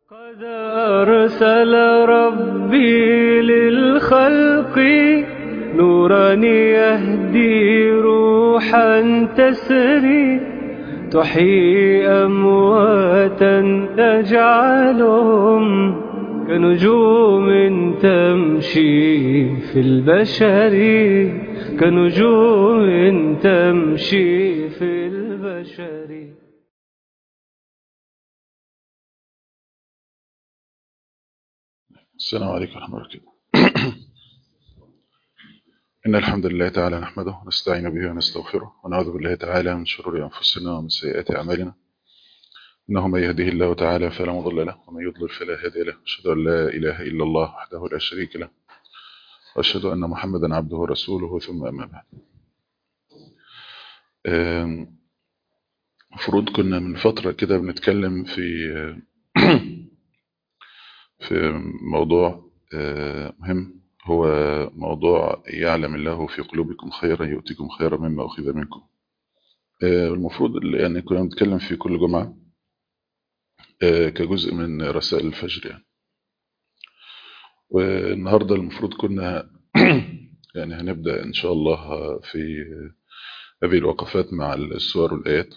قد أرسل ربي للخلق نورا يهدي روحا تسري تحيي أمواتا تجعلهم كنجوم تمشي في البشر كنجوم تمشي في البشر السلام عليكم ورحمة الله وبركاته إن الحمد لله تعالى نحمده ونستعين به ونستغفره ونعوذ بالله تعالى من شرور أنفسنا ومن سيئات أعمالنا إنه من يهده الله تعالى فلا مضل له ومن يضلل فلا هادي له أشهد أن لا إله إلا الله وحده لا شريك له وأشهد أن محمدا عبده ورسوله ثم أما بعد آم، المفروض كنا من فترة كده بنتكلم في في موضوع آه، مهم هو موضوع يعلم الله في قلوبكم خيرا يؤتكم خيرا مما أخذ منكم آه، المفروض اللي- يعني كنا بنتكلم في كل جمعة آه، كجزء من رسائل الفجر يعني والنهاردة المفروض كنا يعني هنبدأ إن شاء الله في هذه الوقفات مع السور والآيات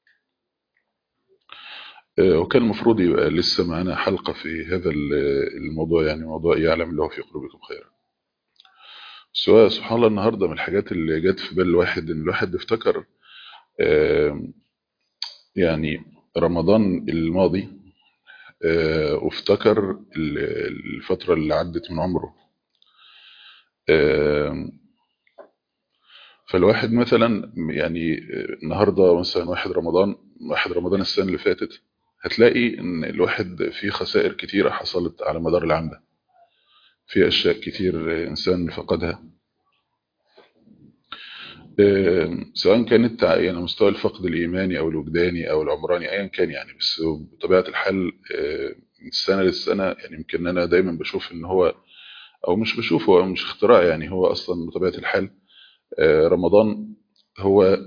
آه، وكان المفروض يبقى لسه معنا حلقة في هذا ال- الموضوع يعني موضوع يعلم الله في قلوبكم خيرا سواء سبحان الله النهاردة من الحاجات اللي جت في بال الواحد إن الواحد افتكر آه، يعني رمضان الماضي آه، وافتكر ال- الفترة اللي عدت من عمره آه، فالواحد مثلا يعني آه، النهاردة مثلا واحد رمضان واحد رمضان السنة اللي فاتت هتلاقي ان الواحد فيه خسائر كتيرة حصلت على مدار العام ده في اشياء كتير آه، انسان فقدها آه، سواء كانت يعني مستوى الفقد الايماني او الوجداني او العمراني ايا كان يعني بس بطبيعة الحال آه، من السنة للسنة يعني يمكن انا دايما بشوف ان هو او مش بشوفه هو مش اختراع يعني هو اصلا بطبيعة الحال آه، رمضان هو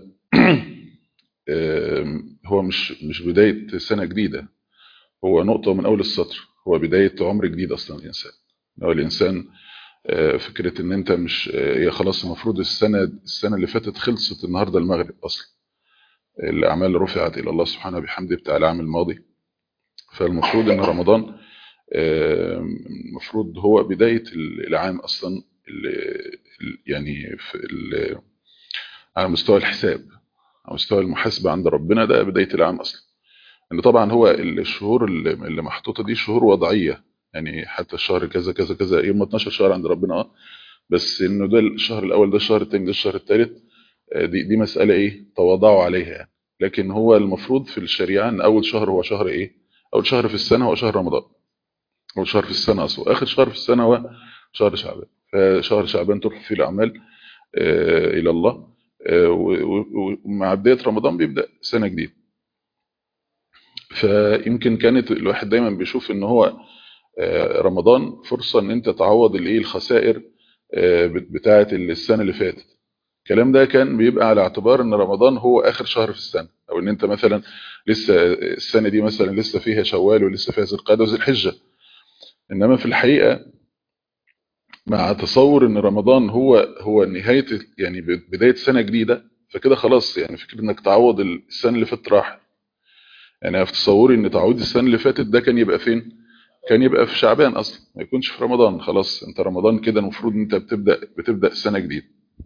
آم، هو مش مش بداية سنة جديدة هو نقطة من أول السطر هو بداية عمر جديد أصلا الإنسان هو الإنسان آه، فكرة إن أنت مش آه، هي خلاص المفروض السنة السنة اللي فاتت خلصت النهاردة المغرب أصلا الأعمال رفعت إلى الله سبحانه بحمده بتاع العام الماضي فالمفروض إن رمضان آم، المفروض هو بداية العام أصلا ال- ال- يعني في ال- على مستوى الحساب على مستوى المحاسبة عند ربنا ده بداية العام أصلا ان طبعا هو الشهور اللي اللي محطوطه دي شهور وضعيه يعني حتى الشهر كذا كذا كذا يوم 12 شهر عند ربنا اه بس انه ده الشهر الاول ده الشهر الثاني ده الشهر الثالث دي دي مساله ايه تواضعوا عليها يعني لكن هو المفروض في الشريعه ان اول شهر هو شهر ايه اول شهر في السنه هو شهر رمضان اول شهر في السنه اصلا اخر شهر في السنه هو شهر شعبان فشهر شعبان ترفع فيه الاعمال آه، الى الله آه، و- و- ومع بدايه رمضان بيبدا سنه جديده فيمكن كانت الواحد دايما بيشوف ان هو آه، رمضان فرصة ان انت تعوض الايه الخسائر آه، بتاعة السنة اللي فاتت الكلام ده كان بيبقى على اعتبار ان رمضان هو اخر شهر في السنة او ان انت مثلا لسه السنة دي مثلا لسه فيها شوال ولسه فيها ذي القعدة وذي الحجة انما في الحقيقة مع تصور ان رمضان هو هو نهاية يعني بداية سنة جديدة فكده خلاص يعني فكرة انك تعوض السنة اللي فاتت راح يعني في تصوري ان تعويض السنة اللي فاتت ده كان يبقى فين كان يبقى في شعبان اصلا ما يكونش في رمضان خلاص انت رمضان كده المفروض انت بتبدا بتبدا سنه جديده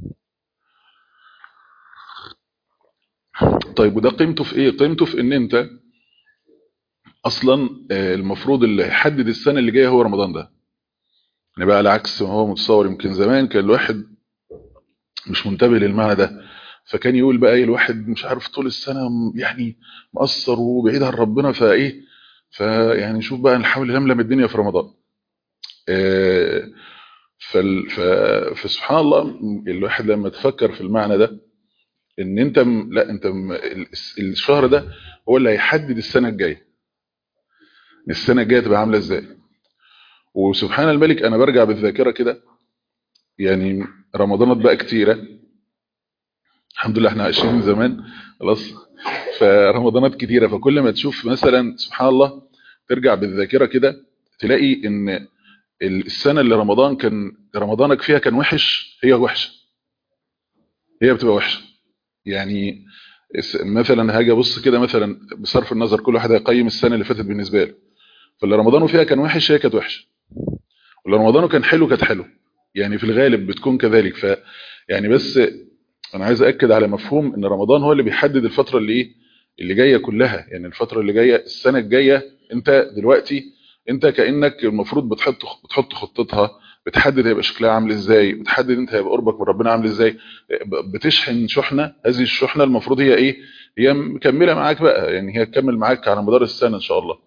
طيب وده قيمته في ايه قيمته في ان انت اصلا آه، المفروض اللي هيحدد السنه اللي جايه هو رمضان ده يعني بقى على عكس ما هو متصور يمكن زمان كان الواحد مش منتبه للمعنى ده فكان يقول بقى ايه الواحد مش عارف طول السنه م- يعني مقصر وبعيد عن ربنا فايه فيعني شوف بقى نحاول نلملم الدنيا في رمضان آه، فال- ف- فسبحان الله الواحد لما تفكر في المعنى ده ان انت م- لا انت م- ال- الشهر ده هو اللي هيحدد السنه الجايه السنه الجايه تبقى عامله ازاي وسبحان الملك انا برجع بالذاكره كده يعني رمضانات بقى كتيره الحمد لله احنا عايشين من زمان خلاص فرمضانات كتيره فكل ما تشوف مثلا سبحان الله ترجع بالذاكره كده تلاقي ان السنه اللي رمضان كان رمضانك فيها كان وحش هي وحشه هي بتبقى وحشه يعني مثلا هاجي ابص كده مثلا بصرف النظر كل واحد هيقيم السنه اللي فاتت بالنسبه له فاللي رمضانه فيها كان وحش هي كانت وحشه واللي رمضانه كان حلو كانت حلو يعني في الغالب بتكون كذلك ف يعني بس انا عايز اكد على مفهوم ان رمضان هو اللي بيحدد الفتره اللي ايه اللي جايه كلها يعني الفتره اللي جايه السنه الجايه انت دلوقتي انت كانك المفروض بتحط بتحط خطتها بتحدد هيبقى شكلها عامل ازاي بتحدد انت هيبقى قربك من ربنا عامل ازاي بتشحن شحنه هذه الشحنه المفروض هي ايه هي مكمله معاك بقى يعني هي تكمل معاك على مدار السنه ان شاء الله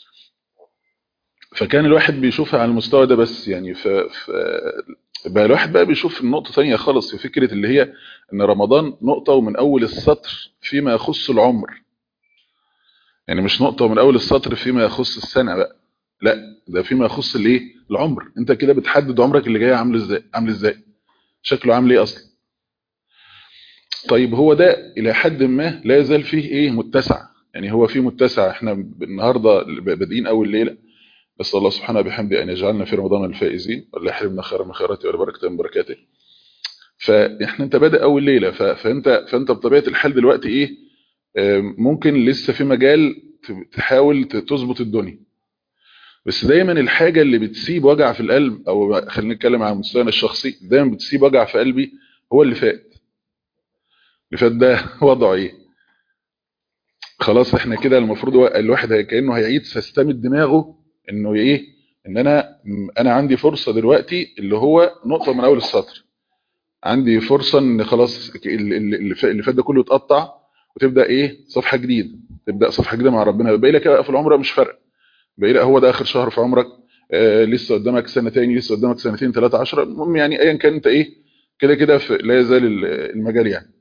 فكان الواحد بيشوفها على المستوى ده بس يعني ف... ف... بقى الواحد بقى بيشوف النقطة ثانية خالص في فكرة اللي هي ان رمضان نقطة ومن اول السطر فيما يخص العمر يعني مش نقطة ومن اول السطر فيما يخص السنة بقى لا ده فيما يخص الايه العمر انت كده بتحدد عمرك اللي جاي عامل ازاي عامل ازاي شكله عامل ايه اصلا طيب هو ده الى حد ما لا يزال فيه ايه متسع يعني هو فيه متسع احنا النهارده بادئين اول ليله نسال الله سبحانه وبحمده ان يجعلنا في رمضان الفائزين ولا يحرمنا خير من خيراته ولا بركه من بركاته فاحنا انت بادئ اول ليله فانت فانت بطبيعه الحال دلوقتي ايه ممكن لسه في مجال تحاول تظبط الدنيا بس دايما الحاجة اللي بتسيب وجع في القلب او خلينا نتكلم عن مستوانا الشخصي دايما بتسيب وجع في قلبي هو اللي فات اللي فات ده وضعه ايه خلاص احنا كده المفروض الواحد كانه هيعيد سيستم دماغه انه ايه ان انا انا عندي فرصة دلوقتي اللي هو نقطة من اول السطر عندي فرصة ان خلاص اللي فات ده كله يتقطع وتبدا ايه صفحة جديدة تبدا صفحة جديدة مع ربنا باقي لك بقى في العمر مش فارق باقي لك هو ده اخر شهر في عمرك آه لسه قدامك سنة تاني لسه قدامك سنتين ثلاثة عشرة المهم يعني ايا كان انت ايه كده كده لا يزال المجال يعني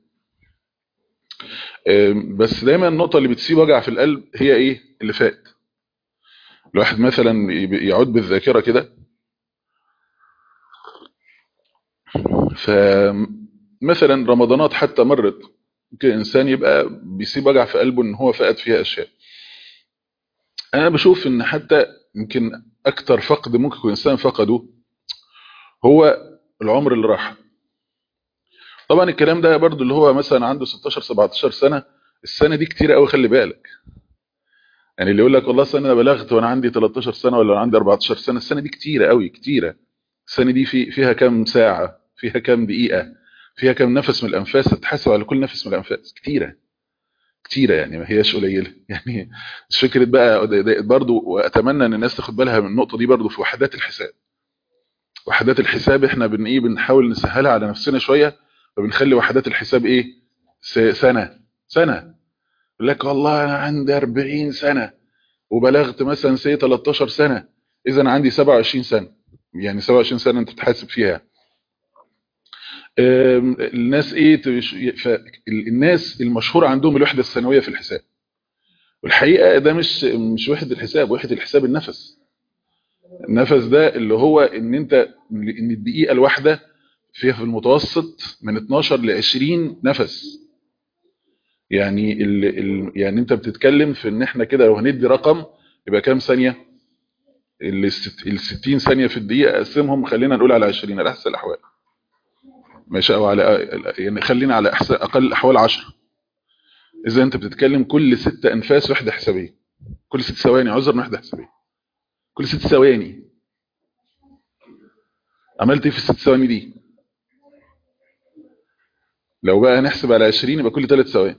آه بس دايما النقطة اللي بتسيب وجع في القلب هي ايه اللي فات الواحد مثلا يعود بالذاكرة كده فمثلا رمضانات حتى مرت ممكن انسان يبقى بيسيب وجع في قلبه ان هو فقد فيها اشياء انا بشوف ان حتى يمكن اكتر فقد ممكن يكون انسان فقده هو العمر اللي راح طبعا الكلام ده برضو اللي هو مثلا عنده 16 17 سنة السنة دي كتير قوي خلي بالك يعني اللي يقول لك والله انا بلغت وانا عندي 13 سنة ولا عندي 14 سنة السنة دي كتيرة قوي كتيرة السنة دي في فيها كام ساعة فيها كام دقيقة فيها كام نفس من الانفاس تتحسب على كل نفس من الانفاس كتيرة كتيرة يعني ما هياش قليلة يعني مش فكرة بقى برضو واتمنى ان الناس تاخد بالها من النقطة دي برضو في وحدات الحساب وحدات الحساب احنا بن ايه بنحاول نسهلها على نفسنا شوية فبنخلي وحدات الحساب ايه سنة سنة يقول لك والله انا عندي 40 سنة وبلغت مثلا سي 13 سنة اذا عندي 27 سنة يعني 27 سنة انت تحاسب فيها الناس ايه الناس المشهور عندهم الوحدة السنوية في الحساب والحقيقة ده مش مش وحدة الحساب وحدة الحساب النفس النفس ده اللي هو ان انت ان الدقيقة الواحدة فيها في المتوسط من 12 ل 20 نفس يعني ال ال يعني انت بتتكلم في ان احنا كده لو هندي رقم يبقى كام ثانية ال 60 ثانية في الدقيقة اقسمهم خلينا نقول على 20 على احسن الاحوال ماشي او على يعني خلينا على احسن اقل الاحوال 10 اذا انت بتتكلم كل ست انفاس وحده حسابيه كل ست ثواني عذر وحده حسابيه كل ست ثواني عملت ايه في الست ثواني دي لو بقى نحسب على 20 يبقى كل 3 ثواني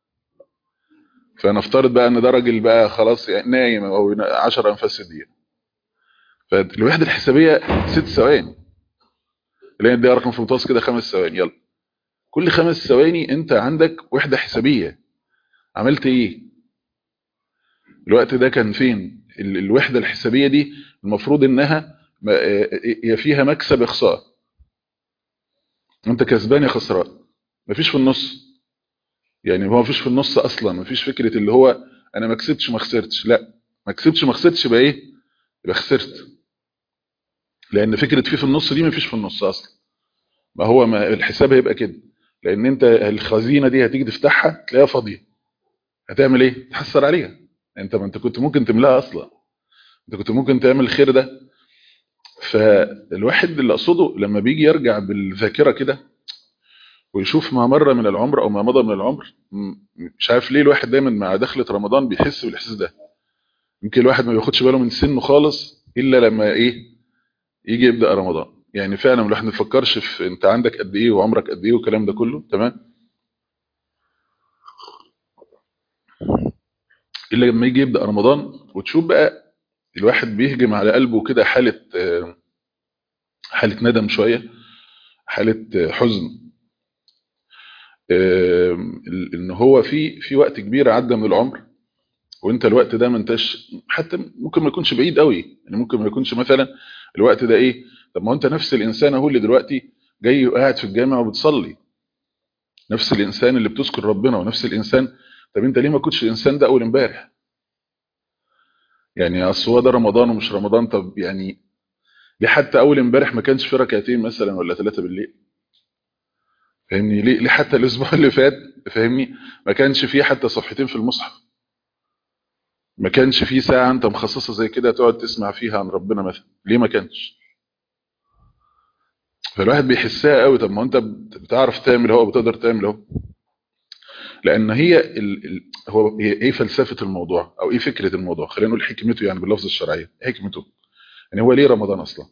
فنفترض بقى ان ده راجل بقى خلاص يعني نايم او 10 انفاس في الدقيقه فالوحده الحسابيه ست ثواني لان ده رقم في المتوسط كده خمس ثواني يلا كل خمس ثواني انت عندك وحده حسابيه عملت ايه الوقت ده كان فين الوحده الحسابيه دي المفروض انها يا فيها مكسب اخسار انت كسبان يا خسران مفيش في النص يعني هو مفيش في النص اصلا مفيش فكره اللي هو انا ما كسبتش ما خسرتش لا ما كسبتش ما خسرتش يبقى ايه يبقى خسرت لان فكره في في النص دي مفيش في النص اصلا ما هو ما الحساب هيبقى كده لان انت الخزينه دي هتيجي تفتحها تلاقيها فاضيه هتعمل ايه تحسر عليها انت ما انت كنت ممكن تملاها اصلا انت كنت ممكن تعمل الخير ده فالواحد اللي اقصده لما بيجي يرجع بالذاكره كده ويشوف ما مر من العمر او ما مضى من العمر م- مش عارف ليه الواحد دايما مع دخلة رمضان بيحس بالاحساس ده يمكن الواحد ما بياخدش باله من سنه خالص الا لما ايه يجي يبدا رمضان يعني فعلا الواحد ما يفكرش في انت عندك قد ايه وعمرك قد ايه والكلام ده كله تمام الا لما يجي يبدا رمضان وتشوف بقى الواحد بيهجم على قلبه كده حاله آه، حاله ندم شويه حاله آه، حزن آه، ان هو في في وقت كبير عدى من العمر وانت الوقت ده ما انتش حتى ممكن ما يكونش بعيد قوي يعني ممكن ما يكونش مثلا الوقت ده ايه طب ما هو انت نفس الانسان اهو اللي دلوقتي جاي وقاعد في الجامع وبتصلي نفس الانسان اللي بتذكر ربنا ونفس الانسان طب انت ليه ما كنتش الانسان ده اول امبارح يعني اصل هو ده رمضان ومش رمضان طب يعني ليه حتى اول امبارح ما كانش في ركعتين مثلا ولا ثلاثه بالليل فاهمني ليه ليه حتى الاسبوع اللي فات فاهمني ما كانش فيه حتى صفحتين في المصحف ما كانش فيه ساعه انت مخصصه زي كده تقعد تسمع فيها عن ربنا مثلا ليه ما كانش فالواحد بيحسها قوي طب ما انت بتعرف تعمل اهو بتقدر تعمل اهو لان هي ال... ال... هو هي ايه فلسفه الموضوع او ايه فكره الموضوع خلينا نقول حكمته يعني باللفظ الشرعيه حكمته يعني هو ليه رمضان اصلا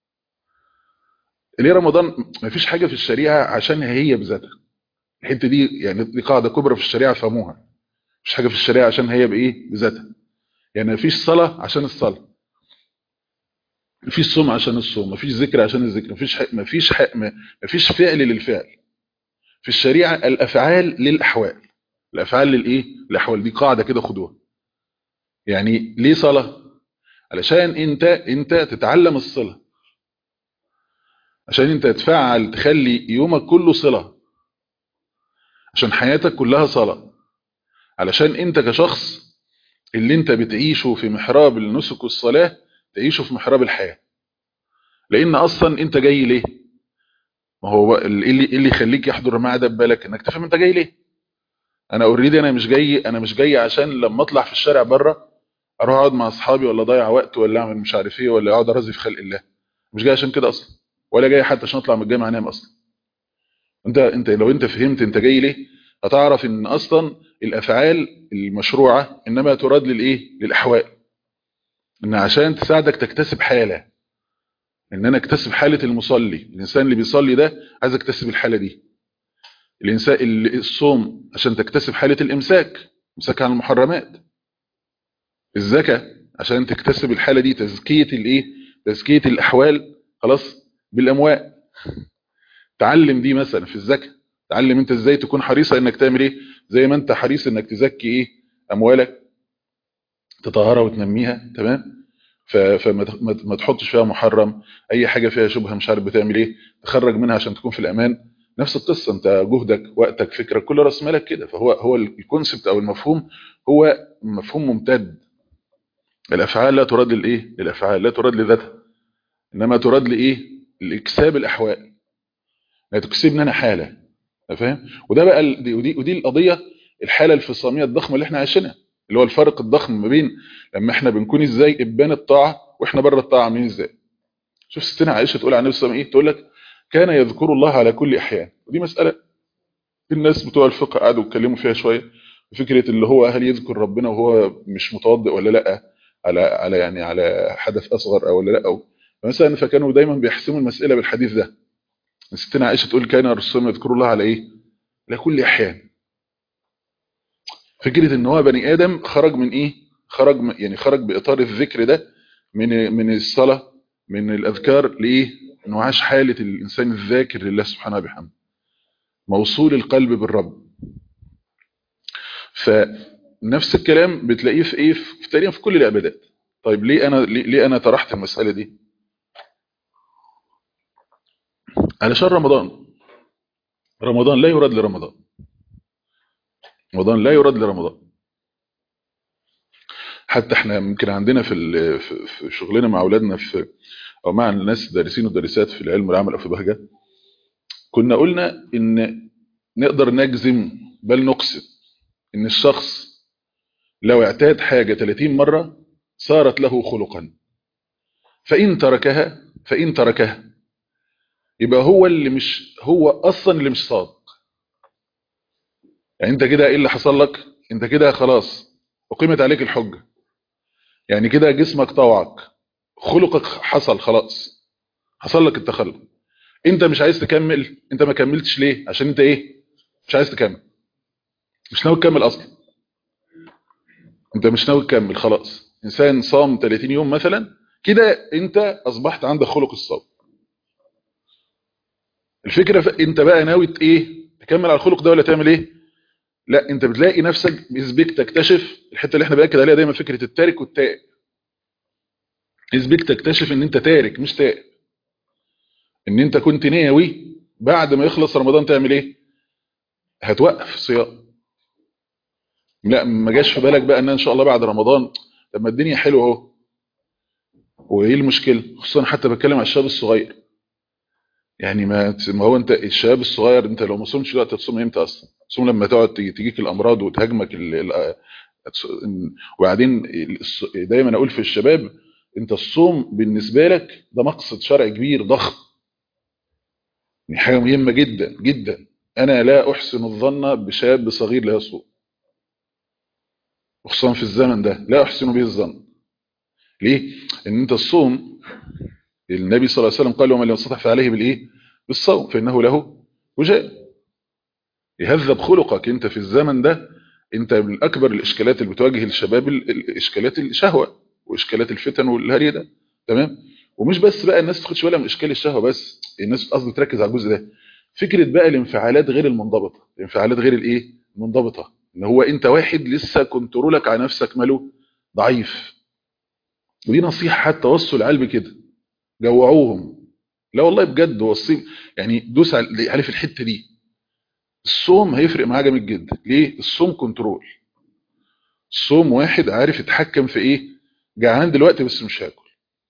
ليه رمضان ما فيش حاجه في الشريعه عشان هي بذاتها الحته دي يعني دي قاعده كبرى في الشريعه فهموها مش حاجه في الشريعه عشان هي بايه بذاتها يعني ما فيش صلاه عشان الصلاه ما فيش صوم عشان الصوم ما فيش ذكر عشان الذكر ما فيش ما فيش ما فيش فعل للفعل في الشريعه الافعال للاحوال الافعال للايه الاحوال دي قاعده كده خدوها يعني ليه صلاه علشان انت انت تتعلم الصله عشان انت تفعل تخلي يومك كله صله عشان حياتك كلها صلاه علشان انت كشخص اللي انت بتعيشه في محراب النسك والصلاه تعيشه في محراب الحياه لان اصلا انت جاي ليه ما هو اللي اللي يخليك يحضر معاه ده ببالك انك تفهم انت جاي ليه انا اوريدي انا مش جاي انا مش جاي عشان لما اطلع في الشارع بره اروح اقعد مع اصحابي ولا اضيع وقت ولا اعمل مش عارف ايه ولا اقعد ارازي في خلق الله مش جاي عشان كده اصلا ولا جاي حتى عشان اطلع من الجامعه انام اصلا انت انت لو انت فهمت انت جاي ليه هتعرف ان اصلا الافعال المشروعه انما تراد للايه للاحوال ان عشان تساعدك تكتسب حاله ان انا اكتسب حاله المصلي الانسان اللي بيصلي ده عايز اكتسب الحاله دي الانسان اللي الصوم عشان تكتسب حاله الامساك امساك عن المحرمات الزكاه عشان تكتسب الحاله دي تزكيه الايه تزكيه الاحوال خلاص بالاموال تعلم دي مثلا في الزكاه تعلم انت ازاي تكون حريصه انك تعمل ايه زي ما انت حريص انك تزكي ايه اموالك تطهرها وتنميها تمام فما ما تحطش فيها محرم اي حاجه فيها شبهه مش عارف بتعمل ايه تخرج منها عشان تكون في الامان نفس القصه انت جهدك وقتك فكرك كل راس مالك كده فهو هو الكونسبت او المفهوم هو مفهوم ممتد الافعال لا تراد للايه للافعال لا تراد لذاتها انما تراد لايه لاكساب الاحوال لا تكسبني انا حاله فاهم وده بقى ودي ودي القضيه الحاله الفصاميه الضخمه اللي احنا عايشينها اللي هو الفرق الضخم ما بين لما احنا بنكون ازاي ابان الطاعه واحنا بره الطاعه عاملين ازاي شوف ستنا عائشه تقول عن النبي صلى الله عليه وسلم ايه تقول لك كان يذكر الله على كل احيان ودي مساله الناس بتوع الفقه قعدوا يتكلموا فيها شويه فكره اللي هو هل يذكر ربنا وهو مش متوضئ ولا لا على على يعني على حدث اصغر او ولا لا أو مثلا فكانوا دايما بيحسموا المساله بالحديث ده ستنا عائشه تقول كان الرسول يذكر الله على ايه على كل احيان فكره ان هو بني ادم خرج من ايه خرج يعني خرج باطار الذكر ده من من الصلاه من الاذكار لايه انه عاش حاله الانسان الذاكر لله سبحانه وبحمده موصول القلب بالرب فنفس الكلام بتلاقيه في ايه في تقريبا في كل العبادات طيب ليه انا ليه, ليه انا طرحت المساله دي علشان رمضان رمضان لا يراد لرمضان رمضان لا يراد لرمضان حتى احنا يمكن عندنا في في شغلنا مع اولادنا في او مع الناس دارسين ودارسات في العلم والعمل او في بهجه كنا قلنا ان نقدر نجزم بل نقسم ان الشخص لو اعتاد حاجه 30 مره صارت له خلقا فإن تركها فإن تركها يبقى هو اللي مش هو أصلا اللي مش صادق يعني انت كده ايه اللي حصل لك انت كده خلاص أقيمت عليك الحجة يعني كده جسمك طوعك خلقك حصل خلاص حصل لك التخلق انت مش عايز تكمل انت ما كملتش ليه عشان انت ايه مش عايز تكمل مش ناوي تكمل اصلا انت مش ناوي تكمل خلاص انسان صام 30 يوم مثلا كده انت اصبحت عندك خلق الصوم الفكرة ف... انت بقى ناوي ايه تكمل على الخلق ده ولا تعمل ايه لا انت بتلاقي نفسك بيسبيك تكتشف الحته اللي احنا باكد عليها دايما فكره التارك والتائب يسبيك تكتشف ان انت تارك مش تائب ان انت كنت ناوي بعد ما يخلص رمضان تعمل ايه هتوقف صيام لا ما جاش في بالك بقى ان ان شاء الله بعد رمضان لما الدنيا حلوه اهو وايه المشكله خصوصا حتى بتكلم على الشباب الصغير يعني ما ما هو انت الشباب الصغير انت لو ما صومش دلوقتي هتصوم امتى اصلا تصوم لما تقعد تجيك الامراض وتهاجمك ال... ال... وبعدين دايما اقول في الشباب انت الصوم بالنسبه لك ده مقصد شرعي كبير ضخم يعني حاجه مهمه جدا جدا انا لا احسن الظن بشاب صغير لا يصوم خصوصا في الزمن ده لا احسن به الظن ليه ان انت الصوم النبي صلى الله عليه وسلم قال ومن لم يستطع فعليه بالايه بالصوم فانه له وجاء يهذب خلقك انت في الزمن ده انت من اكبر الاشكالات اللي بتواجه الشباب الاشكالات الشهوه واشكالات الفتن والهري ده تمام ومش بس بقى الناس تاخدش بالها من اشكال الشهوه بس الناس قصدي تركز على الجزء ده فكره بقى الانفعالات غير المنضبطه الانفعالات غير الايه المنضبطه ان هو انت واحد لسه كنترولك على نفسك ماله ضعيف ودي نصيحه حتى وصوا العيال بكده جوعوهم لا والله بجد وصيهم يعني دوس عليه في الحته دي الصوم هيفرق معاه جامد جدا ليه الصوم كنترول الصوم واحد عارف يتحكم في ايه جعان دلوقتي بس مش هاكل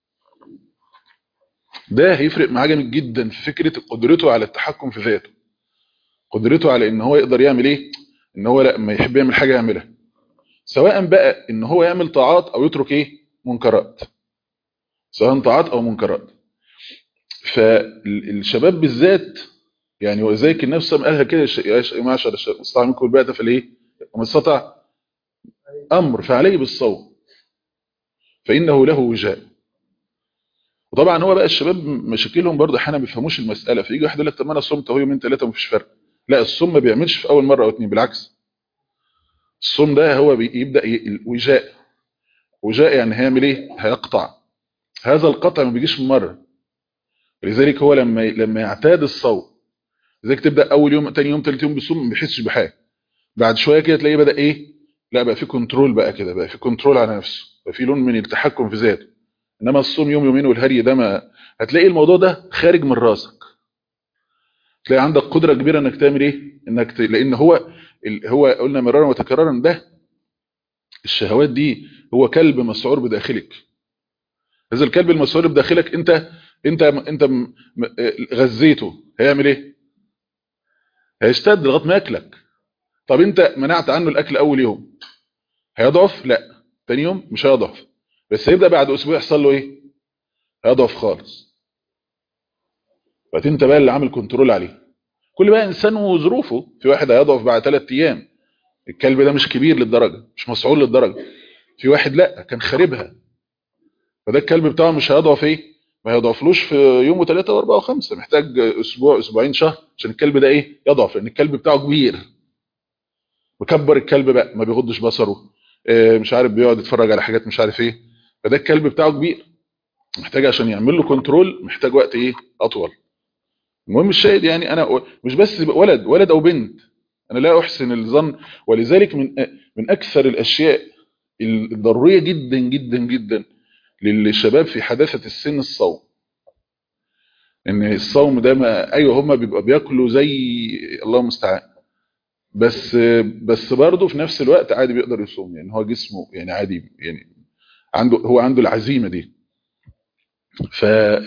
ده هيفرق معاه جامد جدا في فكره قدرته على التحكم في ذاته قدرته على ان هو يقدر يعمل ايه ان هو لما يحب يعمل حاجه يعملها سواء بقى ان هو يعمل طاعات او يترك ايه منكرات سواء طاعات او منكرات فالشباب بالذات يعني وذلك النبي صلى الله عليه وسلم قالها كده يا معشر الشباب استطاع منكم الباءة فليه ومن استطاع امر فعليه بالصوم فانه له وجاء وطبعا هو بقى الشباب مشاكلهم برضه احيانا ما بيفهموش المساله فيجي واحد يقول لك طب ما انا صمت اهو يومين ثلاثه ومفيش فرق لا الصوم ما بيعملش في اول مره او اتنين بالعكس الصوم ده هو بيبدا وجاء وجاء يعني هيعمل ايه هيقطع هذا القطع ما بيجيش من مره لذلك هو لما لما يعتاد الصوم لذلك تبدا اول يوم ثاني يوم ثالث يوم بيصوم ما بيحسش بحاجه بعد شويه كده تلاقيه بدا ايه لا بقى في كنترول بقى كده بقى في كنترول على نفسه بقى في لون من التحكم في ذاته انما الصوم يوم يومين والهري ده ما هتلاقي الموضوع ده خارج من راسك تلاقي عندك قدره كبيره انك تعمل ايه انك ت... لان هو ال... هو قلنا مرارا وتكرارا ده الشهوات دي هو كلب مسعور بداخلك هذا الكلب المسعور بداخلك انت انت انت غذيته هيعمل ايه هيشتد لغايه ما ياكلك طب انت منعت عنه الاكل اول يوم هيضعف لا ثاني يوم مش هيضعف بس هيبدا بعد اسبوع يحصل له ايه هيضعف خالص فانت بقى اللي عامل كنترول عليه كل بقى انسان وظروفه في واحد هيضعف بعد ثلاث ايام الكلب ده مش كبير للدرجه مش مسعور للدرجه في واحد لا كان خاربها فده الكلب بتاعه مش هيضعف ايه ما يضعفلوش في يوم وثلاثة واربعة وخمسة محتاج اسبوع اسبوعين شهر عشان الكلب ده ايه يضعف لان الكلب بتاعه كبير مكبر الكلب بقى ما بيغضش بصره اه مش عارف بيقعد يتفرج على حاجات مش عارف ايه فده الكلب بتاعه كبير محتاج عشان يعمل له كنترول محتاج وقت ايه اطول المهم الشاهد يعني انا مش بس ولد ولد او بنت انا لا احسن الظن ولذلك من من اكثر الاشياء الضروريه جدا جدا جدا للشباب في حداثة السن الصوم ان الصوم ده ما ايوه هم بيبقى بياكلوا زي الله المستعان بس بس برضه في نفس الوقت عادي بيقدر يصوم يعني هو جسمه يعني عادي يعني عنده هو عنده العزيمه دي ف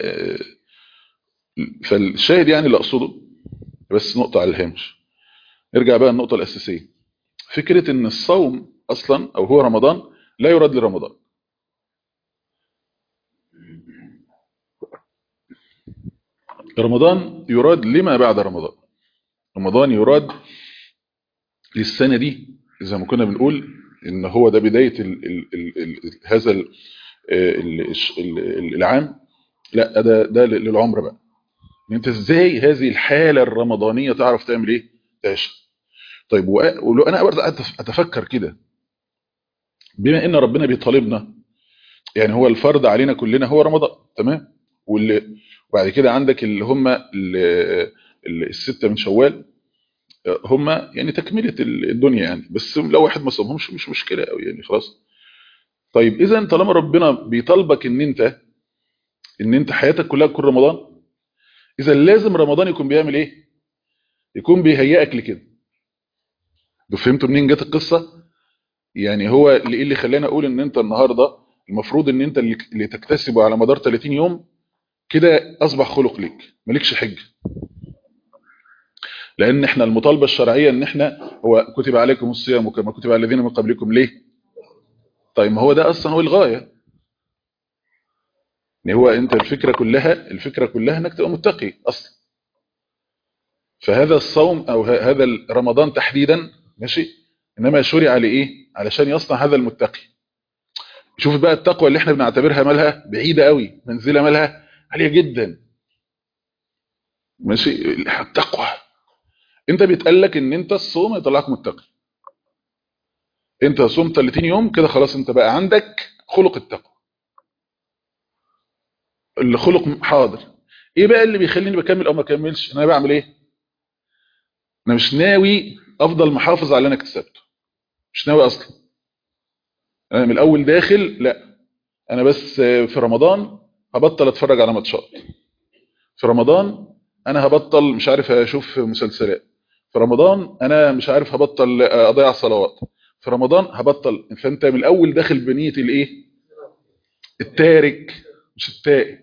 فالشاهد يعني اللي اقصده بس نقطه على الهامش نرجع بقى النقطه الاساسيه فكره ان الصوم اصلا او هو رمضان لا يراد لرمضان رمضان يراد لما بعد رمضان رمضان يراد للسنة دي زي ما كنا بنقول ان هو ده بداية ال ال ال ال هذا ال ال ال العام لا ده ده للعمر بقى ان انت ازاي هذه الحالة الرمضانية تعرف تعمل ايه تعيش طيب ولو انا برضه اتفكر كده بما ان ربنا بيطالبنا يعني هو الفرض علينا كلنا هو رمضان تمام واللي وبعد كده عندك اللي هم الستة من شوال هم يعني تكملة الدنيا يعني بس لو واحد ما صامهمش مش مشكلة قوي يعني خلاص طيب اذا طالما ربنا بيطالبك ان انت ان انت حياتك كلها تكون رمضان اذا لازم رمضان يكون بيعمل ايه يكون بيهيئك لكده فهمتوا منين جت القصة يعني هو اللي اللي خلاني اقول ان انت النهاردة المفروض ان انت اللي تكتسبه على مدار 30 يوم كده اصبح خلق ليك مالكش حجه لان احنا المطالبه الشرعيه ان احنا هو كتب عليكم الصيام كما كتب على الذين من قبلكم ليه طيب ما هو ده اصلا هو الغايه يعني هو انت الفكره كلها الفكره كلها انك تبقى متقي اصلا فهذا الصوم او هذا رمضان تحديدا ماشي انما شرع لايه علشان يصنع هذا المتقي شوف بقى التقوى اللي احنا بنعتبرها مالها بعيده قوي منزله مالها عاليه جدا ماشي التقوى انت بيتقال لك ان انت الصوم يطلعك متقي انت صوم 30 يوم كده خلاص انت بقى عندك خلق التقوى الخلق حاضر ايه بقى اللي بيخليني بكمل او ما اكملش انا بعمل ايه انا مش ناوي افضل محافظ على اللي انا اكتسبته مش ناوي اصلا انا من الاول داخل لا انا بس في رمضان هبطل اتفرج على ماتشات في رمضان انا هبطل مش عارف اشوف مسلسلات في رمضان انا مش عارف هبطل اضيع صلوات في رمضان هبطل فانت من الاول داخل بنيه الايه التارك مش التائب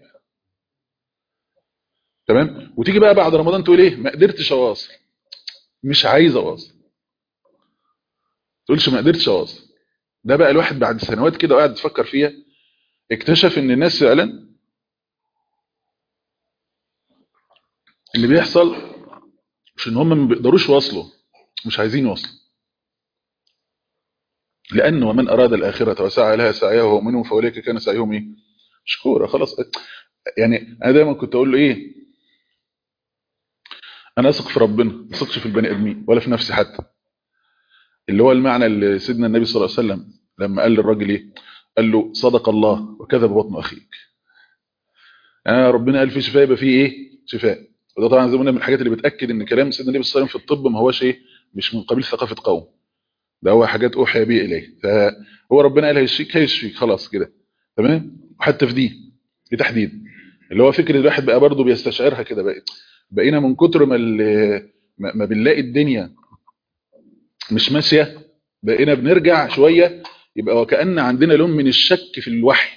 تمام وتيجي بقى بعد رمضان تقول ايه ما قدرتش اواصل مش عايز اواصل تقولش ما قدرتش اواصل ده بقى الواحد بعد سنوات كده وقاعد تفكر فيها اكتشف ان الناس فعلا اللي بيحصل مش ان هم ما بيقدروش يواصلوا مش عايزين يواصلوا لأن ومن أراد الآخرة وسعى لها سعيه وهو منهم فأولئك كان سعيهم إيه مشكورة خلاص يعني أنا دايما كنت أقول له إيه أنا أثق في ربنا ما أثقش في البني آدمين ولا في نفسي حتى اللي هو المعنى اللي سيدنا النبي صلى الله عليه وسلم لما قال للراجل إيه قال له صدق الله وكذب بطن أخيك أنا ربنا قال في شفاء يبقى فيه إيه شفاء وده طبعا زي ما قلنا من الحاجات اللي بتأكد إن كلام سيدنا النبي صلى الله عليه وسلم في الطب ما هوش إيه مش من قبيل ثقافة قوم ده هو حاجات أوحي به إليه فهو ربنا قال هيشفيك هيشفيك خلاص كده تمام وحتى في دي دي تحديد اللي هو فكرة الواحد بقى برضه بيستشعرها كده بقى بقينا من كتر ما ما بنلاقي الدنيا مش ماشية بقينا بنرجع شوية يبقى وكأن عندنا لون من الشك في الوحي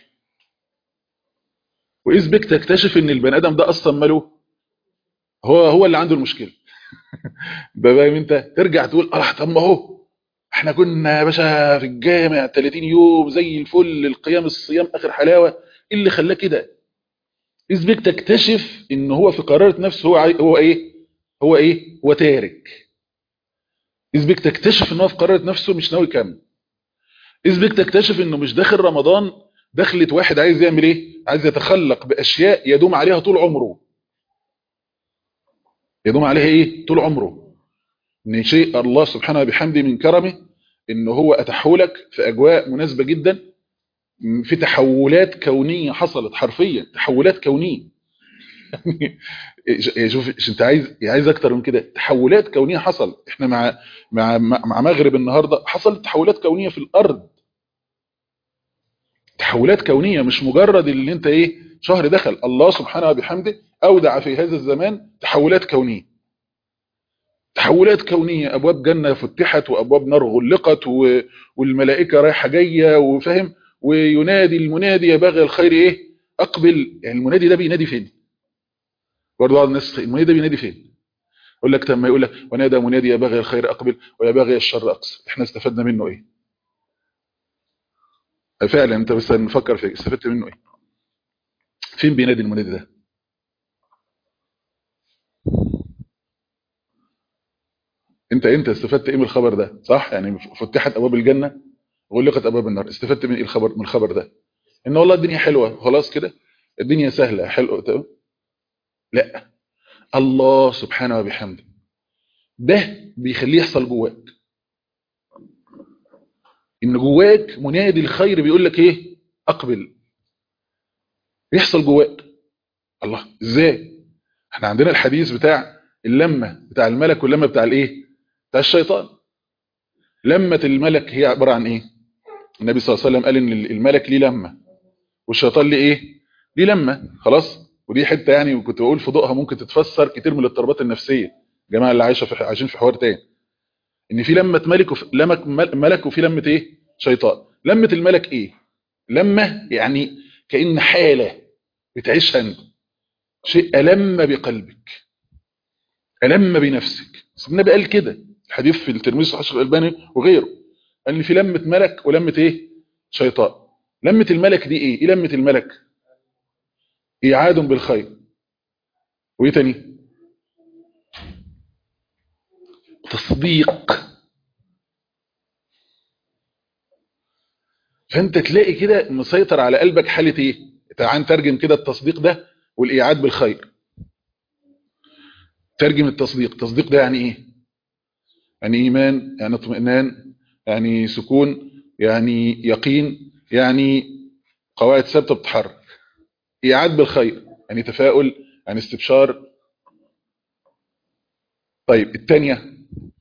وإذ بك تكتشف ان البني آدم ده أصلا ماله هو هو اللي عنده المشكلة بقى فاهم انت ترجع تقول اه طب ما هو احنا كنا يا باشا في الجامع 30 يوم زي الفل القيام الصيام اخر حلاوه ايه اللي خلاه كده اذ بك تكتشف ان هو في قرارة نفسه هو عاي... هو ايه هو ايه هو تارك اذ بك تكتشف ان هو في قرارة نفسه مش ناوي يكمل اذ بك تكتشف انه مش داخل رمضان دخلت واحد عايز يعمل ايه عايز يتخلق باشياء يدوم عليها طول عمره يدوم عليها ايه طول عمره ان شيء الله سبحانه وبحمده من كرمه ان هو اتحولك في اجواء مناسبة جدا في تحولات كونية حصلت حرفيا تحولات كونية شوف انت عايز عايز اكتر من كده تحولات كونية حصل احنا مع مع مع مغرب النهاردة حصلت تحولات كونية في الارض تحولات كونية مش مجرد اللي انت ايه شهر دخل الله سبحانه وبحمده اودع في هذا الزمان تحولات كونية تحولات كونية أبواب جنة فتحت وأبواب نار غلقت والملائكة رايحة جاية وفهم وينادي المنادي يا باغي الخير إيه أقبل يعني المنادي ده بينادي فين برضو بعض الناس المنادي ده بينادي فين يقول لك تم يقول لك ونادى منادي يا باغي الخير أقبل ويا باغي الشر أقصر إحنا استفدنا منه إيه فعلا أنت بس نفكر فيه استفدت منه إيه فين بينادي المنادي ده انت انت استفدت ايه من الخبر ده صح يعني فتحت ابواب الجنه وغلقت ابواب النار استفدت من ايه الخبر من الخبر ده ان والله الدنيا حلوه خلاص كده الدنيا سهله حلوه تمام لا الله سبحانه وبحمده ده بيخليه يحصل جواك ان جواك منادي الخير بيقول لك ايه اقبل يحصل جواك الله ازاي احنا عندنا الحديث بتاع اللمه بتاع الملك واللمه بتاع الايه بتاع الشيطان لمه الملك هي عباره عن ايه النبي صلى الله عليه وسلم قال ان الملك ليه لمه والشيطان ليه ايه ليه لمه خلاص ودي حته يعني وكنت بقول في ضوءها ممكن تتفسر كتير من الاضطرابات النفسيه الجماعه اللي عايشه في عايشين في حوار تاني ان في لمه ملك وفي لمك ملك وفي لمه ايه شيطان لمه الملك ايه لمه يعني كأن حاله بتعيشها انت شيء ألم بقلبك ألم بنفسك النبي قال كده الحديث في الترمذي صحيح الألباني وغيره قال لي في لمة ملك ولمة ايه شيطان لمة الملك دي ايه ايه لمة الملك إيعاد بالخير وايه تاني تصديق فانت تلاقي كده مسيطر على قلبك حالة ايه تعال ترجم كده التصديق ده والإيعاد بالخير ترجم التصديق التصديق ده يعني ايه يعني ايمان يعني اطمئنان يعني سكون يعني يقين يعني قواعد ثابته بتتحرك ايعاد بالخير يعني تفاؤل يعني استبشار طيب الثانيه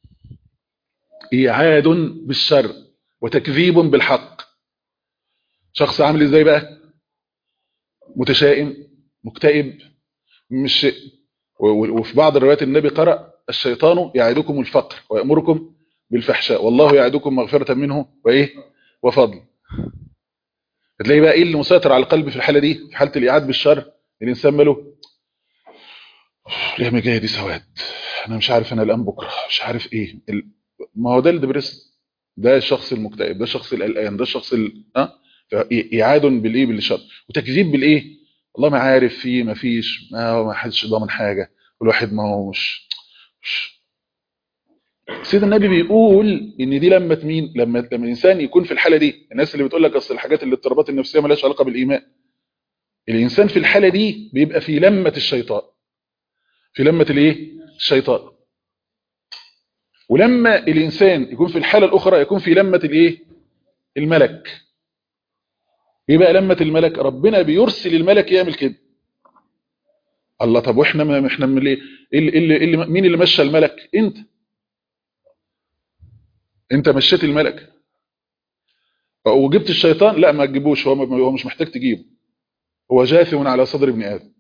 ايعاد بالشر وتكذيب بالحق شخص عامل ازاي بقى متشائم مكتئب مش وفي بعض الروايات النبي قرأ الشيطان يعدكم الفقر ويأمركم بالفحشاء والله يعدكم مغفرة منه وإيه وفضل هتلاقي بقى إيه اللي مسيطر على القلب في الحالة دي في حالة الإعاد بالشر الإنسان ماله ليه ما جاية دي سواد أنا مش عارف أنا الآن بكرة مش عارف إيه ما هو ده الدبرس ده الشخص المكتئب ده الشخص القلقان ده الشخص ال... أه؟ إعاد بالإيه بالشر وتكذيب بالإيه والله ما عارف فيه ما فيش ما هو ما حدش ضامن حاجة والواحد ما هو مش, مش سيد النبي بيقول ان دي لمة مين لما لما الانسان يكون في الحالة دي الناس اللي بتقول لك اصل الحاجات اللي الاضطرابات النفسية مالهاش علاقة بالايمان الانسان في الحالة دي بيبقى في لمة الشيطان في لمة الايه الشيطان ولما الانسان يكون في الحالة الاخرى يكون في لمة الايه الملك ايه بقى لمة الملك ربنا بيرسل الملك يعمل كده الله طب واحنا ما احنا من ايه اللي اللي مين اللي مشى الملك انت انت مشيت الملك وجبت الشيطان لا ما تجيبوش هو هو مش محتاج تجيبه هو جاثم على صدر ابن ادم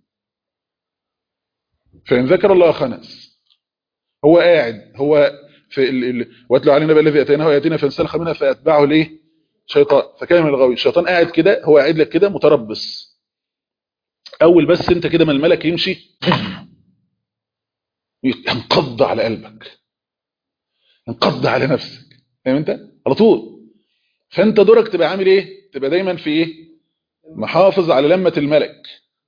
فان ذكر الله خنس هو قاعد هو في ال... واتلو علينا بقى الذي اتيناه وياتينا فانسلخ منها فاتبعه ليه شيطان فكان من الغاوي الشيطان قاعد كده هو قاعد لك كده متربص اول بس انت كده ما الملك يمشي ينقض على قلبك ينقض على نفسك فاهم انت على طول فانت دورك تبقى عامل ايه تبقى دايما في ايه محافظ على لمة الملك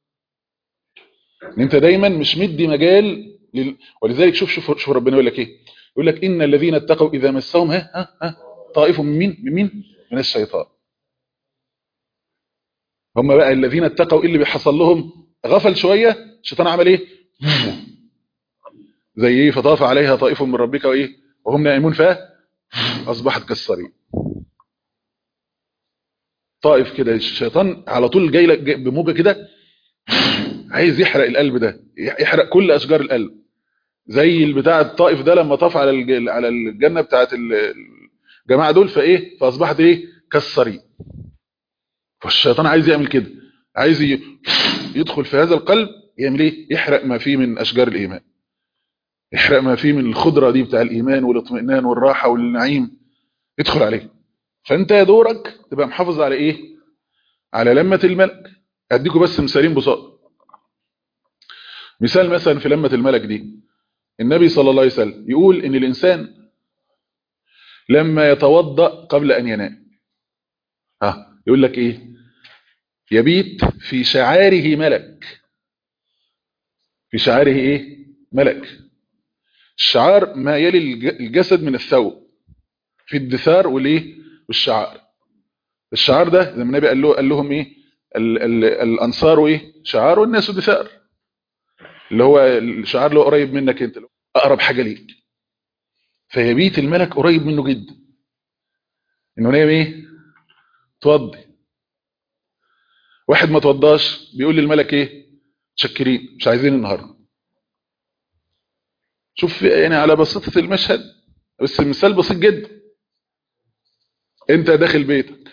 ان انت دايما مش مدي مجال لل... ولذلك شوف شوف شوف ربنا يقول لك ايه يقول لك ان الذين اتقوا اذا مسهم ها ها, ها طائف من مين من مين من الشيطان هم بقى الذين اتقوا اللي بيحصل لهم غفل شوية الشيطان عمل ايه زي ايه فطاف عليها طائف من ربك وايه وهم نائمون فا اصبحت كالصريم طائف كده الشيطان على طول جاي لك بموجه كده عايز يحرق القلب ده يحرق كل اشجار القلب زي البتاع الطائف ده لما طاف على على الجنه بتاعت الجماعه دول فايه فاصبحت ايه كالصريم فالشيطان عايز يعمل كده عايز يدخل في هذا القلب يعمل ايه يحرق ما فيه من اشجار الايمان يحرق ما فيه من الخضره دي بتاع الايمان والاطمئنان والراحه والنعيم يدخل عليه فانت يا دورك تبقى محافظ على ايه على لمه الملك اديكم بس مثالين بساط مثال مثلا في لمه الملك دي النبي صلى الله عليه وسلم يقول ان الانسان لما يتوضا قبل ان ينام ها يقول لك ايه يبيت في شعاره ملك في شعاره ايه ملك الشعار ما يلي الج- الجسد من الثوب في الدثار والايه والشعار الشعار ده زي ما النبي قال له قال لهم ايه ال ال الانصار ايه شعار والناس دثار اللي هو الشعار اللي هو قريب منك انت اللي هو اقرب حاجه ليك فيبيت الملك قريب منه جدا انه نايم ايه توضي واحد ما توضاش بيقول للملك ايه متشكرين مش عايزين النهارده شوف يعني على بساطه المشهد بس المثال بسيط جدا انت داخل بيتك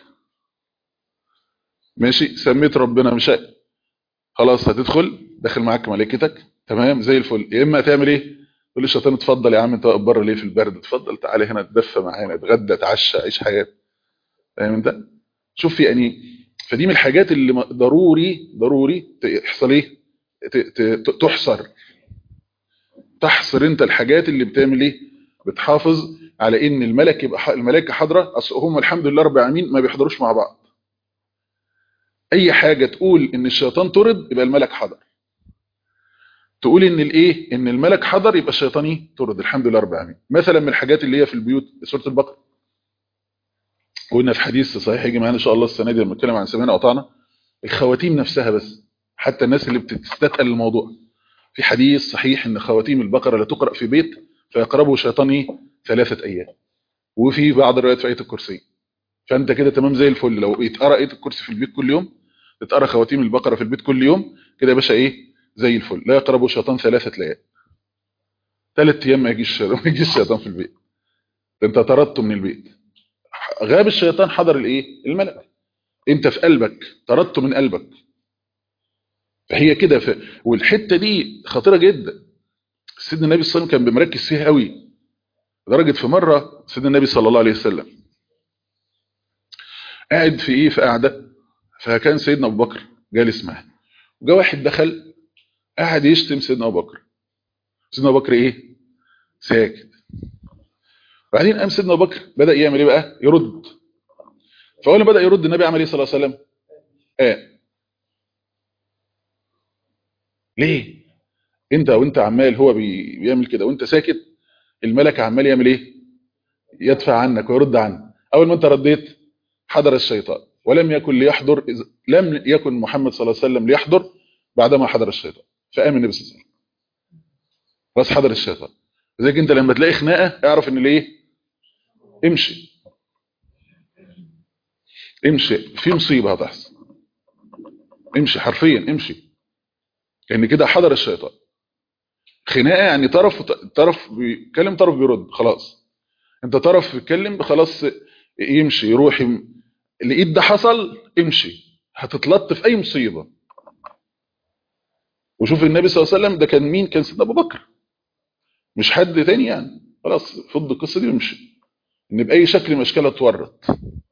ماشي سميت ربنا مش عارف. خلاص هتدخل داخل معاك ملائكتك تمام زي الفل يا اما هتعمل ايه تقول للشيطان اتفضل يا عم انت واقف بره ليه في البرد اتفضل تعالى هنا اتدفى معانا اتغدى اتعشى عيش حياتك فاهم انت شوف يعني فدي من الحاجات اللي م- ضروري ضروري يحصل ايه ت- ت- تحصر تحصر انت الحاجات اللي بتعمل ايه بتحافظ على ان الملك يبقى ح- الملائكه حاضره اصل هم الحمد لله رب العالمين ما بيحضروش مع بعض اي حاجه تقول ان الشيطان طرد يبقى الملك حضر تقول ان الايه ان الملك حضر يبقى الشيطان ايه طرد الحمد لله رب العالمين مثلا من الحاجات اللي هي في البيوت سوره البقره قلنا في حديث صحيح يجي معانا ان شاء الله السنه دي لما نتكلم عن سمعنا وطعنا الخواتيم نفسها بس حتى الناس اللي بتستثقل الموضوع في حديث صحيح ان خواتيم البقره لا تقرا في بيت فيقربه شيطان ايه ثلاثه ايام وفي بعض الروايات في ايه الكرسي فانت كده تمام زي الفل لو يتقرا ايه الكرسي في البيت كل يوم تتقرا خواتيم البقره في البيت كل يوم كده يا باشا ايه زي الفل لا يقربه شيطان ثلاثه ليال ثلاث ايام ما يجيش ما يجيش الشيطان في البيت ده انت طردته من البيت غاب الشيطان حضر الايه الملك انت في قلبك طردته من قلبك فهي كده ف... والحته دي خطيره جدا سيدنا النبي صلى الله عليه وسلم كان بمركز فيها قوي لدرجه في مره سيدنا النبي صلى الله عليه وسلم قاعد في ايه في قاعده فكان سيدنا ابو بكر جالس معاه وجا واحد دخل قاعد يشتم سيدنا ابو بكر سيدنا ابو بكر ايه ساكت بعدين قام سيدنا ابو بكر بدا يعمل ايه بقى يرد فاول ما بدا يرد النبي عمل ايه صلى الله عليه وسلم اه ليه انت وانت عمال هو بي- بيعمل كده وانت ساكت الملك عمال يعمل ايه يدفع عنك ويرد عنك اول ما انت رديت حضر الشيطان ولم يكن ليحضر إذ- لم يكن محمد صلى الله عليه وسلم ليحضر بعدما حضر الشيطان فقام النبي صلى الله عليه وسلم بس حضر الشيطان لذلك انت لما تلاقي خناقه اعرف ان ليه امشي امشي في مصيبه هتحصل امشي حرفيا امشي لان كده حضر الشيطان خناقه يعني طرف طرف بيتكلم طرف بيرد خلاص انت طرف بيتكلم خلاص يمشي يروح يم... لقيت ده حصل امشي هتتلط في اي مصيبه وشوف النبي صلى الله عليه وسلم ده كان مين كان سيدنا ابو بكر مش حد تاني يعني خلاص فض القصه دي وامشي ان باي شكل من الاشكال اتورط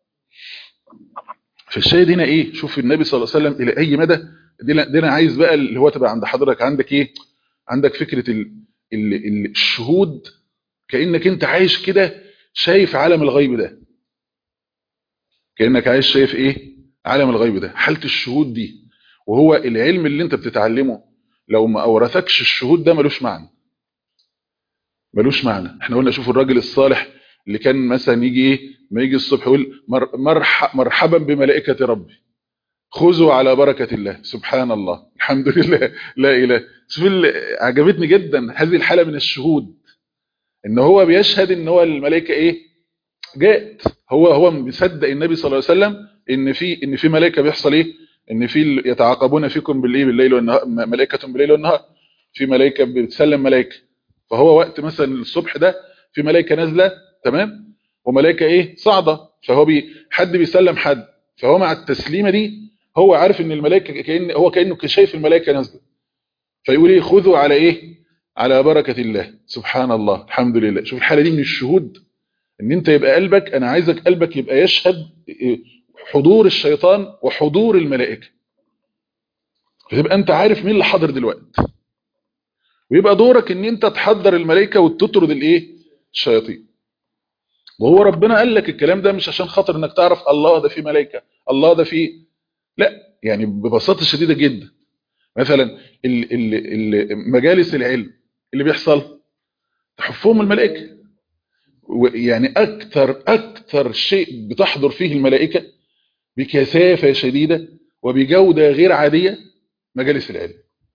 فالشاهد هنا ايه شوف النبي صلى الله عليه وسلم الى اي مدى دي دي انا عايز بقى اللي هو تبقى عند حضرتك عندك ايه عندك فكره ال... ال... ال... الشهود كانك انت عايش كده شايف عالم الغيب ده كانك عايش شايف ايه عالم الغيب ده حاله الشهود دي وهو العلم اللي انت بتتعلمه لو ما اورثكش الشهود ده ملوش معنى ملوش معنى احنا قلنا شوفوا الراجل الصالح اللي كان مثلا يجي ايه ما يجي الصبح يقول مر مرح مرحبا بملائكه ربي خذوا على بركه الله سبحان الله الحمد لله لا اله شوف عجبتني جدا هذه الحاله من الشهود ان هو بيشهد ان هو الملائكه ايه جاءت هو هو بيصدق النبي صلى الله عليه وسلم ان في ان في ملائكه بيحصل ايه ان في يتعاقبون فيكم بالليل بالليل والنهار ملائكه بالليل والنهار في ملائكه بتسلم ملائكه فهو وقت مثلا الصبح ده في ملائكه نازله تمام وملائكه ايه صاعده فهو بي حد بيسلم حد فهو مع التسليمه دي هو عارف ان الملائكه كان هو كانه شايف الملائكه نازله فيقول ايه خذوا على ايه على بركه الله سبحان الله الحمد لله شوف الحاله دي من الشهود ان انت يبقى قلبك انا عايزك قلبك يبقى يشهد حضور الشيطان وحضور الملائكه فتبقى انت عارف مين اللي حاضر دلوقتي ويبقى دورك ان انت تحضر الملائكه وتطرد الايه الشياطين وهو ربنا قال لك الكلام ده مش عشان خاطر انك تعرف الله ده في ملائكه الله ده في لا يعني ببساطه شديده جدا مثلا ال- ال- ال- مجالس العلم اللي بيحصل تحفهم الملائكه ويعني اكثر اكثر شيء بتحضر فيه الملائكه بكثافه شديده وبجوده غير عاديه مجالس العلم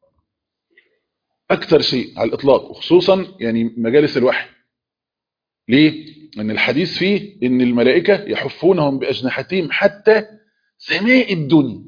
اكثر شيء على الاطلاق وخصوصا يعني مجالس الوحي ليه ان الحديث فيه ان الملائكه يحفونهم باجنحتهم حتى سماء الدنيا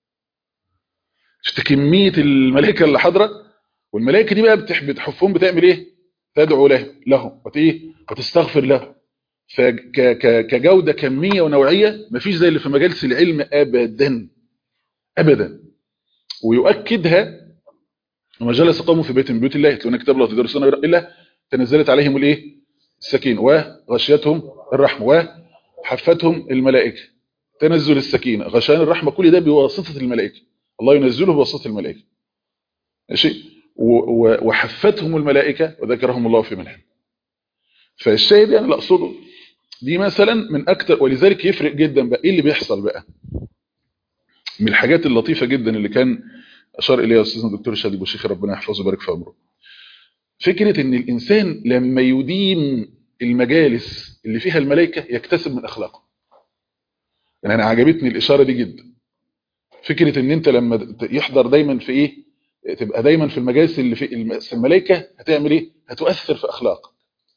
شفت كميه الملائكه اللي حاضره والملائكه دي بقى بتح- بتحفهم بتعمل ايه تدعو له لهم وتيه وتستغفر له فكجوده كميه ونوعيه مفيش زي اللي في مجالس العلم ابدا ابدا ويؤكدها وما جلس قوم في بيت من بيوت الله يتلون كتاب الله يدرسون الا تنزلت عليهم الايه السكينه وغشيتهم الرحمه وحفتهم الملائكه تنزل السكينه غشيان الرحمه كل ده بواسطه الملائكه الله ينزله بواسطه الملائكه ماشي و- و- وحفتهم الملائكه وذكرهم الله في من عنده فالشاهد يعني اللي اقصده دي مثلا من اكتر ولذلك يفرق جدا بقى ايه اللي بيحصل بقى من الحاجات اللطيفه جدا اللي كان اشار اليها استاذنا الدكتور شادي بوشيخ ربنا يحفظه ويبارك في عمره فكره ان الانسان لما يديم المجالس اللي فيها الملائكه يكتسب من اخلاقه يعني انا عجبتني الاشاره دي جدا فكره ان انت لما ت- يحضر دايما في ايه تبقى دايما في المجالس اللي في الم- في الملائكه هتعمل ايه هتؤثر في اخلاقك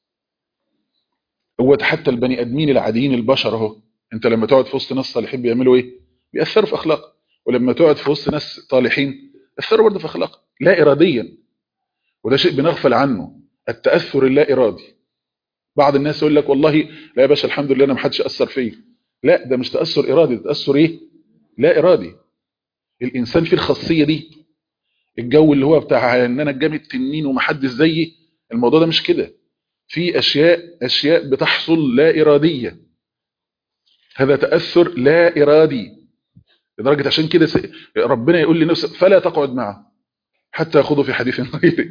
هو حتى البني ادمين العاديين البشر اهو انت لما تقعد في وسط ناس صالحين بيعملوا ايه بيأثروا في اخلاقك ولما تقعد في وسط ناس طالحين يأثروا برضه في اخلاقك لا اراديا وده شيء بنغفل عنه التأثر اللا ارادي بعض الناس يقول لك والله لا يا باشا الحمد لله انا ما حدش اثر فيا لا ده مش تأثر ارادي ده تأثر ايه لا ارادي الانسان فيه الخاصيه دي الجو اللي هو بتاع ان انا الجامد تنين ومحدش زيي الموضوع ده مش كده في اشياء اشياء بتحصل لا اراديه هذا تاثر لا ارادي لدرجه عشان كده س- ربنا يقول لنفسه فلا تقعد معه حتى ياخذوا في حديث غيره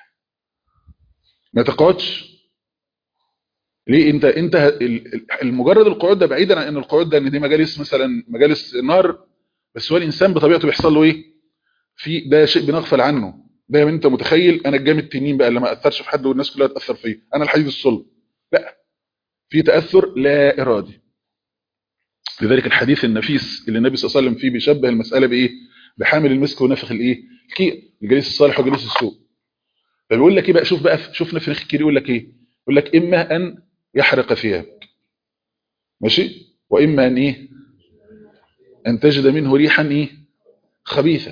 ما تقعدش ليه انت انت ال- ال- المجرد القعود ده بعيدا عن ان القعود ده ان دي مجالس مثلا مجالس نار بس هو الانسان بطبيعته بيحصل له ايه في ده شيء بنغفل عنه دايما انت متخيل انا الجامد تنين بقى اللي ما اثرش في حد والناس كلها تاثر فيا انا الحديد الصلب لا في تاثر لا ارادي لذلك الحديث النفيس اللي النبي صلى الله عليه وسلم فيه بيشبه المساله بايه بحامل المسك ونفخ الايه الكير الجليس الصالح وجليس السوء فبيقول لك ايه بقى شوف بقى شوف نفخ الكير يقول لك ايه يقول لك اما ان يحرق ثيابك ماشي واما ان ايه ان تجد منه ريحا ايه خبيثه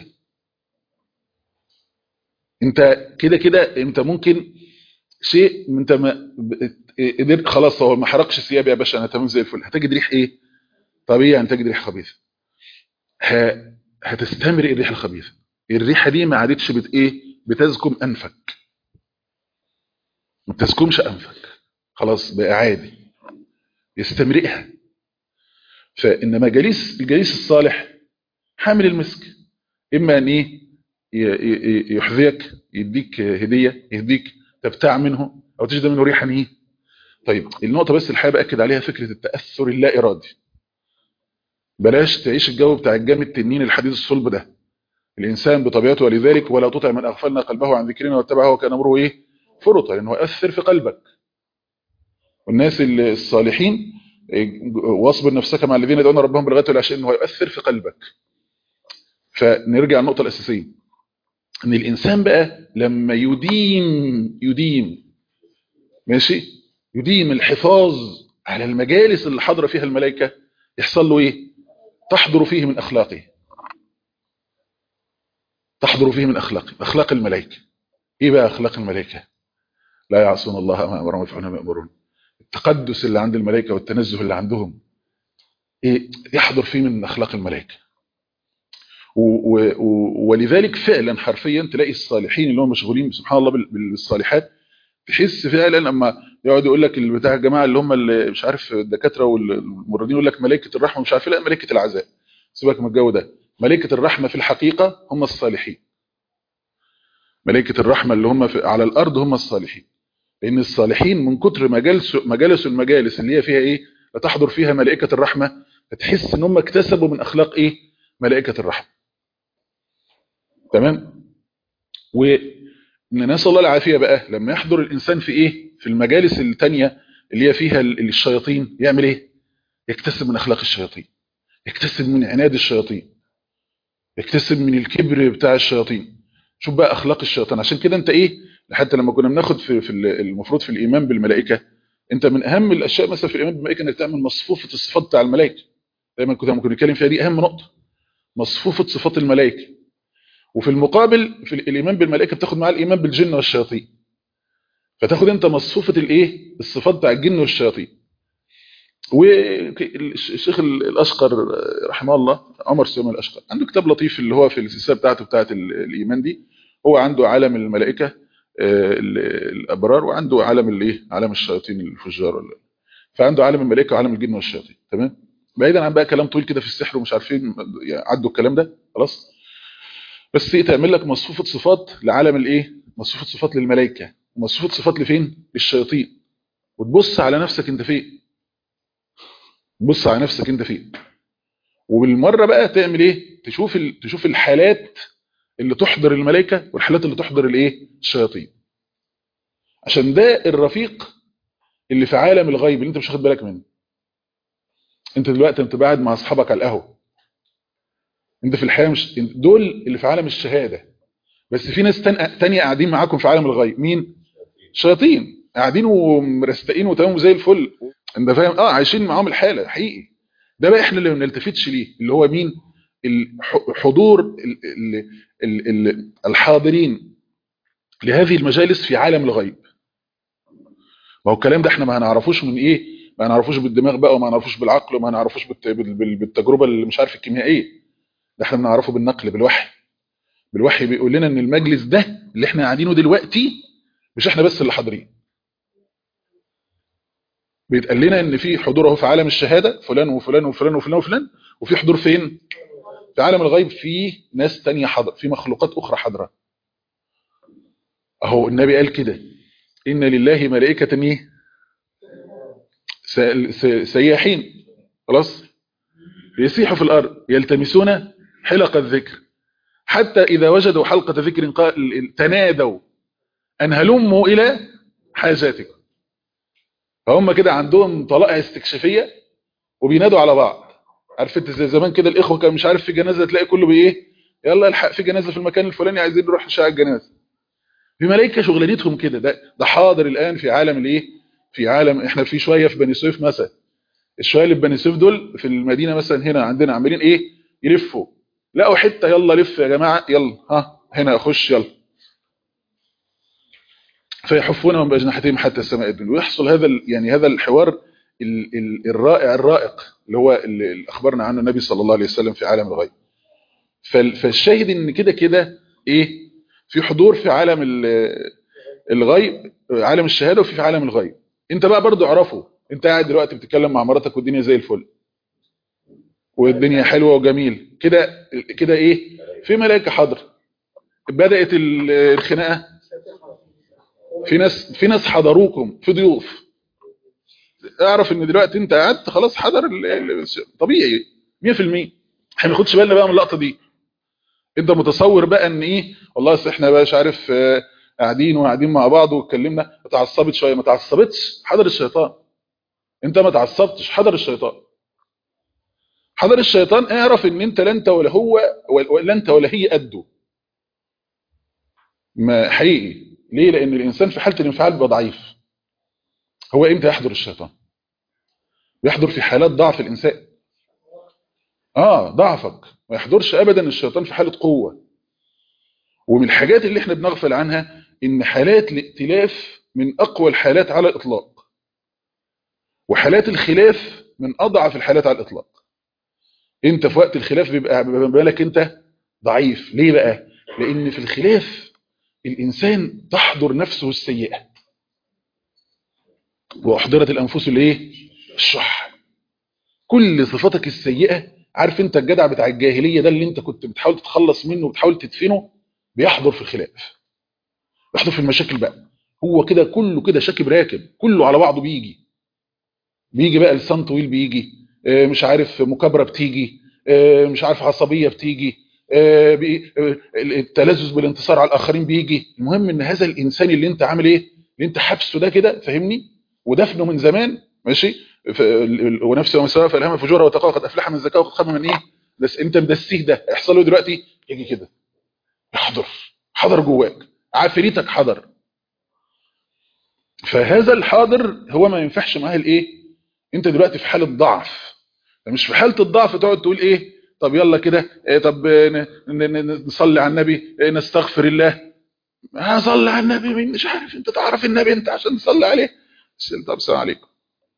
انت كده كده انت ممكن شيء انت ما ب- قدرت خلاص هو ما حرقش ثيابي يا باشا انا تمام زي الفل هتجد ريح ايه طبيعي هتجد ريح خبيثه ه- هتستمر الريح الخبيثه الريحه دي ما عادتش بت ايه بتزكم انفك ما بتزكمش انفك خلاص بقى عادي يستمرئها فانما جليس الجليس الصالح حامل المسك اما ان ايه ي- ي- يحذيك يديك هديه يهديك تبتاع منه او تجد منه ريحا ايه طيب النقطه بس اللي حابب اكد عليها فكره التاثر اللا ارادي بلاش تعيش الجو بتاع الجامد التنين الحديد الصلب ده الانسان بطبيعته ولذلك ولا تطع من اغفلنا قلبه عن ذكرنا واتبع هو كان امره ايه فرطا لانه يؤثر في قلبك والناس الصالحين واصبر نفسك مع الذين يدعون ربهم بالغداة والعشي انه يؤثر في قلبك فنرجع النقطه الاساسيه ان الانسان بقى لما يديم يديم ماشي يديم الحفاظ على المجالس اللي حاضره فيها الملائكه يحصل له ايه تحضر فيه من اخلاقه تحضر فيه من اخلاقه اخلاق الملائكه ايه بقى اخلاق الملائكه لا يعصون الله ما امرهم ويفعلون ما يامرون التقدس اللي عند الملائكه والتنزه اللي عندهم ايه يحضر فيه من اخلاق الملائكه و و و ولذلك فعلا حرفيا تلاقي الصالحين اللي هم مشغولين سبحان الله بال- بالصالحات تحس فعلا لما يقعد يقول لك بتاع الجماعه اللي هم اللي مش عارف الدكاتره والممرضين يقول لك ملائكه الرحمه مش عارف إيه، لا ملائكه العذاب سيبك من الجو ده ملائكه الرحمه في الحقيقه هم الصالحين ملائكه الرحمه اللي هم في على الارض هم الصالحين لان الصالحين من كتر ما جلسوا ما جلسوا المجالس اللي هي فيها ايه لا تحضر فيها ملائكه الرحمه فتحس ان هم اكتسبوا من اخلاق ايه ملائكة الرحمة تمام ونسأل الله العافية بقى لما يحضر الإنسان في إيه في المجالس التانية اللي هي فيها الشياطين يعمل إيه يكتسب من أخلاق الشياطين يكتسب من عناد الشياطين يكتسب من الكبر بتاع الشياطين شوف بقى أخلاق الشيطان عشان كده أنت إيه حتى لما كنا بناخد في, في المفروض في الإيمان بالملائكة أنت من أهم الأشياء مثلا في الإيمان بالملائكة أنك تعمل مصفوفة الصفات بتاع الملائكة دايما كنا كنا نتكلم فيها دي أهم نقطة مصفوفة صفات الملائكة وفي المقابل في الإيمان بالملائكة بتاخد معاه الإيمان بالجن والشياطين فتاخد أنت مصفوفة الإيه الصفات بتاع الجن والشياطين والشيخ الأشقر رحمه الله عمر سليمان الأشقر عنده كتاب لطيف اللي هو في السلسلة بتاعته بتاعة الإيمان دي هو عنده عالم الملائكة الأبرار وعنده عالم الإيه عالم الشياطين الفجار ولا فعنده عالم الملائكة وعالم الجن والشياطين تمام بعيدا عن بقى كلام طويل كده في السحر ومش عارفين يعني عدوا الكلام ده خلاص بس ايه تعمل لك مصفوفة صفات لعالم الايه مصفوفة صفات للملائكة ومصفوفة صفات لفين للشياطين وتبص على نفسك انت فين بص على نفسك انت فين وبالمرة بقى تعمل ايه تشوف ال... تشوف الحالات اللي تحضر الملائكة والحالات اللي تحضر الايه الشياطين عشان ده الرفيق اللي في عالم الغيب اللي انت مش واخد بالك منه انت دلوقتي انت قاعد مع اصحابك على القهوه انت في الحياه مش دول اللي في عالم الشهاده بس في ناس تانية قاعدين معاكم في عالم الغيب مين شياطين قاعدين ومرستقين وتمام زي الفل انت فاهم اه عايشين معاهم الحاله حقيقي ده بقى احنا اللي ما بنلتفتش ليه اللي هو مين حضور الحاضرين لهذه المجالس في عالم الغيب ما هو الكلام ده احنا ما هنعرفوش من ايه ما نعرفوش بالدماغ بقى وما نعرفوش بالعقل وما نعرفوش بالتجربة اللي مش عارف الكيميائية ده احنا بنعرفه بالنقل بالوحي بالوحي بيقول لنا ان المجلس ده اللي احنا قاعدينه دلوقتي مش احنا بس اللي حاضرين بيتقال لنا ان في حضور اهو في عالم الشهادة فلان وفلان وفلان وفلان وفلان وفي حضور فين في عالم الغيب في ناس تانية حاضر في مخلوقات اخرى حاضره اهو النبي قال كده ان لله ملائكة ايه سياحين خلاص يسيحوا في الأرض يلتمسون حلق الذكر حتى إذا وجدوا حلقة ذكر تنادوا أن هلموا إلى حاجاتكم فهم كده عندهم طلائع استكشافية وبينادوا على بعض عارف انت زي زمان كده الإخوة كان مش عارف في جنازة تلاقي كله بإيه يلا الحق في جنازة في المكان الفلاني عايزين نروح نشاع الجنازة في ملائكة شغلانتهم كده ده, ده حاضر الآن في عالم الايه في عالم احنا في شوية في بني سويف مثلا الشوية اللي في بني سويف دول في المدينة مثلا هنا عندنا عاملين ايه يلفوا لقوا حتة يلا لف يا جماعة يلا ها هنا اخش يلا فيحفونهم بأجنحتهم حتى السماء الدنيا ويحصل هذا يعني هذا الحوار ال ال الرائع الرائق اللي هو اللي اخبرنا عنه النبي صلى الله عليه وسلم في عالم الغيب فالشاهد ان كده كده ايه في حضور في عالم الغيب عالم الشهاده وفي في عالم الغيب انت بقى برضو اعرفه انت قاعد دلوقتي بتتكلم مع مراتك والدنيا زي الفل والدنيا حلوه وجميل كده كده ايه في ملائكه حاضر بدات الخناقه في ناس في ناس حضروكم في ضيوف اعرف ان دلوقتي انت قعدت خلاص حضر طبيعي 100% احنا ما ناخدش بالنا بقى من اللقطه دي انت متصور بقى ان ايه والله اصل احنا بقى مش عارف قاعدين وقاعدين مع بعض واتكلمنا اتعصبت شويه ما تعصبتش حضر الشيطان انت ما تعصبتش حضر الشيطان حضر الشيطان اعرف ان انت لا انت ولا هو ولا انت ولا هي قده ما حقيقي ليه لان الانسان في حاله الانفعال بيبقى ضعيف هو امتى يحضر الشيطان يحضر في حالات ضعف الانسان اه ضعفك ما يحضرش ابدا الشيطان في حاله قوه ومن الحاجات اللي احنا بنغفل عنها ان حالات الائتلاف من اقوى الحالات على الاطلاق وحالات الخلاف من اضعف الحالات على الاطلاق انت في وقت الخلاف بيبقى بالك انت ضعيف ليه بقى لان في الخلاف الانسان تحضر نفسه السيئه واحضرت الانفس الايه الشح كل صفاتك السيئه عارف انت الجدع بتاع الجاهليه ده اللي انت كنت بتحاول تتخلص منه وبتحاول تدفنه بيحضر في الخلاف بيحضر في المشاكل بقى هو كده كله كده شاكب راكب كله على بعضه بيجي بيجي بقى لسان طويل بيجي مش عارف مكابره بتيجي آه، مش عارف عصبيه بتيجي آه، بي- آه، التلذذ بالانتصار على الاخرين بيجي المهم ان هذا الانسان اللي انت عامل ايه اللي انت حبسه ده كده فاهمني ودفنه من زمان ماشي ف- ال- ال- ونفسه وما سواها فالهمها فجورها وتقوى قد افلح من زكاه وقد خاب من ايه بس انت مدسيه ده يحصل له دلوقتي يجي كده يحضر حضر جواك عافريتك حضر فهذا الحاضر هو ما ينفعش معاه الايه انت دلوقتي في حاله ضعف مش في حاله الضعف تقعد تقول ايه طب يلا كده إيه طب ن- ن- ن- نصلي على النبي إيه نستغفر الله هصلي على النبي مين مش عارف انت تعرف النبي انت عشان تصلي عليه بس- طب السلام عليكم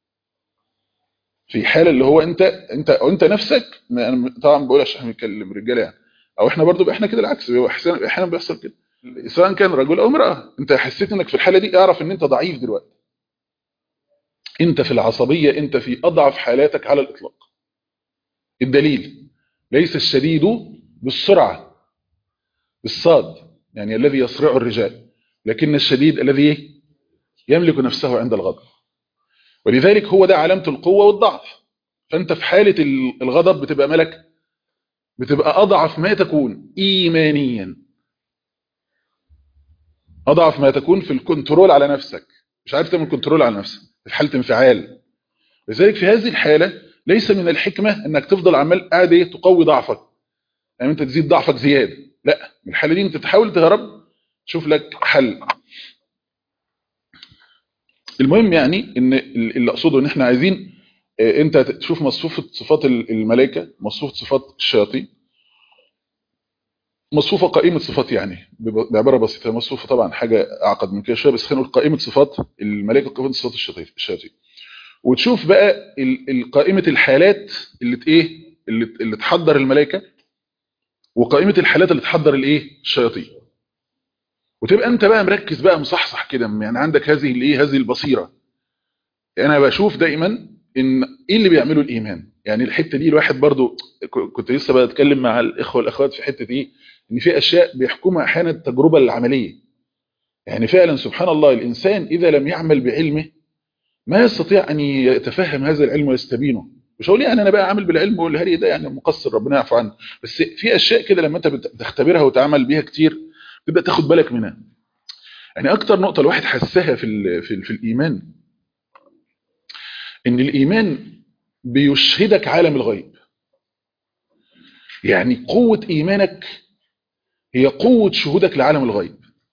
في حاله اللي هو انت انت انت نفسك ما انا طبعا بقول عشان احنا بنتكلم رجاله يعني او احنا برضو احنا كده العكس بيبقى احيانا احيانا بيحصل كده سواء كان رجل او امراه انت حسيت انك في الحاله دي اعرف ان انت ضعيف دلوقتي انت في العصبيه انت في اضعف حالاتك على الاطلاق الدليل ليس الشديد بالسرعه بالصاد يعني الذي يصرع الرجال لكن الشديد الذي يملك نفسه عند الغضب ولذلك هو ده علامه القوه والضعف فانت في حاله الغضب بتبقى ملك بتبقى اضعف ما تكون ايمانيا اضعف ما تكون في الكنترول على نفسك مش عارف تعمل كنترول على نفسك في حاله انفعال لذلك في هذه الحاله ليس من الحكمه انك تفضل عمال قاعد ايه تقوي ضعفك يعني انت تزيد ضعفك زياده لا من الحاله دي انت تحاول تهرب تشوف لك حل المهم يعني ان اللي اقصده ان احنا عايزين آه، انت تشوف مصفوفه صفات الملائكه مصفوفه صفات الشياطين مصفوفه قائمه صفات يعني بب- بعباره بسيطه مصفوفه طبعا حاجه اعقد من كده شويه بس خلينا نقول قائمه صفات الملائكه قائمه صفات الشياطين الشياطين وتشوف بقى ال- ال- قائمه الحالات اللي ت- ايه اللي ت- اللي تحضر الملائكه وقائمه الحالات اللي تحضر الايه الشياطين وتبقى انت بقى مركز بقى مصحصح كده يعني عندك هذه الايه هذه البصيره انا بشوف دايما ان ايه اللي بيعمله الايمان يعني الحته دي الواحد برضو ك- كنت لسه بتكلم مع الاخوه والاخوات في حته ايه ان في اشياء بيحكمها احيانا التجربه العمليه يعني فعلا سبحان الله الانسان اذا لم يعمل بعلمه ما يستطيع ان يتفهم هذا العلم ويستبينه مش هقول يعني انا بقى عامل بالعلم والهري ده يعني مقصر ربنا يعفو عنه بس في اشياء كده لما انت بت- بتختبرها وتعمل بيها كتير تبدا تاخد بالك منها يعني اكتر نقطه الواحد حسها في ال في, ال في الايمان ان الايمان بيشهدك عالم الغيب يعني قوه ايمانك هي قوه شهودك لعالم الغيب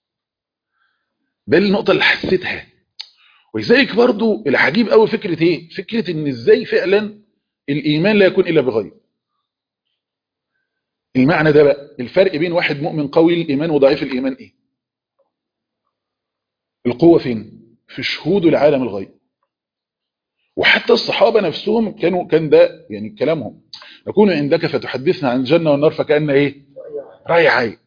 ده النقطه اللي حسيتها ولذلك برضو العجيب قوي فكره ايه فكره ان ازاي فعلا الايمان لا يكون الا بغيب المعنى ده بقى الفرق بين واحد مؤمن قوي الايمان وضعيف الايمان ايه القوه فين في شهود العالم الغيب وحتى الصحابه نفسهم كانوا كان ده يعني كلامهم نكون عندك فتحدثنا عن الجنه والنار فكان ايه راي عين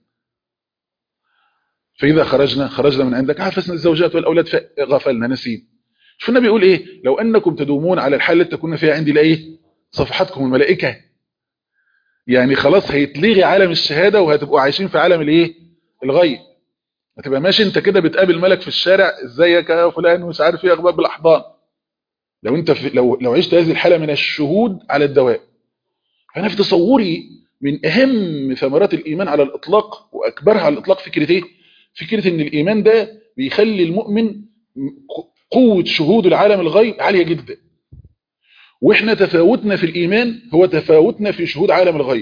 فاذا خرجنا خرجنا من عندك عافسنا الزوجات والاولاد فغفلنا نسينا شوف النبي يقول ايه لو انكم تدومون على الحال التي تكون فيها عندي لايه صفحتكم الملائكه يعني خلاص هيتلغي عالم الشهاده وهتبقوا عايشين في عالم الايه الغيب هتبقى ماشي انت كده بتقابل ملك في الشارع ازيك يا فلان ومش عارف ايه اخبار بالاحضان لو انت في لو لو عشت هذه الحاله من الشهود على الدوام فانا في تصوري من اهم ثمرات الايمان على الاطلاق واكبرها على الاطلاق فكره ايه فكره ان الايمان ده بيخلي المؤمن قوه شهود العالم الغيب عاليه جدا واحنا تفاوتنا في الايمان هو تفاوتنا في شهود عالم الغيب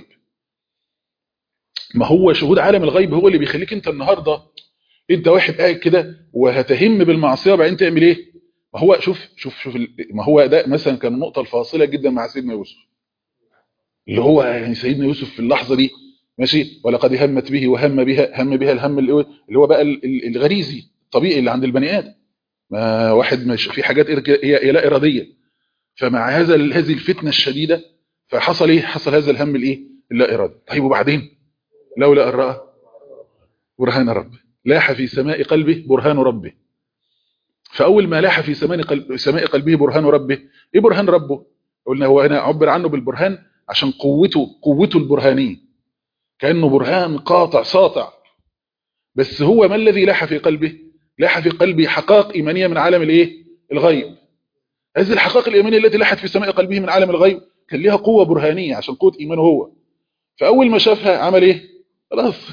ما هو شهود عالم الغيب هو اللي بيخليك انت النهارده انت واحد قاعد كده وهتهم بالمعصيه وبعدين تعمل ايه ما هو شوف شوف شوف ما هو ده مثلا كان النقطه الفاصله جدا مع سيدنا يوسف اللي هو يعني سيدنا يوسف في اللحظه دي ماشي ولقد همت به وهم بها هم بها الهم اللي هو اللي هو بقى الغريزي الطبيعي اللي عند البني ادم ما واحد مش في حاجات هي هي لا اراديه فمع هذا هذه الفتنه الشديده فحصل ايه حصل هذا الهم الايه اللا ارادي طيب وبعدين لولا ان راى برهان ربه لاح في سماء قلبه برهان ربه فاول ما لاح في سماء قلب سماء قلبه برهان ربه ايه برهان ربه قلنا هو هنا عبر عنه بالبرهان عشان قوته قوته البرهانيه كانه برهان قاطع ساطع بس هو ما الذي لاح في قلبه لاح في قلبه حقائق ايمانيه من عالم الايه الغيب هذه الحقائق الايمانيه التي لاحت في سماء قلبه من عالم الغيب كان ليها قوه برهانيه عشان قوه ايمانه هو فاول ما شافها عمل ايه خلاص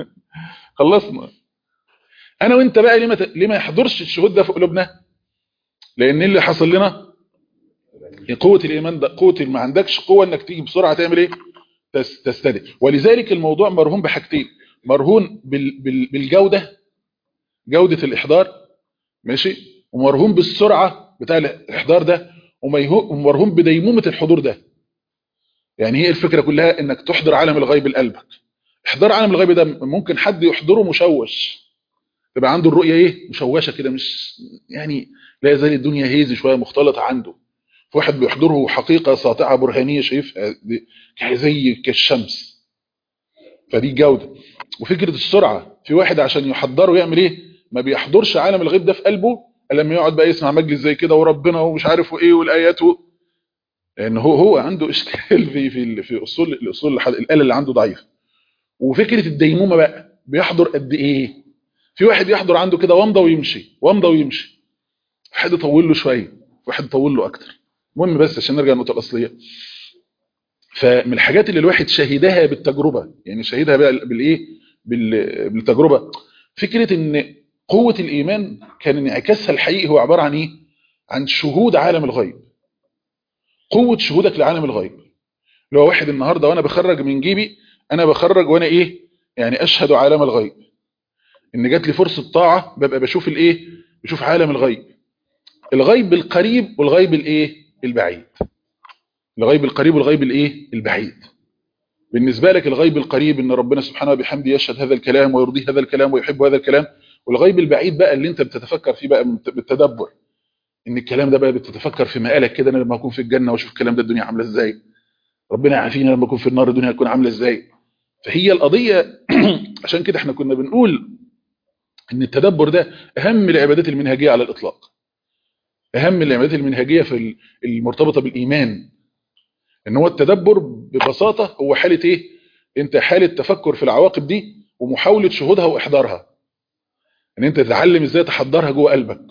خلصنا انا وانت بقى ليه ما ت... ليه ما يحضرش الشهود ده في قلوبنا لان اللي حصل لنا قوه الايمان ده قوه ما عندكش قوه انك تيجي بسرعه تعمل ايه تس... تستدعي ولذلك الموضوع مرهون بحاجتين مرهون بال... بال... بالجوده جوده الاحضار ماشي ومرهون بالسرعه بتاع الاحضار ده ومرهون بديمومه الحضور ده يعني هي الفكره كلها انك تحضر عالم الغيب لقلبك احضار عالم الغيب ده ممكن حد يحضره مشوش تبقى عنده الرؤيه ايه مشوشه كده مش يعني لا يزال الدنيا هيزي شويه مختلطه عنده في واحد بيحضره حقيقه ساطعه برهانيه شايفها زي كالشمس فدي جوده وفكره السرعه في واحد عشان يحضره يعمل ايه ما بيحضرش عالم الغيب ده في قلبه الا لما يقعد بقى يسمع مجلس زي كده وربنا ومش عارف ايه والايات لان هو هو عنده اشكال في في في اصول الاصول الاله اللي عنده ضعيف وفكره الديمومه بقى بيحضر قد ايه في واحد يحضر عنده كده ومضه ويمشي ومضه ويمشي واحد يطول له شويه واحد يطول له اكتر المهم بس عشان نرجع للنقطه الاصليه فمن الحاجات اللي الواحد شهدها بالتجربه يعني شهدها بقى بالايه بالتجربه فكره ان قوه الايمان كان انعكاسها الحقيقي هو عباره عن ايه عن شهود عالم الغيب قوه شهودك لعالم الغيب لو واحد النهارده وانا بخرج من جيبي انا بخرج وانا ايه يعني اشهد عالم الغيب ان جات لي فرصه طاعه ببقى بشوف الايه بشوف عالم الغيب الغيب القريب والغيب الايه البعيد الغيب القريب والغيب الايه البعيد بالنسبه لك الغيب القريب ان ربنا سبحانه وبحمده يشهد هذا الكلام ويرضيه هذا الكلام ويحب هذا الكلام والغيب البعيد بقى اللي انت بتتفكر فيه بقى بالتدبر ان الكلام ده بقى بتتفكر في مقالك كده انا لما اكون في الجنه واشوف الكلام ده الدنيا عامله ازاي ربنا يعافينا لما اكون في النار الدنيا هتكون عامله ازاي فهي القضيه عشان كده احنا كنا بنقول ان التدبر ده اهم العبادات المنهجيه على الاطلاق اهم العبادات المنهجيه في المرتبطه بالايمان ان هو التدبر ببساطه هو حاله ايه انت حاله تفكر في العواقب دي ومحاوله شهودها واحضارها ان انت تتعلم ازاي تحضرها جوه قلبك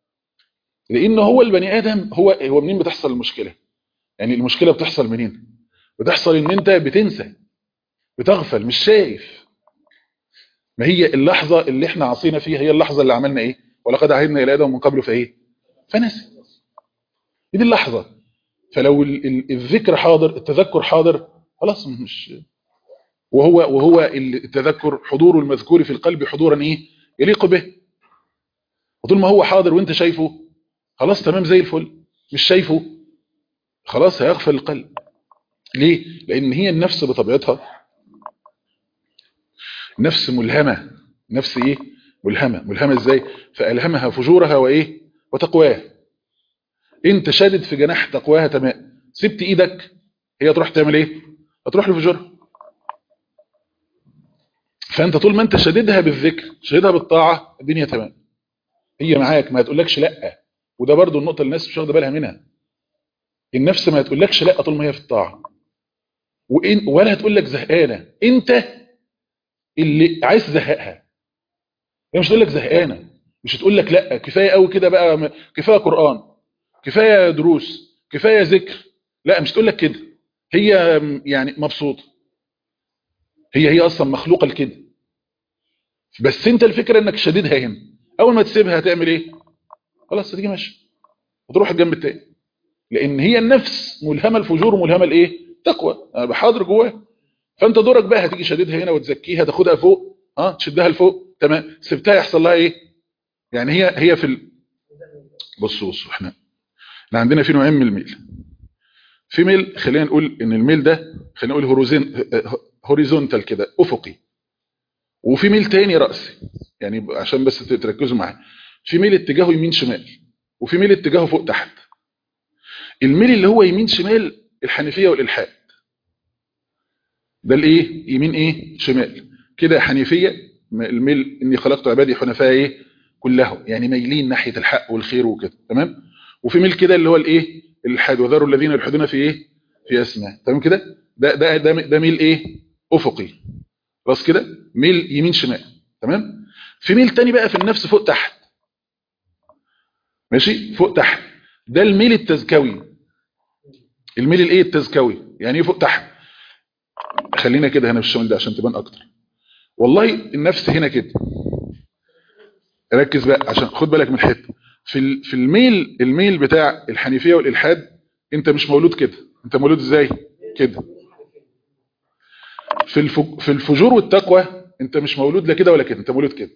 لان هو البني ادم هو هو منين بتحصل المشكله يعني المشكله بتحصل منين بتحصل ان انت بتنسى بتغفل مش شايف ما هي اللحظه اللي احنا عصينا فيها هي اللحظه اللي عملنا ايه ولقد عهدنا الى ادم من قبل فايه فنسي دي اللحظه فلو الذكر حاضر التذكر حاضر خلاص مش وهو وهو التذكر حضور المذكور في القلب حضورا ايه يليق به وطول ما هو حاضر وانت شايفه خلاص تمام زي الفل مش شايفه خلاص هيغفل القلب ليه لان هي النفس بطبيعتها نفس ملهمة نفس ايه ملهمة ملهمة ازاي فألهمها فجورها وايه وتقواها انت شادد في جناح تقواها تمام سبت ايدك هي تروح تعمل ايه هتروح لفجورها فانت طول ما انت شاددها بالذكر شاددها بالطاعة الدنيا تمام هي معاك ما تقولكش لا وده برضو النقطة اللي الناس مش واخده بالها منها النفس ما تقولكش لا طول ما هي في الطاعة وإن ولا هتقول لك زهقانه انت اللي عايز تزهقها هي مش تقول لك زهقانه مش هتقول لك لا كفايه قوي كده بقى كفايه قران كفايه دروس كفايه ذكر لا مش تقول لك كده هي يعني مبسوطه هي هي اصلا مخلوقه لكده بس انت الفكره انك شديدها هنا اول ما تسيبها هتعمل ايه خلاص هتيجي ماشي وتروح الجنب التاني لان هي النفس ملهمه الفجور وملهمه الايه تقوى انا بحاضر جواها فانت دورك بقى هتيجي شديدها هنا وتزكيها تاخدها فوق اه تشدها لفوق تمام سبتها يحصل لها ايه يعني هي هي في ال... بصوا بصوا احنا احنا عندنا في نوعين من الميل في ميل خلينا نقول ان الميل ده خلينا نقول هوريزون هوريزونتال كده افقي وفي ميل تاني راسي يعني عشان بس تركزوا معايا في ميل اتجاهه يمين شمال وفي ميل اتجاهه فوق تحت الميل اللي هو يمين شمال الحنيفيه والالحاد ده الايه يمين ايه شمال كده حنيفيه الميل اني خلقت عبادي حنفاء ايه كلهم يعني مايلين ناحيه الحق والخير وكده تمام وفي ميل كده اللي هو الايه الحاد وذروا الذين يلحدون في ايه في اسماء تمام كده ده ده ده, ده ميل ايه افقي خلاص كده ميل يمين شمال تمام في ميل تاني بقى في النفس فوق تحت ماشي فوق تحت ده الميل التزكوي الميل الايه التزكوي يعني ايه فوق تحت خلينا كده هنا في الشمال ده عشان تبان اكتر والله النفس هنا كده ركز بقى عشان خد بالك من الحته في ال- في الميل الميل بتاع الحنيفيه والالحاد انت مش مولود كده انت مولود ازاي كده في الف- في الفجور والتقوى انت مش مولود لا كده ولا كده انت مولود كده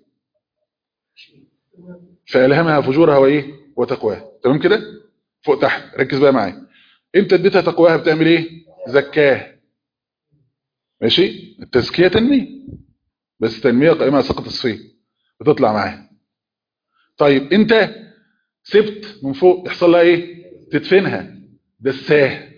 فالهمها فجورها وايه وتقواها تمام كده فوق تحت ركز بقى معايا انت اديتها تقواها بتعمل ايه زكاه ماشي التزكيه تنميه بس تنميه قائمه على سقط الصفيه بتطلع معاها طيب انت سبت من فوق يحصل لها ايه تدفنها دساه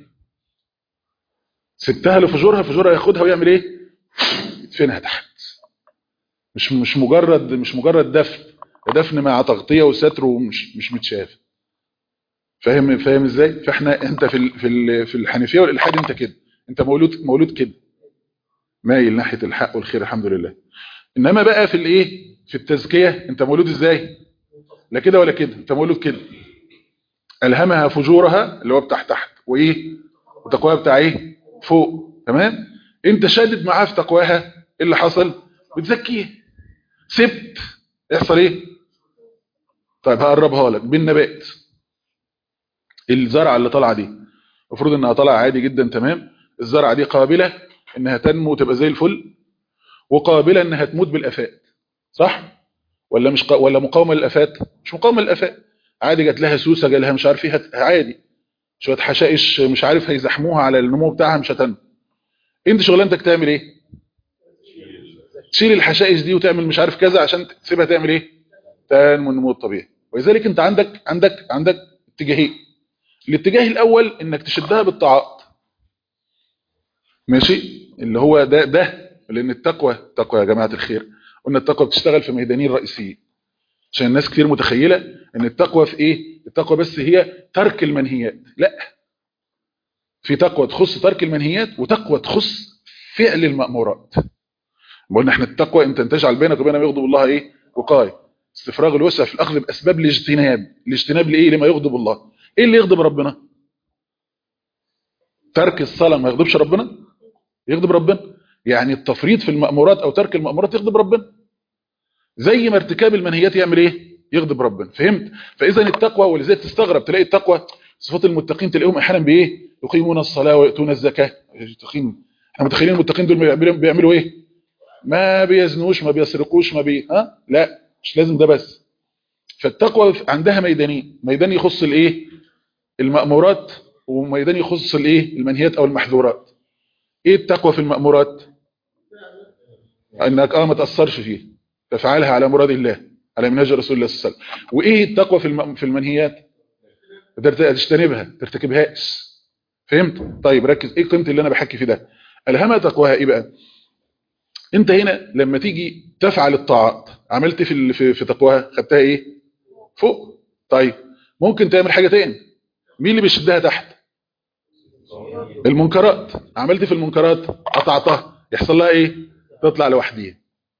سبتها لفجورها فجورها ياخدها ويعمل ايه يدفنها تحت مش مش مجرد مش مجرد دفن ده دفن مع تغطيه وستر ومش مش متشاف فاهم فاهم ازاي فاحنا انت في ال- في ال- في الحنيفيه والالحاد انت كده انت مولود مولود كده مايل ناحيه الحق والخير الحمد لله انما بقى في الايه في التزكيه انت مولود ازاي لا كده ولا كده انت مولود كده الهمها فجورها اللي هو بتاع تحت وايه وتقواها بتاع ايه فوق تمام انت شادد معاها في تقواها ايه اللي حصل بتزكيه سبت يحصل ايه طيب هقربها لك بالنبات الزرعه اللي طالعه دي المفروض انها طالعه عادي جدا تمام الزرعه دي قابله انها تنمو وتبقى زي الفل وقابله انها تموت بالافات صح ولا مش قا... ولا مقاومه للافات مش مقاومه للافات عادي جات لها سوسه جالها مش عارف ايه هت- عادي شويه حشائش مش عارف هيزحموها على النمو بتاعها مش هتنمو انت شغلانتك تعمل ايه تشيل الحشائش دي وتعمل مش عارف كذا عشان تسيبها تعمل ايه تنمو النمو الطبيعي ولذلك انت عندك عندك عندك اتجاهين الاتجاه الاول انك تشدها بالطاعات ماشي اللي هو ده ده لان التقوى التقوى يا جماعه الخير قلنا التقوى بتشتغل في ميدانين رئيسيين عشان الناس كتير متخيله ان التقوى في ايه التقوى بس هي ترك المنهيات لا في تقوى تخص ترك المنهيات وتقوى تخص فعل المأمورات قلنا احنا التقوى ان تجعل بينك وبين ما يغضب الله ايه وقايه استفراغ الوسع في الاخذ باسباب الاجتناب الاجتناب لايه لما يغضب الله ايه اللي يغضب ربنا ترك الصلاه ما يغضبش ربنا يغضب ربنا يعني التفريط في المأمورات او ترك المأمورات يغضب ربنا زي ما ارتكاب المنهيات يعمل ايه يغضب ربنا فهمت فاذا التقوى ولذلك تستغرب تلاقي التقوى صفات المتقين تلاقيهم احيانا بايه يقيمون الصلاه ويؤتون الزكاه المتقين احنا متخيلين المتقين دول بيعملوا بيعملوا ايه ما بيزنوش ما بيسرقوش ما بي ها لا مش لازم ده بس فالتقوى عندها ميدانين ميدان يخص الايه المأمورات وميدان يخص الايه المنهيات او المحظورات ايه التقوى في المأمورات انك اه ما تاثرش فيه تفعلها على مراد الله على منهج رسول الله صلى الله عليه وسلم وايه التقوى في الم... في المنهيات ترت- تجتنبها ترتكبهاش فهمت طيب ركز ايه قيمه اللي انا بحكي فيه ده الهمها تقواها ايه بقى انت هنا لما تيجي تفعل الطاعات عملت في ال- في, في تقواها خدتها ايه فوق طيب ممكن تعمل حاجه تاني مين اللي بيشدها تحت المنكرات عملت في المنكرات قطعتها يحصل لها ايه تطلع لوحديها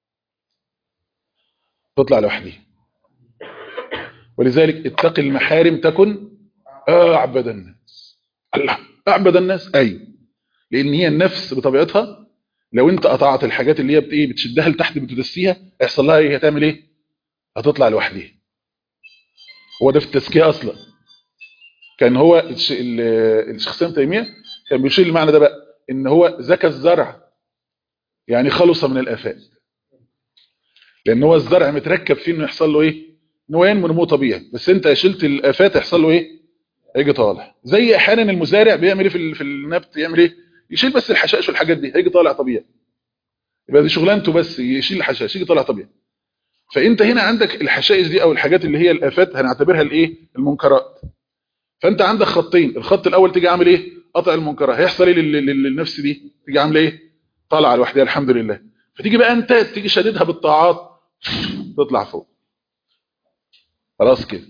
تطلع لوحديها ولذلك اتق المحارم تكن اعبد الناس الله اعبد الناس اي لان هي النفس بطبيعتها لو انت قطعت الحاجات اللي هي بت- ايه بتشدها لتحت بتدسيها هيحصل لها ايه هتعمل ايه هتطلع لوحديها هو ده في التزكيه اصلا كان هو الش- ال- الشيخ سام تيميه كان بيشير المعنى ده بقى ان هو زكى الزرع يعني خلص من الافات لان هو الزرع متركب فيه انه يحصل له ايه ان هو ينمو نمو طبيعي بس انت شلت الافات يحصل له ايه هيجي طالع زي احيانا المزارع بيعمل ايه في ال- في النبت يعمل ايه يشيل بس الحشائش والحاجات دي هيجي طالع طبيعي يبقى دي شغلانته بس يشيل الحشائش يجي طالع طبيعي فانت هنا عندك الحشائش دي او الحاجات اللي هي الافات هنعتبرها الايه المنكرات فانت عندك خطين الخط الاول تيجي عامل ايه قطع المنكرات هيحصل ايه لل- لل- للنفس دي تيجي عامله ايه طالعه لوحدها الحمد لله فتيجي بقى انت تيجي شاددها بالطاعات تطلع فوق خلاص كده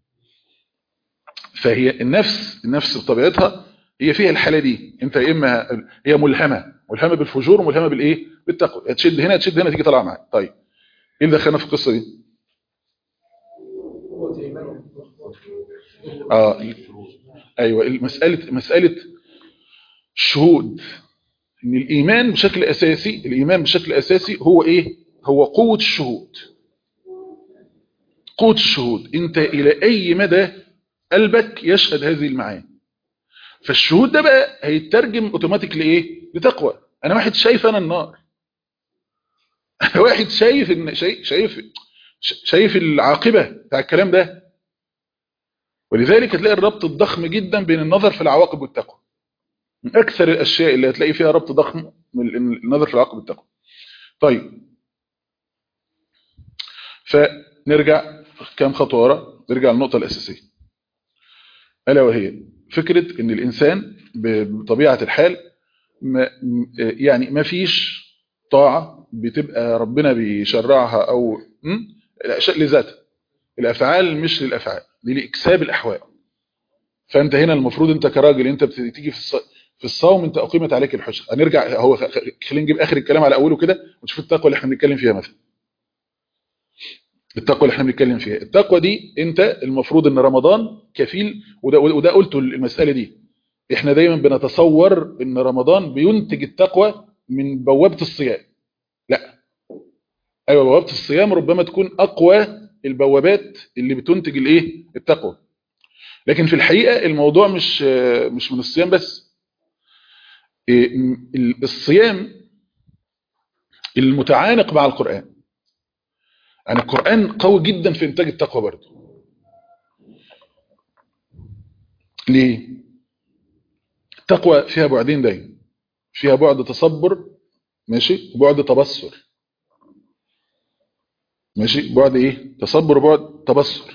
فهي النفس النفس بطبيعتها هي فيها الحاله دي انت يا اما هي ملهمه ملهمه بالفجور وملهمه بالايه بالتقوى تشد هنا تشد هنا تيجي طالعه معاك طيب ايه اللي دخلنا في القصه دي اه ايوه مساله مساله الشهود ان الايمان بشكل اساسي الايمان بشكل اساسي هو ايه هو قوة الشهود قوة الشهود انت الى اي مدى قلبك يشهد هذه المعاني فالشهود ده بقى هيترجم اوتوماتيك لايه لتقوى انا واحد شايف انا النار واحد شايف ان شايف شايف شايف العاقبة بتاع الكلام ده ولذلك هتلاقي الربط الضخم جدا بين النظر في العواقب والتقوى من اكثر الاشياء اللي هتلاقي فيها ربط ضخم من النظر في العواقب والتقوى طيب فنرجع كام خطوه ورا نرجع للنقطه الاساسيه الا وهي فكره ان الانسان بطبيعه الحال ما يعني ما فيش طاعه بتبقى ربنا بيشرعها او الاشياء لذاتها الافعال مش للافعال دي لاكساب الاحوال فانت هنا المفروض انت كراجل انت بتيجي في الص... في الصوم انت اقيمت عليك الحجه هنرجع هو خلينا نجيب اخر الكلام على اوله كده ونشوف التقوى اللي احنا بنتكلم فيها مثلا التقوى اللي احنا بنتكلم فيها التقوى دي انت المفروض ان رمضان كفيل وده وده قلته المساله دي احنا دايما بنتصور ان رمضان بينتج التقوى من بوابه الصيام لا ايوه بوابه الصيام ربما تكون اقوى البوابات اللي بتنتج الايه التقوى لكن في الحقيقه الموضوع مش مش من الصيام بس الصيام المتعانق مع القرآن يعني القرآن قوي جدا في إنتاج التقوى برضه ليه؟ التقوى فيها بعدين دايما فيها بعد تصبر ماشي وبعد تبصر ماشي بعد ايه تصبر وبعد تبصر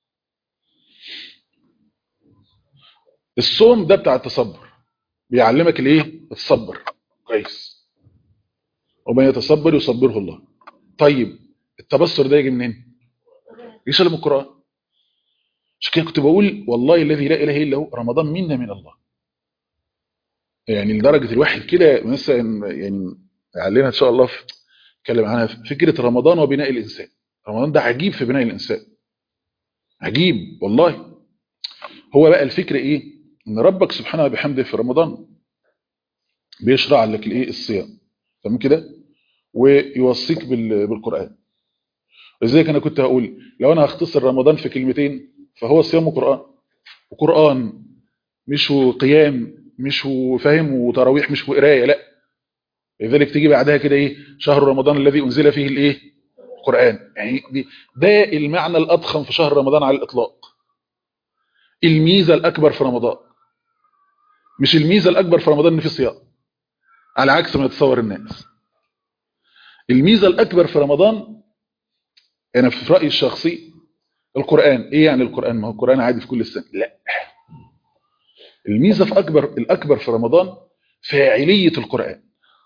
الصوم ده بتاع التصبر بيعلمك الايه الصبر كويس ومن يتصبر يصبره الله طيب التبصر ده يجي منين يجي من القران عشان كده كنت بقول والله الذي لا اله الا هو رمضان منا من الله يعني لدرجه الواحد كده مثلا يعني علينا ان شاء الله في اتكلم عنها فكره رمضان وبناء الانسان رمضان ده عجيب في بناء الانسان عجيب والله هو بقى الفكره ايه ان ربك سبحانه وبحمده في رمضان بيشرع لك الايه الصيام تمام كده ويوصيك بالقران لذلك انا كنت هقول لو انا هختصر رمضان في كلمتين فهو صيام وقران وقران مش قيام مش فاهم وتراويح مش قرايه لا لذلك تيجي بعدها كده ايه شهر رمضان الذي انزل فيه الايه القران يعني دي ده المعنى الاضخم في شهر رمضان على الاطلاق الميزه الاكبر في رمضان مش الميزه الاكبر في رمضان ان في صيام على عكس ما يتصور الناس الميزه الاكبر في رمضان انا في رايي الشخصي القران ايه يعني القران ما هو القران عادي في كل السنه لا الميزه في اكبر الاكبر في رمضان فاعليه القران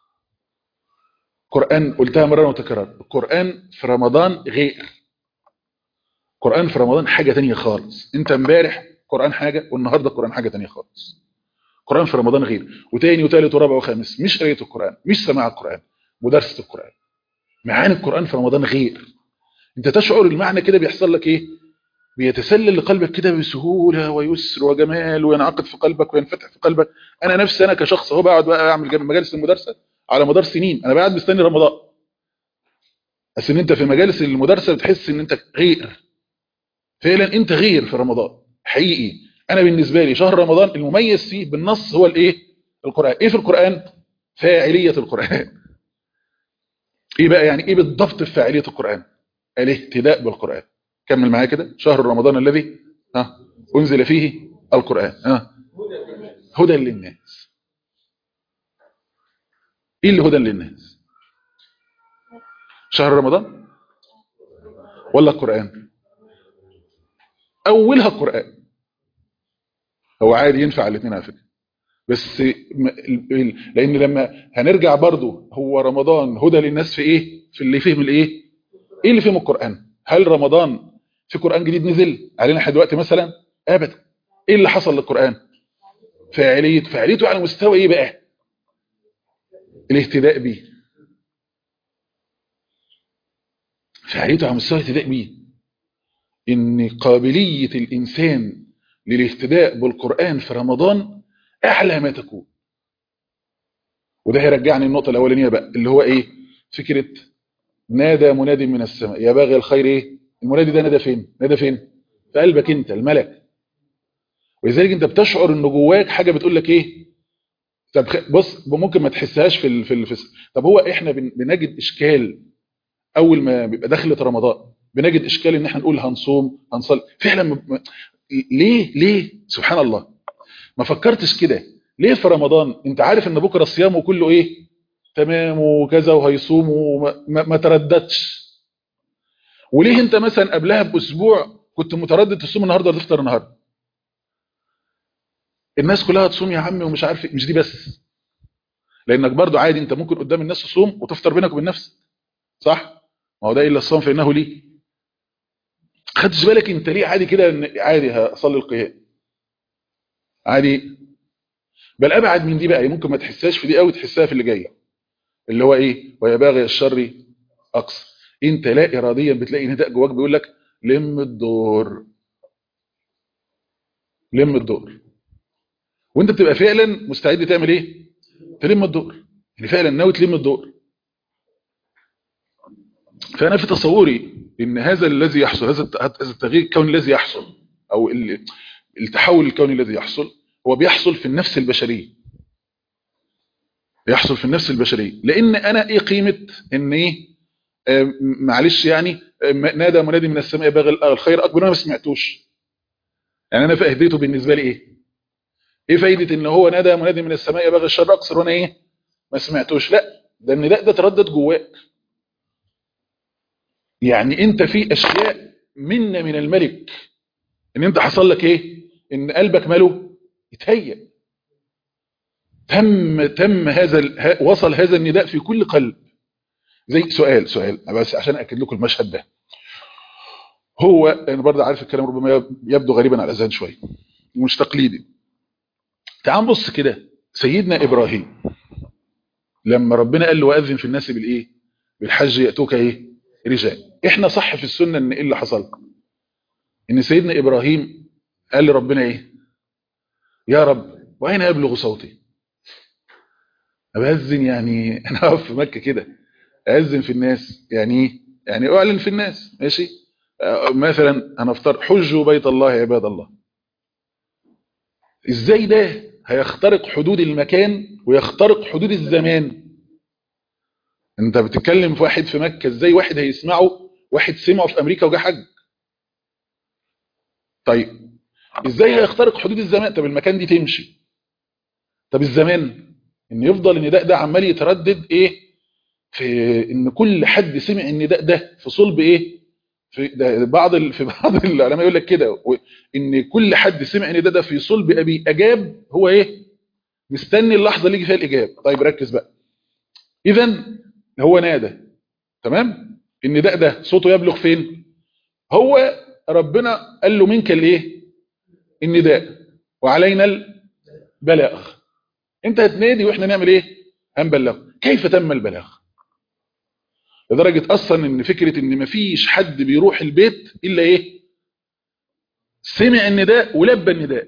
القران قلتها مره وتكرار القران في رمضان غير القران في رمضان حاجه تانية خالص انت امبارح قران حاجه والنهارده القران حاجه تانية خالص القرآن في رمضان غير وتاني وتالت ورابع وخامس مش قرايه القرآن مش سماع القرآن مدرسة القرآن معاني القرآن في رمضان غير انت تشعر المعنى كده بيحصل لك ايه بيتسلل لقلبك كده بسهولة ويسر وجمال وينعقد في قلبك وينفتح في قلبك انا نفسي انا كشخص هو بقعد بقى اعمل جنب مجالس المدرسة على مدار سنين انا قاعد مستني رمضان بس ان انت في مجالس المدرسة بتحس ان انت غير فعلا انت غير في رمضان حقيقي انا بالنسبه لي شهر رمضان المميز فيه بالنص هو الايه القران ايه في القران فاعليه القران ايه بقى يعني ايه بالضبط في فاعليه القران الاهتداء بالقران كمل معايا كده شهر رمضان الذي ها انزل فيه القران ها هدى للناس ايه اللي هدى للناس شهر رمضان ولا القران اولها القران هو عادي ينفع الاثنين على فكره بس لان لما هنرجع برضو هو رمضان هدى للناس في ايه في اللي فهم الايه ايه اللي فهم القران هل رمضان في قران جديد نزل علينا احنا دلوقتي مثلا ابدا ايه اللي حصل للقران فاعليه فاعليته على مستوى ايه بقى الاهتداء بيه فاعليته على مستوى الاهتداء بيه ان قابليه الانسان للاهتداء بالقرآن في رمضان أعلى ما تكون وده هيرجعني النقطه الاولانيه بقى اللي هو ايه فكره نادى مناد من السماء يا باغي الخير ايه المنادي ده نادى فين نادى فين في قلبك انت الملك ولذلك انت بتشعر ان جواك حاجه بتقول لك ايه طب خ- بص ممكن ما تحسهاش في ال... في, ال... في الس- طب هو احنا بن... بنجد اشكال اول ما بيبقى دخلت رمضان بنجد اشكال ان احنا نقول هنصوم هنصلي فعلا م... م- ليه ليه سبحان الله ما فكرتش كده ليه في رمضان انت عارف ان بكره الصيام وكله ايه تمام وكذا وهيصوم وما ما, ما ترددش وليه انت مثلا قبلها باسبوع كنت متردد تصوم النهارده ولا تفطر النهارده الناس كلها تصوم يا عمي ومش عارف إيه. مش دي بس لانك برضو عادي انت ممكن قدام الناس تصوم وتفطر بينك وبين نفسك صح ما هو ده الا الصوم فانه لي خدتش بالك انت ليه عادي كده إن عادي هصلي القيام عادي بل ابعد من دي بقى ممكن ما تحسهاش في دي قوي تحسها في اللي جايه اللي هو ايه ويا باغي الشر اقصى انت لا اراديا بتلاقي نداء جواك بيقول لك لم الدور لم الدور وانت بتبقى فعلا مستعد تعمل ايه تلم الدور يعني فعلا ناوي تلم الدور فانا في تصوري ان هذا الذي يحصل هذا الت- هذا التغيير الكوني الذي يحصل او ال- التحول الكوني الذي يحصل هو بيحصل في النفس البشريه يحصل في النفس البشريه لان انا ايه قيمه ان ايه آه، معلش يعني آه، نادى منادي من السماء باغي الخير اكبر انا ما سمعتوش يعني انا فائدته بالنسبه لي ايه ايه فايده ان هو نادى منادي من السماء باغي الشر اقصر وانا ايه ما سمعتوش لا ده النداء ده تردد جواك يعني انت في اشياء منا من الملك ان انت حصل لك ايه ان قلبك ماله يتهيأ تم تم هذا ال- ه- وصل هذا النداء في كل قلب زي سؤال سؤال بس عشان اكد لكم المشهد ده هو انا برضه عارف الكلام ربما يبدو غريبا على الاذهان شويه ومش تقليدي تعال نبص كده سيدنا ابراهيم لما ربنا قال له واذن في الناس بالايه بالحج ياتوك ايه رجال احنا صح في السنه ان ايه اللي حصل ان سيدنا ابراهيم قال لربنا ايه يا رب واين يبلغ صوتي أبأذن يعني انا اقف في مكه كده اذن في الناس يعني ايه يعني اعلن في الناس ماشي آه، مثلا انا افترض حجوا بيت الله يا عباد الله ازاي ده هيخترق حدود المكان ويخترق حدود الزمان انت بتتكلم في واحد في مكة ازاي واحد هيسمعه واحد سمعه في امريكا وجا حج طيب ازاي هيخترق حدود الزمان طب المكان دي تمشي طب الزمان ان يفضل النداء ده عمال يتردد ايه في ان كل حد سمع النداء ده في صلب ايه في ده بعض ال... في بعض العلماء يقول لك كده و- ان كل حد سمع النداء ده في صلب ابي اجاب هو ايه مستني اللحظه اللي يجي فيها الاجابه طيب ركز بقى اذا هو نادى تمام النداء ده صوته يبلغ فين هو ربنا قال له منك الايه النداء وعلينا البلاغ انت هتنادي واحنا نعمل ايه هنبلغ كيف تم البلاغ لدرجة اصلا ان فكرة ان مفيش حد بيروح البيت الا ايه سمع النداء ولبى النداء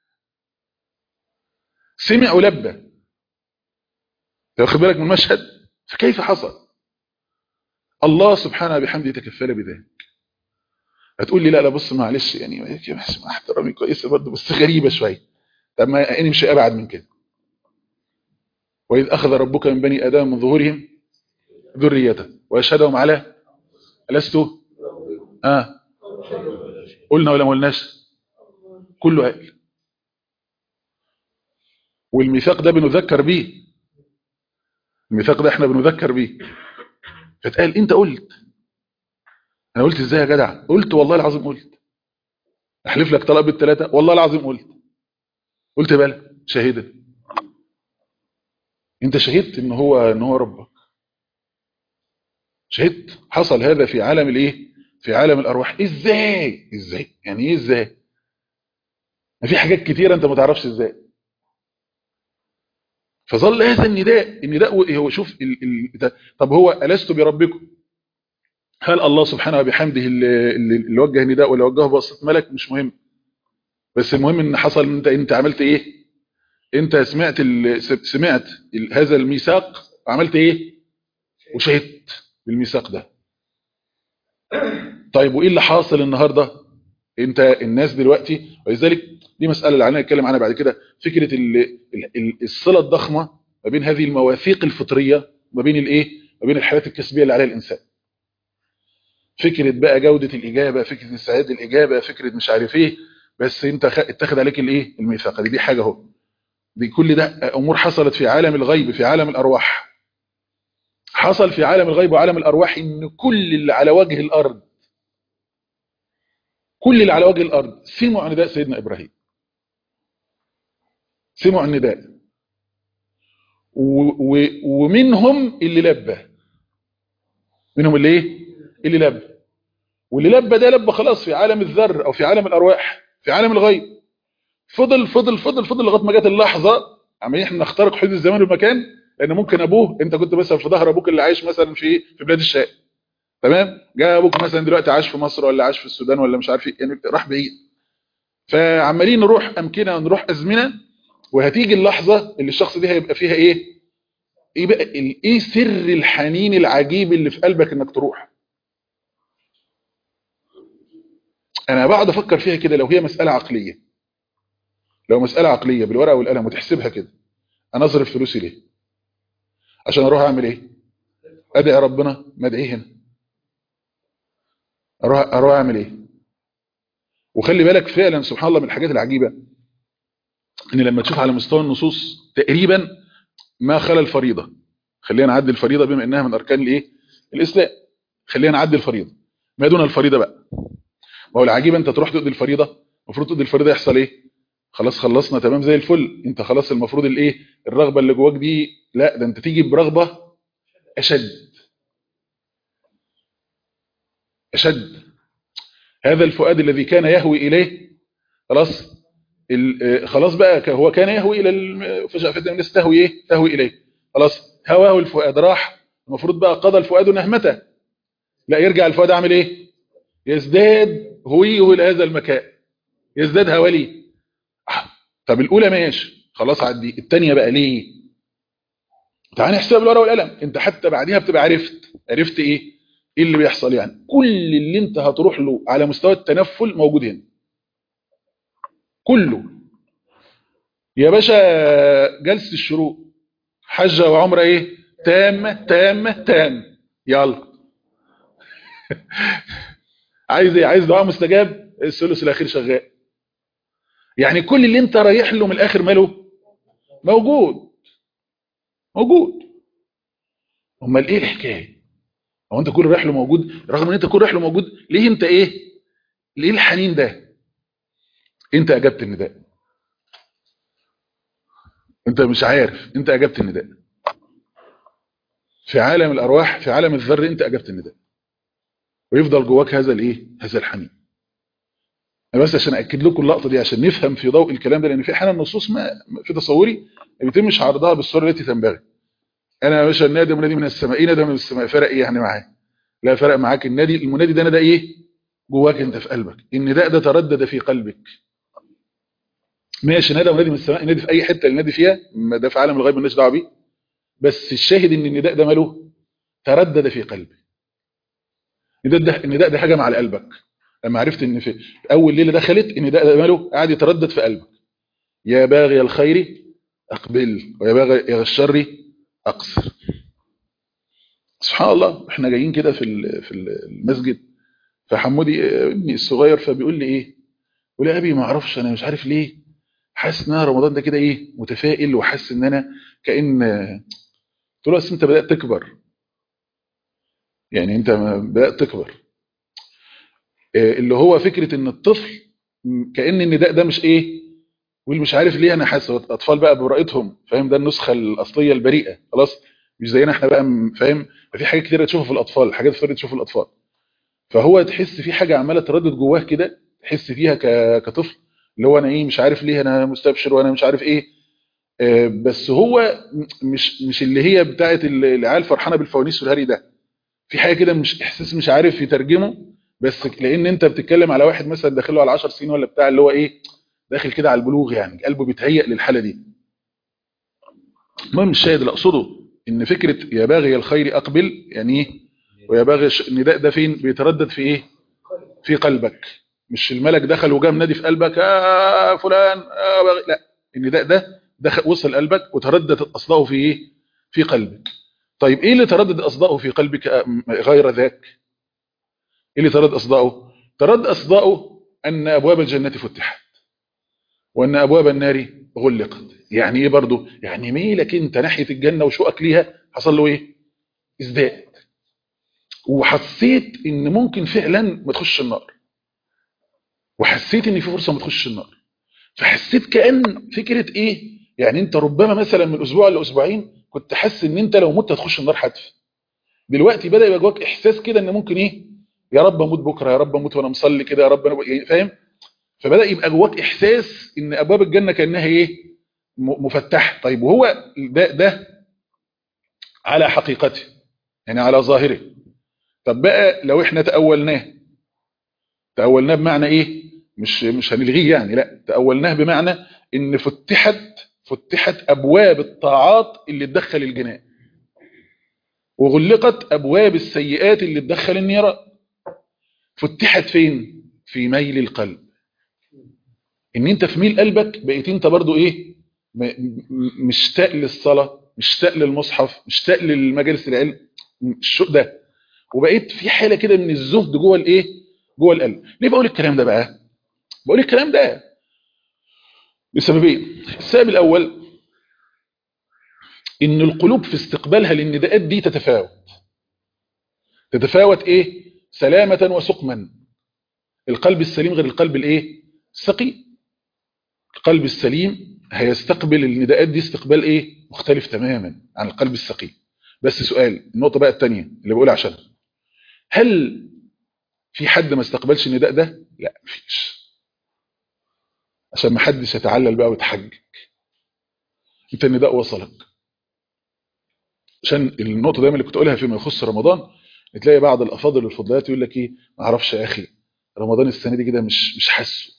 سمع ولبى انت واخد بالك من المشهد فكيف حصل الله سبحانه بحمده تكفل بذلك هتقول لي لا لا بص معلش يعني مع احترامي كويسه برضه بس غريبه شويه طب ما انا مش ابعد من كده واذ اخذ ربك من بني ادم من ظهورهم ذريته واشهدهم على لست اه قلنا ولا ما قلناش كله قال والميثاق ده بنذكر بيه الميثاق ده احنا بنذكر بيه فتقال انت قلت انا قلت ازاي يا جدع قلت والله العظيم قلت احلف لك طلاق بالثلاثه والله العظيم قلت قلت بلى شهيدا انت شهدت ان هو ان هو ربك شهدت حصل هذا في عالم الايه في عالم الارواح ازاي ازاي يعني ايه ازاي ما في حاجات كتيره انت ما تعرفش ازاي فظل هذا النداء النداء هو شوف ال ال ده طب هو ألست بربكم هل الله سبحانه وبحمده اللي, اللي وجه نداء ولا وجهه بواسطه ملك مش مهم بس المهم ان حصل انت انت عملت ايه انت سمعت ال... سمعت ال... هذا الميثاق وعملت ايه وشهدت بالميثاق ده طيب وايه اللي حاصل النهارده انت الناس دلوقتي ولذلك دي مساله اللي علينا نتكلم عنها بعد كده فكره ال... ال... الصله الضخمه ما بين هذه المواثيق الفطريه وما بين الايه ما بين الحالات الكسبيه اللي عليها الانسان فكره بقى جوده الاجابه فكره استعداد الاجابه فكره مش عارف ايه بس انت خ... اتخذ عليك الايه الميثاق دي دي حاجه اهو دي كل ده امور حصلت في عالم الغيب في عالم الارواح حصل في عالم الغيب وعالم الارواح ان كل اللي على وجه الارض كل اللي على وجه الارض سمعوا عن نداء سيدنا ابراهيم سمعوا النداء و... و... ومنهم اللي لبى منهم اللي ايه اللي لبى واللي لبى ده لبى خلاص في عالم الذر او في عالم الارواح في عالم الغيب فضل فضل فضل فضل لغايه ما جت اللحظه عمالين احنا نخترق حدود الزمان والمكان لان ممكن ابوه انت كنت مثلا في ظهر ابوك اللي عايش مثلا في في بلاد الشام تمام جاء ابوك مثلا دلوقتي عايش في مصر ولا عايش في السودان ولا مش عارف ايه يعني راح بعيد فعمالين نروح امكنه ونروح ازمنه وهتيجي اللحظه اللي الشخص دي هيبقى فيها ايه ايه بقى ايه سر الحنين العجيب اللي في قلبك انك تروح انا بقعد افكر فيها كده لو هي مساله عقليه لو مساله عقليه بالورقه والقلم وتحسبها كده انا اصرف فلوسي ليه عشان اروح اعمل ايه ادعي ربنا ما ادعيه هنا اروح اروح اعمل ايه وخلي بالك فعلا سبحان الله من الحاجات العجيبه ان لما تشوف على مستوى النصوص تقريبا ما خلا الفريضه خلينا نعدي الفريضه بما انها من اركان الايه الاسلام خلينا نعدي الفريضه ما دون الفريضه بقى ما هو العجيب انت تروح تقضي الفريضه المفروض تقضي الفريضه يحصل ايه خلاص خلصنا تمام زي الفل انت خلاص المفروض الايه الرغبه اللي جواك دي لا ده انت تيجي برغبه اشد اشد هذا الفؤاد الذي كان يهوي اليه خلاص خلاص بقى هو كان يهوي الى فجاه الناس تهوي ايه تهوي اليه خلاص هواه الفؤاد راح المفروض بقى قضى الفؤاد نهمته لا يرجع الفؤاد عامل ايه يزداد هويه الى هذا المكان يزداد هواليه طب الاولى ماشي خلاص عدي الثانيه بقى ليه تعال نحسبها بالورقه والقلم انت حتى بعديها بتبقى عرفت عرفت ايه ايه اللي بيحصل يعني كل اللي انت هتروح له على مستوى التنفل موجود هنا كله يا باشا جلسه الشروق حجه وعمره ايه تامه تامه تام يلا عايز ايه عايز دعاء مستجاب الثلث الاخير شغال يعني كل اللي انت رايح له من الاخر ماله موجود موجود امال ايه الحكايه هو انت كل رايح له موجود رغم ان انت كل رايح له موجود ليه انت ايه ليه الحنين ده انت اجبت النداء انت مش عارف انت اجبت النداء في عالم الارواح في عالم الذر انت اجبت النداء ويفضل جواك هذا الايه هذا الحنين انا بس عشان اكد لكم اللقطه دي عشان نفهم في ضوء الكلام ده لان في احيانا النصوص ما في تصوري ما بيتمش عرضها بالصوره التي تنبغي انا يا باشا النادي منادي من السماء ايه نادي من السماء فرق ايه يعني معايا لا فرق معاك النادي المنادي ده ندى ايه جواك انت في قلبك النداء ده تردد في قلبك ماشي نادى منادي من السماء نادي في اي حته اللي نادي فيها ده في عالم الغيب مالناش دعوه بيه بس الشاهد ان النداء ده ماله تردد في قلبي النداء ده النداء ده هجم على قلبك لما عرفت ان في اول ليله دخلت النداء ده ماله قاعد يتردد في قلبك يا باغي الخير اقبل ويا باغي الشر اقصر سبحان الله احنا جايين كده في في المسجد فحمودي ابني الصغير فبيقول لي ايه يقول لي ابي ما اعرفش انا مش عارف ليه حاسس ان رمضان ده كده ايه متفائل وحاسس ان انا كان قلت له اصل انت بدات تكبر يعني انت بدات تكبر اللي هو فكره ان الطفل كان النداء ده مش ايه واللي مش عارف ليه انا حاسس اطفال بقى براءتهم فاهم ده النسخه الاصليه البريئه خلاص مش زينا احنا بقى فاهم في حاجات كتيره تشوفها في الاطفال حاجات فريده تشوفها في الاطفال فهو تحس في حاجه عماله تردد جواه كده تحس فيها كطفل اللي هو انا ايه مش عارف ليه انا مستبشر وانا مش عارف ايه آه بس هو مش مش اللي هي بتاعه العيال فرحانه بالفوانيس والهري ده في حاجه كده مش احساس مش عارف يترجمه بس لان انت بتتكلم على واحد مثلا داخله على 10 سنين ولا بتاع اللي هو ايه داخل كده على البلوغ يعني قلبه بيتهيأ للحاله دي المهم الشاهد اللي اقصده ان فكره يا باغي الخير اقبل يعني ايه ويا باغي الش- النداء ده فين بيتردد في ايه في قلبك مش الملك دخل وجا منادي في قلبك يا فلان يا باغي لا النداء ده دخل وصل قلبك وترددت اصداؤه في ايه في قلبك طيب ايه اللي تردد اصداؤه في قلبك آه، غير ذاك ايه اللي تردد اصداؤه تردد اصداؤه ان ابواب الجنه فتحت وان ابواب النار غلقت يعني ايه برضو يعني ميلك انت ناحيه الجنه وشوقك ليها حصل له ايه ازداد وحسيت ان ممكن فعلا ما تخش النار وحسيت ان في فرصه ما تخش النار فحسيت كان فكره ايه يعني انت ربما مثلا من اسبوع لاسبوعين كنت حاسس ان انت لو مت هتخش النار حتف دلوقتي بدا يبقى جواك احساس كده ان ممكن ايه يا رب اموت بكره يا رب اموت وانا مصلي كده يا رب أنا يعني فاهم فبدا يبقى جواك احساس ان ابواب الجنه كانها ايه م- مفتحه طيب وهو ده ده على حقيقته يعني على ظاهره طب بقى لو احنا تاولناه تاولناه بمعنى ايه مش مش هنلغيه يعني لا تاولناه بمعنى ان فتحت فتحت ابواب الطاعات اللي تدخل الجنان وغلقت ابواب السيئات اللي تدخل النيران فتحت فين في ميل القلب ان انت في ميل قلبك بقيت انت برضو ايه م- م- مشتاق للصلاه مشتاق للمصحف مشتاق للمجالس العلم الشوق ده وبقيت في حاله كده من الزهد جوه الايه جوه القلب ليه بقول الكلام ده بقى بقول الكلام ده لسببين السبب الاول ان القلوب في استقبالها للنداءات دي تتفاوت تتفاوت ايه سلامه وسقما القلب السليم غير القلب الايه السقيم القلب السليم هيستقبل النداءات دي استقبال ايه مختلف تماما عن القلب السقيم بس سؤال النقطه بقى الثانيه اللي بقول عشانها هل في حد ما استقبلش النداء ده لا مفيش عشان ما حدش يتعلل بقى ويتحجج انت النداء وصلك عشان النقطه دايما اللي كنت اقولها فيما يخص رمضان تلاقي بعض الافاضل والفضليات يقول لك ايه ما اعرفش يا اخي رمضان السنه دي كده مش مش حاسه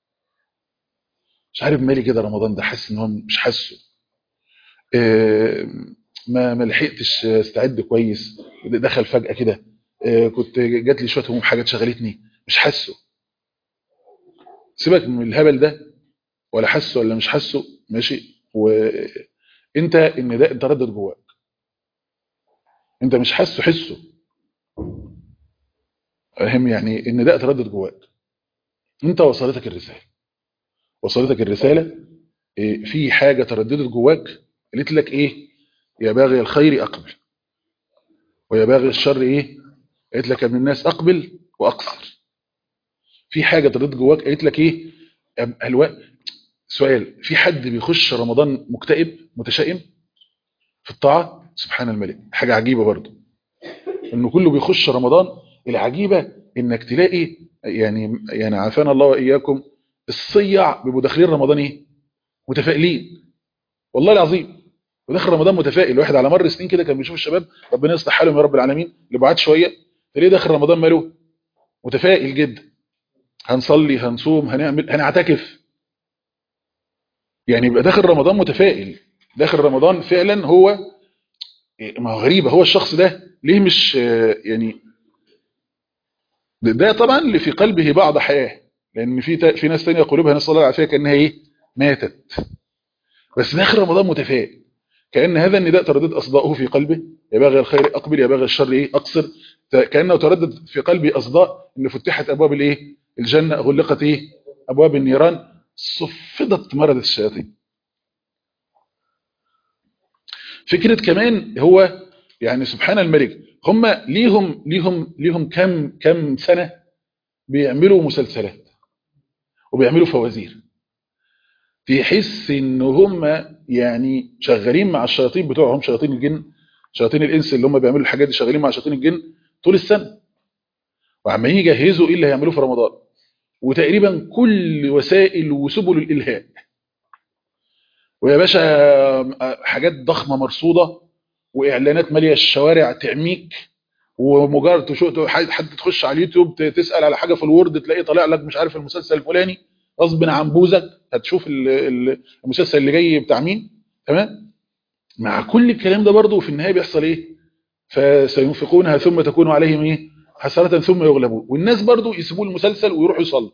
مش عارف مالي كده رمضان ده حاسس ان هو مش حاسه آه، ما ما لحقتش استعد كويس دخل فجاه كده آه، كنت جات لي شويه هموم حاجات شغلتني مش حاسه سيبك من الهبل ده ولا حاسه ولا مش حاسه ماشي وانت النداء تردد جواك انت مش حاسه حسه فاهم يعني النداء تردد جواك انت وصلتك الرساله وصلتك الرساله إيه، في حاجه ترددت جواك قالت لك ايه يا باغي الخير اقبل ويا باغي الشر ايه قالت لك يا ابن الناس اقبل واقصر في حاجه تردد جواك قالت لك ايه أب- الوقت سؤال في حد بيخش رمضان مكتئب متشائم في الطاعه سبحان الملك حاجه عجيبه برضه انه كله بيخش رمضان العجيبه انك تلاقي يعني يعني عافانا الله واياكم الصيع بيبقوا داخلين رمضان ايه متفائلين والله العظيم وداخل رمضان متفائل واحد على مر سنين كده كان بيشوف الشباب ربنا يصلح حالهم يا رب العالمين اللي بعاد شويه تلاقيه داخل رمضان ماله متفائل جدا هنصلي هنصوم هنعمل هنعتكف يعني يبقى داخل رمضان متفائل داخل رمضان فعلا هو ما هو غريبه هو الشخص ده ليه مش آه، يعني ده- ده طبعا اللي في قلبه بعض حياه لان في تا- في ناس ثانيه قلوبها نسال الله العافيه كانها ايه ماتت بس داخل رمضان متفائل كأن هذا النداء تردد أصداؤه في قلبه يا باغي الخير أقبل يا باغي الشر إيه أقصر ت- كأنه تردد في قلبي أصداء إن فتحت أبواب الإيه الجنة غلقت إيه أبواب النيران صفدت مرض الشياطين فكرة كمان هو يعني سبحان الملك هم ليهم ليهم ليهم كم كم سنة بيعملوا مسلسلات وبيعملوا فوازير تحس ان هم يعني شغالين مع الشياطين بتوعهم شياطين الجن شياطين الانس اللي هم بيعملوا الحاجات دي شغالين مع شياطين الجن طول السنه وعمالين يجهزوا ايه اللي هيعملوه في رمضان وتقريبا كل وسائل وسبل الالهاء ويا باشا حاجات ضخمه مرصوده واعلانات ماليه الشوارع تعميك ومجرد تشوف حد تخش على اليوتيوب تسال على حاجه في الورد تلاقيه طالع لك مش عارف المسلسل الفلاني غصب عن بوزك هتشوف ال- ال- المسلسل اللي جاي بتاع مين تمام مع كل الكلام ده برضه في النهايه بيحصل ايه فسينفقونها ثم تكون عليهم ايه حسرة ثم يغلبون والناس برضه يسيبوا المسلسل ويروحوا يصلوا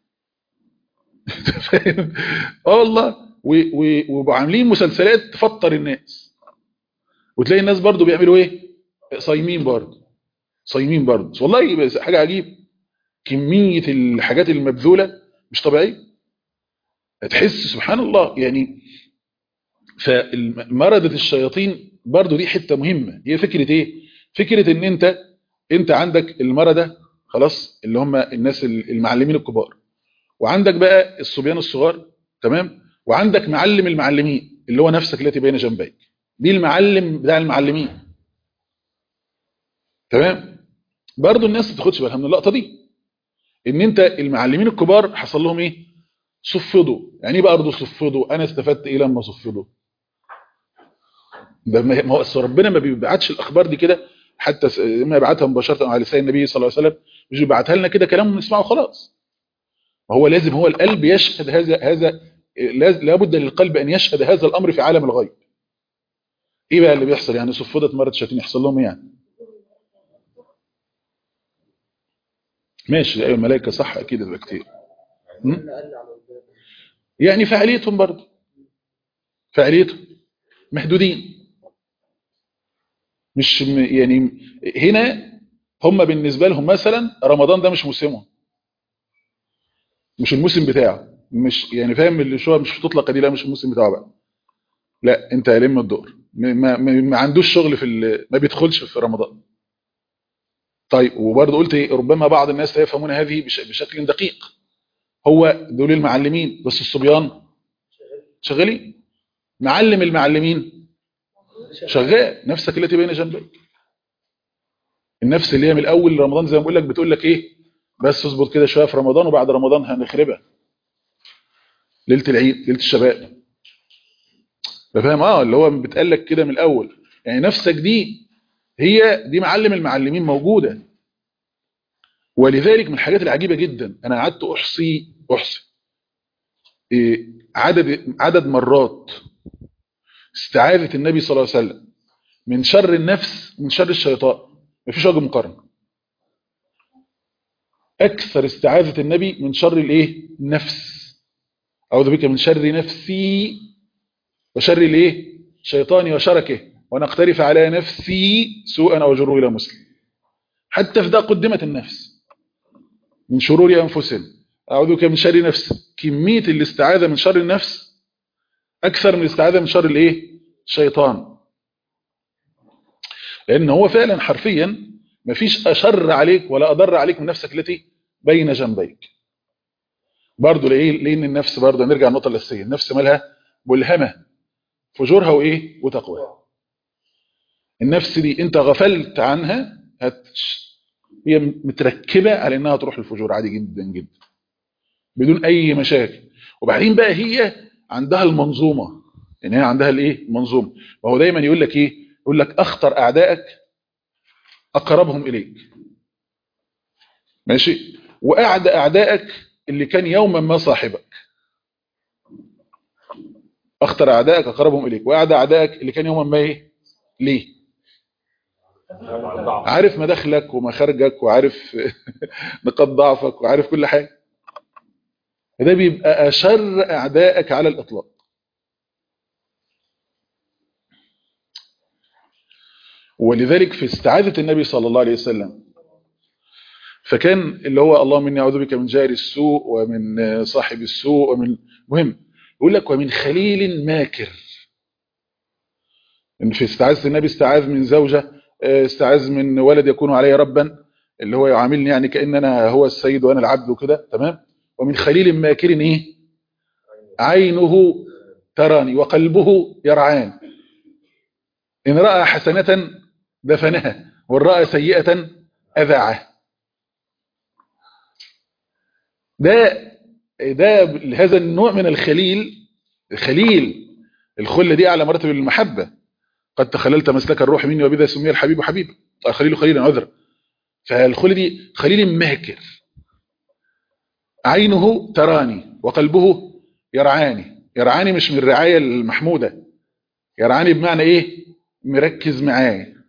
فاهم اه والله وعاملين مسلسلات تفطر الناس وتلاقي الناس برضه بيعملوا ايه صايمين برضه صايمين برضه والله حاجه عجيب كميه الحاجات المبذوله مش طبيعيه تحس سبحان الله يعني فمردة الشياطين برضو دي حتة مهمة هي فكرة ايه فكرة ان انت انت عندك المردة خلاص اللي هم الناس المعلمين الكبار وعندك بقى الصبيان الصغار تمام وعندك معلم المعلمين اللي هو نفسك التي بين جنبيك دي المعلم بتاع المعلمين تمام برضو الناس ما تاخدش بالها من اللقطة دي ان انت المعلمين الكبار حصل لهم ايه صفدوا يعني ايه بقى برضه صفدوا انا استفدت ايه لما صفدوا ده ما هو ربنا ما بيبعتش الاخبار دي كده حتى اما يبعتها مباشره على لسان النبي صلى الله عليه وسلم مش بيبعتها لنا كده كلام نسمعه خلاص هو لازم هو القلب يشهد هذا هذا لابد للقلب ان يشهد هذا الامر في عالم الغيب ايه بقى اللي بيحصل يعني صفدت مرض شياطين يحصل لهم ايه يعني ماشي ايوه الملائكه صح اكيد ده كتير يعني فعاليتهم برضه فعاليتهم محدودين مش يعني هنا هم بالنسبة لهم مثلا رمضان ده مش موسمهم مش الموسم بتاعه مش يعني فاهم اللي شو مش تطلق دي لا مش الموسم بتاعه بقى لا انت لم الدور ما, ما, ما عندوش شغل في ما بيدخلش في رمضان طيب وبرضه قلت ايه ربما بعض الناس لا يفهمون هذه بشكل دقيق هو دول المعلمين بس الصبيان شغالين معلم المعلمين شغال نفسك التي بين جنبيك النفس اللي هي من الاول رمضان زي ما بقول لك بتقول لك ايه بس اصبر كده شويه في رمضان وبعد رمضان هنخربها ليله العيد ليله الشباب فاهم اه اللي هو بتقال لك كده من الاول يعني نفسك دي هي دي معلم المعلمين موجوده ولذلك من الحاجات العجيبه جدا انا قعدت احصي احصي إيه عدد عدد مرات استعاذة النبي صلى الله عليه وسلم من شر النفس من شر الشيطان مفيش وجه مقارنه اكثر استعاذة النبي من شر الايه النفس اعوذ بك من شر نفسي وشر الايه شيطاني وشركه ونقترف على نفسي سوءا او جرور الى مسلم حتى في ده قدمت النفس من شرور انفسنا اعوذ بك من شر نفسي كميه الاستعاذه من شر النفس اكثر من الاستعاذه من شر الايه الشيطان لان هو فعلا حرفيا مفيش اشر عليك ولا اضر عليك من نفسك التي بين جنبيك برضه ليه لان النفس برضه نرجع للنقطه الاساسيه النفس مالها ملهمه فجورها وايه وتقواها النفس دي انت غفلت عنها هت هي متركبه على انها تروح الفجور عادي جدا جدا بدون اي مشاكل وبعدين بقى هي عندها المنظومه يعني هي عندها الايه المنظومه وهو دايما يقول لك ايه يقول لك اخطر اعدائك اقربهم اليك ماشي واعدى اعدائك اللي كان يوما ما صاحبك اخطر اعدائك اقربهم اليك واعدى اعدائك اللي كان يوما ما ايه ليه عارف مداخلك ومخارجك وعارف نقاط ضعفك وعارف كل حاجه ده بيبقى اشر اعدائك على الاطلاق ولذلك في استعاذة النبي صلى الله عليه وسلم فكان اللي هو اللهم اني اعوذ بك من جار السوء ومن صاحب السوء ومن مهم يقول لك ومن خليل ماكر ان في استعاذة النبي استعاذ من زوجة استعاذ من ولد يكون علي ربا اللي هو يعاملني يعني كأن انا هو السيد وانا العبد وكده تمام ومن خليل ماكر ايه عينه تراني وقلبه يرعان إن رأى حسنة دفنها وإن رأى سيئة أذاعه ده ده هذا النوع من الخليل الخليل الخلة دي أعلى مرتب المحبة قد تخللت مسلك الروح مني وبذا سمي الحبيب حبيبا خليل خليل عذر فالخلة دي خليل ماكر عينه تراني وقلبه يرعاني يرعاني مش من الرعاية المحمودة يرعاني بمعنى ايه مركز معايا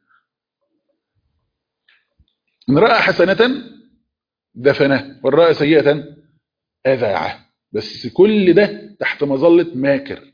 ان راى حسنه دفنه وان راى سيئه اذاعه بس كل ده تحت مظله ماكر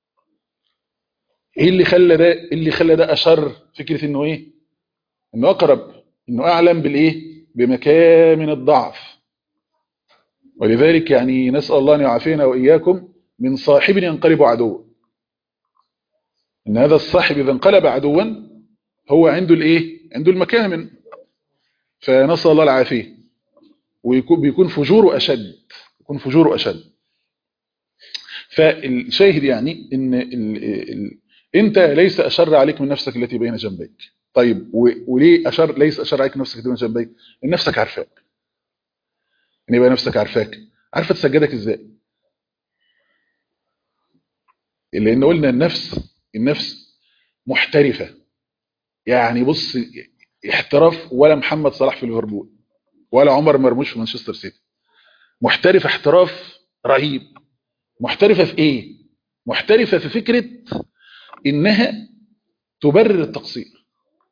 ايه اللي خلى ده إيه اللي خلى ده اشر فكره انه ايه انه اقرب انه اعلم بالايه بمكامن الضعف ولذلك يعني نسال الله ان يعافينا واياكم من صاحب ينقلب عدوا ان هذا الصاحب اذا انقلب عدوا هو عنده الايه عنده المكامن فنسال الله العافيه ويكون بيكون فجوره اشد يكون فجوره اشد فالشاهد يعني ان ال ال انت ليس اشر عليك من نفسك التي بين جنبيك طيب وليه اشر ليس اشر عليك نفسك التي بين جنبيك ان نفسك عارفاك ان يبقى نفسك عارفاك عارفه تسجدك ازاي لان قلنا النفس النفس محترفه يعني بص احتراف ولا محمد صلاح في ليفربول ولا عمر مرموش في مانشستر سيتي محترفه احتراف رهيب محترفه في ايه محترفه في فكره انها تبرر التقصير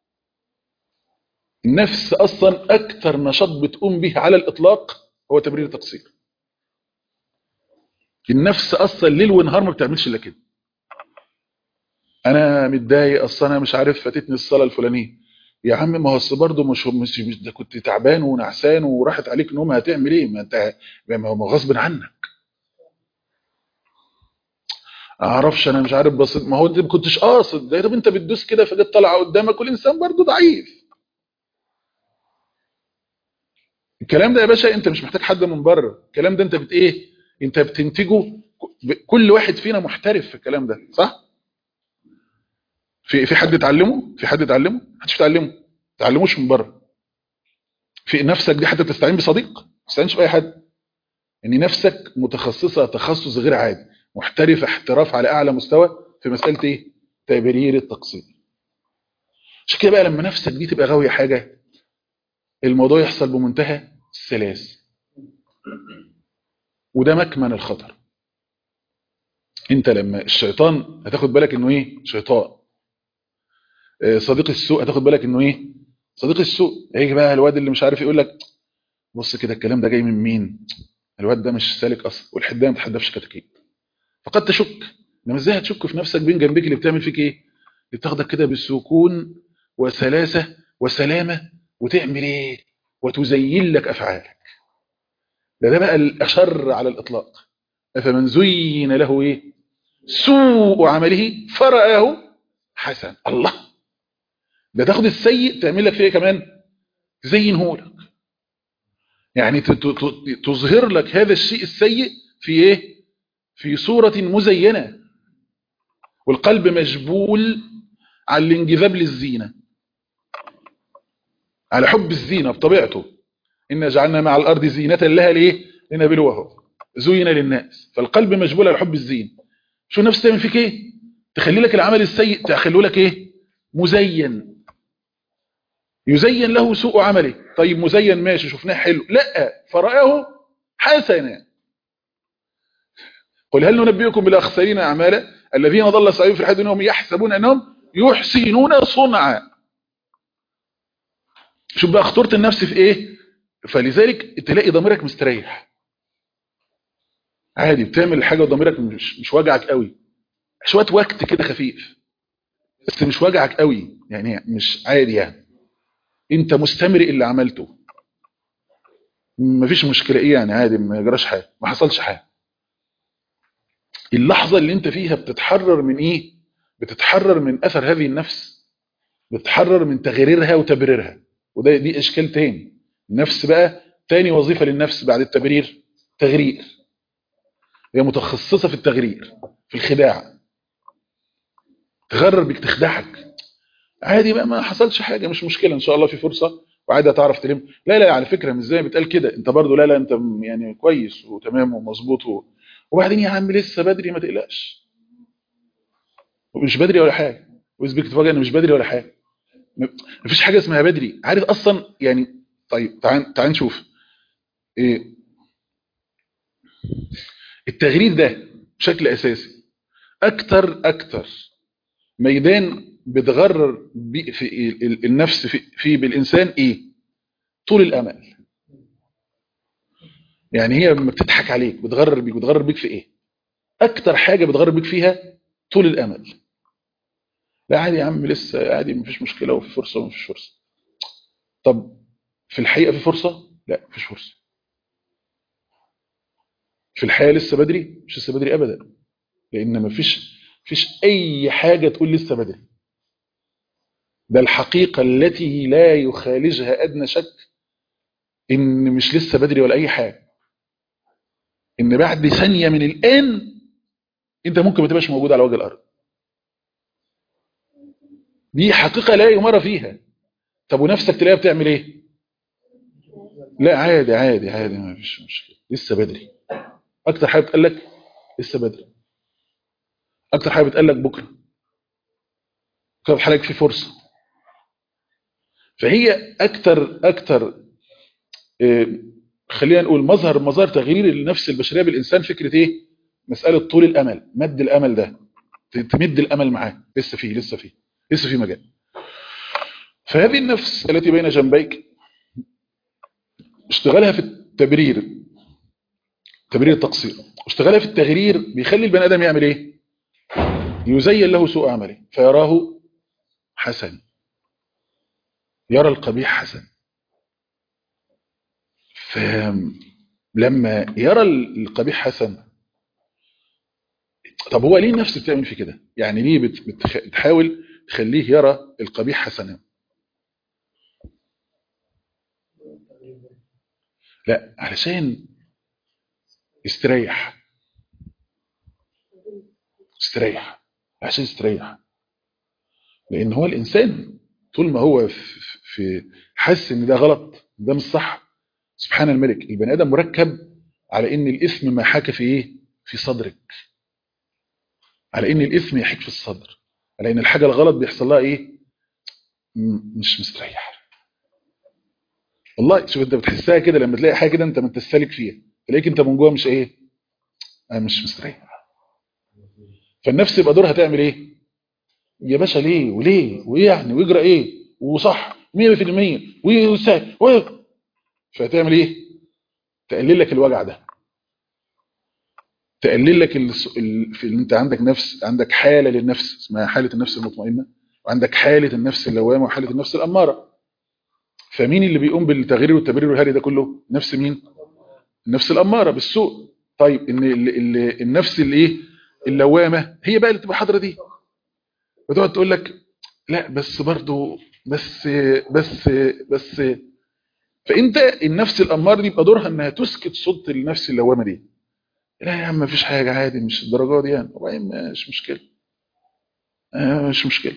النفس اصلا اكثر نشاط بتقوم به على الاطلاق هو تبرير التقصير النفس اصلا ليل ونهار ما بتعملش الا كده انا متضايق اصلا انا مش عارف فاتتني الصلاه الفلانيه يا عم ما هو اصل برضه مش مش مش ده كنت تعبان ونعسان وراحت عليك نوم هتعمل ايه ما انت ما هو غصب عنك اعرفش انا مش عارف بس ما هو انت ما كنتش قاصد ده طب انت بتدوس كده فجت طالعه قدامك والانسان برضه ضعيف الكلام ده يا باشا انت مش محتاج حد من بره الكلام ده انت بت ايه انت بتنتجه كل واحد فينا محترف في الكلام ده صح في في حد اتعلمه في حد اتعلمه محدش اتعلمه تعلموش من بره في نفسك دي حتى تستعين بصديق ما تستعينش باي حد ان نفسك متخصصه تخصص غير عادي محترفه احتراف على اعلى مستوى في مساله ايه تبرير التقصير عشان كده بقى لما نفسك دي تبقى غاويه حاجه الموضوع يحصل بمنتهى السلاسه وده مكمن الخطر انت لما الشيطان هتاخد بالك انه ايه شيطان صديق السوء هتاخد بالك انه ايه صديق السوء هيجي بقى الواد اللي مش عارف يقول لك بص كده الكلام ده جاي من مين الواد ده مش سالك اصلا والحدايه ما تحدفش كتاكيت فقد تشك انما ازاي هتشك في نفسك بين جنبك اللي بتعمل فيك ايه اللي بتاخدك كده بالسكون وسلاسه وسلامه وتعمل ايه وتزين لك افعالك ده ده بقى الاشر على الاطلاق افمن زين له ايه سوء عمله فرآه حسن الله ده تاخد السيء تعمل لك فيه كمان تزينه لك يعني تظهر لك هذا الشيء السيء في ايه في صورة مزينة والقلب مجبول على الانجذاب للزينة على حب الزينة بطبيعته إن جعلنا مع الأرض زينة لها ليه لنبلوه زين للناس فالقلب مجبول على حب الزين شو نفس تعمل فيك ايه تخلي لك العمل السيء تخليه لك ايه مزين يزين له سوء عمله طيب مزين ماشي شفناه حلو لا فرآه حسنا قل هل ننبئكم بالاخسرين اعمالا الذين ضل سعيهم في الحياه الدنيا وهم يحسبون انهم يحسنون صنعا شوف بقى خطوره النفس في ايه فلذلك تلاقي ضميرك مستريح عادي بتعمل الحاجه وضميرك مش مش واجعك قوي شويه وقت كده خفيف بس مش واجعك قوي يعني مش عادي يعني انت مستمرئ اللي عملته مفيش مشكله ايه يعني عادي ما جراش حاجه ما حصلش حاجه اللحظه اللي انت فيها بتتحرر من ايه بتتحرر من اثر هذه النفس بتتحرر من تغريرها وتبريرها وده دي اشكال تاني النفس بقى تاني وظيفه للنفس بعد التبرير تغرير هي متخصصه في التغرير في الخداع تغرر بك تخدعك عادي بقى ما حصلش حاجه مش مشكله ان شاء الله في فرصه وعادي هتعرف تلم لا لا على فكره مش زي ما بتقال كده انت برضو لا لا انت يعني كويس وتمام ومظبوط و... وبعدين يا عم لسه بدري ما تقلقش مش بدري ولا حاجه ويثبت تفاجئ ان مش بدري ولا حاجه مفيش حاجه اسمها بدري عارف اصلا يعني طيب تعال تعال نشوف ايه التغرير ده بشكل اساسي اكتر اكتر ميدان بتغرر بي في ال- النفس في, في بالإنسان إيه طول الأمل يعني هي لما بتضحك عليك بتغرر بيك بتغرر بيك في إيه أكتر حاجة بتغرر بيك فيها طول الأمل لا عادي يا عم لسه عادي مفيش مشكلة وفي فرصة ومفيش فرصة طب في الحقيقة في فرصة لا مفيش فرصة في الحقيقة لسه بدري مش لسه بدري أبدا لأن مفيش مفيش أي حاجة تقول لسه بدري ده الحقيقة التي لا يخالجها أدنى شك إن مش لسه بدري ولا أي حاجة إن بعد ثانية من الآن أنت ممكن ما تبقاش موجود على وجه الأرض دي حقيقة لا يمر فيها طب ونفسك تلاقيها بتعمل إيه لا عادي عادي عادي ما فيش مشكلة لسه بدري أكتر حاجة بتقول لك لسه بدري أكتر حاجة بتقول لك بكرة أكتر حاجة في فرصة فهي أكتر أكتر إيه خلينا نقول مظهر مظهر تغيير النفس البشرية بالإنسان فكرة إيه مسألة طول الأمل مد الأمل ده تمد الأمل معاه لسه فيه لسه فيه لسه فيه مجال فهذه النفس التي بين جنبيك اشتغلها في التبرير تبرير التقصير واشتغلها في التغرير بيخلي البني آدم يعمل ايه يزين له سوء عمله فيراه حسن يرى القبيح حسن فلما يرى القبيح حسن طب هو ليه النفس بتعمل في كده يعني ليه بت- بتخ- بتحاول تخليه يرى القبيح حسنا لا علشان يستريح يستريح عشان يستريح لان هو الانسان طول ما هو في- في حاسس ان ده غلط ده مش صح سبحان الملك البني ادم مركب على ان الاثم ما حاك في ايه في صدرك على ان الاثم يحيك في الصدر على ان الحاجه الغلط بيحصل لها ايه م- مش مستريح والله شوف انت بتحسها كده لما تلاقي حاجه كده انت ما تستهلك فيها تلاقيك انت من جوه مش ايه انا مش مستريح فالنفس يبقى دورها تعمل ايه يا باشا ليه وليه وايه يعني ويجرى ايه وصح 100% ويسا و... فتعمل ايه تقلل لك الوجع ده تقلل لك ال... ال... في انت عندك نفس عندك حاله للنفس اسمها حاله النفس المطمئنه وعندك حاله النفس اللوامه وحاله النفس الاماره فمين اللي بيقوم بالتغيير والتبرير والهري ده كله نفس مين النفس الاماره بالسوء طيب ان ال... ال... النفس اللي ايه اللوامه هي بقى اللي تبقى حاضره دي وتقعد تقول لك لا بس برضو بس بس بس فانت النفس الاماره دي يبقى دورها انها تسكت صوت النفس اللوامه دي لا يا عم مفيش حاجه عادي مش الدرجه دي يعني وبعدين مش مشكله آه مش مشكله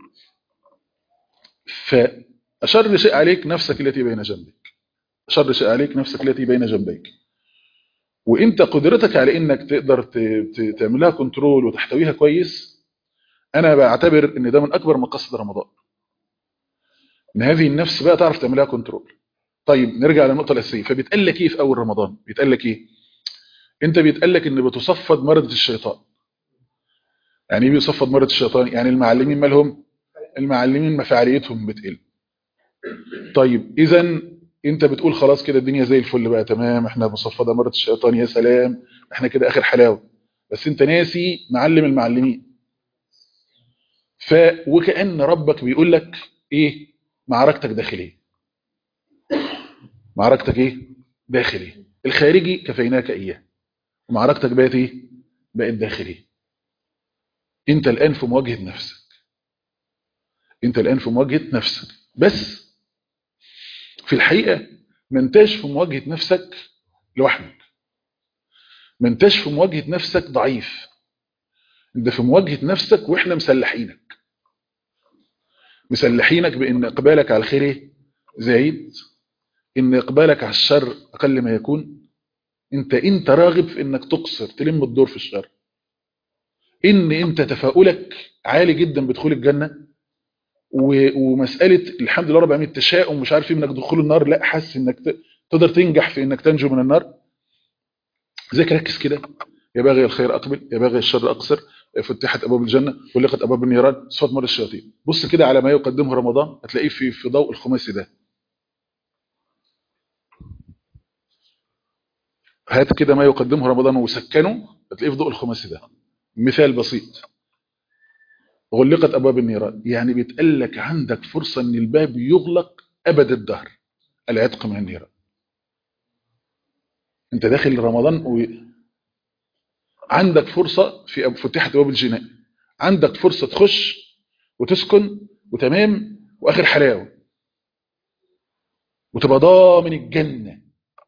فاشر شيء عليك نفسك التي بين جنبك اشر شيء عليك نفسك التي بين جنبيك وانت قدرتك على انك تقدر ت- ت- تعملها كنترول وتحتويها كويس انا بعتبر ان ده من اكبر مقاصد رمضان ان هذه النفس بقى تعرف تعملها كنترول طيب نرجع للنقطه الاساسيه فبيتقال لك ايه في اول رمضان بيتقال لك ايه انت بيتقال لك ان بتصفد مرض الشيطان يعني ايه بيصفد مرض الشيطان يعني المعلمين مالهم المعلمين مفاعليتهم بتقل طيب اذا انت بتقول خلاص كده الدنيا زي الفل بقى تمام احنا مصفده مرض الشيطان يا سلام احنا كده اخر حلاوه بس انت ناسي معلم المعلمين ف وكأن ربك بيقول لك ايه معركتك داخليه معركتك ايه داخليه الخارجي كفيناك اياه ومعركتك بقت ايه بقت داخليه انت الان في مواجهه نفسك انت الان في مواجهه نفسك بس في الحقيقه ما انتاش في مواجهه نفسك لوحدك ما انتاش في مواجهه نفسك ضعيف انت في مواجهه نفسك واحنا مسلحينك مسلحينك بان اقبالك على الخير إيه؟ زايد ان اقبالك على الشر اقل ما يكون انت انت راغب في انك تقصر تلم الدور في الشر ان انت تفاؤلك عالي جدا بدخول الجنه و- ومساله الحمد لله رب العالمين التشاؤم مش عارف ايه منك دخول النار لا حاسس انك ت- تقدر تنجح في انك تنجو من النار زيك ركز كده يا باغي الخير اقبل يا باغي الشر اقصر فتحت ابواب الجنه غلقت ابواب النيران صفات مر الشياطين بص كده على ما يقدمه رمضان هتلاقيه في في ضوء الخماسي ده هات كده ما يقدمه رمضان وسكنه هتلاقيه في ضوء الخماسي ده مثال بسيط غلقت ابواب النيران يعني بيتقال لك عندك فرصه ان الباب يغلق ابد الدهر العتق من النيران انت داخل رمضان و... عندك فرصه في فتحت ابواب الجنان عندك فرصه تخش وتسكن وتمام واخر حلاوه وتبقى ضامن الجنه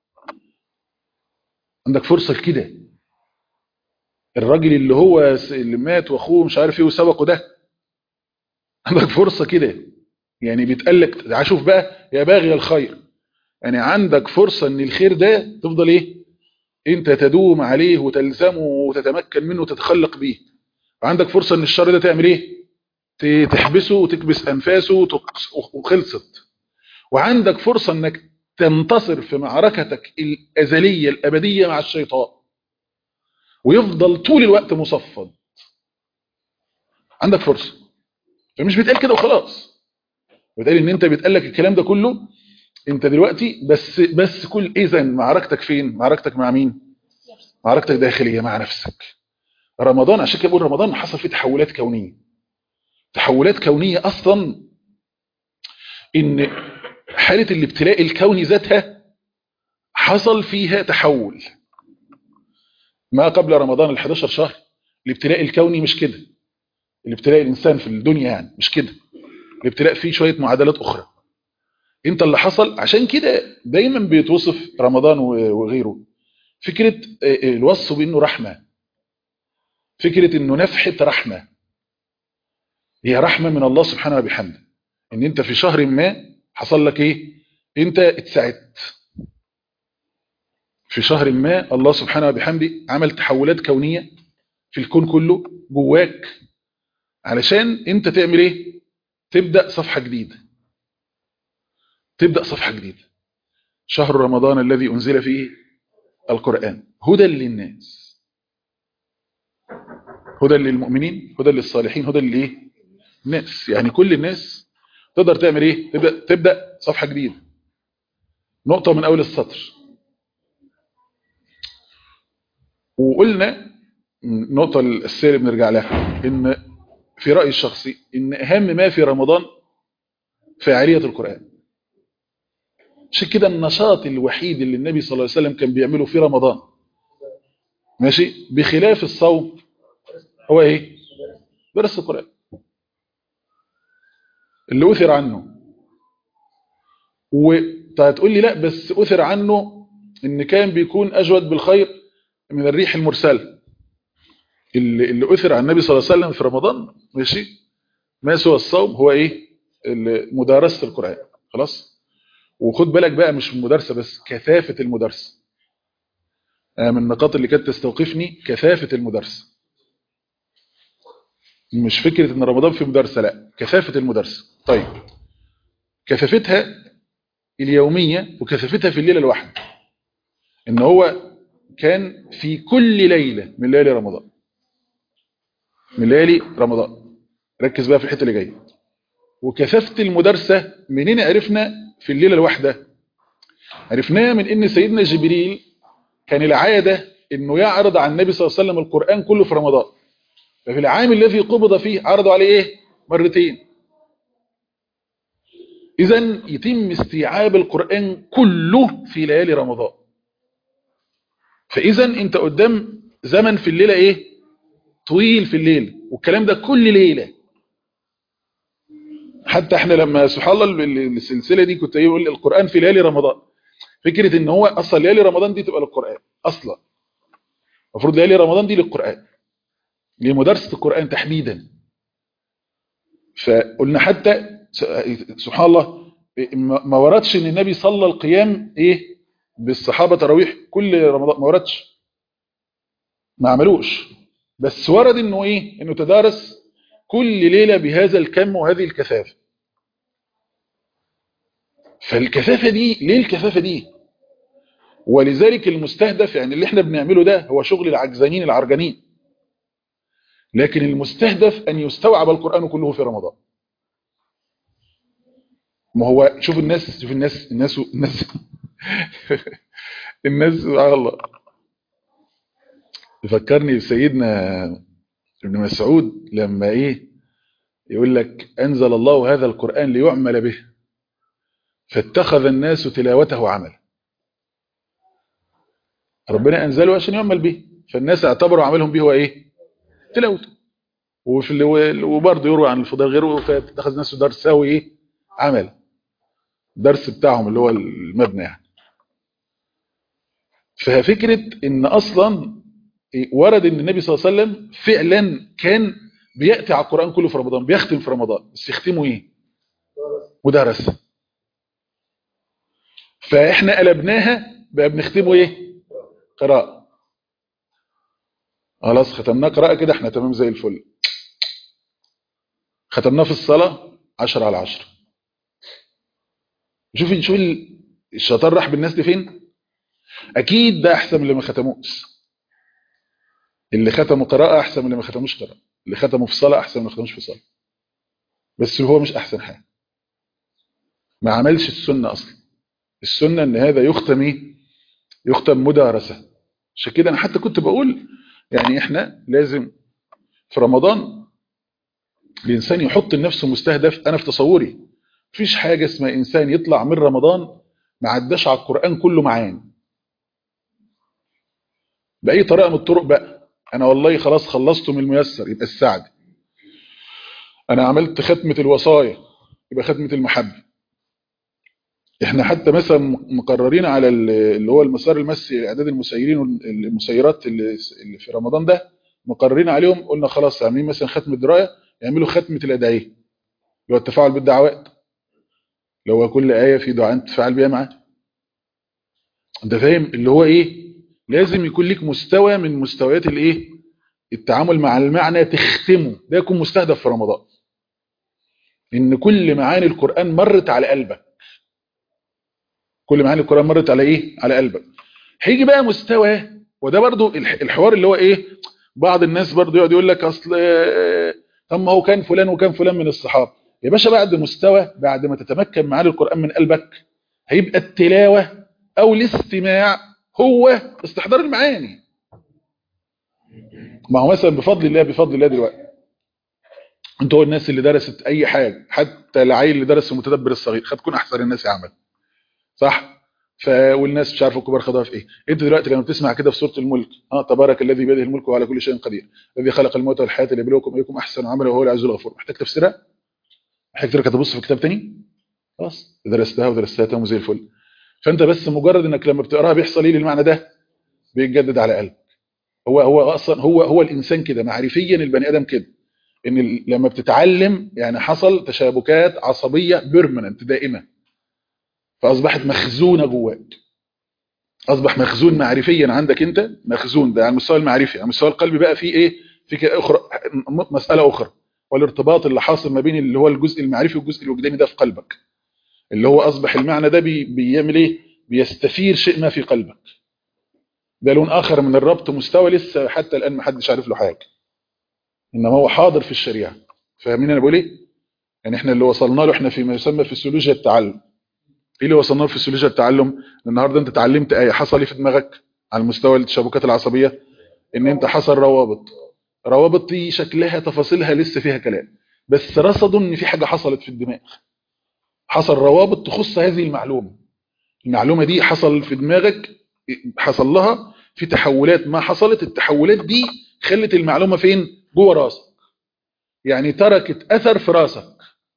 عندك فرصه لكده الراجل اللي هو اللي مات واخوه مش عارف ايه وسبقه ده عندك فرصه كده يعني بيتقال لك شوف بقى يا باغي الخير يعني عندك فرصه ان الخير ده تفضل ايه انت تدوم عليه وتلزمه وتتمكن منه وتتخلق بيه وعندك فرصه ان الشر ده تعمل ايه تحبسه وتكبس انفاسه وخلصت وعندك فرصه انك تنتصر في معركتك الازليه الابديه مع الشيطان ويفضل طول الوقت مصفد عندك فرصة فمش بيتقال كده وخلاص بيتقال ان انت بيتقال لك الكلام ده كله انت دلوقتي بس بس كل اذا معركتك فين معركتك مع مين معركتك داخلية مع نفسك رمضان عشان كده بقول رمضان حصل فيه تحولات كونية تحولات كونية اصلا ان حالة الابتلاء الكوني ذاتها حصل فيها تحول ما قبل رمضان ال 11 شهر الابتلاء الكوني مش كده الابتلاء الانسان في الدنيا يعني مش كده الابتلاء فيه شويه معادلات اخرى انت اللي حصل عشان كده دايما بيتوصف رمضان وغيره فكره الوصف بانه رحمه فكره انه نفحه رحمه هي رحمه من الله سبحانه وبحمده ان انت في شهر ما حصل لك ايه انت اتسعدت في شهر ما الله سبحانه وبحمده عمل تحولات كونية في الكون كله جواك علشان انت تعمل ايه تبدأ صفحة جديدة تبدأ صفحة جديدة شهر رمضان الذي أنزل فيه القرآن هدى للناس هدى للمؤمنين هدى للصالحين هدى للايه الناس يعني كل الناس تقدر تعمل ايه تبدأ, تبدأ صفحة جديدة نقطة من أول السطر وقلنا النقطة الأساسية اللي بنرجع لها إن في رأيي الشخصي إن أهم ما في رمضان فاعلية القرآن عشان كده النشاط الوحيد اللي النبي صلى الله عليه وسلم كان بيعمله في رمضان ماشي بخلاف الصوم هو ايه درس القرآن اللي أثر عنه وهتقول لي لا بس أثر عنه إن كان بيكون أجود بالخير من الريح المرسلة اللي, اللي أثر عن النبي صلى الله عليه وسلم في رمضان ماشي ما سوى الصوم هو ايه مدارسة القرآن خلاص وخد بالك بقى مش المدارسة بس كثافة المدارسة من النقاط اللي كانت تستوقفني كثافة المدارسة مش فكرة ان رمضان في مدارسة لا كثافة المدارسة طيب كثافتها اليومية وكثافتها في الليلة الواحدة ان هو كان في كل ليلة من ليالي رمضان من ليالي رمضان ركز بقى في الحتة اللي جاية وكثافة المدارسة منين عرفنا في الليلة الواحدة عرفناها من ان سيدنا جبريل كان العادة انه يعرض عن النبي صلى الله عليه وسلم القرآن كله في رمضان ففي العام الذي قبض فيه عرضوا عليه ايه مرتين اذا يتم استيعاب القرآن كله في ليالي رمضان فاذا انت قدام زمن في الليلة ايه طويل في الليل والكلام ده كل ليلة حتى احنا لما سبحان الله السلسلة دي كنت يقول القرآن في ليالي رمضان فكرة ان هو اصلا ليالي رمضان دي تبقى للقرآن اصلا المفروض ليالي رمضان دي للقرآن لمدارسة القرآن تحديدا فقلنا حتى سبحان الله ما وردش ان النبي صلى القيام ايه بالصحابة تراويح كل رمضان ما وردش ما عملوش بس ورد انه ايه انه تدارس كل ليلة بهذا الكم وهذه الكثافة فالكثافة دي ليه الكثافة دي ولذلك المستهدف يعني اللي احنا بنعمله ده هو شغل العجزانين العرجانين لكن المستهدف ان يستوعب القرآن كله في رمضان ما هو شوف الناس شوف الناس الناس الناس الناس سبحان الله يفكرني بسيدنا ابن مسعود لما ايه يقول لك انزل الله هذا القرآن ليعمل به فاتخذ الناس تلاوته عملا ربنا انزله عشان يعمل به فالناس اعتبروا عملهم به هو ايه تلاوته وفي اللي وبرضه يروى عن الفضيل غيره فاتخذ الناس درس ساوي ايه عمل درس بتاعهم اللي هو المبنى يعني ففكرة ان اصلا ورد ان النبي صلى الله عليه وسلم فعلا كان بيأتي على القرآن كله في رمضان بيختم في رمضان بس يختمه ايه مدرس فاحنا قلبناها بقى بنختمه ايه قراءة خلاص ختمناه قراءة كده احنا تمام زي الفل ختمناه في الصلاة عشرة على عشرة شوفي شوف الشيطان راح بالناس دي فين اكيد ده احسن من اللي ما ختموش اللي ختموا قراءة احسن من اللي ما ختموش قراءة اللي ختموا في صلاة احسن من اللي ما ختموش في صلاة بس هو مش احسن حاجة ما عملش السنة اصلا السنة ان هذا يختم ايه يختم مدارسة عشان كده انا حتى كنت بقول يعني احنا لازم في رمضان الانسان يحط لنفسه مستهدف انا في تصوري مفيش حاجة اسمها انسان يطلع من رمضان ما عداش على القرآن كله معاني بأي طريقة من الطرق بقى أنا والله خلاص خلصت من الميسر يبقى السعد أنا عملت ختمة الوصايا يبقى ختمة المحبة احنا حتى مثلا مقررين على اللي هو المسار المسي اعداد المسيرين والمسيرات اللي في رمضان ده مقررين عليهم قلنا خلاص عاملين مثلا ختم الدرايه يعملوا ختمه الادعيه اللي هو التفاعل بالدعوات لو هو كل ايه في دعاء تفعل بيها معاه انت فاهم اللي هو ايه لازم يكون لك مستوى من مستويات الايه التعامل مع المعنى تختمه ده يكون مستهدف في رمضان ان كل معاني القرآن مرت على قلبك كل معاني القرآن مرت على ايه على قلبك هيجي بقى مستوى وده برضو الحوار اللي هو ايه بعض الناس برضو يقعد يقول لك اصل طب ما هو كان فلان وكان فلان من الصحابه يا باشا بعد مستوى بعد ما تتمكن معاني القرآن من قلبك هيبقى التلاوة او الاستماع هو استحضار المعاني ما هو مثلا بفضل الله بفضل الله دلوقتي انتوا الناس اللي درست اي حاجة حتى العيل اللي درس المتدبر الصغير خدكون احسن الناس يعمل صح ف والناس مش عارفه الكبار خدوها في ايه انت دلوقتي لما بتسمع كده في سوره الملك اه تبارك الذي بيده الملك وعلى كل شيء قدير الذي خلق الموت والحياه ليبلوكم ايكم احسن عملا وهو العزيز الغفور محتاج تفسيرها محتاج ترجع تبص في كتاب تاني خلاص درستها ودرستها تمام زي الفل فانت بس مجرد انك لما بتقراها بيحصل ايه للمعنى ده بيتجدد على قلبك هو هو اصلا هو هو الانسان كده معرفيا البني ادم كده ان لما بتتعلم يعني حصل تشابكات عصبيه بيرمننت دائمه فاصبحت مخزونه جواك اصبح مخزون معرفيا عندك انت مخزون ده على المستوى المعرفي على المستوى القلبي بقى في ايه في اخرى مساله اخرى والارتباط اللي حاصل ما بين اللي هو الجزء المعرفي والجزء الوجداني ده في قلبك اللي هو اصبح المعنى ده بي بيعمل ايه بيستثير شيء ما في قلبك ده لون اخر من الربط مستوى لسه حتى الان ما حدش عارف له حاجه انما هو حاضر في الشريعه فاهمين انا بقول ايه يعني احنا اللي وصلنا له احنا فيما يسمى فسيولوجيا التعلم ايه اللي وصلنا له في فسيولوجيا التعلم النهارده انت اتعلمت ايه حصل ايه في دماغك على مستوى التشابكات العصبيه ان انت حصل روابط روابط دي شكلها تفاصيلها لسه فيها كلام بس رصدوا ان في حاجه حصلت في الدماغ حصل روابط تخص هذه المعلومه المعلومه دي حصل في دماغك حصل لها في تحولات ما حصلت التحولات دي خلت المعلومه فين جوه راسك يعني تركت اثر في راسك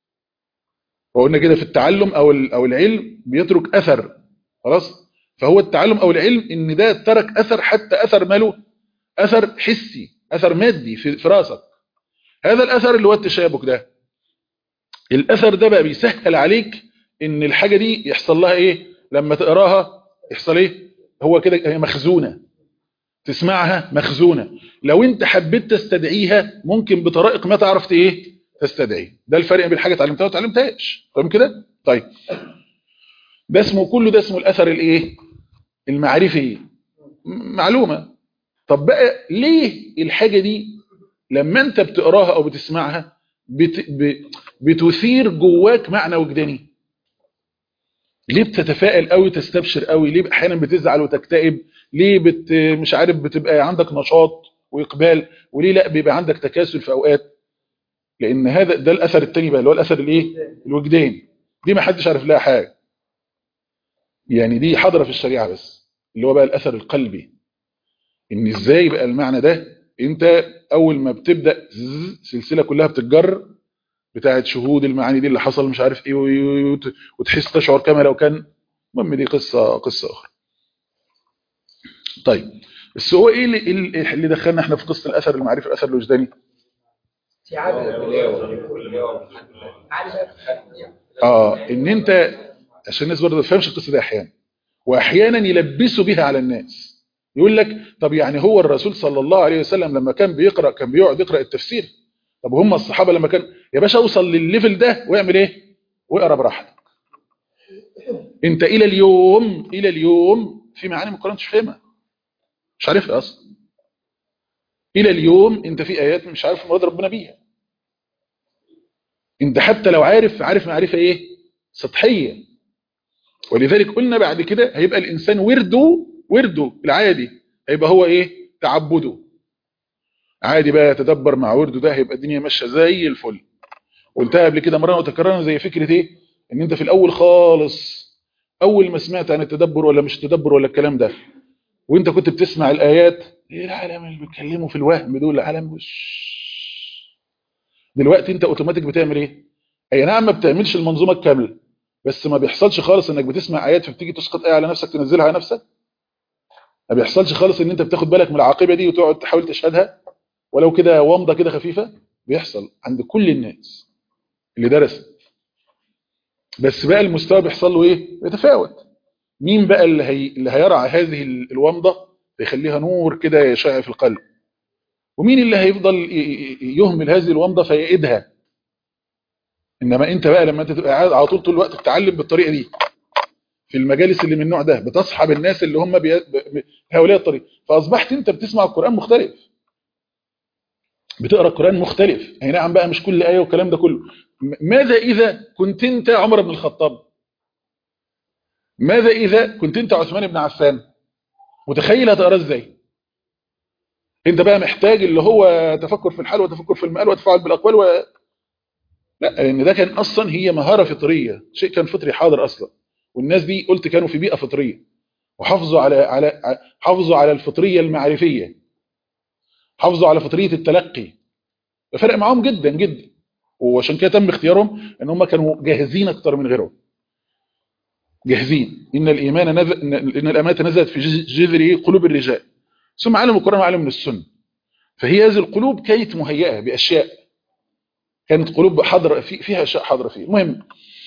وقلنا كده في التعلم او او العلم بيترك اثر خلاص فهو التعلم او العلم ان ده ترك اثر حتى اثر ماله اثر حسي اثر مادي في, في راسك هذا الاثر اللي هو التشابك ده الاثر ده بقى بيسهل عليك ان الحاجه دي يحصل لها ايه لما تقراها يحصل ايه هو كده هي مخزونه تسمعها مخزونه لو انت حبيت تستدعيها ممكن بطرائق ما تعرف ايه تستدعي ده الفرق بين حاجه اتعلمتها وما اتعلمتهاش تمام كده طيب ده اسمه كله ده اسمه الاثر الايه المعرفي م- معلومة طب بقى ليه الحاجة دي لما انت بتقراها او بتسمعها بت... ب... بتثير جواك معنى وجداني ليه بتتفائل قوي تستبشر قوي ليه احيانا بتزعل وتكتئب ليه بت... مش عارف بتبقى عندك نشاط واقبال وليه لا بيبقى عندك تكاسل في اوقات لان هذا ده الاثر الثاني بقى اللي هو الاثر الايه الوجداني دي ما حدش عارف لها حاجه يعني دي حاضره في الشريعه بس اللي هو بقى الاثر القلبي ان ازاي بقى المعنى ده انت اول ما بتبدا زز، سلسله كلها بتتجر بتاعه شهود المعاني دي اللي حصل مش عارف ايه وي- وت- وتحس تشعر كما لو كان المهم دي قصه قصه اخرى طيب بس هو ايه اللي, إيه اللي دخلنا احنا في قصه الاثر المعرفي الاثر الوجداني في عدد اه ان انت عشان الناس برضه ما تفهمش القصه دي احيانا واحيانا يلبسوا بها على الناس يقول لك طب يعني هو الرسول صلى الله عليه وسلم لما كان بيقرا كان بيقعد يقرا التفسير طب هم الصحابه لما كان يا باشا اوصل للليفل ده واعمل ايه واقرا براحتك انت الى اليوم الى اليوم في معاني من القران مش فاهمها مش عارفها اصلا الى اليوم انت في ايات مش عارف مراد ربنا بيها انت حتى لو عارف عارف معرفه ايه سطحيه ولذلك قلنا بعد كده هيبقى الانسان ورده ورده العادي هيبقى هو ايه تعبده عادي بقى يتدبر مع ورده ده هيبقى الدنيا ماشيه زي الفل قلتها قبل كده مره وتكررنا زي فكره ايه ان انت في الاول خالص اول ما سمعت عن التدبر ولا مش تدبر ولا الكلام ده وانت كنت بتسمع الايات ايه العالم اللي بيتكلموا في الوهم دول العالم وش دلوقتي انت اوتوماتيك بتعمل ايه اي نعم ما بتعملش المنظومه الكامله بس ما بيحصلش خالص انك بتسمع ايات فبتيجي تسقط ايه على نفسك تنزلها على نفسك ما بيحصلش خالص ان انت بتاخد بالك من العاقبه دي وتقعد تحاول تشهدها ولو كده ومضه كده خفيفه بيحصل عند كل الناس اللي درست بس بقى المستوى بيحصل له ايه يتفاوت مين بقى اللي, هي... اللي هيرعى هذه ال- الومضه يخليها نور كده يشع في القلب ومين اللي هيفضل ي- ي- يهمل هذه الومضه فيئدها انما انت بقى لما انت تبقى قاعد على طول طول الوقت بتتعلم بالطريقه دي في المجالس اللي من النوع ده بتصحب الناس اللي هم بي... ب... هؤلاء الطريق فاصبحت انت بتسمع القران مختلف بتقرا القران مختلف اي نعم بقى مش كل ايه والكلام ده كله م- ماذا اذا كنت انت عمر بن الخطاب ماذا اذا كنت انت عثمان بن عفان متخيل هتقراه ازاي انت بقى محتاج اللي هو تفكر في الحال وتفكر في المآل وتفاعل بالاقوال و... لا لان ده كان اصلا هي مهاره فطريه شيء كان فطري حاضر اصلا والناس دي قلت كانوا في بيئه فطريه وحافظوا على على حافظوا على الفطريه المعرفيه حافظوا على فطريه التلقي فرق معاهم جدا جدا وعشان كده تم اختيارهم ان هم كانوا جاهزين اكتر من غيرهم جاهزين ان الايمان نزل ان الامانه نزلت في جذ- جذر قلوب الرجال ثم علم القران وعلم من السنه فهي هذه القلوب كانت مهيئه باشياء كانت قلوب حاضره في فيها اشياء حاضره فيه المهم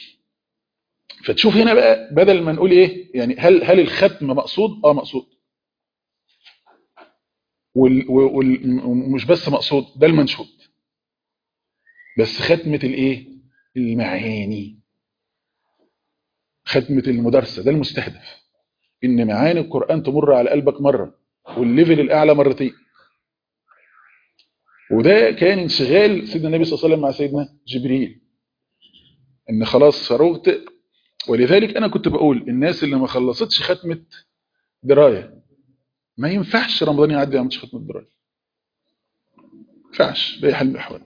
فتشوف هنا بقى بدل ما نقول ايه يعني هل هل الختم مقصود اه مقصود وال- وال- ومش بس مقصود ده المنشود بس ختمه الايه المعاني ختمه المدرسه ده المستهدف ان معاني القران تمر على قلبك مره والليفل الاعلى مرتين وده كان انشغال سيدنا النبي صلى الله عليه وسلم مع سيدنا جبريل ان خلاص فرغت ولذلك انا كنت بقول الناس اللي ما خلصتش ختمه درايه ما ينفعش رمضان يعدي ما عملتش ختمه درايه ما ينفعش باي حال من الاحوال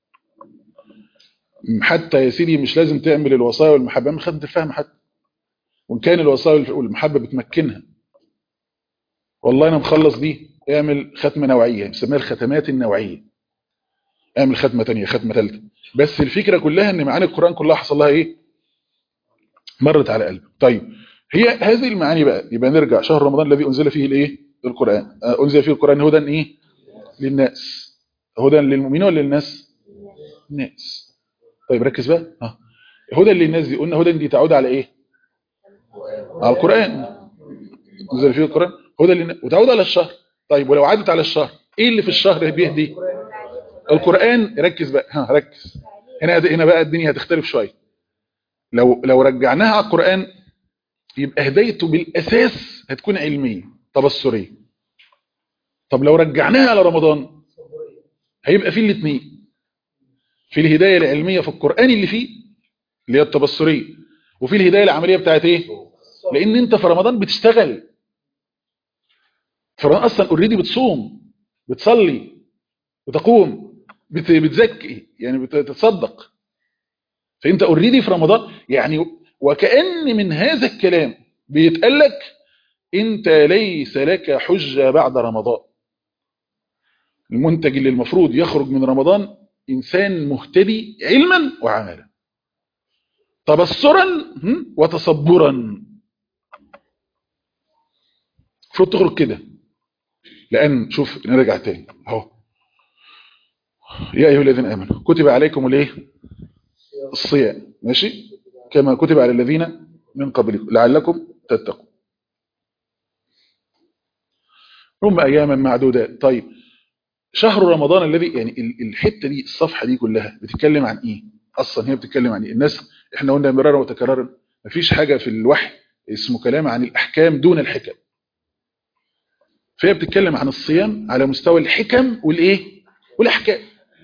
حتى يا سيدي مش لازم تعمل الوصايا والمحبه من ختمه الفهم حتى وان كان الوصايا والمحبه بتمكنها والله انا مخلص دي اعمل ختمه نوعيه بنسميها الختمات النوعيه اعمل ختمه ثانيه ختمه ثالثه بس الفكره كلها ان معاني القران كلها حصل لها ايه مرت على قلبك طيب هي هذه المعاني بقى يبقى نرجع شهر رمضان الذي انزل فيه الايه القران آه، انزل فيه القران هدى ايه للناس هدى للمؤمنين ولا للناس الناس طيب ركز بقى ها هدى للناس دي قلنا هدى دي تعود على ايه على القران انزل فيه القران هدى للناس وتعود على الشهر طيب ولو عدت على الشهر ايه اللي في الشهر بيهدي القران ركز بقى ها ركز هنا هنا بقى الدنيا هتختلف شويه لو لو رجعناها على القران يبقى هدايته بالاساس هتكون علميه تبصريه طب لو رجعناها على رمضان هيبقى فيه الاثنين في الهدايه العلميه في القران اللي فيه اللي هي التبصريه وفي الهدايه العمليه بتاعت ايه لان انت في رمضان بتشتغل في رمضان اصلا اوريدي بتصوم بتصلي بتقوم بت- بتزكي يعني بتتصدق فانت اوريدي في رمضان يعني وكأن من هذا الكلام بيتقال لك انت ليس لك حجة بعد رمضان المنتج اللي المفروض يخرج من رمضان انسان مهتدي علما وعملا تبصرا هم، وتصبرا المفروض تخرج كده لان شوف نرجع تاني اهو يا ايها الذين امنوا كتب عليكم الايه الصيام ماشي كما كتب على الذين من قبلكم لعلكم تتقون هم اياما معدودات طيب شهر رمضان الذي يعني ال- الحته دي الصفحه دي كلها بتتكلم عن ايه اصلا هي بتتكلم عن ايه الناس احنا قلنا مرارا وتكرارا مفيش حاجه في الوحي اسمه كلام عن الاحكام دون الحكم فهي بتتكلم عن الصيام على مستوى الحكم والايه والاحكام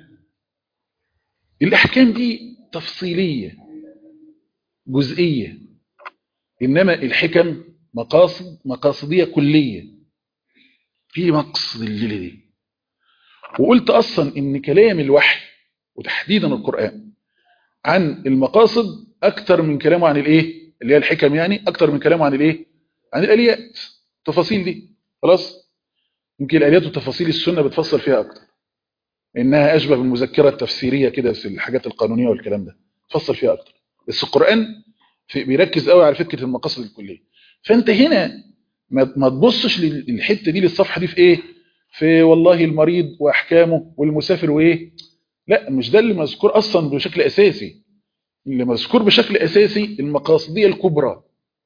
الاحكام دي تفصيليه جزئيه انما الحكم مقاصد مقاصديه كليه في مقصد الليله دي وقلت اصلا ان كلام الوحي وتحديدا القران عن المقاصد اكتر من كلامه عن الايه اللي هي الحكم يعني اكتر من كلامه عن الايه عن الاليات التفاصيل دي خلاص يمكن الاليات وتفاصيل السنه بتفصل فيها اكتر انها اشبه بالمذكره التفسيريه كده في الحاجات القانونيه والكلام ده تفصل فيها اكتر بس القران في بيركز قوي على فكره المقاصد الكليه فانت هنا ما ما تبصش للحته دي للصفحه دي في ايه في والله المريض واحكامه والمسافر وايه لا مش ده اللي مذكور اصلا بشكل اساسي اللي مذكور بشكل اساسي المقاصديه الكبرى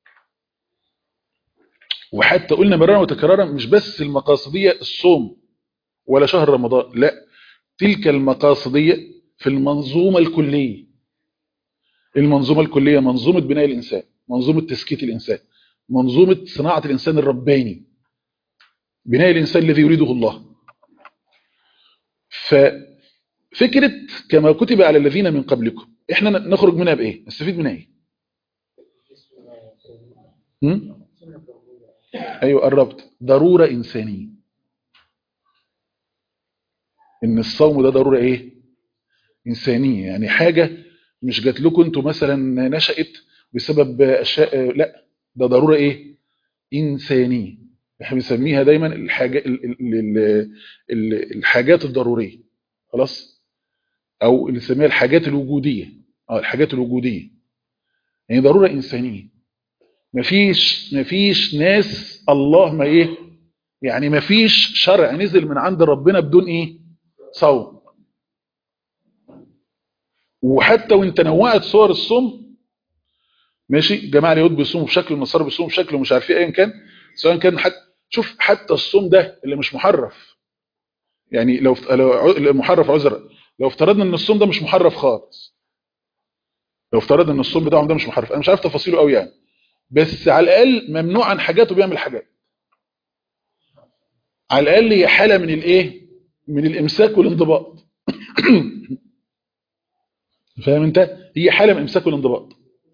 وحتى قلنا مرارا وتكرارا مش بس المقاصديه الصوم ولا شهر رمضان لا تلك المقاصديه في المنظومه الكليه المنظومه الكليه منظومه بناء الانسان منظومه تزكيه الانسان منظومه صناعه الانسان الرباني بناء الانسان الذي يريده الله ففكره كما كتب على الذين من قبلكم احنا نخرج منها بايه نستفيد منها ايه هم؟ ايوه قربت ضروره انسانيه ان الصوم ده ضروره ايه انسانيه يعني حاجه مش جات لكم انتوا مثلا نشأت بسبب اشياء لا ده ضروره ايه انسانيه احنا بنسميها دايما الحاجه ال- ال- ال- ال- الحاجات الضروريه خلاص او اللي نسميها الحاجات الوجوديه اه الحاجات الوجوديه يعني ضروره انسانيه مفيش مفيش ناس الله ما ايه يعني مفيش شرع نزل من عند ربنا بدون ايه صوم وحتى وان تنوعت صور الصوم ماشي جماعه اليهود بيصوموا بشكل والنصارى بيصوموا بشكل ومش عارف ايه ايا كان سواء كان حتى شوف حتى الصوم ده اللي مش محرف يعني لو لو محرف عذرا لو افترضنا ان الصوم ده مش محرف خالص لو افترضنا ان الصوم بتاعهم ده مش محرف انا مش عارف تفاصيله قوي يعني بس على الاقل ممنوع عن حاجات وبيعمل حاجات على الاقل هي حاله من الايه من الامساك والانضباط فاهم انت هي حاله من الامساك والانضباط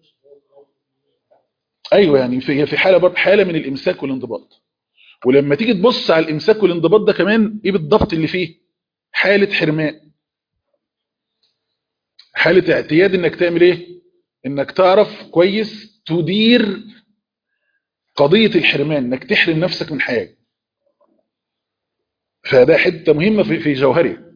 ايوه يعني في هي في حاله برضه حاله من الامساك والانضباط ولما تيجي تبص على الامساك والانضباط ده كمان ايه بالضبط اللي فيه حاله حرمان حاله اعتياد انك تعمل ايه انك تعرف كويس تدير قضيه الحرمان انك تحرم نفسك من حاجه فده حته مهمه في في جوهره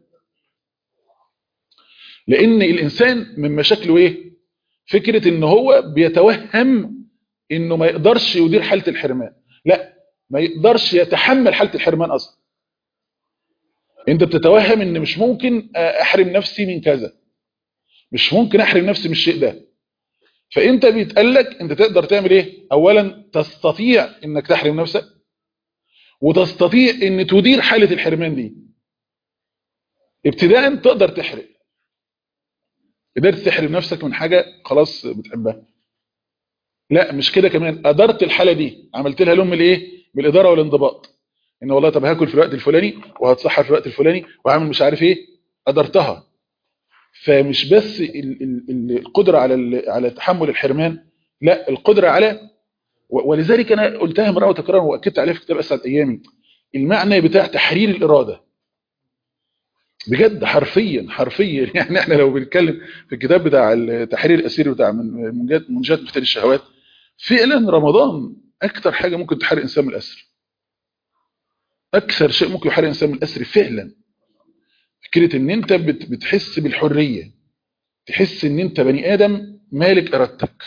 لان الانسان من مشاكله ايه فكره ان هو بيتوهم انه ما يقدرش يدير حاله الحرمان لا ما يقدرش يتحمل حاله الحرمان اصلا انت بتتوهم ان مش ممكن احرم نفسي من كذا مش ممكن احرم نفسي من الشيء ده فانت بيتقال لك انت تقدر تعمل ايه اولا تستطيع انك تحرم نفسك وتستطيع ان تدير حاله الحرمان دي ابتداء تقدر تحرم قدرت تحرم نفسك من حاجه خلاص بتحبها لا مش كده كمان ادرت الحاله دي عملت لها لهم الايه بالاداره والانضباط ان والله طب هاكل في الوقت الفلاني وهتصحى في الوقت الفلاني وهعمل مش عارف ايه ادرتها فمش بس ال- ال- ال- القدره على ال- على تحمل الحرمان لا القدره على و- ولذلك انا قلتها مره وتكرارا واكدت عليها في كتاب اسعد ايامي المعنى بتاع تحرير الاراده بجد حرفيا حرفيا يعني احنا لو بنتكلم في الكتاب بتاع التحرير الاسير بتاع من منجات منجات مفتري الشهوات فعلا رمضان اكتر حاجه ممكن تحرر انسان من الاسر اكثر شيء ممكن يحرر انسان من الاسر فعلا فكره ان انت بت- بتحس بالحريه تحس ان انت بني ادم مالك ارادتك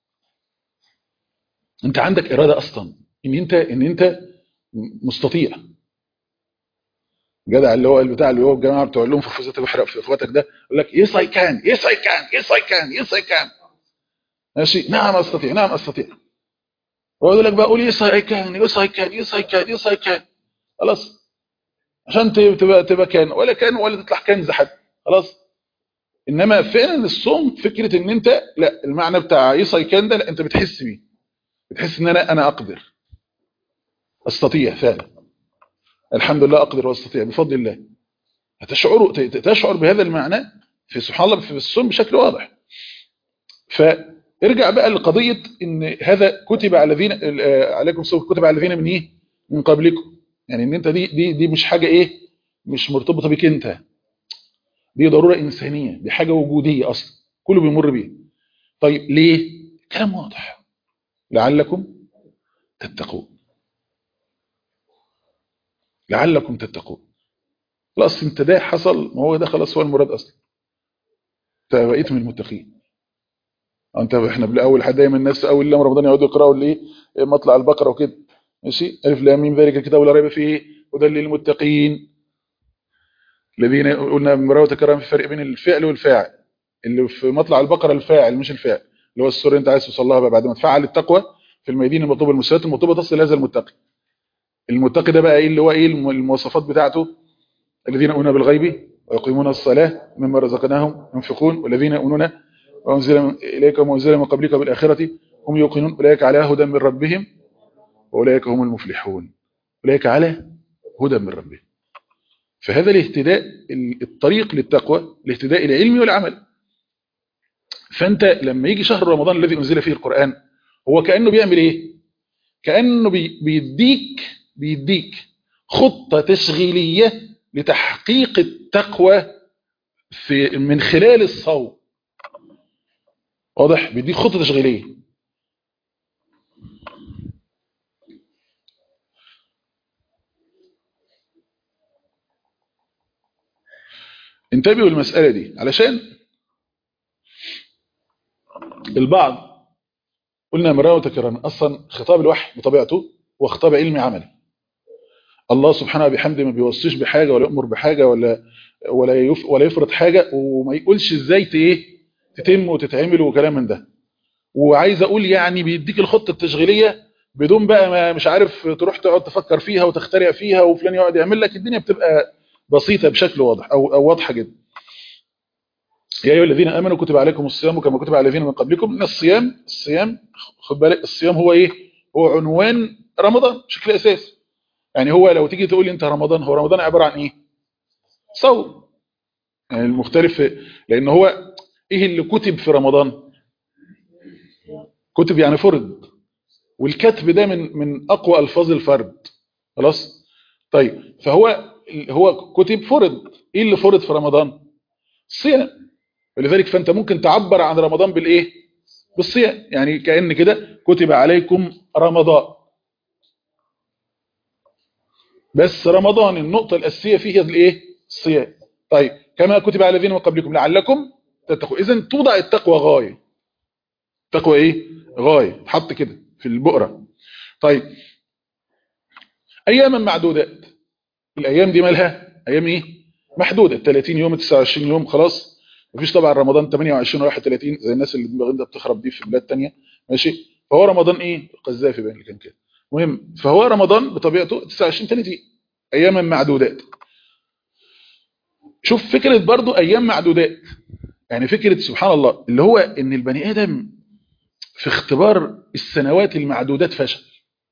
انت عندك اراده اصلا ان انت ان انت مستطيع جدع اللي هو البتاع اللي هو الجماعه بتوع لهم في فوزاتك بحرق في اخواتك ده يقول لك يس اي كان يس اي كان يس اي كان يس اي كان ماشي نعم استطيع نعم استطيع ويقول لك بقى قول يس اي كان يس اي كان يس اي كان يس اي كان خلاص عشان ت- تبقى تبقى كان ولا كان ولا تطلع كنز حد خلاص انما فعلا الصوم فكره ان انت لا المعنى بتاع يس اي كان ده لا انت بتحس بيه بتحس ان انا انا اقدر استطيع فعلا الحمد لله اقدر واستطيع بفضل الله هتشعر ت- ت- تشعر بهذا المعنى في سبحان الله في الصوم بشكل واضح فارجع بقى لقضيه ان هذا كتب على الذين آه، عليكم الصوم كتب على الذين من ايه من قبلكم يعني ان انت دي دي دي مش حاجه ايه مش مرتبطه بك انت دي ضروره انسانيه دي حاجه وجوديه اصلا كله بيمر بيها طيب ليه كلام واضح لعلكم تتقون لعلكم تتقون خلاص انت ده حصل ما هو ده خلاص هو المراد اصلا انت بقيت من المتقين انت احنا بالاول حد دايما الناس اول يوم رمضان يقعدوا يقراوا الايه مطلع البقره وكده ماشي الف لام ميم ذلك الكتاب لا ريب فيه هدى للمتقين الذين قلنا مره وتكرر في فرق بين الفعل والفاعل اللي في مطلع البقره الفاعل مش الفاعل اللي هو السوره اللي انت عايز توصل لها بقى بعد ما تفعل التقوى في الميادين المطلوبه المسلمات المطلوبه تصل هذا المتقي المتقي ده بقى ايه اللي هو ايه الم- المواصفات بتاعته الذين يؤمنون بالغيب ويقيمون الصلاة مما رزقناهم ينفقون والذين يؤمنون وأنزل إليك وما أنزل من قبلك بالآخرة هم يوقنون أولئك على هدى من ربهم وأولئك هم المفلحون أولئك على هدى من ربهم فهذا الاهتداء الطريق للتقوى الاهتداء العلمي والعمل فأنت لما يجي شهر رمضان الذي أنزل فيه القرآن هو كأنه بيعمل إيه كأنه بي- بيديك بيديك خطة تشغيلية لتحقيق التقوى في من خلال الصوم واضح بيديك خطة تشغيلية انتبهوا المسألة دي علشان البعض قلنا مرة وتكررا أصلا خطاب الوحي بطبيعته هو خطاب علمي عملي الله سبحانه بحمده ما بيوصيش بحاجة ولا يأمر بحاجة ولا ولا يف ولا يفرض حاجة وما يقولش ازاي ت- ايه تتم وتتعمل وكلام من ده وعايز اقول يعني بيديك الخطة التشغيلية بدون بقى ما مش عارف تروح تقعد تفكر فيها وتخترع فيها وفلان يقعد يعمل لك الدنيا بتبقى بسيطة بشكل واضح او, أو واضحة جدا يا ايها الذين امنوا كتب عليكم الصيام كما كتب على الذين من قبلكم ان الصيام الصيام خد بالك الصيام هو ايه هو عنوان رمضان بشكل اساسي يعني هو لو تيجي تقول لي انت رمضان هو رمضان عباره عن ايه صوم يعني المختلف لان هو ايه اللي كتب في رمضان كتب يعني فرض والكتب ده من من اقوى الفاظ الفرد خلاص طيب فهو هو كتب فرض ايه اللي فرض في رمضان الصيام ولذلك فانت ممكن تعبر عن رمضان بالايه بالصيام يعني كأن كده كتب عليكم رمضان بس رمضان النقطة الأساسية فيه هي الايه الصيام طيب كما كتب على الذين من قبلكم لعلكم تتقوا اذا توضع التقوى غاية التقوى ايه غاية حط كده في البؤرة طيب اياما معدودات الايام دي مالها ايام ايه محدودة 30 يوم 29 يوم خلاص مفيش طبعا رمضان 28 و 31 زي الناس اللي دماغها بتخرب دي في بلاد تانية ماشي فهو رمضان ايه القذافي باين اللي كان كده المهم فهو رمضان بطبيعته 29 30 اياما معدودات شوف فكرة برضو ايام معدودات يعني فكرة سبحان الله اللي هو ان البني ادم في اختبار السنوات المعدودات فشل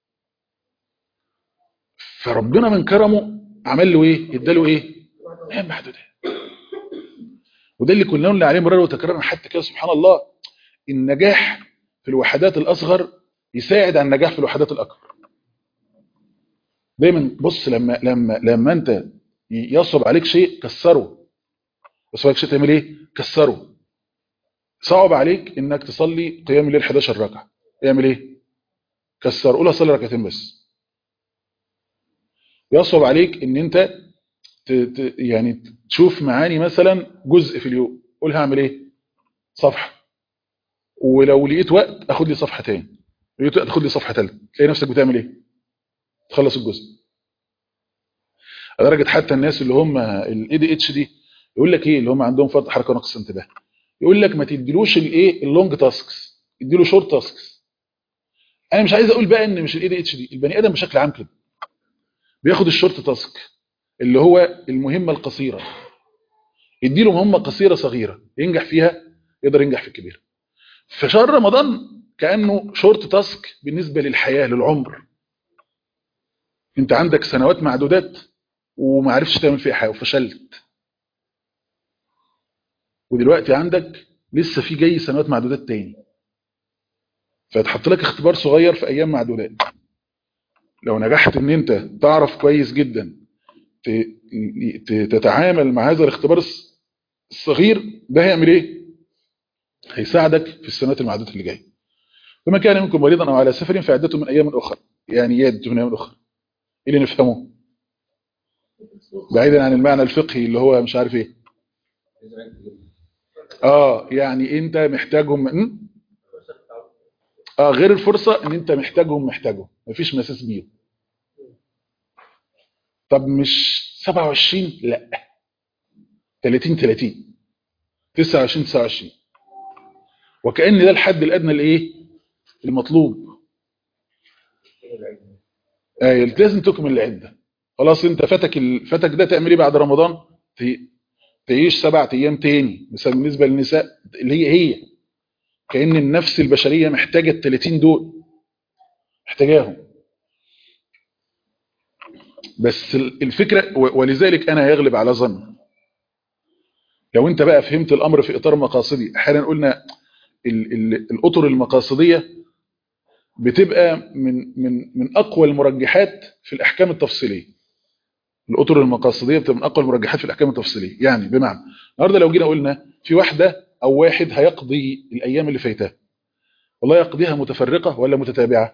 فربنا من كرمه عمل له ايه اداله ايه ايام معدودات وده اللي كنا قلنا عليه مرارا وتكرارا حتى كده سبحان الله النجاح في الوحدات الاصغر يساعد على النجاح في الوحدات الاكبر دايما بص لما لما لما انت يصعب عليك شيء كسره يصعب عليك شيء تعمل ايه كسره صعب عليك انك تصلي قيام الليل 11 ركعه اعمل ايه كسر قول اصلي ركعتين بس يصعب عليك ان انت ت... ت... يعني تشوف معاني مثلا جزء في اليوم قول هعمل ايه صفحه ولو لقيت وقت اخد لي صفحه تاني لقيت وقت اخد لي صفحه ثالثه تلاقي نفسك بتعمل ايه تخلص الجزء لدرجه حتى الناس اللي هم الاي دي اتش دي يقول لك ايه اللي هم عندهم فرط حركه ونقص انتباه يقول لك ما تديلوش الايه اللونج تاسكس اديله شورت تاسكس انا مش عايز اقول بقى ان مش الاي دي اتش دي البني ادم بشكل عام كده بياخد الشورت تاسك اللي هو المهمه القصيره اديله مهمه قصيره صغيره ينجح فيها يقدر ينجح في الكبيره في شهر رمضان كانه شورت تاسك بالنسبه للحياه للعمر انت عندك سنوات معدودات وما عرفتش تعمل فيها حاجه وفشلت ودلوقتي عندك لسه في جاي سنوات معدودات تاني فيتحط لك اختبار صغير في ايام معدودات لو نجحت ان انت تعرف كويس جدا تتعامل مع هذا الاختبار الصغير ده هيعمل ايه هيساعدك في السنوات المعدودة اللي جايه فما كان منكم مريضا او على سفر فعدته من ايام اخرى يعني يد من ايام اخرى ايه اللي نفهمه بعيدا عن المعنى الفقهي اللي هو مش عارف ايه اه يعني انت محتاجهم م? اه غير الفرصة ان انت محتاجهم محتاجهم مفيش مساس بيهم طب مش 27 لا 30 30 29 29 وكأن ده الحد الادنى لايه المطلوب آه لازم تكمل العده خلاص انت فاتك ال... فاتك ده تعمل ايه بعد رمضان ت... تعيش سبعة ايام تاني مثلا بالنسبه للنساء اللي هي هي كأن النفس البشرية محتاجة ال 30 دول محتاجاهم بس الفكرة ولذلك أنا يغلب على ظن لو أنت بقى فهمت الأمر في إطار مقاصدي أحيانا قلنا ال ال الأطر المقاصدية بتبقى من من من أقوى المرجحات في الأحكام التفصيلية الأطر المقاصدية بتبقى من أقوى المرجحات في الأحكام التفصيلية يعني بمعنى النهارده لو جينا قلنا في واحدة أو واحد هيقضي الأيام اللي فايتها والله يقضيها متفرقة ولا متتابعة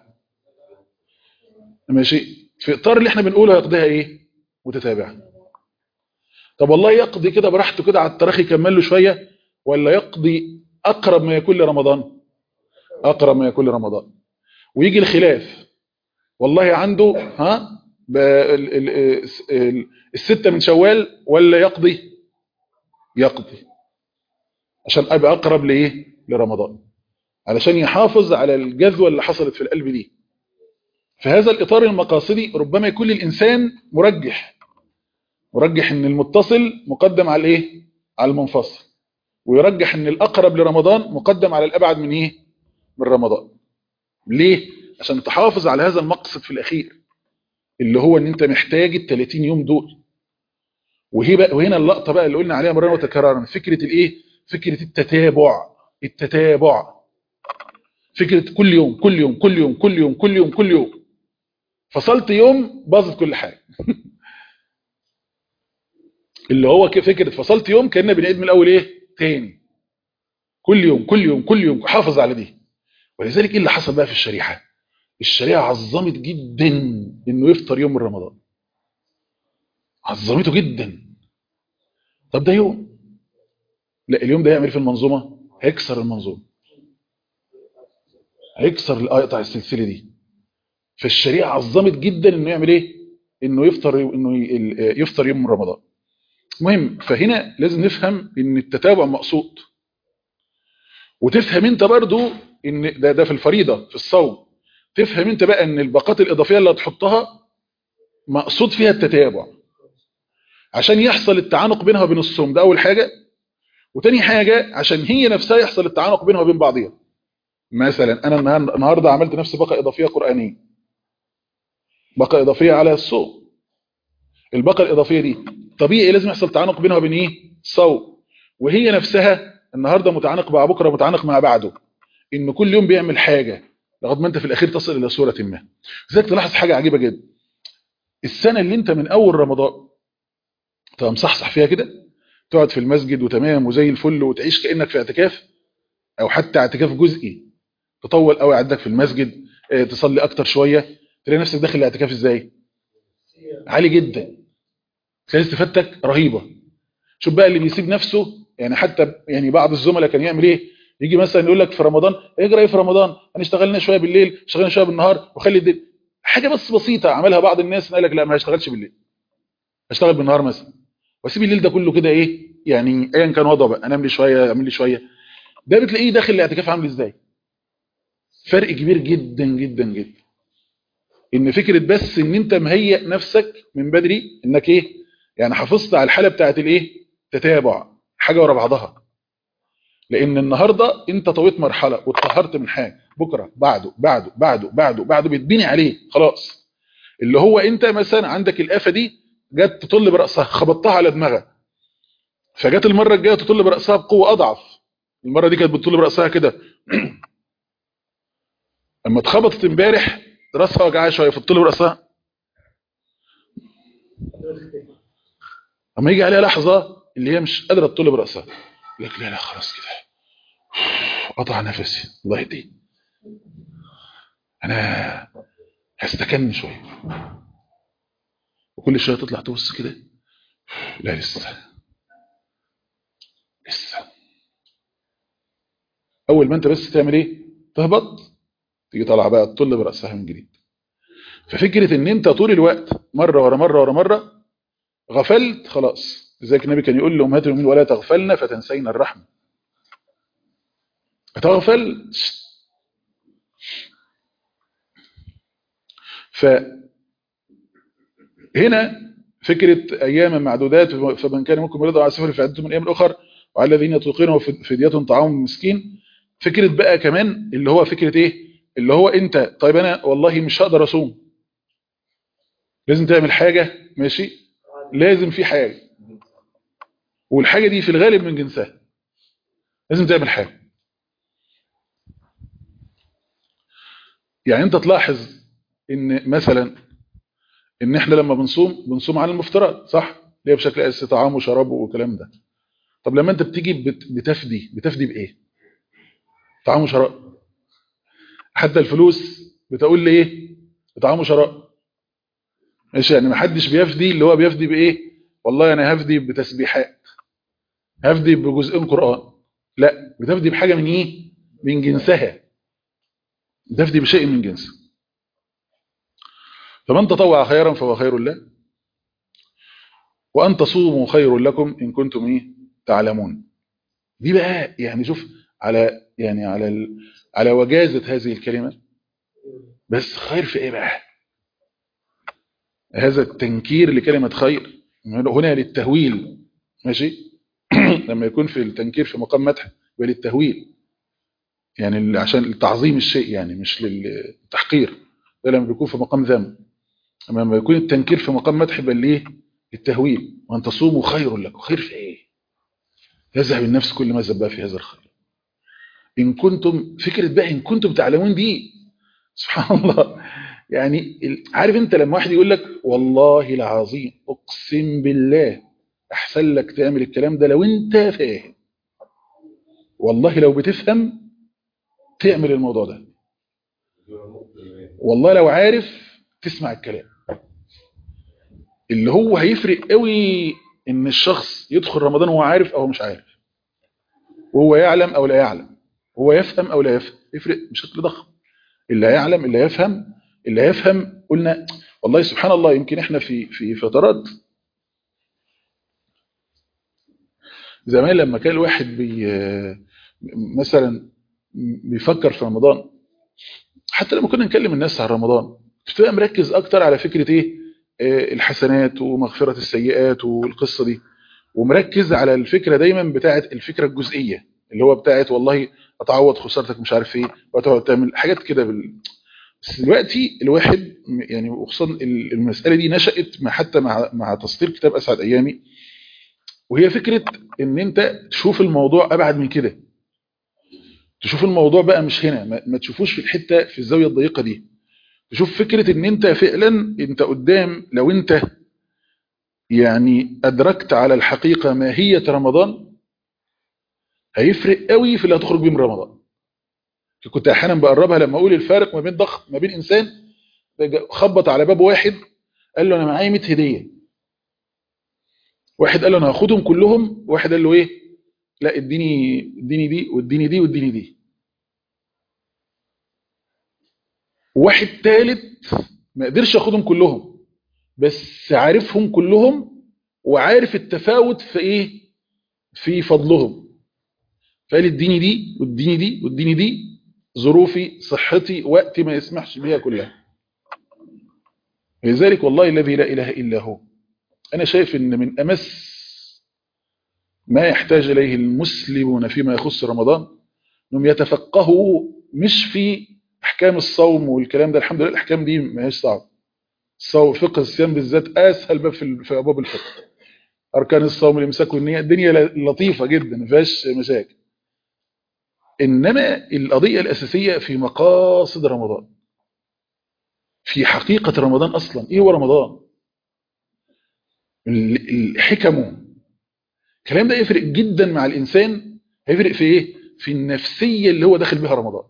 ماشي في إطار اللي احنا بنقوله هيقضيها إيه متتابعة طب والله يقضي كده براحته كده على التراخي يكمل له شوية ولا يقضي أقرب ما يكون لرمضان أقرب ما يكون لرمضان ويجي الخلاف والله عنده ها الستة من شوال ولا يقضي يقضي عشان ابقى اقرب لايه لرمضان علشان يحافظ على الجذوه اللي حصلت في القلب دي في هذا الاطار المقاصدي ربما يكون للانسان مرجح مرجح ان المتصل مقدم على الايه على المنفصل ويرجح ان الاقرب لرمضان مقدم على الابعد من ايه من رمضان ليه عشان تحافظ على هذا المقصد في الاخير اللي هو ان انت محتاج ال 30 يوم دول وهي بقى وهنا اللقطه بقى اللي قلنا عليها مرة وتكرارا فكره الايه فكرة التتابع التتابع فكرة كل يوم كل يوم كل يوم كل يوم كل يوم كل يوم فصلت يوم باظت كل حاجة اللي هو فكرة فصلت يوم كأننا بنعيد من الأول إيه تاني كل يوم كل يوم كل يوم حافظ على دي ولذلك إيه اللي حصل بقى في الشريحة الشريعة عظمت جدا إنه يفطر يوم من رمضان عظمته جدا طب ده يوم لا اليوم ده يعمل في المنظومة هيكسر المنظومة هيكسر القطع السلسلة دي فالشريعة عظمت جدا انه يعمل ايه انه يفطر انه يفطر يوم من رمضان مهم فهنا لازم نفهم ان التتابع مقصود وتفهم انت برضو ان ده ده في الفريضة في الصوم تفهم انت بقى ان الباقات الاضافية اللي هتحطها مقصود فيها التتابع عشان يحصل التعانق بينها وبين الصوم ده اول حاجة وتاني حاجة عشان هي نفسها يحصل التعانق بينها وبين بعضها مثلا انا النهار- النهارده عملت نفسي باقه اضافيه قرانيه باقه اضافيه على الصوم الباقه الاضافيه دي طبيعي لازم يحصل تعانق بينها وبين ايه الصوم وهي نفسها النهارده متعانق مع بكره متعانق مع بعده ان كل يوم بيعمل حاجه لغايه ما انت في الاخير تصل الى صوره ما لذلك تلاحظ حاجه عجيبه جدا السنه اللي انت من اول رمضان تبقى مصحصح فيها كده تقعد في المسجد وتمام وزي الفل وتعيش كانك في اعتكاف او حتى اعتكاف جزئي تطول قوي عندك في المسجد اه، تصلي اكتر شويه تلاقي نفسك داخل الاعتكاف ازاي عالي جدا تلاقي استفادتك رهيبه شوف بقى اللي بيسيب نفسه يعني حتى يعني بعض الزملاء كان يعمل ايه يجي مثلا يقول لك في رمضان اجرى ايه في رمضان هنشتغلنا شويه بالليل اشتغلنا شويه بالنهار وخلي الدنيا حاجه بس بسيطه عملها بعض الناس قال لك لا ما هشتغلش بالليل هشتغل بالنهار مثلا واسيب الليل ده كله كده ايه يعني ايا كان وضعه بقى انام لي شويه اعمل لي شويه ده بتلاقيه داخل الاعتكاف عامل ازاي فرق كبير جدا جدا جدا ان فكره بس ان انت مهيئ نفسك من بدري انك ايه يعني حافظت على الحاله بتاعت الايه تتابع حاجه ورا بعضها لان النهارده انت طويت مرحله واتطهرت من حاجه بكره بعده بعده بعده بعده بعده بتبني عليه خلاص اللي هو انت مثلا عندك الافه دي جت تطل براسها خبطتها على دماغها فجت المره الجايه تطل براسها بقوه اضعف المره دي كانت بتطل براسها كده اما اتخبطت امبارح راسها وجعها شويه فتطل براسها اما يجي عليها لحظه اللي هي مش قادره تطل براسها يقول لك لا لا خلاص كده قطع نفسي الله يهديه انا هستكن شويه وكل شويه تطلع تبص كده لا لسه لسه اول ما انت بس تعمل ايه تهبط تيجي طالعه بقى تطل براسها من جديد ففكره ان انت طول الوقت مره ورا مره ورا مره غفلت خلاص لذلك النبي كان يقول لامهات المؤمنين ولا تغفلن فتنسين الرحمه تغفل فهنا فكرة أيام معدودات فمن كان منكم يرضى على سفر فعدته من أيام أخر وعلى الذين يطلقونه فدية طعام مسكين فكرة بقى كمان اللي هو فكرة إيه اللي هو أنت طيب أنا والله مش هقدر أصوم لازم تعمل حاجة ماشي لازم في حاجة والحاجة دي في الغالب من جنسها لازم تعمل حاجة يعني انت تلاحظ ان مثلا ان احنا لما بنصوم بنصوم على المفترض صح اللي هي بشكل اساسي طعام وشراب والكلام ده طب لما انت بتيجي بت- بتفدي بتفدي بايه طعام وشراب حتى الفلوس بتقول لي ايه طعام وشراب ماشي يعني ما حدش بيفدي اللي هو بيفدي بايه والله انا هفدي بتسبيحات هفدي بجزئين قران لا بتفدي بحاجه من ايه من جنسها تفدي بشيء من جنسه فمن تطوع خيرا فهو خير له وأن تصوموا خير لكم إن كنتم إيه تعلمون دي بقى يعني شوف على يعني على ال... على وجازة هذه الكلمة بس خير في إيه بقى هذا التنكير لكلمة خير هنا للتهويل ماشي لما يكون في التنكير في مقام مدح يبقى للتهويل يعني عشان تعظيم الشيء يعني مش للتحقير ده لما بيكون في مقام ذم اما لما يكون التنكير في مقام مدح يبقى ليه التهويل وان تصوموا خير لكم خير في ايه يذهب النفس كل ما زبا في هذا الخير ان كنتم فكره بقى ان كنتم تعلمون دي سبحان الله يعني عارف انت لما واحد يقول لك والله العظيم اقسم بالله احسن لك تعمل الكلام ده لو انت فاهم والله لو بتفهم تعمل الموضوع ده والله لو عارف تسمع الكلام اللي هو هيفرق قوي ان الشخص يدخل رمضان وهو عارف او مش عارف وهو يعلم او لا يعلم هو يفهم او لا يفهم يفرق بشكل ضخم اللي هيعلم اللي يفهم اللي هيفهم قلنا والله سبحان الله يمكن احنا في في فترات زمان لما كان الواحد بي مثلا بيفكر في رمضان حتى لما كنا نكلم الناس عن رمضان بتبقى مركز اكتر على فكرة ايه الحسنات ومغفرة السيئات والقصة دي ومركز على الفكرة دايما بتاعت الفكرة الجزئية اللي هو بتاعت والله اتعوض خسارتك مش عارف ايه وتقعد تعمل حاجات كده بال... بس دلوقتي الواحد م- يعني وخصوصا ال- المساله دي نشات مع حتى مع مع تصدير كتاب اسعد ايامي وهي فكره ان انت تشوف الموضوع ابعد من كده تشوف الموضوع بقى مش هنا ما, ما تشوفوش في الحته في الزاويه الضيقه دي تشوف فكره ان انت فعلا انت قدام لو انت يعني ادركت على الحقيقه ماهيه رمضان هيفرق قوي في اللي هتخرج بيه من رمضان كنت احيانا بقربها لما اقول الفارق ما بين ضخ ما بين انسان خبط على باب واحد قال له انا معايا 100 هديه واحد قال له انا هاخدهم كلهم واحد قال له ايه لا اديني اديني دي واديني دي واديني دي واحد ثالث ما قدرش ياخدهم كلهم بس عارفهم كلهم وعارف التفاوت في ايه في فضلهم فقال اديني دي واديني دي واديني دي ظروفي صحتي وقتي ما يسمحش بيها كلها لذلك والله الذي لا اله الا هو انا شايف ان من امس ما يحتاج اليه المسلمون فيما يخص رمضان انهم يتفقهوا مش في احكام الصوم والكلام ده الحمد لله الاحكام دي ما هيش صعبه الصوم فقه الصيام بالذات اسهل باب في في ابواب الفقه اركان الصوم الامساك والنيه الدنيا لطيفه جدا ما فيهاش مشاكل انما القضيه الاساسيه في مقاصد رمضان في حقيقه رمضان اصلا ايه هو رمضان حكمه الكلام ده يفرق جدا مع الانسان هيفرق في ايه في النفسيه اللي هو داخل بها رمضان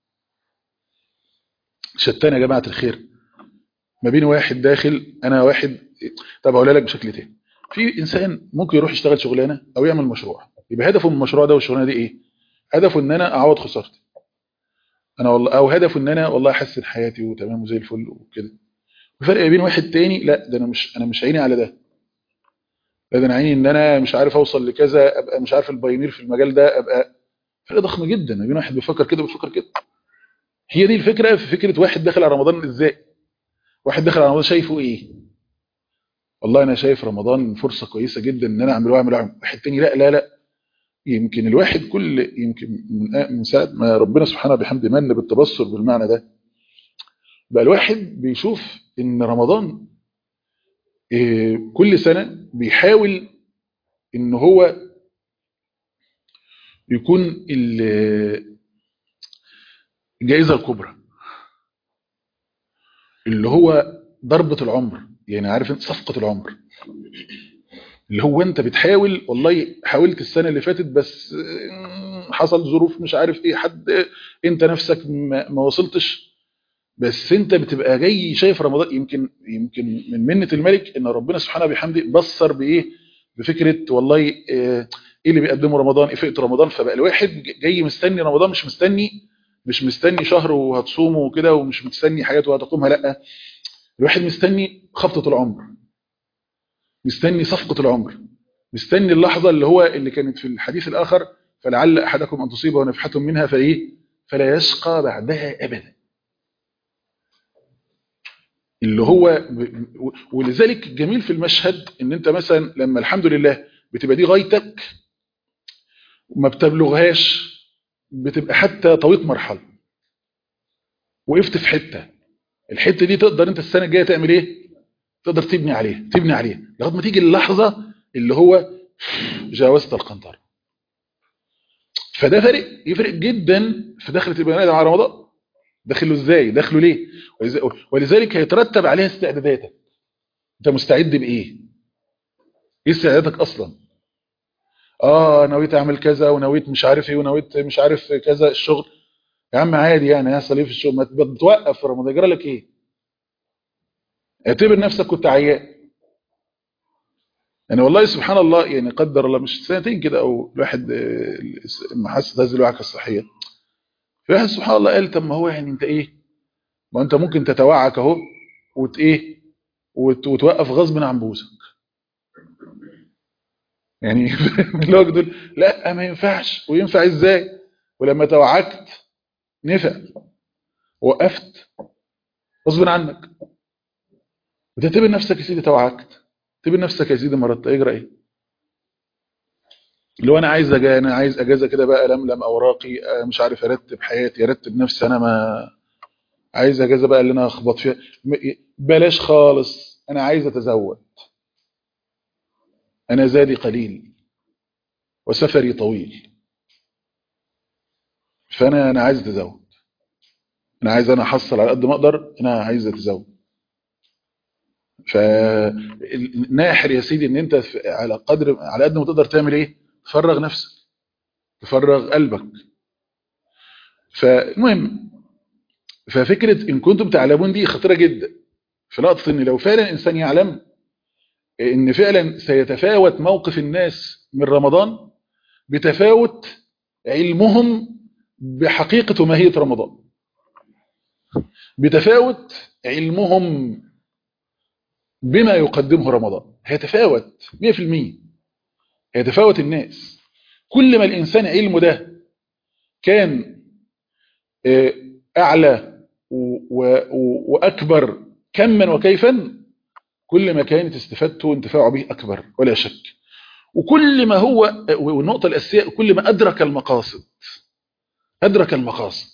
شتان يا جماعه الخير ما بين واحد داخل انا واحد طب اقولها لك بشكل تاني في انسان ممكن يروح يشتغل شغلانه او يعمل مشروع يبقى هدفه من المشروع ده والشغلانه دي ايه هدفه ان انا اعوض خسارتي انا والله او هدفه ان انا والله احسن حياتي وتمام وزي الفل وكده الفرق بين واحد تاني لا ده انا مش انا مش عيني على ده لا ده انا عيني ان انا مش عارف اوصل لكذا ابقى مش عارف البايونير في المجال ده ابقى فرق ضخم جدا ما بين واحد بيفكر كده وبيفكر كده هي دي الفكره في فكره واحد داخل على رمضان ازاي واحد داخل على رمضان شايفه ايه والله انا شايف رمضان فرصه كويسه جدا ان انا اعمل واعمل واعمل واحد تاني لا لا لا يمكن الواحد كل يمكن من ساعه ما ربنا سبحانه بحمد من بالتبصر بالمعنى ده بقى الواحد بيشوف ان رمضان كل سنه بيحاول ان هو يكون الجائزه الكبرى اللي هو ضربه العمر يعني عارف انت صفقه العمر اللي هو انت بتحاول والله حاولت السنة اللي فاتت بس حصل ظروف مش عارف ايه حد انت نفسك ما وصلتش بس انت بتبقى جاي شايف رمضان يمكن يمكن من منة الملك ان ربنا سبحانه بحمده بصر بايه بفكرة والله ايه اللي بيقدمه رمضان ايه فئة رمضان فبقى الواحد جاي مستني رمضان مش مستني مش مستني شهر وهتصومه وكده ومش مستني حاجات وهتقومها لا الواحد مستني خبطة العمر مستني صفقة العمر مستني اللحظة اللي هو اللي كانت في الحديث الآخر فلعل أحدكم أن تصيبه نفحة منها فإيه فلا يشقى بعدها أبدا اللي هو ولذلك جميل في المشهد ان انت مثلا لما الحمد لله بتبقى دي غايتك وما بتبلغهاش بتبقى حتى طويت مرحلة وقفت في حتة الحتة دي تقدر انت السنة الجاية تعمل ايه تقدر تبني عليه تبني عليه لغايه ما تيجي اللحظه اللي هو جاوزت القنطره فده فرق يفرق جدا في دخله البني ادم على رمضان داخله ازاي داخله ليه ولذلك هيترتب عليها استعداداتك انت مستعد بايه ايه استعداداتك اصلا اه نويت اعمل كذا ونويت مش عارف ايه ونويت مش عارف كذا الشغل يا عم عادي يعني هيحصل ايه في الشغل ما تتوقف في رمضان يجرى لك ايه اعتبر نفسك كنت عيان يعني والله سبحان الله يعني قدر الله مش سنتين كده او الواحد لما حس هذه الوعكه الصحيه في واحد سبحان الله قال طب ما هو يعني انت ايه ما انت ممكن تتوعك اهو وت ايه وتوقف غصب عن بوسك يعني اللي هو دول لا ما ينفعش وينفع ازاي ولما توعكت نفع وقفت غصب عنك وتعتبر نفسك يا سيدي توعكت اعتبر نفسك يا سيدي مرضت اجرى ايه اللي هو انا عايز أجا انا عايز اجازه كده بقى لملم اوراقي آه، مش عارف ارتب حياتي ارتب نفسي انا ما عايز اجازه بقى اللي انا اخبط فيها م- بلاش خالص انا عايز اتزود انا زادي قليل وسفري طويل فانا انا عايز اتزود انا عايز انا احصل على قد ما اقدر انا عايز اتزود فناحر يا سيدي ان انت في- على قدر على قد ما تقدر تعمل ايه تفرغ نفسك تفرغ قلبك فالمهم ففكره ان كنتم تعلمون دي خطيره جدا في لقطه ان لو فعلا الانسان يعلم ان فعلا سيتفاوت موقف الناس من رمضان بتفاوت علمهم بحقيقه وماهيه رمضان بتفاوت علمهم بما يقدمه رمضان هيتفاوت 100% هيتفاوت الناس كل ما الإنسان علمه ده كان آه، أعلى و- و- وأكبر كما وكيفا كل ما كانت استفادته وانتفاعه به أكبر ولا شك وكل ما هو والنقطة الأساسية كل ما أدرك المقاصد أدرك المقاصد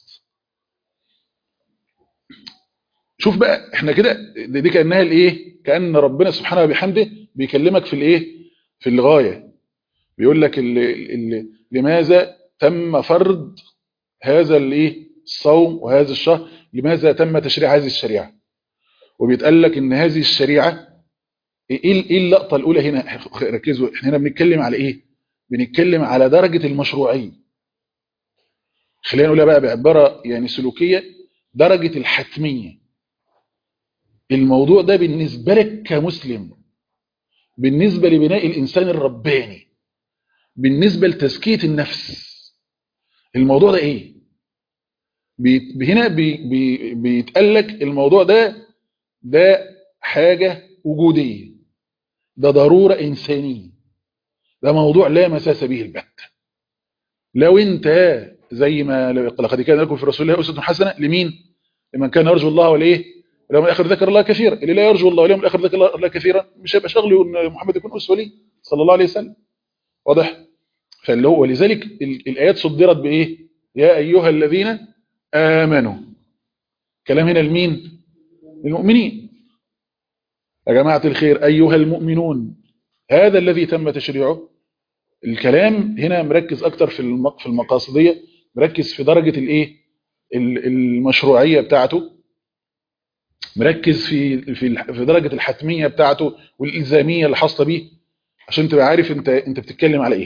شوف بقى احنا كده دي دي كأنها الايه كأن ربنا سبحانه وبحمده بيكلمك في الايه في الغاية بيقول لك ال ال لماذا تم فرض هذا الايه الصوم وهذا الشهر لماذا تم تشريع هذه الشريعة وبيتقال لك ان هذه الشريعة ايه ايه اللقطة الاولى هنا ركزوا احنا هنا بنتكلم على ايه بنتكلم على درجة المشروعية خلينا نقولها بقى بعبارة يعني سلوكية درجة الحتمية الموضوع ده بالنسبة لك كمسلم بالنسبة لبناء الإنسان الرباني بالنسبة لتزكية النفس الموضوع ده إيه؟ بي هنا بي بي بيتقال لك الموضوع ده ده حاجة وجودية ده ضرورة إنسانية ده موضوع لا مساس به البتة لو انت زي ما لقد كان لكم في رسول الله أسوة حسنة لمين؟ لمن كان يرجو الله والإيه؟ اليوم الآخر ذكر الله كثيرا اللي لا يرجو الله واليوم الآخر ذكر الله كثيرا مش هيبقى شغله ان محمد يكون أسوة ليه صلى الله عليه وسلم واضح فاللي هو ولذلك ال- الآيات صدرت بإيه يا أيها الذين آمنوا كلام هنا لمين للمؤمنين يا جماعة الخير أيها المؤمنون هذا الذي تم تشريعه الكلام هنا مركز أكتر في الم- في المقاصدية مركز في درجة الإيه ال- المشروعية بتاعته مركز في في الح- في درجة الحتمية بتاعته والإلزامية اللي حاصله بيه عشان تبقى عارف انت انت بتتكلم على ايه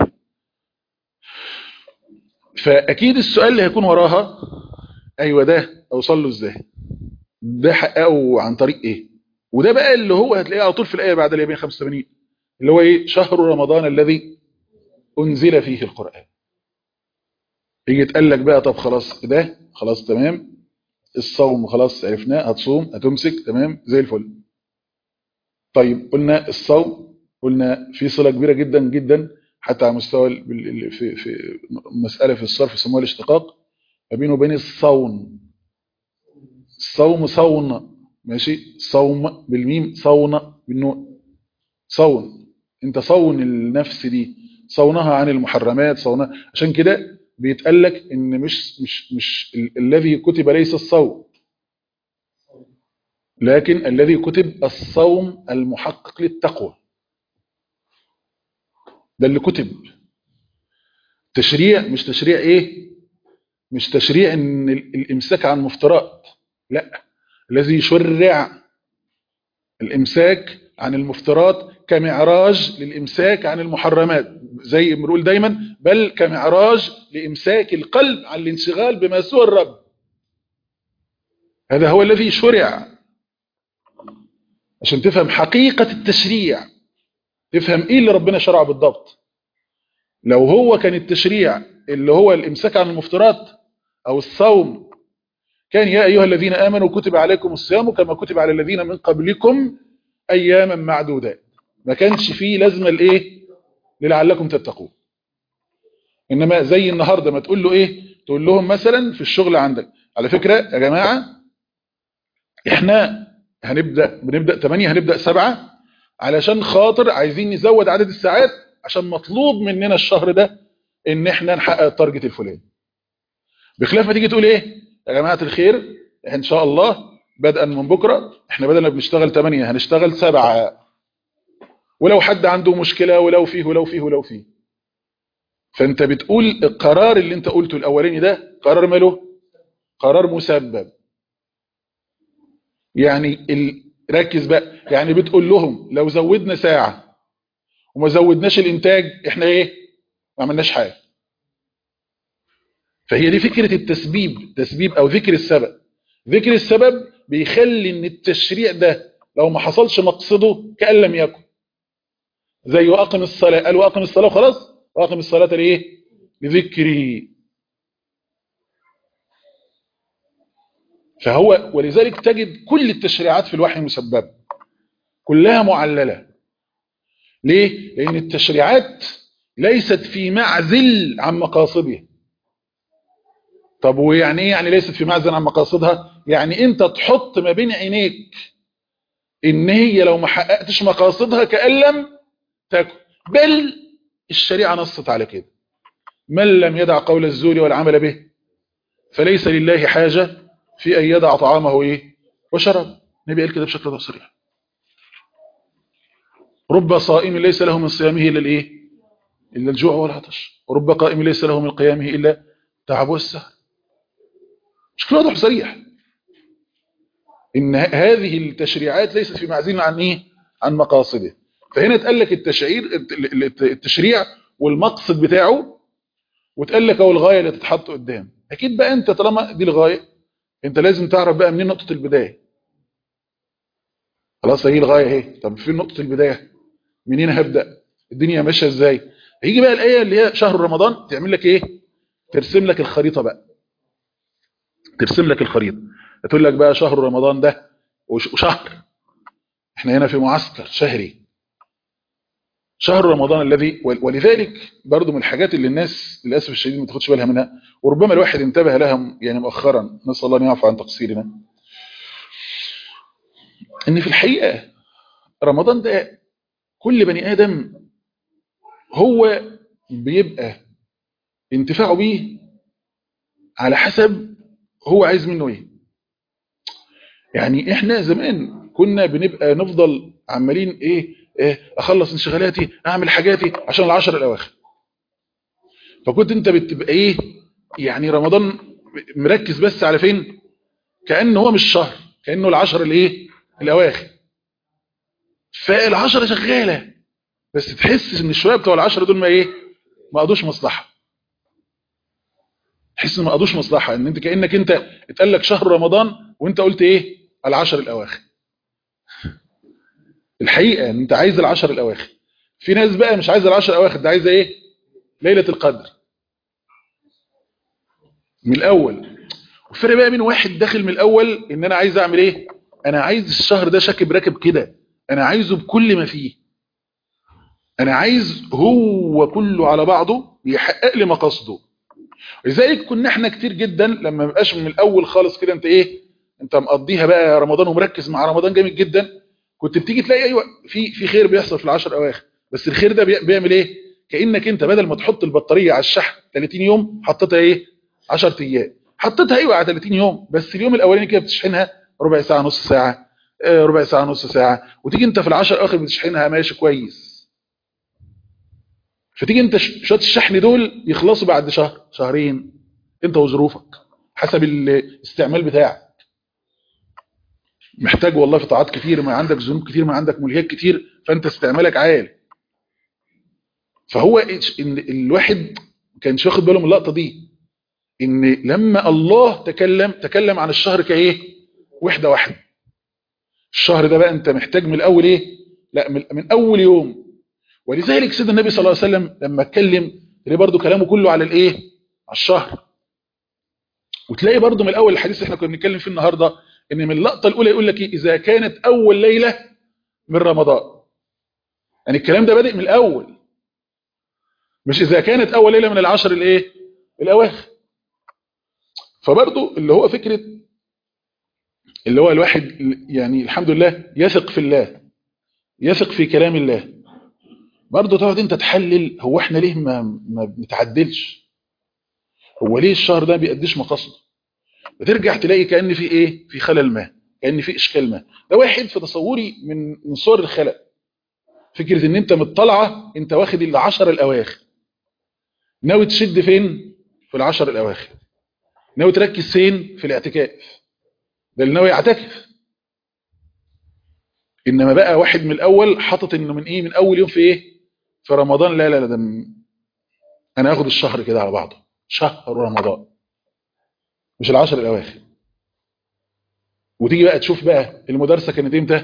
فاكيد السؤال اللي هيكون وراها ايوه ده اوصل له ازاي ده حققه عن طريق ايه وده بقى اللي هو هتلاقيه على طول في الايه بعد الايه 85 اللي هو ايه شهر رمضان الذي انزل فيه القران يجي يتقال لك بقى طب خلاص ده خلاص تمام الصوم خلاص عرفناه هتصوم هتمسك تمام زي الفل طيب قلنا الصوم قلنا في صلة كبيرة جدا جدا حتى على مستوى ال- ال- ال- في في مسألة في الصرف يسموها الاشتقاق ما بينه وبين الصون الصوم صون ماشي صوم بالميم صون بالنون صون انت صون النفس دي صونها عن المحرمات صونها عشان كده بيتقال لك ان مش مش مش ال- الذي كتب ليس الصوم لكن الذي كتب الصوم المحقق للتقوى ده اللي كتب تشريع مش تشريع ايه مش تشريع ان ال- الامساك عن مفترات لا الذي يشرع الامساك عن المفترات كمعراج للامساك عن المحرمات زي ما بنقول دايما بل كمعراج لامساك القلب عن الانشغال بما سوى الرب هذا هو الذي شرع عشان تفهم حقيقة التشريع تفهم ايه اللي ربنا شرعه بالضبط لو هو كان التشريع اللي هو الامساك عن المفترات او الصوم كان يا ايها الذين امنوا كتب عليكم الصيام كما كتب على الذين من قبلكم اياما معدودات ما كانش فيه لازمه لايه لعلكم تتقون انما زي النهارده ما تقول له ايه تقول لهم مثلا في الشغل عندك على فكره يا جماعه احنا هنبدا بنبدا 8 هنبدا 7 علشان خاطر عايزين نزود عدد الساعات عشان مطلوب مننا الشهر ده ان احنا نحقق التارجت الفلاني بخلاف ما تيجي تقول ايه يا جماعه الخير ان شاء الله بدءا من بكره احنا بدل ما بنشتغل 8 هنشتغل 7 ولو حد عنده مشكله ولو فيه ولو فيه ولو فيه فانت بتقول القرار اللي انت قلته الاولاني ده قرار ماله قرار مسبب يعني ال... ركز بقى يعني بتقول لهم لو زودنا ساعة وما زودناش الانتاج احنا ايه ما عملناش حاجة فهي دي فكرة التسبيب تسبيب او ذكر السبب ذكر السبب بيخلي ان التشريع ده لو ما حصلش مقصده كأن لم يكن زي واقم الصلاة قال واقم الصلاة وخلاص واقم الصلاة لإيه لذكري فهو ولذلك تجد كل التشريعات في الوحي مسببة كلها معللة ليه؟ لأن التشريعات ليست في معزل عن مقاصدها طب ويعني ايه يعني ليست في معزل عن مقاصدها يعني انت تحط ما بين عينيك ان هي لو ما حققتش مقاصدها كأن لم تكن بل الشريعة نصت على كده من لم يدع قول الزور والعمل به فليس لله حاجة في أن يدع طعامه إيه وشرب النبي قال كده بشكل صريح رب صائم ليس له من صيامه إلا الإيه إلا الجوع والعطش ورب قائم ليس له من قيامه إلا تعب والسهر بشكل واضح صريح إن هذه التشريعات ليست في معزل عن إيه عن مقاصده فهنا اتقال لك التشعير التشريع والمقصد بتاعه وتقال لك هو الغايه اللي تتحط قدام اكيد بقى انت طالما دي الغايه انت لازم تعرف بقى منين نقطه البدايه خلاص هي الغايه اهي طب فين نقطه البدايه منين هبدا الدنيا ماشيه ازاي هيجي بقى الايه اللي هي شهر رمضان تعمل لك ايه ترسم لك الخريطه بقى ترسم لك الخريطه تقول لك بقى شهر رمضان ده وشهر احنا هنا في معسكر شهري شهر رمضان الذي ولذلك برضو من الحاجات اللي الناس للاسف الشديد ما تاخدش بالها منها وربما الواحد انتبه لها يعني مؤخرا نسال الله ان يعفو عن تقصيرنا ان في الحقيقه رمضان ده كل بني ادم هو بيبقى انتفاعه بيه على حسب هو عايز منه ايه يعني احنا زمان كنا بنبقى نفضل عمالين ايه إيه اخلص انشغالاتي اعمل حاجاتي عشان العشر الاواخر فكنت انت بتبقى ايه يعني رمضان مركز بس على فين كانه هو مش شهر كانه العشر الايه الاواخر فالعشرة شغاله بس تحس ان الشويه بتوع العشرة دول ما ايه ما قضوش مصلحه تحس ان ما قضوش مصلحه ان انت كانك انت اتقال لك شهر رمضان وانت قلت ايه العشر الاواخر الحقيقة ان انت عايز العشر الاواخر في ناس بقى مش عايزه العشر الاواخر ده عايزه ايه ليلة القدر من الاول والفرق بقى بين واحد داخل من الاول ان انا عايز اعمل ايه انا عايز الشهر ده شاكب راكب كده انا عايزه بكل ما فيه انا عايز هو كله على بعضه يحقق لي مقاصده لذلك كنا احنا كتير جدا لما مبقاش من الاول خالص كده انت ايه انت مقضيها بقى رمضان ومركز مع رمضان جامد جدا كنت بتيجي تلاقي ايوه في في خير بيحصل في العشر اواخر بس الخير ده بيعمل ايه كانك انت بدل ما تحط البطاريه على الشحن 30 يوم حطيتها ايه 10 ايام حطيتها ايوه على 30 يوم بس اليوم الاولاني كده بتشحنها ربع ساعه نص ساعه آه ربع ساعه نص ساعه وتيجي انت في العشر الاواخر بتشحنها ماشي كويس فتيجي انت شويه الشحن دول يخلصوا بعد شهر شهرين انت وظروفك حسب الاستعمال بتاعك محتاج والله في طاعات كتير ما عندك ذنوب كتير ما عندك ملهيات كتير فانت استعمالك عالي فهو ان الواحد كانش واخد باله من اللقطه دي ان لما الله تكلم تكلم عن الشهر كايه وحده واحده الشهر ده بقى انت محتاج من الاول ايه لا من, من اول يوم ولذلك سيدنا النبي صلى الله عليه وسلم لما اتكلم تلاقي برضو كلامه كله على الايه على الشهر وتلاقي برضو من الاول الحديث اللي احنا كنا بنتكلم فيه النهارده ان من اللقطه الاولى يقول لك إيه اذا كانت اول ليله من رمضان يعني الكلام ده بادئ من الاول مش اذا كانت اول ليله من العشر الايه الاواخر فبرضو اللي هو فكره اللي هو الواحد يعني الحمد لله يثق في الله يثق في كلام الله برضه تقعد انت تحلل هو احنا ليه ما ما بنتعدلش هو ليه الشهر ده ما بيأديش مقاصده بترجع تلاقي كأن في ايه في خلل ما كأن في اشكال ما ده واحد في تصوري من من صور الخلل فكرة ان انت مطلعة انت واخد العشر الاواخر ناوي تشد فين في العشر الاواخر ناوي تركز فين في الاعتكاف ده اللي ناوي يعتكف انما بقى واحد من الاول حاطط انه من ايه من اول يوم في ايه في رمضان لا لا لا ده م- انا هاخد الشهر كده على بعضه شهر رمضان مش العشر الاواخر وتيجي بقى تشوف بقى المدرسه كانت امتى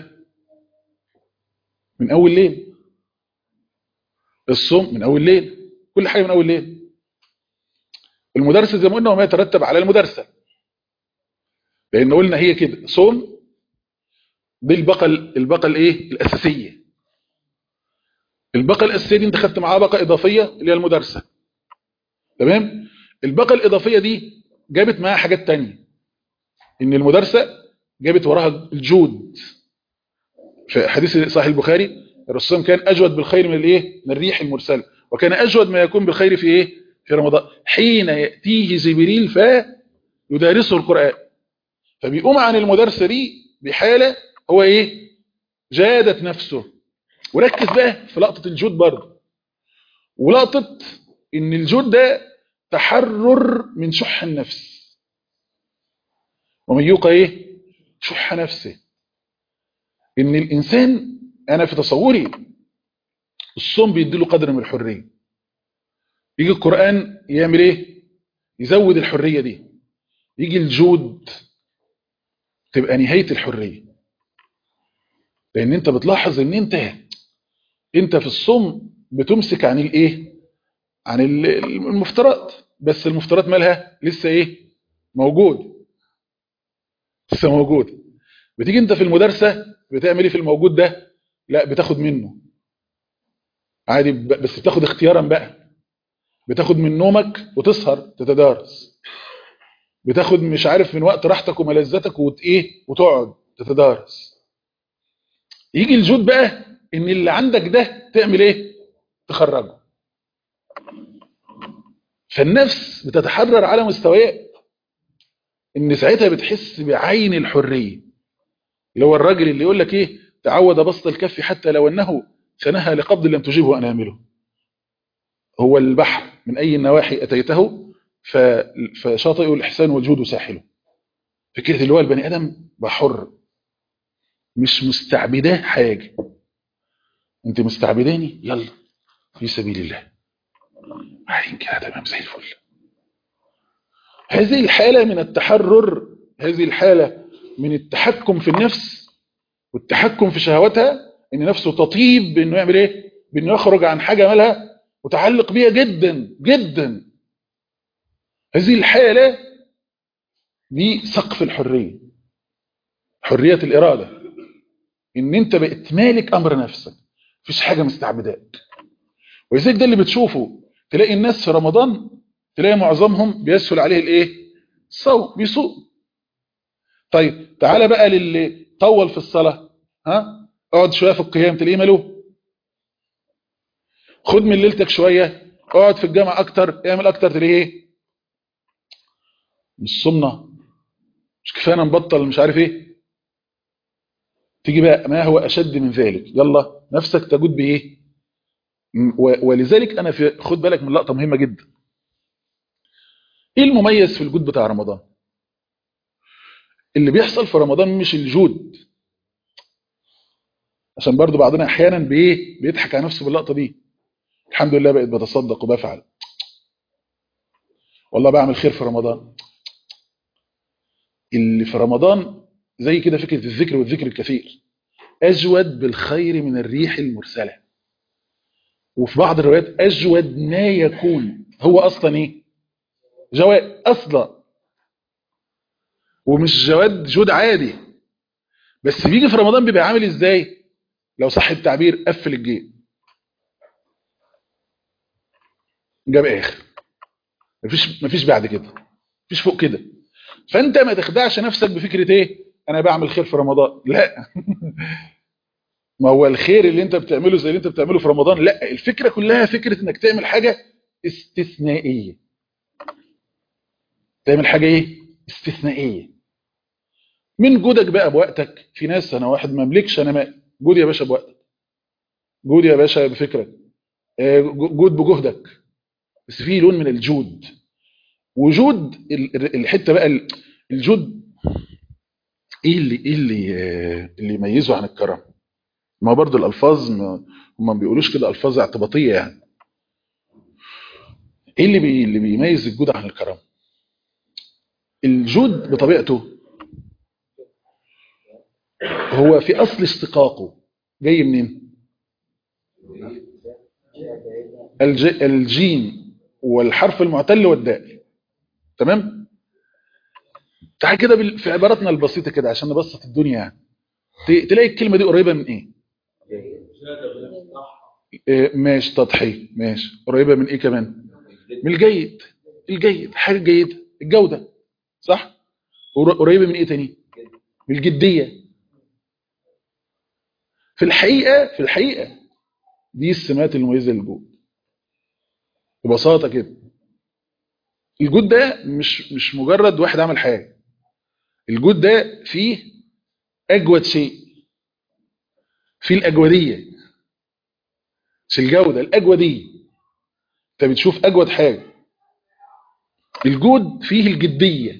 من اول ليل الصوم من اول ليل كل حاجه من اول ليل المدرسه زي ما قلنا وما يترتب على المدرسه لان قلنا هي كده صوم دي البقى البقى الايه الاساسيه البقى الاساسيه دي انت خدت معاها بقى اضافيه اللي هي المدرسه تمام البقى الاضافيه دي جابت معاها حاجات تانية ان المدرسه جابت وراها الجود في حديث صحيح البخاري الرسول كان اجود بالخير من الايه من الريح المرسله وكان اجود ما يكون بالخير في ايه في رمضان حين ياتيه جبريل فيدارسه القران فبيقوم عن المدرسه دي بحاله هو ايه جادت نفسه وركز بقى في لقطه الجود برضه ولقطه ان الجود ده تحرر من شح النفس ومن يوقع ايه شح نفسه ان الانسان انا في تصوري الصوم بيديله قدر من الحريه يجي القران يعمل ايه يزود الحريه دي يجي الجود تبقى نهايه الحريه لان انت بتلاحظ ان انت انت في الصوم بتمسك عن الايه عن ال- المفترات بس المفترات مالها لسه ايه موجود لسه موجود بتيجي انت في المدرسة بتعمل ايه في الموجود ده لا بتاخد منه عادي ب- بس بتاخد اختيارا بقى بتاخد من نومك وتسهر تتدارس بتاخد مش عارف من وقت راحتك وملذتك وت ايه وتقعد تتدارس يجي الجود بقى ان اللي عندك ده تعمل ايه تخرجه فالنفس بتتحرر على مستويات ان ساعتها بتحس بعين الحريه اللي هو الراجل اللي يقول لك ايه تعود بسط الكف حتى لو انه خنها لقبض لم تجيبه انامله هو البحر من اي النواحي اتيته ف- فشاطئ الاحسان والجود ساحله فكره اللي هو البني ادم بحر مش مستعبداه حاجه انت مستعبداني يلا في سبيل الله بعدين كده تمام زي الفل هذه الحالة من التحرر هذه الحالة من التحكم في النفس والتحكم في شهواتها ان نفسه تطيب بانه يعمل ايه بانه يخرج عن حاجة مالها متعلق بيها جدا جدا هذه الحالة دي سقف الحرية حرية الإرادة ان انت بقيت مالك امر نفسك مفيش حاجة مستعبداك ولذلك ده اللي بتشوفه تلاقي الناس في رمضان تلاقي معظمهم بيسهل عليه الايه الصوم بيصوم طيب تعالى بقى للي طول في الصلاة ها اقعد شوية في القيام تلاقيه ماله خد من ليلتك شوية اقعد في الجامع اكتر اعمل اكتر تلاقيه ايه مش صمنا مش كفايه نبطل مش عارف ايه تيجي بقى ما هو اشد من ذلك يلا نفسك تجود بايه و- ولذلك انا في خد بالك من لقطه مهمه جدا ايه المميز في الجود بتاع رمضان اللي بيحصل في رمضان مش الجود عشان برضو بعضنا احيانا بايه بيضحك على نفسه باللقطه دي الحمد لله بقيت بتصدق وبفعل والله بعمل خير في رمضان اللي في رمضان زي كده فكره الذكر والذكر الكثير اجود بالخير من الريح المرسله وفي بعض الروايات اجود ما يكون هو اصلا ايه جواد اصلا ومش جواد جود عادي بس بيجي في رمضان بيبقى عامل ازاي لو صح التعبير قفل الجيب جاب اخر مفيش مفيش بعد كده مفيش فوق كده فانت ما تخدعش نفسك بفكره ايه انا بعمل خير في رمضان لا ما هو الخير اللي انت بتعمله زي اللي انت بتعمله في رمضان لا الفكرة كلها فكرة انك تعمل حاجة استثنائية تعمل حاجة ايه استثنائية من جودك بقى بوقتك في ناس انا واحد ما املكش انا ما جود يا باشا بوقتك جود يا باشا بفكرك آه، جود بجهدك بس في لون من الجود وجود ال- ال- الحته بقى ال- الجود ايه اللي ايه اللي آه، اللي يميزه عن الكرم ما برضو الالفاظ ما هم ما بيقولوش كده الفاظ اعتباطيه يعني ايه اللي بي اللي بيميز الجود عن الكرم الجود بطبيعته هو في اصل اشتقاقه جاي منين الج... الجيم والحرف المعتل والدال تمام تعال كده بال- في عباراتنا البسيطه كده عشان نبسط الدنيا يعني ت- تلاقي الكلمه دي قريبه من ايه إيه، ماشي تضحيه ماشي قريبه من ايه كمان من الجيد الجيد حاجه جيده الجوده صح قر- قريبه من ايه تاني من الجديه في الحقيقه في الحقيقه دي السمات المميزه للجود ببساطه كده الجود ده مش مش مجرد واحد عمل حاجه الجود ده فيه اجود شيء فيه الاجوديه مش الجوده الاجوديه انت بتشوف اجود حاجه الجود فيه الجديه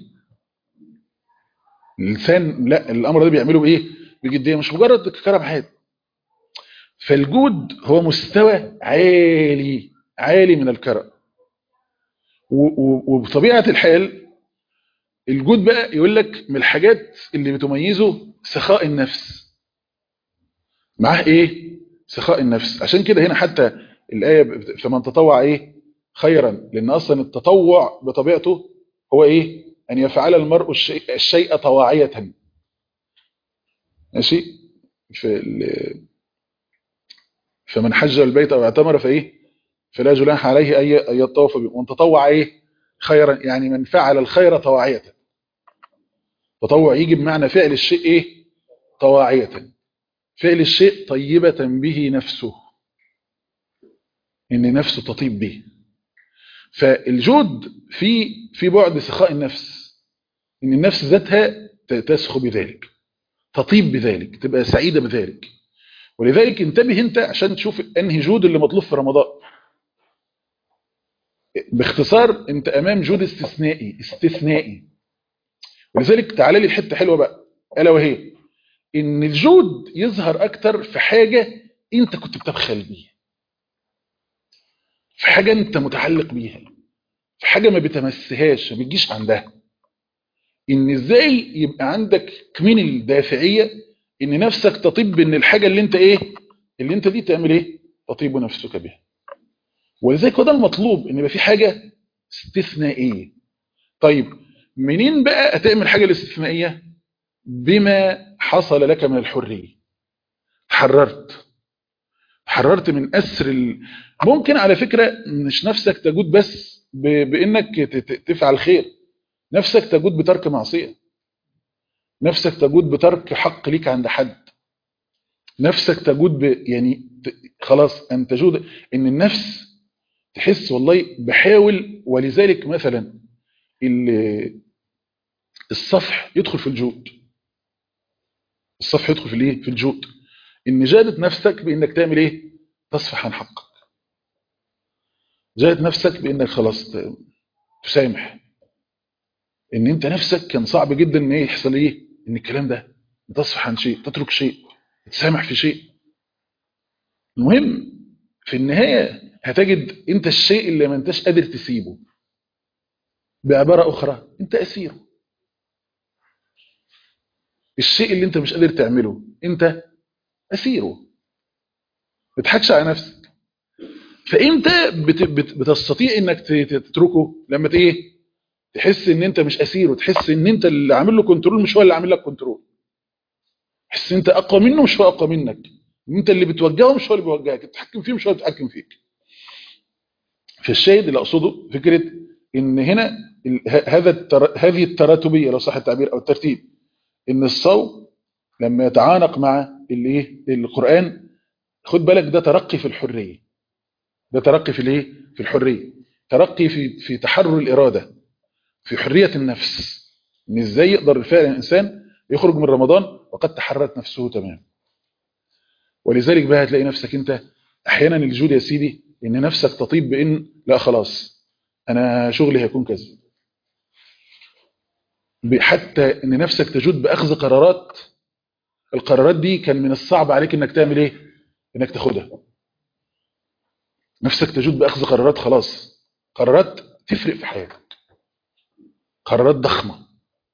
اللسان لا الامر ده بيعمله بايه بجديه مش مجرد كرم عادي فالجود هو مستوى عالي عالي من الكرم و- و- وبطبيعه الحال الجود بقى يقول لك من الحاجات اللي بتميزه سخاء النفس معاه ايه سخاء النفس عشان كده هنا حتى الايه بت- فمن تطوع ايه خيرا لان اصلا التطوع بطبيعته هو ايه ان يفعل المرء الشيء, الشيء طواعيه ماشي في ال- فمن حج البيت او اعتمر فايه فلا جناح عليه أي- ان يطوف به ومن تطوع ايه خيرا يعني من فعل الخير طواعيه تطوع يجي بمعنى فعل الشيء ايه طواعيه فعل الشيء طيبه به نفسه ان نفسه تطيب به فالجود في في بعد سخاء النفس ان النفس ذاتها ت- تسخو بذلك تطيب بذلك تبقى سعيده بذلك ولذلك انتبه انت عشان تشوف انهي جود اللي مطلوب في رمضان باختصار انت امام جود استثنائي استثنائي ولذلك تعالى لي حته حلوه بقى الا وهي ان الجود يظهر اكتر في حاجه انت كنت بتبخل بيها في حاجه انت متعلق بيها في حاجه ما بتمسهاش ما بتجيش عندها ان ازاي يبقى عندك كمين الدافعيه ان نفسك تطيب بان الحاجه اللي انت ايه اللي انت دي تعمل ايه تطيب نفسك بها ولذلك هو ده المطلوب ان يبقى في حاجه استثنائيه طيب منين بقى هتعمل حاجه الاستثنائيه بما حصل لك من الحريه حررت حررت من اسر ال... ممكن على فكره مش نفسك تجود بس ب... بانك ت- ت- تفعل خير نفسك تجود بترك معصيه نفسك تجود بترك حق ليك عند حد نفسك تجود ب... يعني ت... خلاص ان تجود ان النفس تحس والله بحاول ولذلك مثلا ال- الصفح يدخل في الجود الصفح يدخل في الايه في الجود ان جادت نفسك بانك تعمل ايه تصفح عن حقك جادت نفسك بانك خلاص ت- تسامح ان انت نفسك كان صعب جدا ان ايه يحصل ايه ان الكلام ده تصفح عن شيء تترك شيء تسامح في شيء المهم في النهاية هتجد انت الشيء اللي ما انتش قادر تسيبه بعبارة اخرى انت اسيره الشيء اللي انت مش قادر تعمله انت اسيره ما تضحكش على نفسك فانت بت بت بتستطيع انك ت- ت- تتركه لما ت- ايه تحس ان انت مش اسيره تحس ان انت اللي عامل له كنترول مش هو اللي عامل لك كنترول تحس انت اقوى منه مش هو اقوى منك انت اللي بتوجهه مش هو اللي بيوجهك تتحكم فيه مش هو اللي بيتحكم فيك فالشاهد اللي اقصده فكره ان هنا ال- ه- هذا التر... هذه التراتبيه لو صح التعبير او الترتيب ان الصوم لما يتعانق مع الايه القرآن خد بالك ده ترقي في الحرية ده ترقي في الايه في الحرية ترقي في في تحرر الإرادة في حرية النفس ان ازاي يقدر فعلا الانسان يخرج من رمضان وقد تحررت نفسه تماما ولذلك بقى هتلاقي نفسك انت احيانا الجود يا سيدي ان نفسك تطيب بان لا خلاص انا شغلي هيكون كذا حتى ان نفسك تجود باخذ قرارات القرارات دي كان من الصعب عليك انك تعمل ايه انك تاخدها نفسك تجود باخذ قرارات خلاص قرارات تفرق في حياتك قرارات ضخمه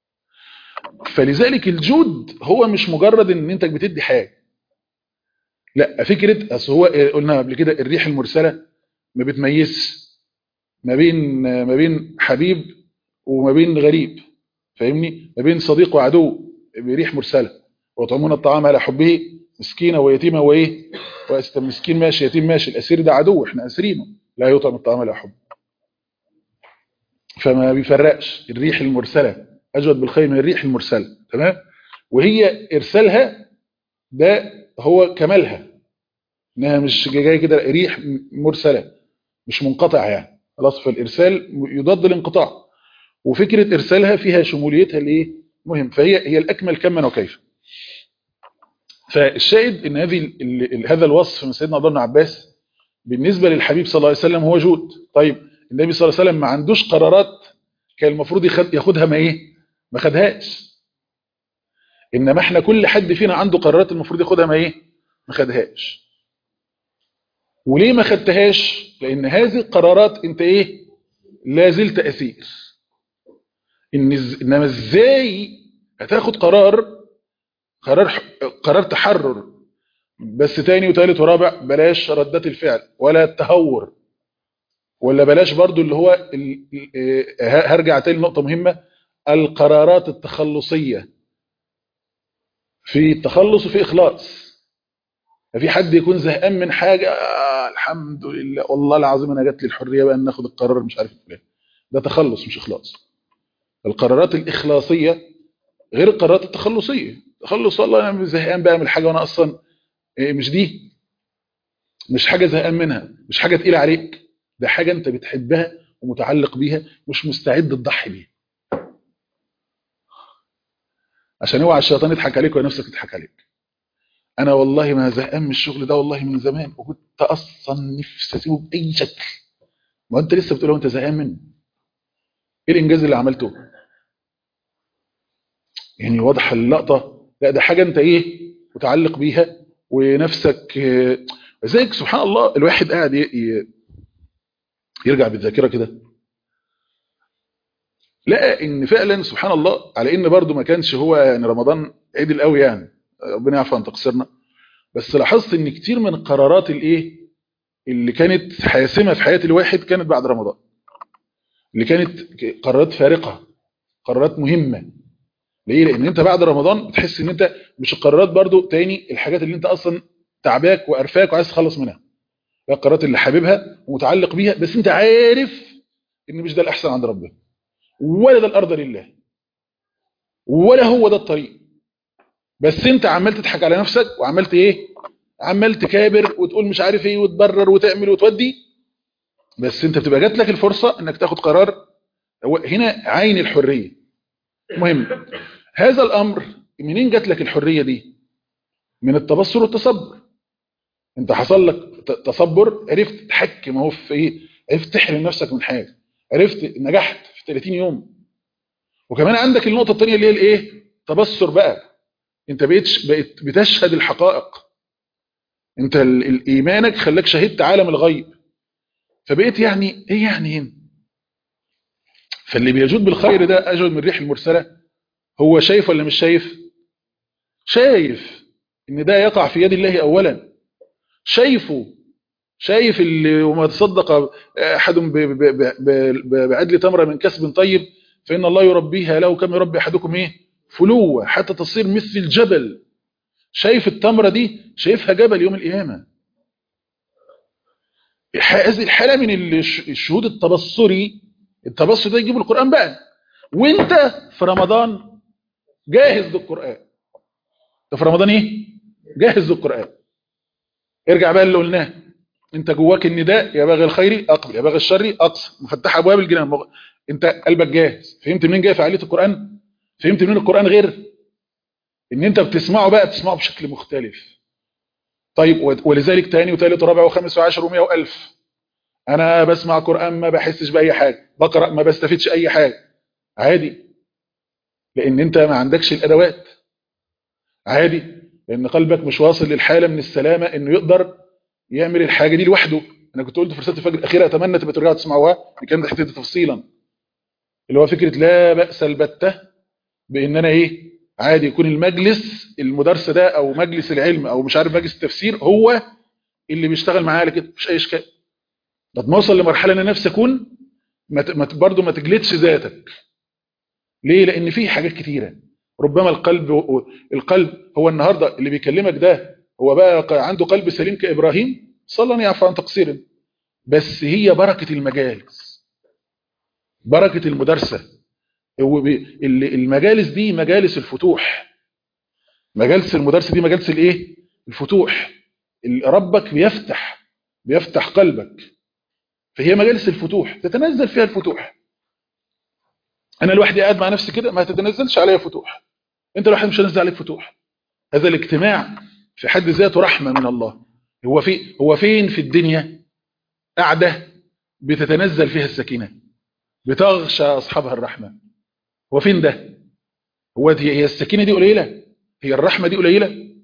فلذلك الجود هو مش مجرد ان انت بتدي حاجه لا فكره اصل هو قلنا قبل كده الريح المرسله ما بتميزش ما بين ما بين حبيب وما بين غريب فاهمني ما بين صديق وعدو بريح مرسله ويطعمون الطعام على حبه مسكينه ويتيمه وايه مسكين ماشي يتيم ماشي الاسير ده عدو احنا اسرينه لا يطعم الطعام على حب فما بيفرقش الريح المرسله اجود بالخير من الريح المرسله تمام وهي ارسالها ده هو كمالها انها مش جايه كده ريح مرسله مش منقطع يعني خلاص فالارسال يضاد الانقطاع وفكره ارسالها فيها شموليتها الايه مهم فهي هي الاكمل كما وكيف فالشاهد ان هذه هذا الوصف من سيدنا عبد الله بن عباس بالنسبه للحبيب صلى الله عليه وسلم هو جود طيب النبي صلى الله عليه وسلم ما عندوش قرارات كان المفروض ياخدها ما ايه ما خدهاش انما احنا كل حد فينا عنده قرارات المفروض ياخدها ما ايه ما خدهاش وليه ما خدتهاش لان هذه القرارات انت ايه لا زلت اسير ان انما ازاي هتاخد قرار قرار قرار تحرر بس تاني وتالت ورابع بلاش ردات الفعل ولا التهور ولا بلاش برضو اللي هو هرجع تاني نقطة مهمة القرارات التخلصية في تخلص وفي إخلاص في حد يكون زهقان من حاجة آه الحمد لله والله العظيم أنا جات لي الحرية بقى ناخد القرار مش عارف فلان ده تخلص مش إخلاص القرارات الإخلاصية غير القرارات التخلصية تخلص والله أنا زهقان بقى من حاجة وأنا أصلا مش دي مش حاجة زهقان منها مش حاجة تقيلة عليك ده حاجة أنت بتحبها ومتعلق بيها مش مستعد تضحي بيها عشان اوعى الشيطان يضحك عليك ونفسك تضحك عليك انا والله ما زهقان من الشغل ده والله من زمان وكنت اصلا نفسي اسيبه باي شكل ما انت لسه بتقول انت زهقان منه ايه الانجاز اللي عملته يعني واضحه اللقطه لا ده حاجه انت ايه متعلق بيها ونفسك زيك سبحان الله الواحد قاعد يرجع بالذاكره كده لقى ان فعلا سبحان الله على ان برضو ما كانش هو يعني رمضان عدل قوي يعني ربنا يعفو عن تقصيرنا بس لاحظت ان كتير من القرارات الايه اللي كانت حاسمه في حياه الواحد كانت بعد رمضان اللي كانت قرارات فارقه قرارات مهمه ليه لان انت بعد رمضان بتحس ان انت مش القرارات برضو تاني الحاجات اللي انت اصلا تعباك وقرفاك وعايز تخلص منها القرارات اللي حاببها ومتعلق بيها بس انت عارف ان مش ده الاحسن عند ربنا ولا ده الارض لله ولا هو ده الطريق بس انت عمال تضحك على نفسك وعملت ايه عمال تكابر وتقول مش عارف ايه وتبرر وتعمل وتودي بس انت بتبقى جات لك الفرصة انك تاخد قرار هنا عين الحرية مهم هذا الامر منين جات لك الحرية دي من التبصر والتصبر انت حصل لك تصبر عرفت تتحكم اهو في ايه عرفت تحرم نفسك من حاجه عرفت نجحت في 30 يوم وكمان عندك النقطه الثانيه اللي هي الايه تبصر بقى انت بقيت بقيت بتشهد الحقائق انت ايمانك خلاك شهدت عالم الغيب فبقيت يعني ايه يعني هنا فاللي بيجود بالخير ده اجود من الريح المرسله هو شايف ولا مش شايف شايف ان ده يقع في يد الله اولا شايفه شايف اللي وما تصدق احد بعدل تمره من كسب طيب فان الله يربيها له كما يربي احدكم ايه فلوه حتى تصير مثل الجبل شايف التمره دي شايفها جبل يوم القيامه هذه الحاله من الشهود التبصري التبصر ده يجيب القران بقى وانت في رمضان جاهز بالقران انت في رمضان ايه جهز القرآن ارجع بقى اللي قلناه انت جواك النداء يا باغي الخير اقبل يا باغي الشر اقص مفتح ابواب الجنان مغ... انت قلبك جاهز فهمت منين جاي فعاليه القران فهمت منين القران غير ان انت بتسمعه بقى بتسمعه بشكل مختلف طيب ولذلك تاني وثالث ورابع وخامس وعاشر ومئة والف انا بسمع قران ما بحسش باي حاجه بقرا ما بستفيدش اي حاجه عادي لان انت ما عندكش الادوات عادي لان قلبك مش واصل للحاله من السلامه انه يقدر يعمل الحاجه دي لوحده انا كنت قلت في رساله الفجر الاخيره اتمنى تبقى ترجعوا تسمعوها الكلام ده حته تفصيلا اللي هو فكره لا باس البته بان انا ايه عادي يكون المجلس المدرسه ده او مجلس العلم او مش عارف مجلس التفسير هو اللي بيشتغل معايا على كده مفيش اي اشكال لما اوصل لمرحله ان انا نفسي اكون ما برضه ما تجلدش ذاتك ليه لان في حاجات كتيره ربما القلب القلب هو النهارده اللي بيكلمك ده هو بقى عنده قلب سليم كابراهيم صلى الله يعفو عن تقصير بس هي بركه المجالس بركه المدرسه المجالس دي مجالس الفتوح مجالس المدرسه دي مجالس الايه الفتوح ربك بيفتح بيفتح قلبك فهي مجالس الفتوح تتنزل فيها الفتوح انا لوحدي قاعد مع نفسي كده ما تتنزلش عليا فتوح انت لوحدك مش هنزل عليك فتوح هذا الاجتماع في حد ذاته رحمه من الله هو في هو فين في الدنيا قاعده بتتنزل فيها السكينه بتغشى اصحابها الرحمه هو فين ده هو دي هي السكينه دي قليله هي الرحمه دي قليله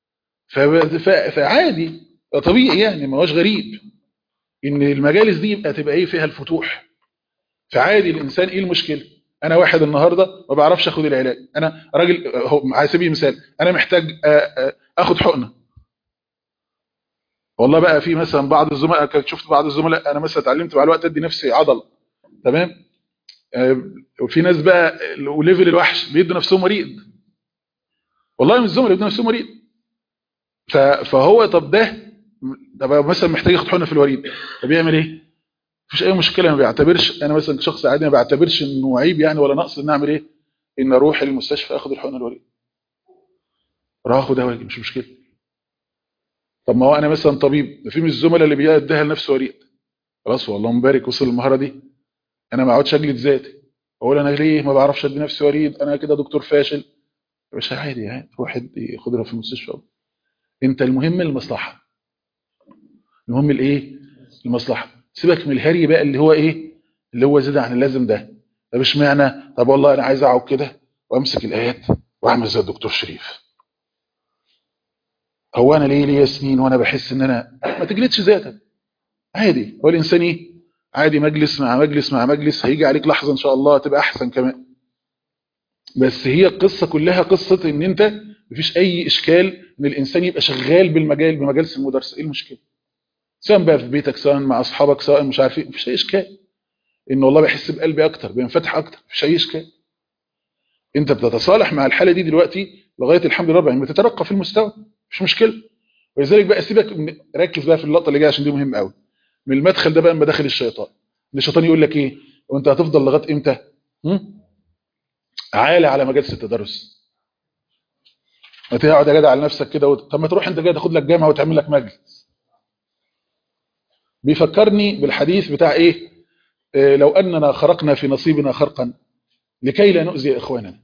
فعادي طبيعي يعني ما هوش غريب ان المجالس دي يبقى تبقى ايه فيها الفتوح فعادي الانسان ايه المشكله انا واحد النهارده ما بعرفش اخد العلاج انا راجل على سبيل المثال انا محتاج اخد حقنه والله بقى في مثلا بعض الزملاء كنت شفت بعض الزملاء انا مثلا اتعلمت مع الوقت ادي نفسي عضل تمام وفي ناس بقى وليفل الوحش بيدوا نفسهم مريض والله من الزملاء بيدوا نفسهم مريض فهو طب ده ده مثلا محتاج ياخد حقنه في الوريد طب يعمل ايه مفيش اي مشكله ما بيعتبرش انا مثلا شخص عادي ما بعتبرش انه عيب يعني ولا نقص ان اعمل ايه ان اروح المستشفى اخد الحقنه الوريد راح اخد واجي مش مشكله طب ما هو انا مثلا طبيب في من الزملاء اللي بيديها لنفسه وريد خلاص والله مبارك وصل المهاره دي انا ما اقعدش اجلد ذاتي اقول انا ليه ما بعرفش ادي نفسي وريد انا كده دكتور فاشل يا باشا عادي يعني روح خدها في المستشفى انت المهم المصلحه المهم الايه المصلحه سيبك من الهري بقى اللي هو ايه اللي هو زيادة عن اللازم ده طب اشمعنى طب والله انا عايز اقعد كده وامسك الايات واعمل زي الدكتور شريف هو انا ليه ليا سنين وانا بحس ان انا ما تجلدش ذاتك عادي هو الانسان ايه عادي مجلس مع مجلس مع مجلس هيجي عليك لحظه ان شاء الله تبقى احسن كمان بس هي القصه كلها قصه ان انت مفيش اي اشكال ان الانسان يبقى شغال بالمجال بمجالس المدرسه ايه المشكله سواء بقى في بيتك سواء مع اصحابك سواء مش عارف ايه مفيش اي اشكال ان والله بحس بقلبي اكتر بينفتح اكتر مفيش اي اشكال انت بتتصالح مع الحاله دي دلوقتي لغايه الحمد لله رب بتترقى في المستوى مش مشكله ولذلك بقى سيبك ركز بقى في اللقطه اللي جايه عشان دي مهمه قوي من المدخل ده بقى مداخل الشيطان ان الشيطان يقول لك ايه وانت هتفضل لغايه امتى عالي على مجالس التدرس ما تقعد يا جدع على نفسك كده وت... طب ما تروح انت جاي تاخد لك جامعه وتعمل لك مجلس بيفكرني بالحديث بتاع ايه آه لو اننا خرقنا في نصيبنا خرقا لكي لا نؤذي اخواننا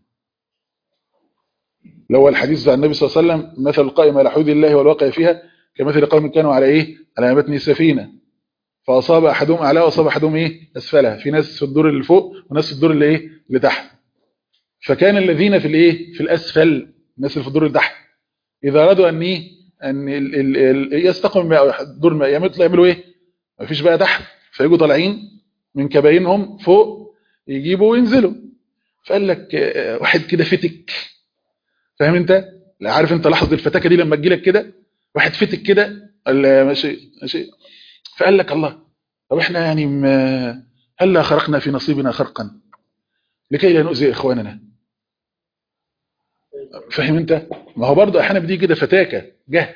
لو الحديث بتاع النبي صلى الله عليه وسلم مثل القائم على حدود الله والواقع فيها كمثل قوم كانوا على ايه على متن سفينه فاصاب احدهم اعلاها واصاب احدهم ايه اسفلها في ناس في الدور اللي فوق وناس في الدور اللي ايه اللي تحت فكان الذين في الايه في الاسفل الناس اللي في الدور اللي تحت اذا ارادوا ان ايه ان ال ال ال يستقموا الدور ما يعملوا يعملوا ايه مفيش بقى تحت فيجوا طالعين من كباينهم فوق يجيبوا وينزلوا فقال لك واحد كده فتك فاهم انت عارف انت لحظه الفتاكه دي لما تجي لك كده واحد فتك كده قال ماشي ماشي فقال لك الله طب احنا يعني هلا خرقنا في نصيبنا خرقا لكي لا نؤذي اخواننا فاهم انت ما هو برضه احيانا بتيجي كده فتاكه جهل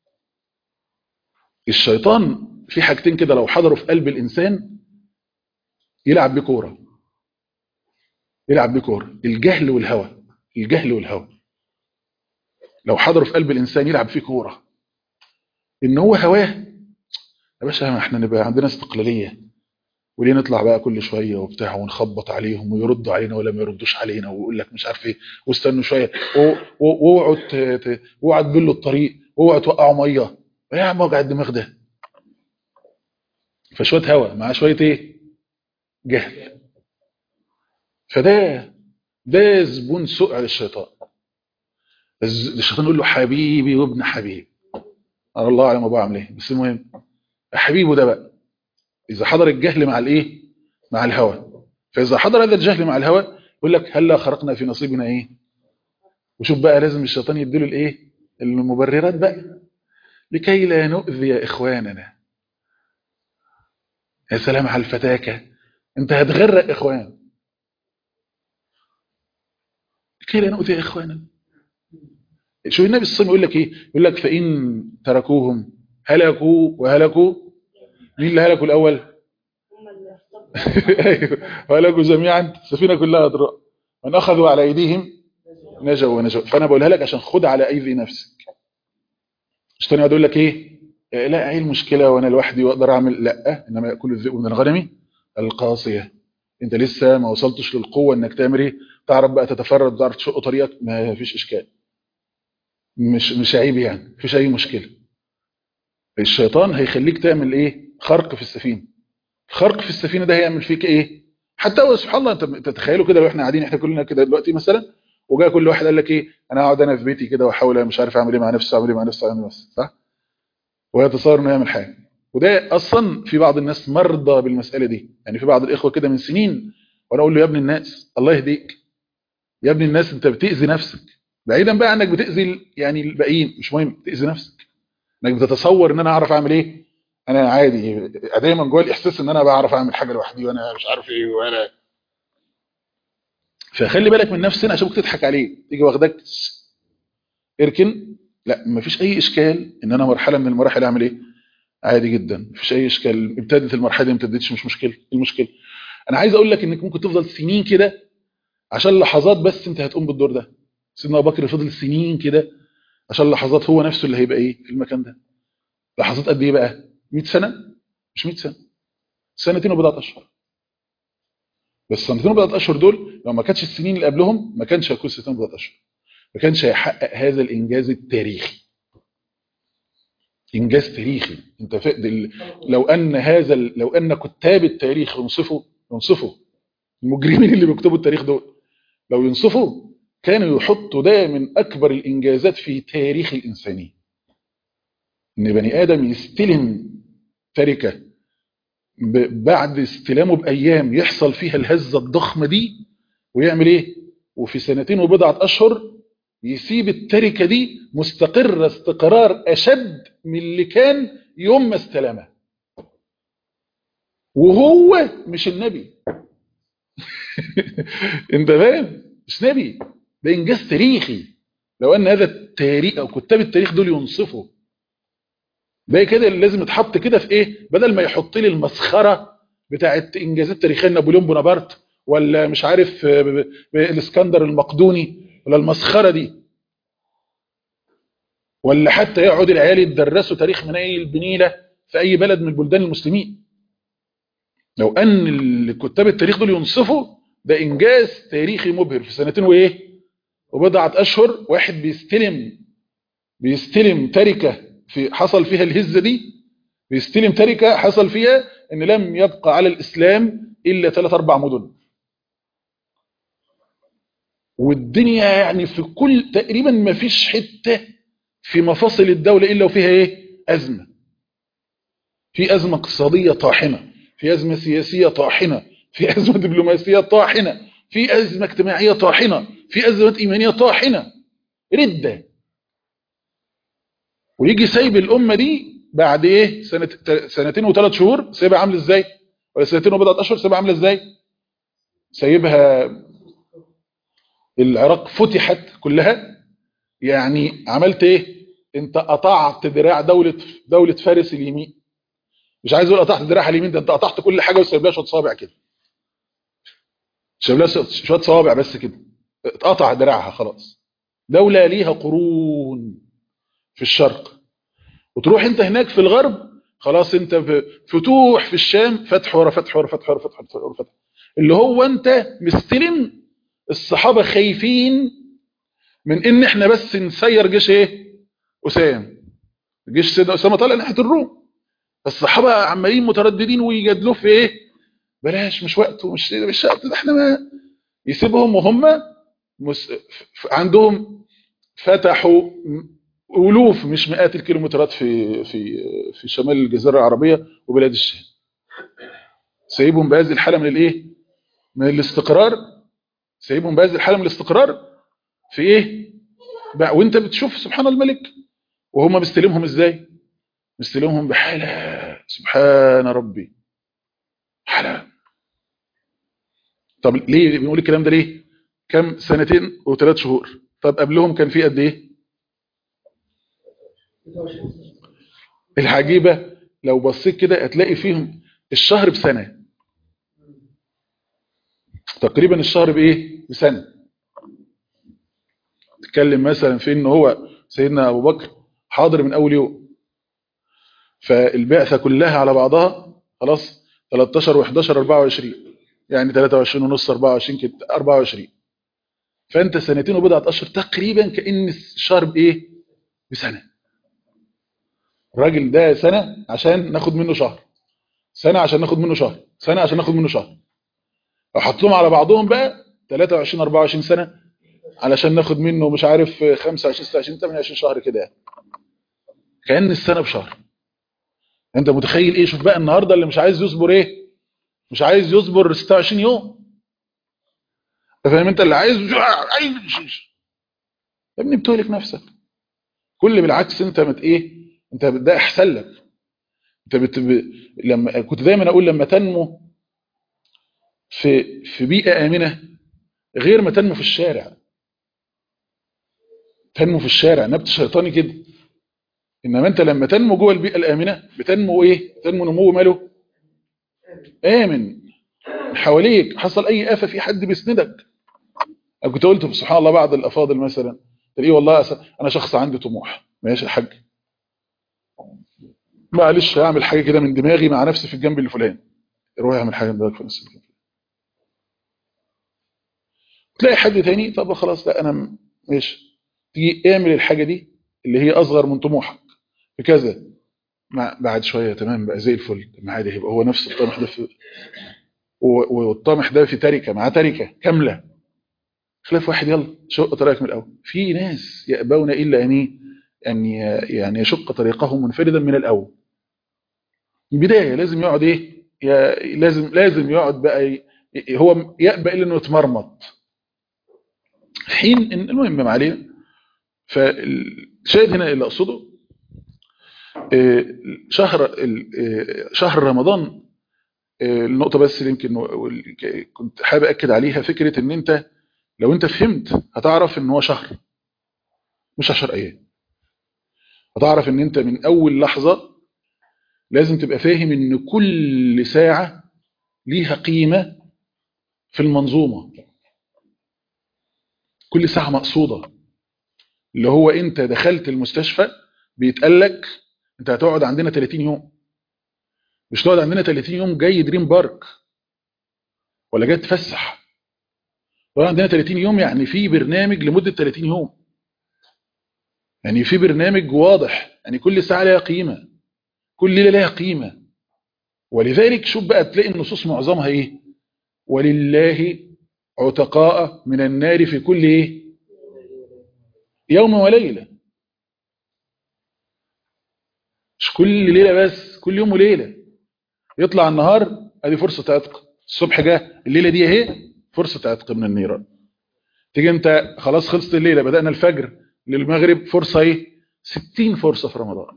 الشيطان في حاجتين كده لو حضروا في قلب الانسان يلعب بكوره يلعب بكوره الجهل والهوى الجهل والهوى لو حضروا في قلب الانسان يلعب فيه كوره ان هو هواه يا باشا احنا نبقى عندنا استقلاليه وليه نطلع بقى كل شويه وبتاع ونخبط عليهم ويردوا علينا ولا ما يردوش علينا ويقول لك مش عارف ايه واستنوا شويه و- و- واوعوا ت- ت- واوعوا تبلوا الطريق واوعوا توقعوا ميه ايه يا عم وجع الدماغ ده فشويه هوا مع شويه ايه جهل فده ده زبون سوء على الشيطان الز- الشيطان يقول له حبيبي وابن حبيب أنا الله اعلم ابوه عامل ايه بس المهم حبيبه ده بقى اذا حضر الجهل مع الايه مع الهوى فاذا حضر هذا الجهل مع الهوى يقول لك هلا خرقنا في نصيبنا ايه وشوف بقى لازم الشيطان يديله الايه المبررات بقى لكي لا نؤذي اخواننا يا سلام على الفتاكه انت هتغرق اخوان لكي لا نؤذي اخواننا شو النبي صلى الله عليه وسلم يقول لك ايه يقول لك فان تركوهم هلكوا وهلكوا مين اللي هلكوا الاول ايوه هلكوا جميعا السفينه كلها اضراء من اخذوا على ايديهم نجوا ونجوا فانا بقولها لك عشان خد على ايدي نفسك مش تاني يقول لك ايه آه، لا ايه المشكله وانا لوحدي واقدر اعمل لا انما ياكل الذئب من الغنم القاصيه انت لسه ما وصلتش للقوه انك تعمل ايه تعرف بقى تتفرد تعرف تشق طريقك ما فيش اشكال مش مش عيب يعني مفيش اي مشكله الشيطان هيخليك تعمل ايه خرق في السفينه خرق في السفينه ده هيعمل فيك ايه حتى هو سبحان الله انت تتخيلوا كده لو احنا قاعدين احنا كلنا كده دلوقتي مثلا وجاء كل واحد قال لك ايه انا هقعد انا في بيتي كده واحاول مش عارف اعمل ايه مع نفسي اعمل ايه مع نفسي اعمل ايه بس صح ويتصور انه يعمل حاجه وده اصلا في بعض الناس مرضى بالمساله دي يعني في بعض الاخوه كده من سنين وانا اقول له يا ابن الناس الله يهديك يا ابن الناس انت بتاذي نفسك بعيدا بقى عنك بتاذي ال- يعني الباقيين مش مهم بتاذي نفسك انك بتتصور ان انا اعرف اعمل ايه انا عادي دايما جوه الاحساس ان انا بعرف اعمل حاجه لوحدي وانا مش عارف ايه وانا فخلي بالك من نفسنا عشان ممكن تضحك عليه تيجي واخدك اركن لا مفيش اي اشكال ان انا مرحله من المراحل اعمل ايه عادي جدا مفيش اي اشكال ابتدت المرحله دي ما ابتدتش مش مشكله ايه المشكله انا عايز اقول لك انك ممكن تفضل سنين كده عشان لحظات بس انت هتقوم بالدور ده سيدنا ابو بكر فضل سنين كده عشان لحظات هو نفسه اللي هيبقى ايه في المكان ده لحظات قد ايه بقى 100 سنه مش 100 سنه سنتين وبضعه اشهر بس سنتين وبضعه اشهر دول لو ما كانتش السنين اللي قبلهم ما كانش هيكون سنتين وبضعه اشهر ما كانش هيحقق هذا الانجاز التاريخي انجاز تاريخي انت فقد لو ان هذا ال- لو ان كتاب التاريخ ينصفوا ينصفوا المجرمين اللي بيكتبوا التاريخ دول لو ينصفوا كانوا يحطوا ده من اكبر الانجازات في تاريخ الانسانيه ان بني ادم يستلم تركه ب- بعد استلامه بايام يحصل فيها الهزه الضخمه دي ويعمل ايه وفي سنتين وبضعه اشهر يسيب التركه دي مستقره استقرار اشد من اللي كان يوم ما استلمها وهو مش النبي انت فاهم مش نبي ده انجاز تاريخي لو ان هذا التاريخ او كتاب التاريخ دول ينصفوا ده كده اللي لازم يتحط كده في ايه بدل ما يحط لي المسخره بتاعت انجازات تاريخيه نابليون بونابرت ولا مش عارف آه، ب- ب- الاسكندر المقدوني ولا المسخره دي ولا حتى يقعد العيال يدرسوا تاريخ من اي البنيله في اي بلد من بلدان المسلمين لو ان الكتاب التاريخ دول ينصفوا ده انجاز تاريخي مبهر في سنتين وايه وبضعه اشهر واحد بيستلم بيستلم تركه في حصل فيها الهزه دي بيستلم تركه حصل فيها ان لم يبقى على الاسلام الا ثلاث اربع مدن والدنيا يعني في كل تقريبا ما فيش حته في مفاصل الدوله الا وفيها ايه ازمه في ازمه اقتصاديه طاحنه في ازمه سياسيه طاحنه في ازمه دبلوماسيه طاحنه في ازمه اجتماعيه طاحنه في ازمه ايمانيه طاحنه رده ويجي سايب الامه دي بعد ايه سنه سنتين وثلاث شهور سايبها عامله ازاي ولا سنتين وبضعه اشهر سايبها عامله ازاي سايبها العراق فتحت كلها يعني عملت ايه انت قطعت دراع دوله دوله فارس اليمين مش عايز اقول قطعت دراعها اليمين ده انت قطعت كل حاجه وسايب لها شويه صوابع كده سايب لها شويه صوابع بس كده اتقطع دراعها خلاص دولة ليها قرون في الشرق وتروح انت هناك في الغرب خلاص انت في فتوح في الشام فتح ورا فتح ورا فتح ورا فتح ورا فتح, ورا فتح. اللي هو انت مستلم الصحابة خايفين من ان احنا بس نسير جيش ايه اسام جيش سيدنا اسامه طالع ناحيه الروم الصحابه عمالين مترددين ويجادلوه في ايه بلاش مش وقته مش مش وقت ده احنا ما يسيبهم وهم مس... عندهم فتحوا الوف مش مئات الكيلومترات في في في شمال الجزيره العربيه وبلاد الشام سايبهم بهذه الحاله من الايه من الاستقرار سايبهم بهذه الحاله من الاستقرار في ايه بقى وانت بتشوف سبحان الملك وهم مستلمهم ازاي مستلمهم بحاله سبحان ربي حاله طب ليه بنقول الكلام ده ليه كم سنتين وثلاث شهور طب قبلهم كان في قد ايه العجيبه لو بصيت كده هتلاقي فيهم الشهر بسنه تقريبا الشهر بايه بسنه تتكلم مثلا في ان هو سيدنا ابو بكر حاضر من اول يوم فالبعثه كلها على بعضها خلاص 13 و11 24 يعني 23 ونص 24 كده 24 فانت سنتين وبضعه اشهر تقريبا كان الشهر بايه بسنه الراجل ده سنه عشان ناخد منه شهر سنه عشان ناخد منه شهر سنه عشان ناخد منه شهر لو حطهم على بعضهم بقى 23 24 سنه علشان ناخد منه مش عارف 25 26 28 شهر كده كأن السنة بشهر انت متخيل ايه شوف بقى النهاردة اللي مش عايز يصبر ايه مش عايز يصبر 26 يوم انت فاهم انت اللي عايز عايز يا ابني بتهلك نفسك كل بالعكس انت مت ايه انت ده احسن لك انت بت... ب... لما كنت دايما اقول لما تنمو في في بيئة آمنة غير ما تنمو في الشارع تنمو في الشارع نبت شيطاني كده انما انت لما تنمو جوه البيئه الامنه بتنمو ايه تنمو نمو ماله امن حواليك حصل اي افه في حد بيسندك انا كنت قلت سبحان الله بعض الافاضل مثلا تلاقيه والله انا شخص عندي طموح ماشي يا حاج معلش هعمل حاجه كده من دماغي مع نفسي في الجنب الفلاني روح اعمل حاجه من دماغك في نفسك تلاقي حد تاني طب خلاص لا انا ماشي تيجي اعمل الحاجة دي اللي هي أصغر من طموحك بكذا مع بعد شوية تمام بقى زي الفل ما عادي هيبقى هو نفس الطمح ده في والطمح ده في تركة مع تركة كاملة خلاف واحد يلا شق طريقك من الأول في ناس يأبون إلا أن أن يعني يشق طريقه منفردا من الأول البداية لازم يقعد إيه لازم لازم يقعد بقى هو يأبى إلا إنه يتمرمط حين المهم ما علينا فالشاهد هنا اللي اقصده شهر شهر رمضان النقطه بس اللي يمكن كنت حابب اكد عليها فكره ان انت لو انت فهمت هتعرف ان هو شهر مش 10 ايام هتعرف ان انت من اول لحظه لازم تبقى فاهم ان كل ساعه ليها قيمه في المنظومه كل ساعه مقصوده اللي هو انت دخلت المستشفى بيتقال لك انت هتقعد عندنا 30 يوم مش تقعد عندنا 30 يوم جاي دريم بارك ولا جاي تفسح تقعد عندنا 30 يوم يعني في برنامج لمدة 30 يوم يعني في برنامج واضح يعني كل ساعة لها قيمة كل ليلة لها قيمة ولذلك شوف بقى تلاقي النصوص معظمها ايه ولله عتقاء من النار في كل ايه يوم وليلة مش كل ليلة بس كل يوم وليلة يطلع النهار ادي فرصة عتق الصبح جاء الليلة دي اهي فرصة عتق من النيران تيجي انت خلاص خلصت الليلة بدأنا الفجر للمغرب فرصة ايه 60 فرصة في رمضان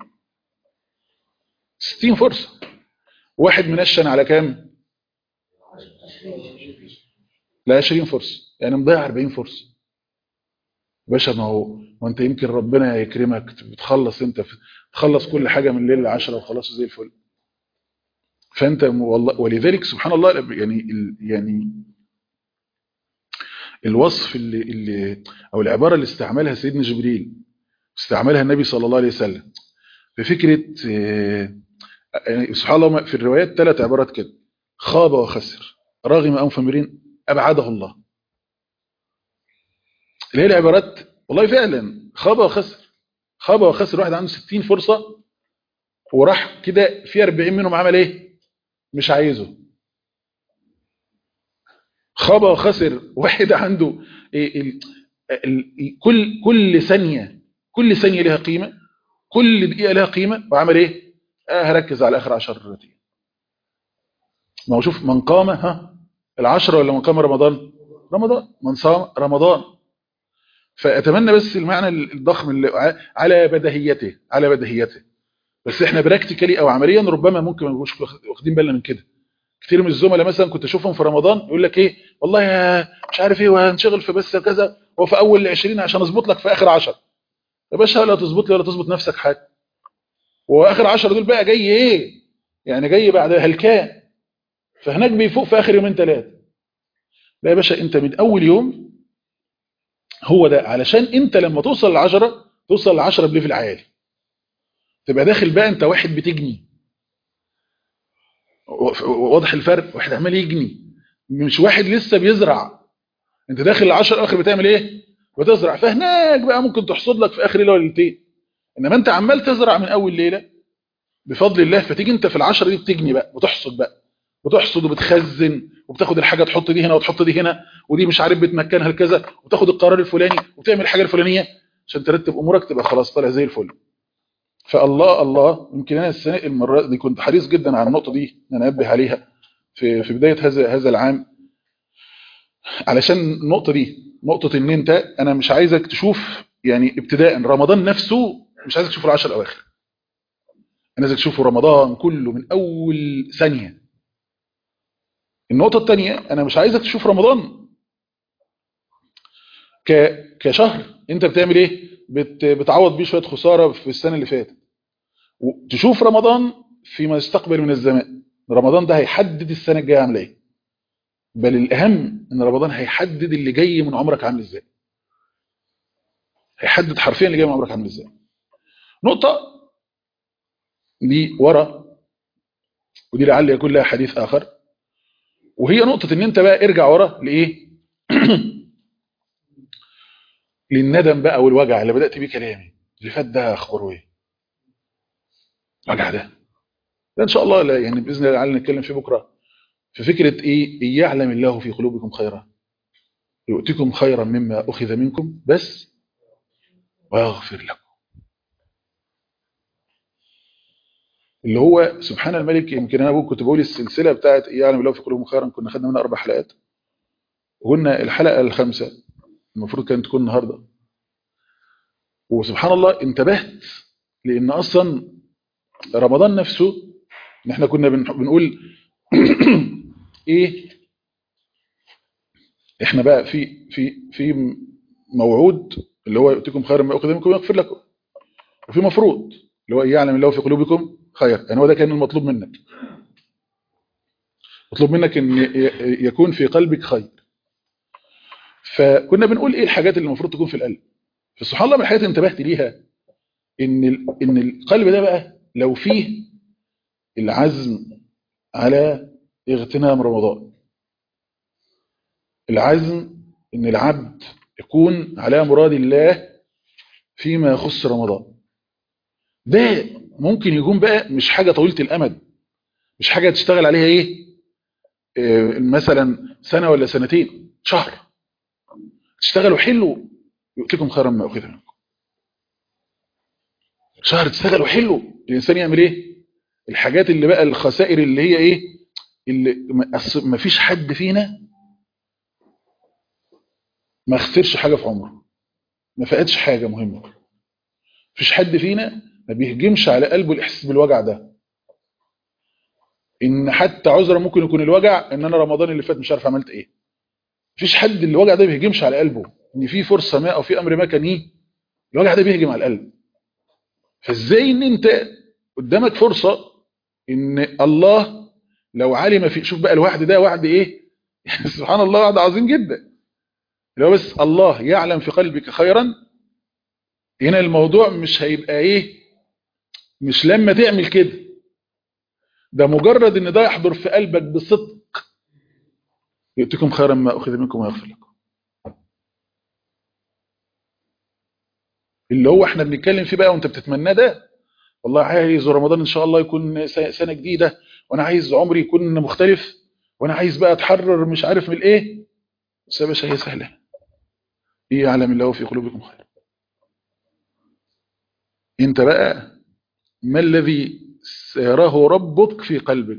60 فرصة واحد منشن على كام لا 20 فرصة يعني مضيع 40 فرصة باشا ما هو وانت يمكن ربنا يكرمك بتخلص انت تخلص كل حاجة من الليل العشرة وخلاص زي الفل فانت والله ولذلك سبحان الله يعني يعني الوصف اللي, اللي او العباره اللي استعملها سيدنا جبريل استعملها النبي صلى الله عليه وسلم في فكره يعني سبحان الله في الروايات ثلاث عبارات كده خاب وخسر راغم انف مرين ابعده الله اللي هي العبارات والله فعلا خاب وخسر خاب وخسر واحد عنده 60 فرصه وراح كده في 40 منهم عمل ايه مش عايزه خاب وخسر واحد عنده إيه ال ال كل كل ثانيه كل ثانيه لها قيمه كل دقيقه لها قيمه وعمل ايه آه هركز على اخر 10 دقائق ما هو شوف من قام ها العشرة ولا من قام رمضان رمضان من صام رمضان فأتمنى بس المعنى الضخم اللي على بدهيته على بدهيته بس احنا براكتيكالي او عمليا ربما ممكن ما نبقوش واخدين بالنا من كده كتير من الزملاء مثلا كنت اشوفهم في رمضان يقول لك ايه والله يا مش عارف ايه وهنشغل في بس كذا وفي اول 20 عشان اظبط لك في اخر 10 يا باشا لا تظبط لي ولا تظبط نفسك حاجه واخر 10 دول بقى جاي ايه يعني جاي بعد هلكان فهناك بيفوق في اخر يومين ثلاثه لا يا باشا انت من اول يوم هو ده علشان انت لما توصل للعشرة توصل للعشرة بليفل عالي تبقى داخل بقى انت واحد بتجني واضح الفرق واحد عمال يجني مش واحد لسه بيزرع انت داخل العشر اخر بتعمل ايه بتزرع فهناك بقى ممكن تحصد لك في اخر ليله ولا ليلتين انما انت عمال تزرع من اول ليله بفضل الله فتيجي انت في العشرة دي بتجني بقى وتحصد بقى وتحصد وبتخزن وبتاخد الحاجه تحط دي هنا وتحط دي هنا ودي مش عارف بتمكنها لكذا وتاخد القرار الفلاني وتعمل الحاجه الفلانيه عشان ترتب امورك تبقى خلاص طالع زي الفل فالله الله يمكن انا السنه المره دي كنت حريص جدا على النقطه دي ان انا انبه عليها في في بدايه هذا هذا العام علشان النقطه دي نقطه ان انت انا مش عايزك تشوف يعني ابتداء رمضان نفسه مش عايزك تشوفه العشر الاواخر انا عايزك تشوفه رمضان كله من اول ثانيه النقطة الثانية أنا مش عايزك تشوف رمضان ك... كشهر أنت بتعمل إيه؟ بت... بتعوض بيه شوية خسارة في السنة اللي فاتت وتشوف رمضان فيما يستقبل من الزمان رمضان ده هيحدد السنة الجاية عاملة إيه بل الأهم إن رمضان هيحدد اللي جاي من عمرك عامل إزاي هيحدد حرفيا اللي جاي من عمرك عامل إزاي نقطة دي ورا ودي لعل يكون لها حديث آخر وهي نقطة ان انت بقى ارجع ورا لايه للندم بقى والوجع اللي بدأت بيه كلامي اللي فات ده اخباره ايه الوجع ده ده ان شاء الله لا يعني باذن الله لعلنا نتكلم فيه بكره في فكره ايه إن يعلم الله في قلوبكم خيرا يؤتكم خيرا مما اخذ منكم بس ويغفر لكم اللي هو سبحان الملك يمكن انا كنت بقول السلسله بتاعت يعلم الله في قلوبهم خيرا كنا خدنا منها اربع حلقات وقلنا الحلقه الخامسه المفروض كانت تكون النهارده وسبحان الله انتبهت لان اصلا رمضان نفسه ان احنا كنا بنقول ايه احنا بقى في في في موعود اللي هو يؤتكم خيرا ما اخذ منكم ويغفر لكم وفي مفروض اللي هو يعلم الله في قلوبكم خير يعني هو ده كان المطلوب منك مطلوب منك ان يكون في قلبك خير فكنا بنقول ايه الحاجات اللي المفروض تكون في القلب فسبحان الله من الحاجات اللي انتبهت ليها ان ان القلب ده بقى لو فيه العزم على اغتنام رمضان العزم ان العبد يكون على مراد الله فيما يخص رمضان ده ممكن يكون بقى مش حاجة طويلة الأمد مش حاجة تشتغل عليها ايه إيه مثلا سنة ولا سنتين شهر تشتغلوا حلو يؤتكم خيرا ما أخذ منكم شهر تشتغلوا حلو الإنسان يعمل ايه الحاجات اللي بقى الخسائر اللي هي ايه اللي ما فيش حد فينا ما خسرش حاجة في عمره ما فقدش حاجة مهمة فيش حد فينا ما بيهجمش على قلبه الإحساس بالوجع ده إن حتى عذرا ممكن يكون الوجع إن أنا رمضان اللي فات مش عارف عملت إيه مفيش حد الوجع ده بيهجمش على قلبه إن في فرصة ما أو في أمر ما كان إيه الوجع ده بيهجم على القلب فإزاي إن أنت قدامك فرصة إن الله لو علم في شوف بقى الوعد ده وعد إيه يعني سبحان الله وعد عظيم جدا لو بس الله يعلم في قلبك خيرا هنا الموضوع مش هيبقى ايه مش لما تعمل كده ده مجرد ان ده يحضر في قلبك بصدق يؤتكم خيرا ما اخذ منكم ويغفر لكم اللي هو احنا بنتكلم فيه بقى وانت بتتمناه ده والله عايز رمضان ان شاء الله يكون سنه جديده وانا عايز عمري يكون مختلف وانا عايز بقى اتحرر مش عارف من ايه بس يا باشا هي سهله ايه يعلم الله في قلوبكم خير انت بقى ما الذي سيراه ربك في قلبك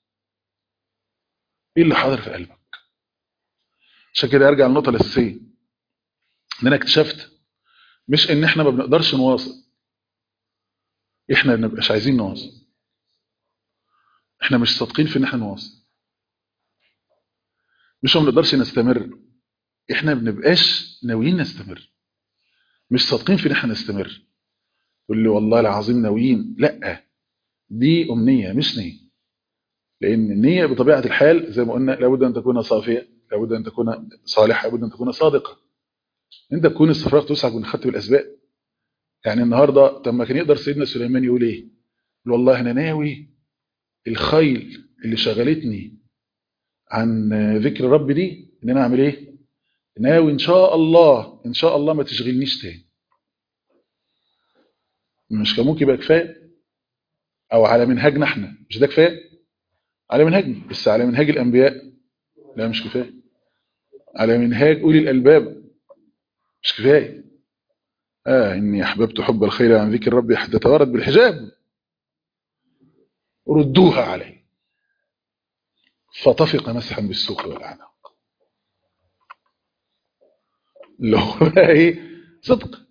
ايه اللي حاضر في قلبك عشان كده ارجع للنقطه الاساسيه ان انا اكتشفت مش ان احنا ما بنقدرش نواصل احنا ما بنبقاش عايزين نواصل احنا مش صادقين في ان احنا نواصل مش ما بنقدرش نستمر احنا ما بنبقاش ناويين نستمر مش صادقين في ان احنا نستمر تقول لي والله العظيم ناويين لا دي امنيه مش نيه لان النيه بطبيعه الحال زي ما قلنا لابد ان تكون صافيه لابد ان تكون صالحه لابد ان تكون صادقه انت تكون استفراغ تسعك من خدت بالاسباب يعني النهارده طب ما كان يقدر سيدنا سليمان يقول ايه يقول والله انا ناوي الخيل اللي شغلتني عن ذكر رب دي ان انا اعمل ايه ناوي ان شاء الله ان شاء الله ما تشغلنيش تاني مش كان ممكن يبقى كفايه او على منهجنا احنا مش ده كفايه على منهجنا بس على منهاج الانبياء لا مش كفايه على منهاج اولي الالباب مش كفايه اه اني احببت حب الخير عن ذكر ربي حتى توارد بالحجاب ردوها عليه فطفق مسحا بالسوق والاعناق اللي هو بقى ايه صدق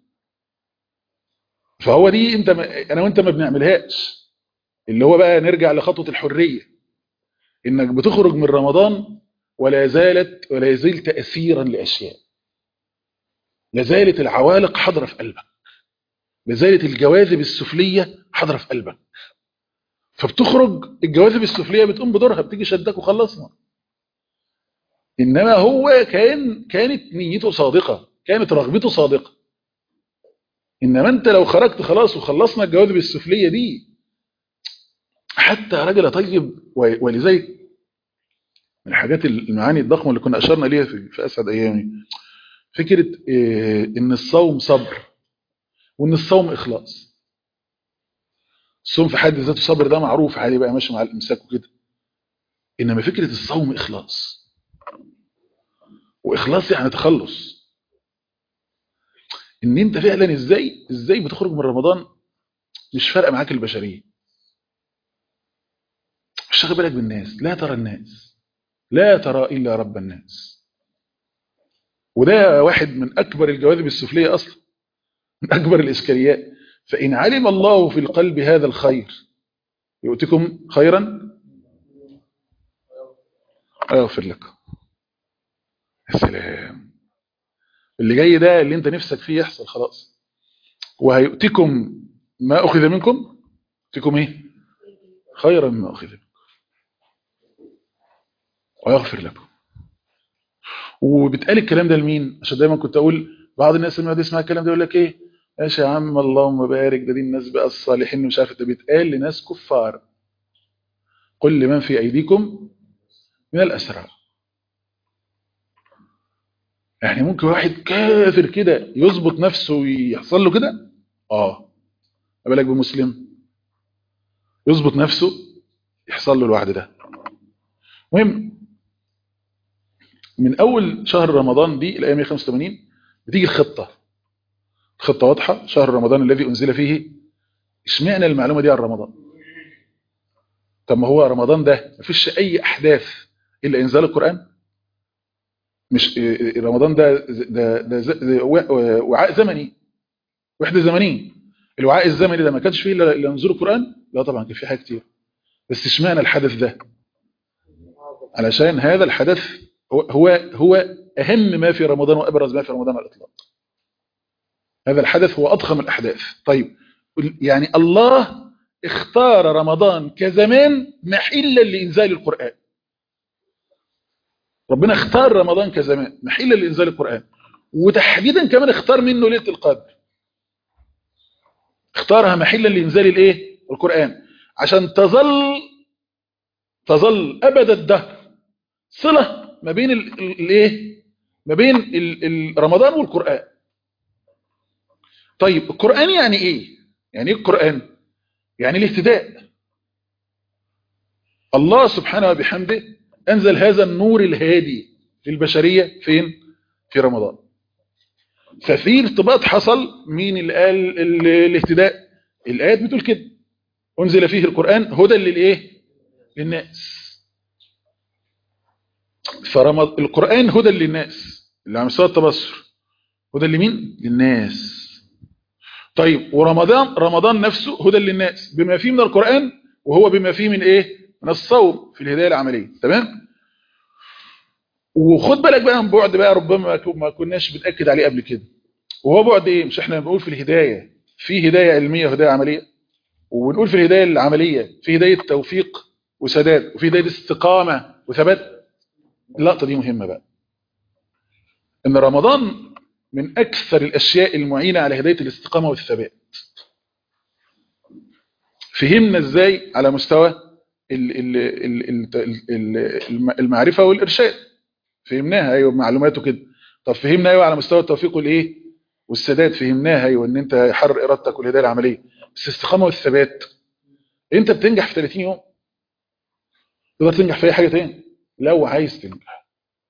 فهو دي انت ما انا وانت ما بنعملهاش اللي هو بقى نرجع لخطوه الحريه انك بتخرج من رمضان ولا زالت ولا يزال تاثيرا لاشياء لا زالت العوالق حاضره في قلبك لا زالت الجواذب السفليه حاضره في قلبك فبتخرج الجواذب السفليه بتقوم بدورها بتيجي شدك وخلصنا انما هو كان كانت نيته صادقه كانت رغبته صادقه انما انت لو خرجت خلاص وخلصنا الجواذب السفليه دي حتى راجل طيب ولذلك من الحاجات المعاني الضخمه اللي كنا اشرنا ليها في, في اسعد ايامي فكره ان الصوم صبر وان الصوم اخلاص الصوم في حد ذاته صبر ده معروف عادي بقى ماشي مع الامساك وكده انما فكره الصوم اخلاص واخلاص يعني تخلص ان انت فعلا ازاي ازاي بتخرج من رمضان مش فارقه معاك البشريه مش شاغل بالك بالناس لا ترى الناس لا ترى الا رب الناس وده واحد من اكبر الجواذب السفليه اصلا من اكبر الاشكاليات فان علم الله في القلب هذا الخير يؤتكم خيرا ويغفر لك يا سلام اللي جاي ده اللي انت نفسك فيه يحصل خلاص وهيؤتكم ما اخذ منكم يؤتكم ايه خيرا ما اخذ منكم ويغفر لكم وبتقال الكلام ده لمين عشان دايما كنت اقول بعض الناس لما يسمع الكلام ده يقول لك ايه ماشي يا عم اللهم بارك ده دي الناس بقى الصالحين مش عارف ده بيتقال لناس كفار قل لمن في ايديكم من الاسرى يعني ممكن واحد كافر كده يظبط نفسه ويحصل له كده اه ما بالك بمسلم يظبط نفسه يحصل له الوعد ده مهم من اول شهر رمضان دي الايام 185 بتيجي الخطه خطه واضحه شهر رمضان الذي انزل فيه اشمعنى المعلومه دي عن رمضان طب ما هو رمضان ده مفيش اي احداث الا انزال القران مش رمضان ده ده, ده, ده وعاء زمني وحده زمنيه الوعاء الزمني ده ما كانش فيه الا نزول القران لا طبعا كان فيه حاجات كتير بس اشمعنى الحدث ده علشان هذا الحدث هو هو اهم ما في رمضان وابرز ما في رمضان على الاطلاق هذا الحدث هو اضخم الاحداث طيب يعني الله اختار رمضان كزمان محلا لانزال القران ربنا اختار رمضان كزمان محلا لإنزال القرآن وتحديدا كمان اختار منه ليلة القدر اختارها محلا لإنزال الايه القرآن عشان تظل تظل أبد الدهر صلة ما بين الايه ما بين ال ال رمضان والقرآن طيب القرآن يعني ايه يعني ايه القرآن يعني الاهتداء الله سبحانه وبحمده أنزل هذا النور الهادي للبشرية فين في رمضان ففي ارتباط حصل مين اللي قال الاهتداء الآيات بتقول كده أنزل فيه القرآن هدى للإيه للناس فرمض القرآن هدى للناس اللي عم يسوى التبصر هدى لمين للناس طيب ورمضان رمضان نفسه هدى للناس بما فيه من القرآن وهو بما فيه من ايه من الصوم في الهداية العملية تمام وخد بالك بقى من بعد بقى ربما ما كناش بنأكد عليه قبل كده وهو بعد ايه مش احنا بنقول في الهداية في هداية علمية وهداية عملية وبنقول في الهداية العملية في هداية توفيق وسداد وفي هداية استقامة وثبات اللقطة دي مهمة بقى ان رمضان من اكثر الاشياء المعينة على هداية الاستقامة والثبات فهمنا ازاي على مستوى المعرفة والارشاد فهمناها ايوه معلوماته كده طب فهمنا ايوه على مستوى التوفيق والايه والسداد فهمناها ايوه ان انت حر ارادتك والهدايه العمليه بس الاستقامه والثبات انت بتنجح في 30 يوم تقدر تنجح في اي حاجه تاني لو عايز تنجح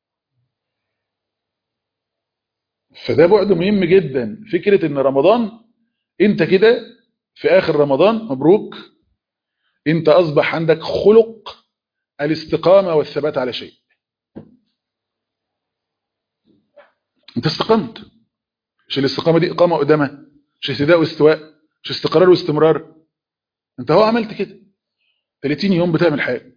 فده بعد مهم جدا فكره ان رمضان انت كده في اخر رمضان مبروك انت اصبح عندك خلق الاستقامه والثبات على شيء انت استقمت مش الاستقامة دي اقامة قدامها مش اهتداء واستواء مش استقرار واستمرار انت هو عملت كده 30 يوم بتعمل حاجة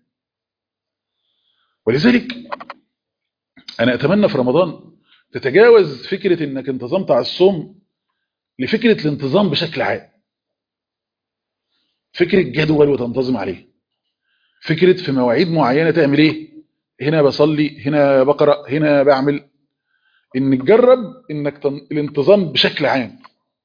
ولذلك انا اتمنى في رمضان تتجاوز فكرة انك انتظمت على الصوم لفكرة الانتظام بشكل عام فكرة جدول وتنتظم عليه فكرة في مواعيد معينة تعمل ايه هنا بصلي هنا بقرأ هنا بعمل ان تجرب انك تن... الانتظام بشكل عام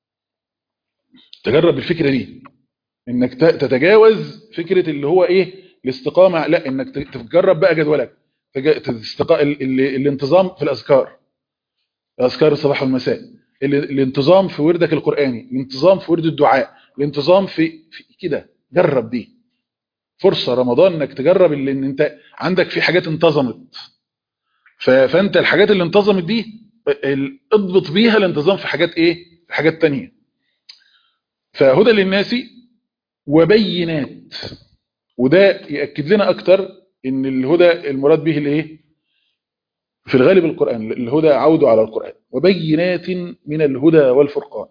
تجرب الفكرة دي انك تتجاوز فكرة اللي هو ايه الاستقامة لا انك تجرب بقى جدولك تج... تستق... ال... ال... الانتظام في الاذكار اذكار الصباح والمساء ال... الانتظام في وردك القرآني الانتظام في ورد الدعاء الانتظام في, في كده جرب دي فرصة رمضان انك تجرب اللي ان انت عندك في حاجات انتظمت فانت الحاجات اللي انتظمت دي اضبط بيها الانتظام في حاجات ايه في حاجات تانية فهدى للناس وبينات وده يأكد لنا اكتر ان الهدى المراد به الايه في الغالب القرآن الهدى عوده على القرآن وبينات من الهدى والفرقان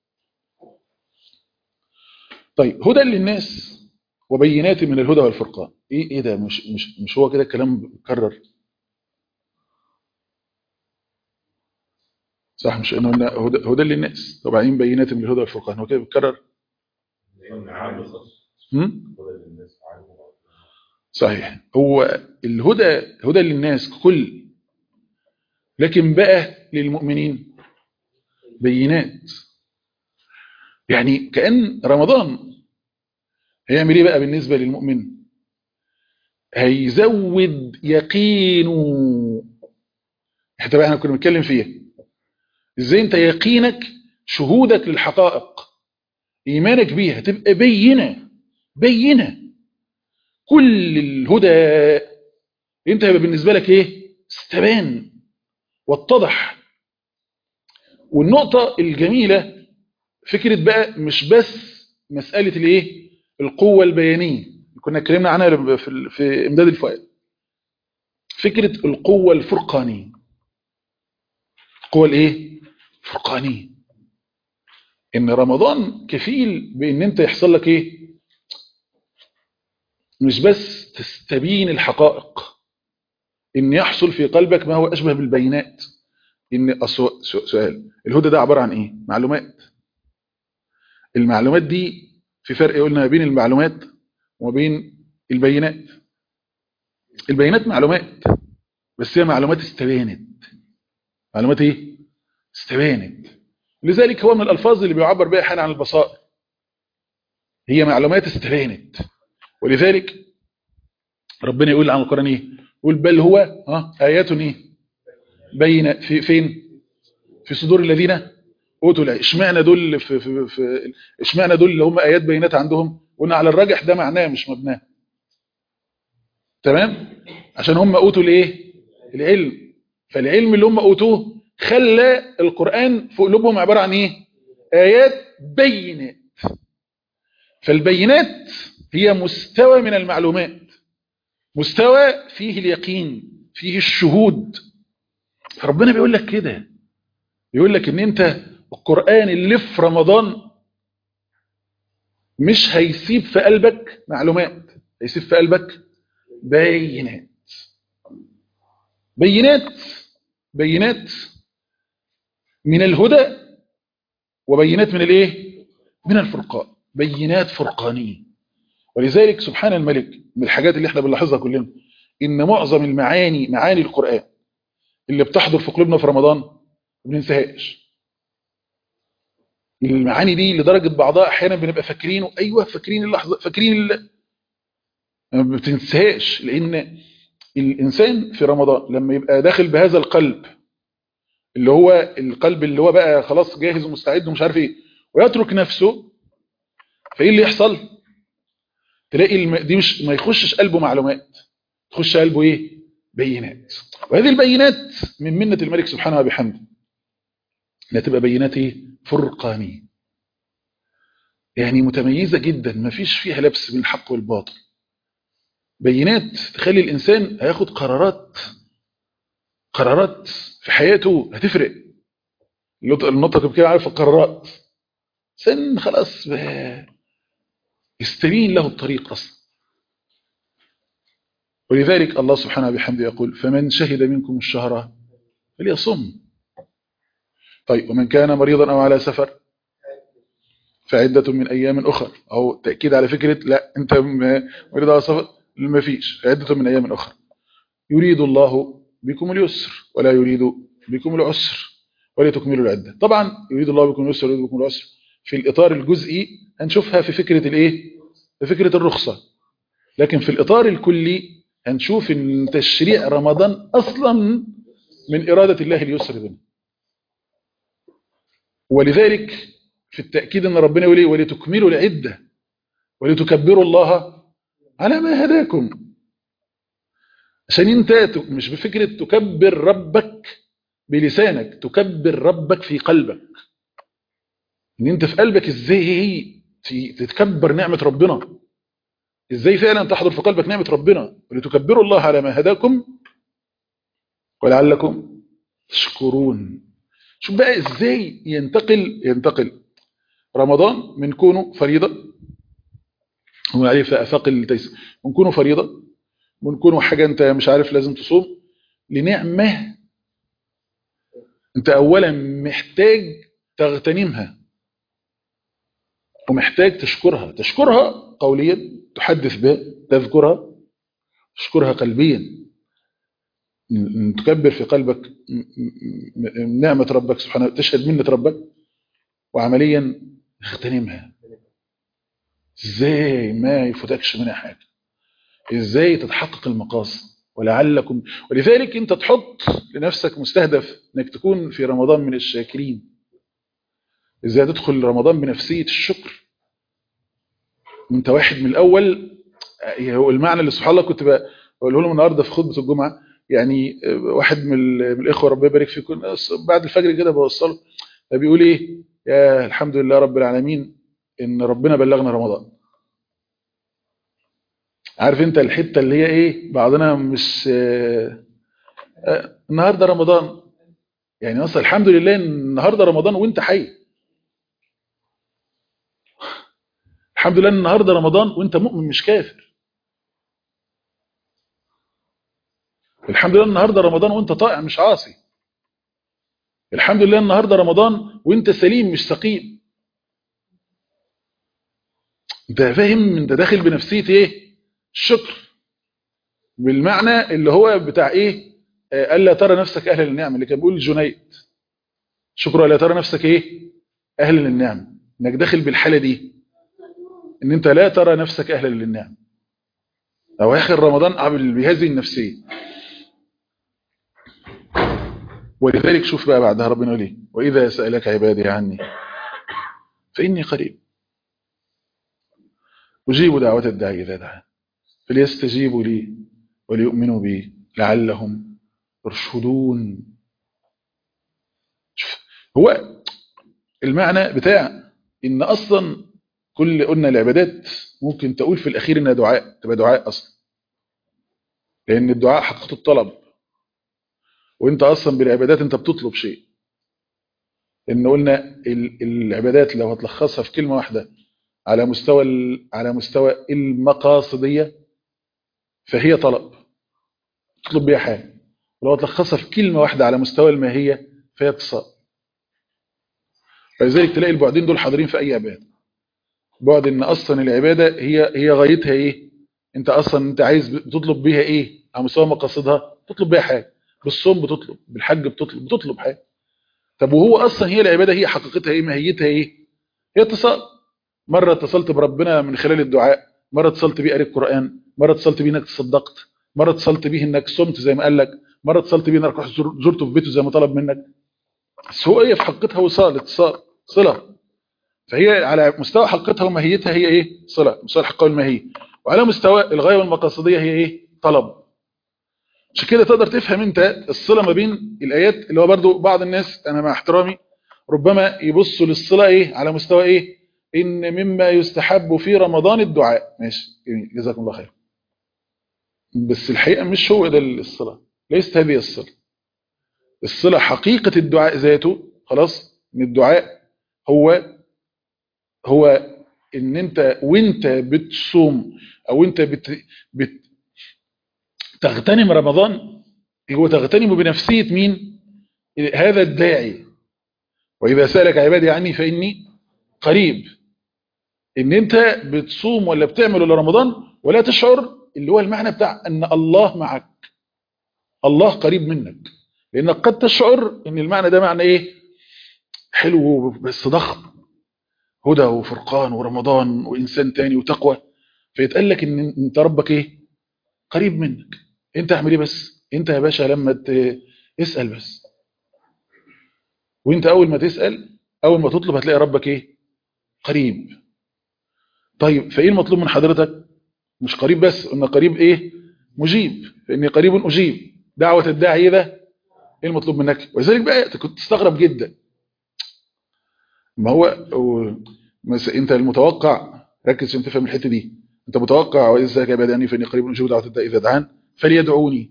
طيب هدى للناس وبينات من الهدى والفرقان ايه ايه ده مش مش مش هو كده الكلام مكرر صح مش انه هدى, هدى للناس وبعدين بينات من الهدى والفرقان هو كده بيتكرر صحيح هو الهدى هدى للناس كل لكن بقى للمؤمنين بينات يعني كأن رمضان هيعمل ايه بقى بالنسبة للمؤمن هيزود يقينه حتى بقى احنا كنا بنتكلم فيها ازاي انت يقينك شهودك للحقائق ايمانك بيها تبقى بينة بينة كل الهدى انت هيبقى بالنسبة لك ايه استبان واتضح والنقطة الجميلة فكرة بقى مش بس مسألة الايه القوة البيانية كنا اتكلمنا عنها في, في امداد الفؤاد فكرة القوة الفرقانية القوة الايه فرقانية ان رمضان كفيل بان انت يحصل لك ايه مش بس تستبين الحقائق ان يحصل في قلبك ما هو اشبه بالبينات ان سؤال الهدى ده عبارة عن ايه معلومات المعلومات دي في فرق قلنا بين المعلومات وما بين البينات البينات معلومات بس هي معلومات استبانت معلومات ايه استبانت لذلك هو من الالفاظ اللي بيعبر بها احيانا عن البصائر هي معلومات استبانت ولذلك ربنا يقول عن القرآن ايه يقول بل هو ها ايات ايه بين في فين في صدور الذين اوتوا العلم اشمعنى دول في في في اشمعنى دول اللي هم ايات بينات عندهم قلنا على الراجح ده معناه مش مبناه تمام عشان هم اوتوا الايه العلم فالعلم اللي هم اوتوه خلى القرآن في قلوبهم عبارة عن ايه ايات بينات فالبينات هي مستوى من المعلومات مستوى فيه اليقين فيه الشهود فربنا بيقول لك كده بيقول لك ان انت القرآن اللي في رمضان مش هيسيب في قلبك معلومات هيسيب في قلبك بينات بينات بينات من الهدى وبينات من الايه من الفرقان بينات فرقانيه ولذلك سبحان الملك من الحاجات اللي احنا بنلاحظها كلنا ان معظم المعاني معاني القرآن اللي بتحضر في قلوبنا في رمضان ما بننساهاش المعاني دي لدرجة بعضها احيانا بنبقى فاكرينه ايوه فاكرين اللحظة فاكرين اللي ما بتنساهاش لان الانسان في رمضان لما يبقى داخل بهذا القلب اللي هو القلب اللي هو بقى خلاص جاهز ومستعد ومش عارف ايه ويترك نفسه فايه اللي يحصل تلاقي الم... دي مش ما يخشش قلبه معلومات تخش قلبه ايه بينات وهذه البينات من منة الملك سبحانه وبحمده انها تبقى بينات ايه فرقانيه يعني متميزة جدا ما فيش فيها لبس بين الحق والباطل بينات تخلي الإنسان هياخد قرارات قرارات في حياته هتفرق النطق كده عارف القرارات سن خلاص يستبين له الطريق أصلا ولذلك الله سبحانه بحمده يقول فمن شهد منكم الشهر فليصم طيب ومن كان مريضا أو على سفر فعدة من أيام أخر أو تأكيد على فكرة لا أنت مريض على سفر ما فيش عدة من أيام أخر يريد الله بكم اليسر ولا يريد بكم العسر ولتكملوا العدة طبعا يريد الله بكم اليسر ويريد بكم العسر في الإطار الجزئي هنشوفها في فكرة الإيه؟ في فكرة الرخصة لكن في الإطار الكلي هنشوف ان تشريع رمضان أصلا من إرادة الله اليسر بنا ولذلك في التأكيد أن ربنا يقول ولتكملوا العدة ولتكبروا الله على ما هداكم عشان انت مش بفكرة تكبر ربك بلسانك تكبر ربك في قلبك ان انت في قلبك ازاي تتكبر نعمة ربنا ازاي فعلا تحضر في قلبك نعمة ربنا ولتكبروا الله على ما هداكم ولعلكم تشكرون شوف بقى ازاي ينتقل ينتقل رمضان من كونه فريضة هو عليه في افاق التيسير من كونه فريضة من كونه حاجة انت مش عارف لازم تصوم لنعمة انت اولا محتاج تغتنمها ومحتاج تشكرها تشكرها قوليا تحدث بها تذكرها تشكرها قلبيا تكبر في قلبك نعمة ربك سبحانه تشهد منة ربك وعمليا اغتنمها ازاي ما يفوتكش منها حاجة ازاي تتحقق المقاصد ولعلكم ولذلك انت تحط لنفسك مستهدف انك تكون في رمضان من الشاكرين ازاي تدخل رمضان بنفسية الشكر انت واحد من الاول هو المعنى اللي سبحان الله كنت بقوله لهم النهارده في خطبه الجمعه يعني واحد من الاخوه ربنا يبارك فيكم بعد الفجر كده بوصله بيقول ايه يا الحمد لله رب العالمين ان ربنا بلغنا رمضان عارف انت الحته اللي هي ايه بعضنا مش آه النهارده رمضان يعني اصلا الحمد لله ان النهارده رمضان وانت حي الحمد لله ان النهارده رمضان وانت مؤمن مش كافر الحمد لله النهارده رمضان وانت طائع مش عاصي الحمد لله النهارده رمضان وانت سليم مش سقيم انت فاهم انت داخل بنفسيه ايه الشكر بالمعنى اللي هو بتاع ايه آه، الا ترى نفسك اهلا للنعم اللي كان بيقول الجنيد شكرا الا ترى نفسك ايه اهلا للنعم انك داخل بالحاله دي ان انت لا ترى نفسك اهلا للنعم او اخر رمضان عامل بهذه النفسيه ولذلك شوف بقى بعدها ربنا يقول ايه واذا سالك عبادي عني فاني قريب اجيب دعوه الداعي اذا دعان فليستجيبوا لي وليؤمنوا بي لعلهم يرشدون شوف هو المعنى بتاع ان اصلا كل قلنا العبادات ممكن تقول في الاخير انها دعاء تبقى دعاء اصلا لان الدعاء حقيقه الطلب وانت اصلا بالعبادات انت بتطلب شيء ان قلنا ال- العبادات لو هتلخصها في كلمه واحده على مستوى ال- على مستوى المقاصديه فهي طلب تطلب بيها حاجه ولو هتلخصها في كلمه واحده على مستوى الماهيه فهي اتصال فلذلك تلاقي البعدين دول حاضرين في اي عباده بعد ان اصلا العباده هي هي غايتها ايه انت اصلا انت عايز بتطلب بيها ايه على مستوى مقاصدها تطلب بيها حاجه بالصوم بتطلب بالحج بتطلب بتطلب حاجه طب وهو اصلا هي العباده هي حقيقتها ايه ماهيتها ايه هي اتصال مره اتصلت بربنا من خلال الدعاء مره اتصلت بيه قريت قران مره اتصلت بيه انك تصدقت مره اتصلت بيه انك صمت زي ما قال لك مره اتصلت بيه انك رحت زر- زرته في بيته زي ما طلب منك بس هو هي في حقيقتها وصال اتصال صله فهي على مستوى حقيقتها وماهيتها هي ايه صله مستوى الحقيقه والماهيه وعلى مستوى الغايه والمقاصديه هي ايه طلب عشان كده تقدر تفهم انت الصله ما بين الايات اللي هو برضو بعض الناس انا مع احترامي ربما يبصوا للصله ايه على مستوى ايه ان مما يستحب في رمضان الدعاء ماشي جميل جزاكم الله خير بس الحقيقه مش هو ده الصله ليست هذه الصله الصله حقيقه الدعاء ذاته خلاص ان الدعاء هو هو ان انت وانت بتصوم او انت بت بت تغتنم رمضان هو تغتنم بنفسية مين هذا الداعي وإذا سألك عبادي عني فإني قريب إن أنت بتصوم ولا بتعمل ولا رمضان ولا تشعر اللي هو المعنى بتاع أن الله معك الله قريب منك لأنك قد تشعر أن المعنى ده معنى إيه حلو بس ضخم هدى وفرقان ورمضان وإنسان تاني وتقوى فيتقال لك ان انت ربك ايه قريب منك انت اعمل ايه بس انت يا باشا لما ت... اسأل بس وانت اول ما تسأل اول ما تطلب هتلاقي ربك ايه قريب طيب فايه المطلوب من حضرتك مش قريب بس ان قريب ايه مجيب فاني قريب اجيب دعوة الداعي ده ايه المطلوب منك ولذلك بقى كنت تستغرب جدا ما هو مس- انت المتوقع ركز عشان تفهم الحته دي انت متوقع واذا سالك عبادي اني فاني قريب اجيب دعوه الداعي اذا دعان فليدعوني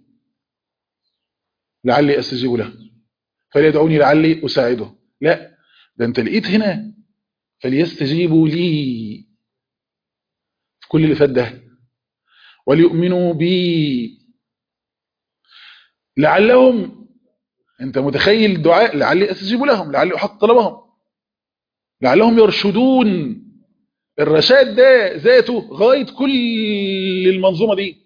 لعلي استجيب له فليدعوني لعلي اساعده لا ده انت لقيت هنا فليستجيبوا لي في كل اللي فات ده وليؤمنوا بي لعلهم انت متخيل الدعاء لعلي استجيب لهم لعلي احق طلبهم لعلهم يرشدون الرشاد ده ذاته غاية كل المنظومة دي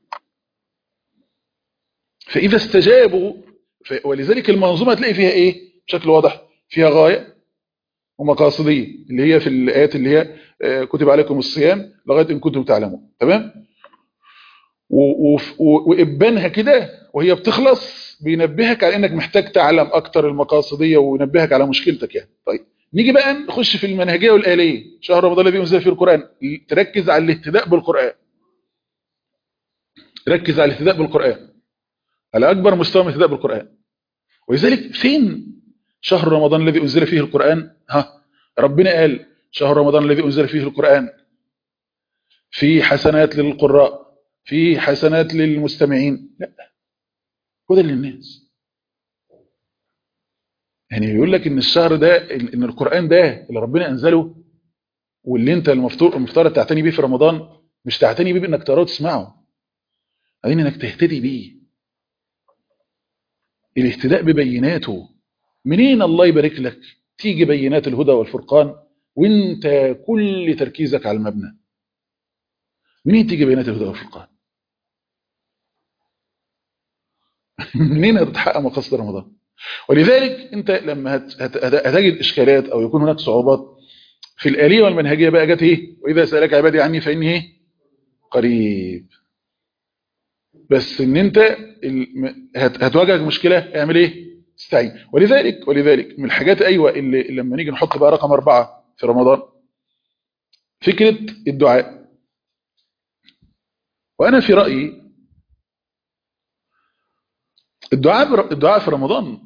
فإذا استجابوا ف- ولذلك المنظومة تلاقي فيها إيه بشكل واضح فيها غاية ومقاصدية اللي هي في الآيات اللي هي آه، كتب عليكم الصيام لغاية إن كنتم تعلمون تمام و- و- و- وإبانها كده وهي بتخلص بينبهك على إنك محتاج تعلم أكتر المقاصدية وينبهك على مشكلتك يعني طيب نيجي بقى نخش في المنهجية والآلية شهر رمضان الذي أنزل فيه القرآن تركز على الاهتداء بالقرآن ركز على الاهتداء بالقرآن على أكبر مستوى من الاهتداء بالقرآن ولذلك فين شهر رمضان الذي أنزل فيه القرآن ها ربنا قال شهر رمضان الذي أنزل فيه القرآن في حسنات للقراء في حسنات للمستمعين لا هدى للناس يعني يقول لك ان الشهر ده ان القرآن ده اللي ربنا انزله واللي انت المفترض المفترض تعتني بيه في رمضان مش تعتني بيه بانك تقراه وتسمعه عايزين انك تهتدي بيه الاهتداء ببيناته منين الله يبارك لك تيجي بينات الهدى والفرقان وانت كل تركيزك على المبنى منين تيجي بينات الهدى والفرقان منين هتتحقق مقاصد رمضان ولذلك انت لما هت- هت- هت- هتجد اشكالات او يكون هناك صعوبات في الآلية والمنهجية بقى جت ايه واذا سألك عبادي عني فاني ايه قريب بس ان انت ال- هت- هتواجهك مشكلة اعمل ايه استعين ولذلك ولذلك من الحاجات ايوه اللي لما نيجي نحط بقى رقم أربعة في رمضان فكرة الدعاء وانا في رأيي الدعاء بر- الدعاء في رمضان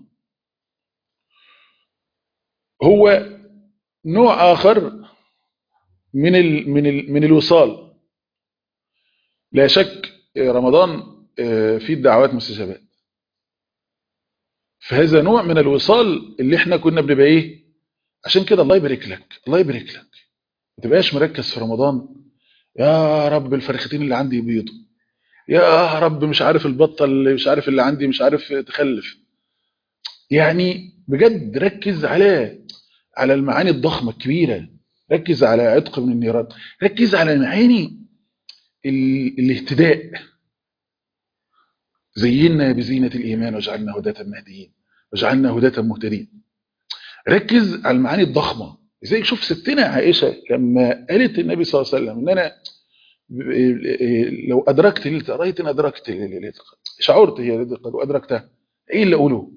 هو نوع آخر من ال من ال من الوصال لا شك رمضان آه، فيه الدعوات مستجابات فهذا نوع من الوصال اللي احنا كنا بنبقى ايه عشان كده الله يبارك لك الله يبارك لك ما تبقاش مركز في رمضان يا رب الفرختين اللي عندي يبيضوا يا رب مش عارف البطه اللي مش عارف اللي عندي مش عارف تخلف يعني بجد ركز على على المعاني الضخمه الكبيره ركز على عتق من النيران ركز على معاني ال- الاهتداء زينا بزينة الإيمان وجعلنا هداة مهديين وجعلنا هداة مهتدين ركز على المعاني الضخمة زي شوف ستنا عائشة لما قالت النبي صلى الله عليه وسلم ان انا لو ادركت ليله قريت ان ادركت ليله القدر شعرت هي ليله القدر وادركتها ايه اللي اقوله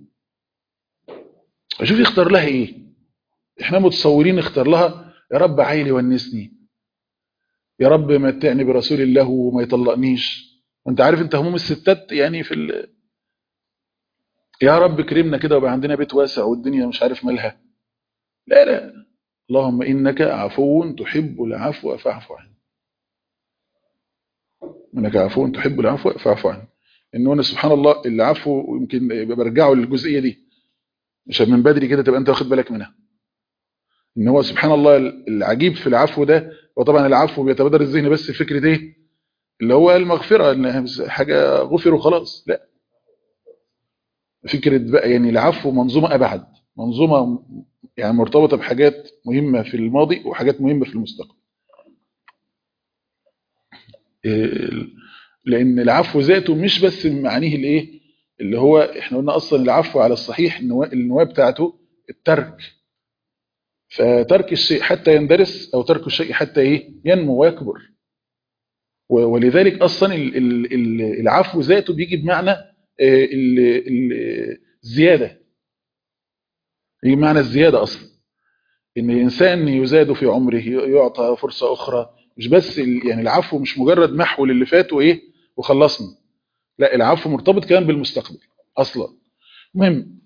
اشوف يختار لها ايه احنا متصورين اختار لها يا رب عيلي ونسني يا رب متعني برسول الله وما يطلقنيش انت عارف انت هموم الستات يعني في ال... يا رب كرمنا كده وبقى عندنا بيت واسع والدنيا مش عارف مالها لا لا اللهم انك عفو تحب العفو فاعف عنه انك عفو تحب العفو فاعف عنه انه انا سبحان الله العفو يمكن برجعه للجزئيه دي عشان من بدري كده تبقى انت واخد بالك منها ان هو سبحان الله العجيب في العفو ده وطبعا العفو بيتبادر الذهن بس فكره ايه اللي هو المغفره ان حاجه غفر وخلاص لا فكره بقى يعني العفو منظومه ابعد منظومه يعني مرتبطه بحاجات مهمه في الماضي وحاجات مهمه في المستقبل لان العفو ذاته مش بس من معانيه الايه اللي هو احنا قلنا اصلا العفو على الصحيح النواه بتاعته الترك فترك الشيء حتى يندرس او ترك الشيء حتى ايه ينمو ويكبر ولذلك اصلا العفو ذاته بيجي بمعنى الزياده يجي بمعنى الزياده اصلا ان الانسان يزاد في عمره يعطى فرصه اخرى مش بس يعني العفو مش مجرد محو للي فات وايه وخلصنا لا العفو مرتبط كمان بالمستقبل اصلا المهم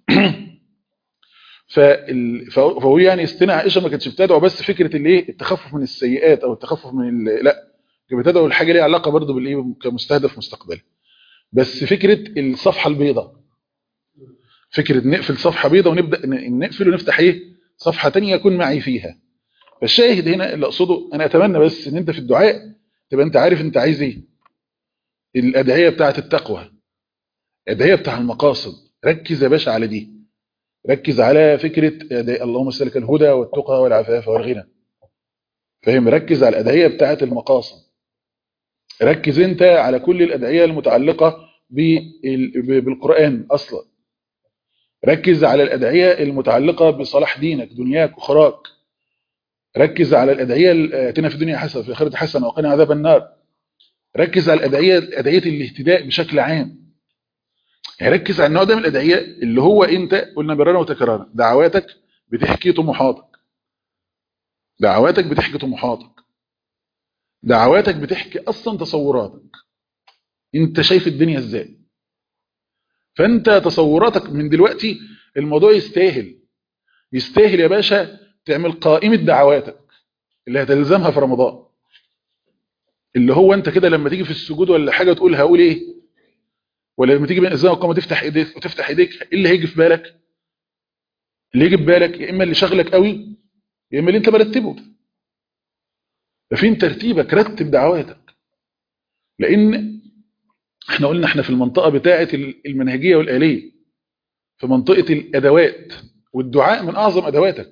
فهو يعني استنى عائشه ما كانتش بتدعو بس فكره الايه التخفف من السيئات او التخفف من لا كانت بتدعو الحاجه ليها علاقه برضه بالايه كمستهدف مستقبلي بس فكره الصفحه البيضاء فكره نقفل صفحه بيضاء ونبدا نقفل ونفتح ايه صفحه ثانيه يكون معي فيها فالشاهد هنا اللي اقصده انا اتمنى بس ان انت في الدعاء تبقى انت عارف انت عايز ايه الادعيه بتاعه التقوى الادعيه بتاع المقاصد ركز يا باشا على دي ركز على فكره اللهم سلك الهدى والتقى والعفاف والغنى فاهم ركز على الادعيه بتاعه المقاصد ركز انت على كل الادعيه المتعلقه بالقران اصلا ركز على الادعيه المتعلقه بصلاح دينك دنياك واخراك ركز على الادعيه اتنا في الدنيا حسنه في الاخره حسنه وقنا عذاب النار ركز على الادعيه ادعيه الاهتداء بشكل عام يعني ركز على النوع ده من الادعيه اللي هو انت قلنا مرارا وتكرارا دعواتك بتحكي طموحاتك دعواتك بتحكي طموحاتك دعواتك بتحكي اصلا تصوراتك انت شايف الدنيا ازاي فانت تصوراتك من دلوقتي الموضوع يستاهل يستاهل يا باشا تعمل قائمة دعواتك اللي هتلزمها في رمضان اللي هو انت كده لما تيجي في السجود ولا حاجة تقول هقول ايه ولا لما تيجي بين الزمن والقامة تفتح ايديك وتفتح ايديك ايه اللي هيجي في بالك اللي يجي في بالك يا اما اللي شغلك قوي يا اما اللي انت مرتبه ففين ترتيبك رتب دعواتك لان احنا قلنا احنا في المنطقة بتاعة المنهجية والآلية في منطقة الادوات والدعاء من اعظم ادواتك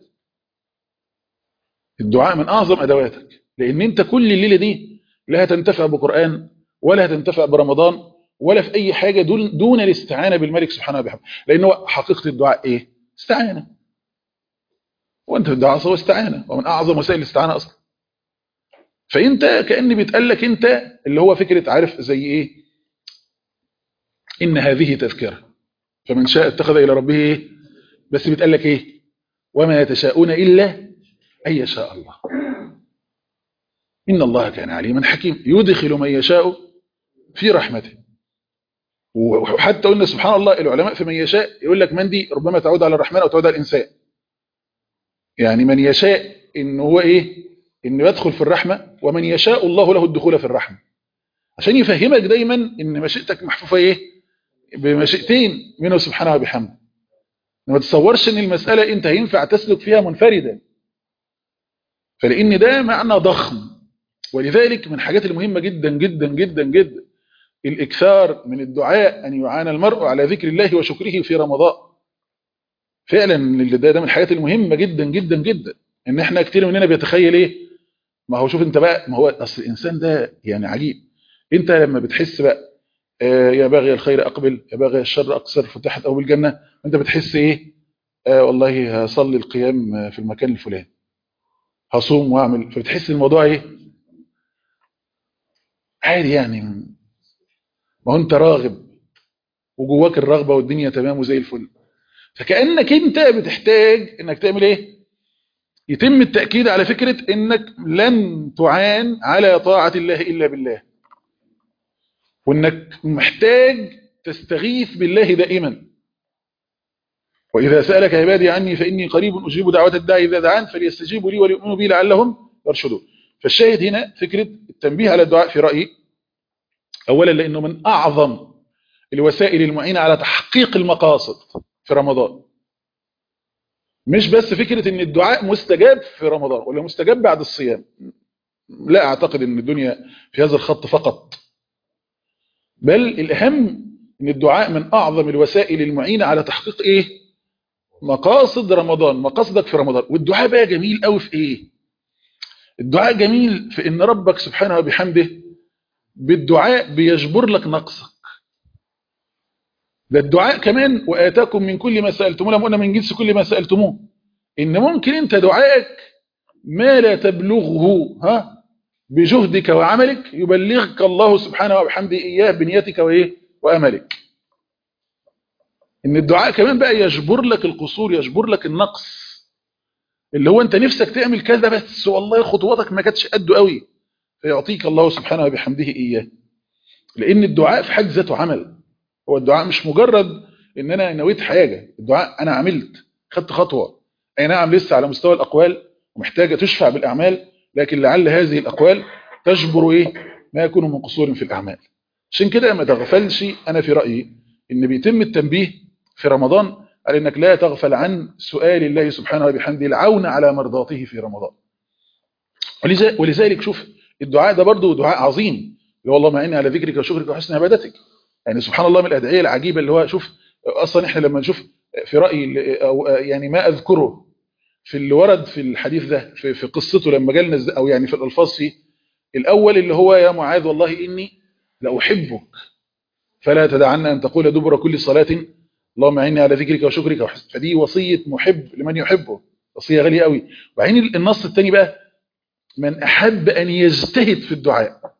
الدعاء من أعظم أدواتك لأن أنت كل الليلة دي لا هتنتفع بقرآن ولا هتنتفع برمضان ولا في اي حاجه دون دون الاستعانه بالملك سبحانه وبحمده لان هو حقيقه الدعاء ايه استعانه وانت الدعاء هو استعانه ومن اعظم وسائل الاستعانه اصلا فانت كان بيتقال لك انت اللي هو فكره عارف زي ايه ان هذه تذكره فمن شاء اتخذ الى ربه ايه بس بيتقال لك ايه وما يتشاءون الا ان يشاء الله ان الله كان عليما حكيما يدخل من يشاء في رحمته وحتى قلنا سبحان الله العلماء في من يشاء يقول لك من دي ربما تعود على الرحمن او تعود على الانسان يعني من يشاء ان هو ايه انه يدخل في الرحمه ومن يشاء الله له الدخول في الرحمه عشان يفهمك دايما ان مشيئتك محفوفه ايه بمشيئتين منه سبحانه وبحمده ما تتصورش ان المساله انت هينفع تسلك فيها منفردا فلان ده معنى ضخم ولذلك من الحاجات المهمه جدا جدا جدا جدا الاكثار من الدعاء ان يعان المرء على ذكر الله وشكره في رمضان فعلا ده, ده من الحاجات المهمه جدا جدا جدا ان احنا كتير مننا بيتخيل ايه ما هو شوف انت بقى ما هو اصل الانسان ده يعني عجيب انت لما بتحس بقى آه يا باغي الخير اقبل يا باغي الشر اقصر فتحت ابواب الجنه انت بتحس ايه آه والله هصلي القيام في المكان الفلاني هصوم واعمل فبتحس الموضوع ايه عادي يعني ما هو انت راغب وجواك الرغبه والدنيا تمام وزي الفل فكانك انت بتحتاج انك تعمل ايه يتم التاكيد على فكره انك لن تعان على طاعه الله الا بالله وانك محتاج تستغيث بالله دائما واذا سالك عبادي عني فاني قريب اجيب دعوه الداعي اذا دعان فليستجيبوا لي وليؤمنوا بي لعلهم يرشدون فالشاهد هنا فكره التنبيه على الدعاء في رايي اولا لانه من اعظم الوسائل المعينه على تحقيق المقاصد في رمضان مش بس فكرة ان الدعاء مستجاب في رمضان ولا مستجاب بعد الصيام لا اعتقد ان الدنيا في هذا الخط فقط بل الاهم ان الدعاء من اعظم الوسائل المعينة على تحقيق ايه مقاصد رمضان مقاصدك في رمضان والدعاء بقى جميل قوي في ايه الدعاء جميل في ان ربك سبحانه وبحمده بالدعاء بيجبر لك نقصك ده الدعاء كمان وآتاكم من كل ما سألتموه لما قلنا من جنس كل ما سألتموه إن ممكن أنت دعائك ما لا تبلغه ها بجهدك وعملك يبلغك الله سبحانه وبحمده إياه بنيتك وإيه وأملك إن الدعاء كمان بقى يجبر لك القصور يجبر لك النقص اللي هو أنت نفسك تعمل كذا بس والله خطواتك ما كانتش قده قوي فيعطيك الله سبحانه وبحمده إياه لأن الدعاء في حد ذاته عمل هو الدعاء مش مجرد ان انا نويت حاجة الدعاء انا عملت خدت خطوة اي نعم لسه على مستوى الاقوال ومحتاجة تشفع بالاعمال لكن لعل هذه الاقوال تجبر ايه ما يكون من قصور في الاعمال عشان كده ما تغفلش انا في رأيي ان بيتم التنبيه في رمضان على انك لا تغفل عن سؤال الله سبحانه وبحمده العون على مرضاته في رمضان ولذلك شوف الدعاء ده برضه دعاء عظيم اللي هو اللهم اعني على ذكرك وشكرك وحسن عبادتك يعني سبحان الله من الأدعية العجيبة اللي هو شوف أصلا إحنا لما نشوف في رأيي أو يعني ما أذكره في اللي ورد في الحديث ده في, في قصته لما جالنا أو يعني في الألفاظ فيه الأول اللي هو يا معاذ والله إني لأحبك فلا تدعنا أن تقول دبر كل صلاة اللهم أعني على ذكرك وشكرك وحسن فدي وصية محب لمن يحبه وصية غالية قوي وبعدين النص الثاني بقى من أحب أن يجتهد في الدعاء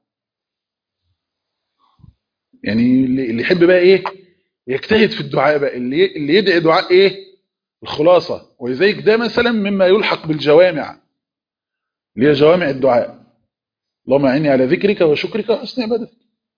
يعني اللي يحب بقى ايه يجتهد في الدعاء بقى اللي اللي يدعي دعاء ايه الخلاصة ولذلك ده مثلا مما يلحق بالجوامع اللي هي جوامع الدعاء اللهم اعني على ذكرك وشكرك وحسن عبادتك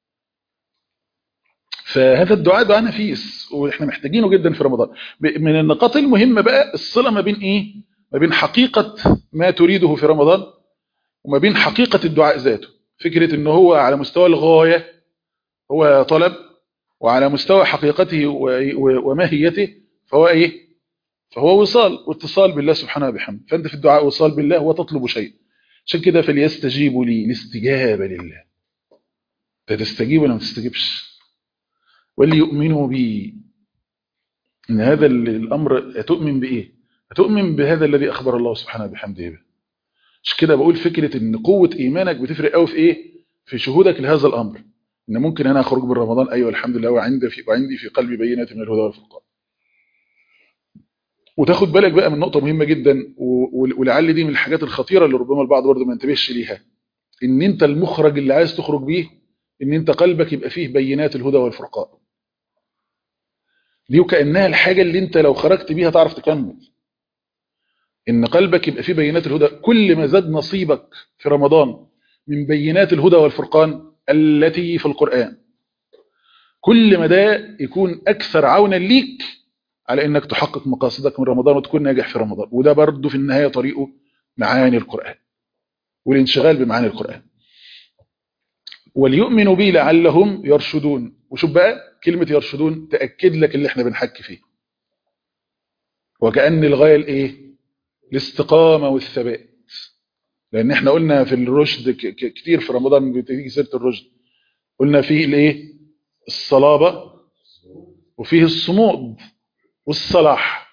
فهذا الدعاء دعاء نفيس واحنا محتاجينه جدا في رمضان من النقاط المهمة بقى الصلة ما بين ايه ما بين حقيقة ما تريده في رمضان وما بين حقيقة الدعاء ذاته فكرة ان هو على مستوى الغاية هو طلب وعلى مستوى حقيقته وماهيته فهو ايه فهو وصال واتصال بالله سبحانه وبحمده فانت في الدعاء وصال بالله وتطلب شيء عشان كده فليستجيبوا لي الاستجابه لله فتستجيب ولا ما تستجيبش وليؤمنوا بي ان هذا الامر هتؤمن بايه هتؤمن بهذا الذي اخبر الله سبحانه وبحمده به مش كده بقول فكره ان قوه ايمانك بتفرق قوي في ايه في شهودك لهذا الامر ان ممكن انا اخرج من رمضان ايوه الحمد لله وعندي في وعندي في قلبي بينات من الهدى والفرقان وتاخد بالك بقى من نقطه مهمه جدا و- ولعل دي من الحاجات الخطيره اللي ربما البعض برضه ما ينتبهش ليها ان انت المخرج اللي عايز تخرج بيه ان انت قلبك يبقى فيه بينات الهدى والفرقان دي وكانها الحاجه اللي انت لو خرجت بيها تعرف تكمل ان قلبك يبقى فيه بينات الهدى كل ما زاد نصيبك في رمضان من بينات الهدى والفرقان التي في القرآن كل ما ده يكون أكثر عونا ليك على أنك تحقق مقاصدك من رمضان وتكون ناجح في رمضان وده برضه في النهاية طريقه معاني القرآن والانشغال بمعاني القرآن وليؤمنوا بي لعلهم يرشدون وشوف بقى كلمة يرشدون تأكد لك اللي احنا بنحكي فيه وكأن الغاية الايه الاستقامة والثبات لان احنا قلنا في الرشد ك- ك- كتير في رمضان بتيجي سيره الرشد قلنا فيه الايه الصلابه وفيه الصمود والصلاح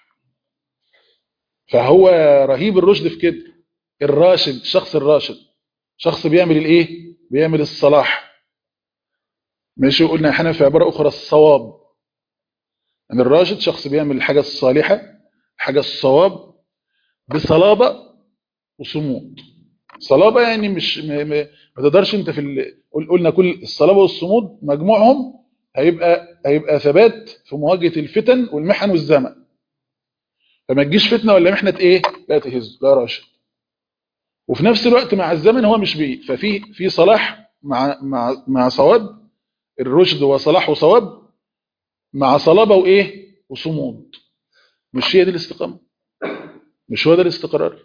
فهو رهيب الرشد في كده الراشد الشخص الراشد شخص بيعمل الايه بيعمل الصلاح ماشي قلنا احنا في عباره اخرى الصواب ان الراشد شخص بيعمل الحاجه الصالحه الحاجه الصواب بصلابه وصمود صلابه يعني مش ما, ما, ما تقدرش انت في ال... قل- قلنا كل الصلابه والصمود مجموعهم هيبقى هيبقى ثبات في مواجهه الفتن والمحن والزمن فما تجيش فتنه ولا محنه ايه لا تهز لا راشد وفي نفس الوقت مع الزمن هو مش بيه ففي في صلاح مع مع مع صواب الرشد وصلاح وصواب مع صلابه وايه وصمود مش هي دي الاستقامه مش هو ده الاستقرار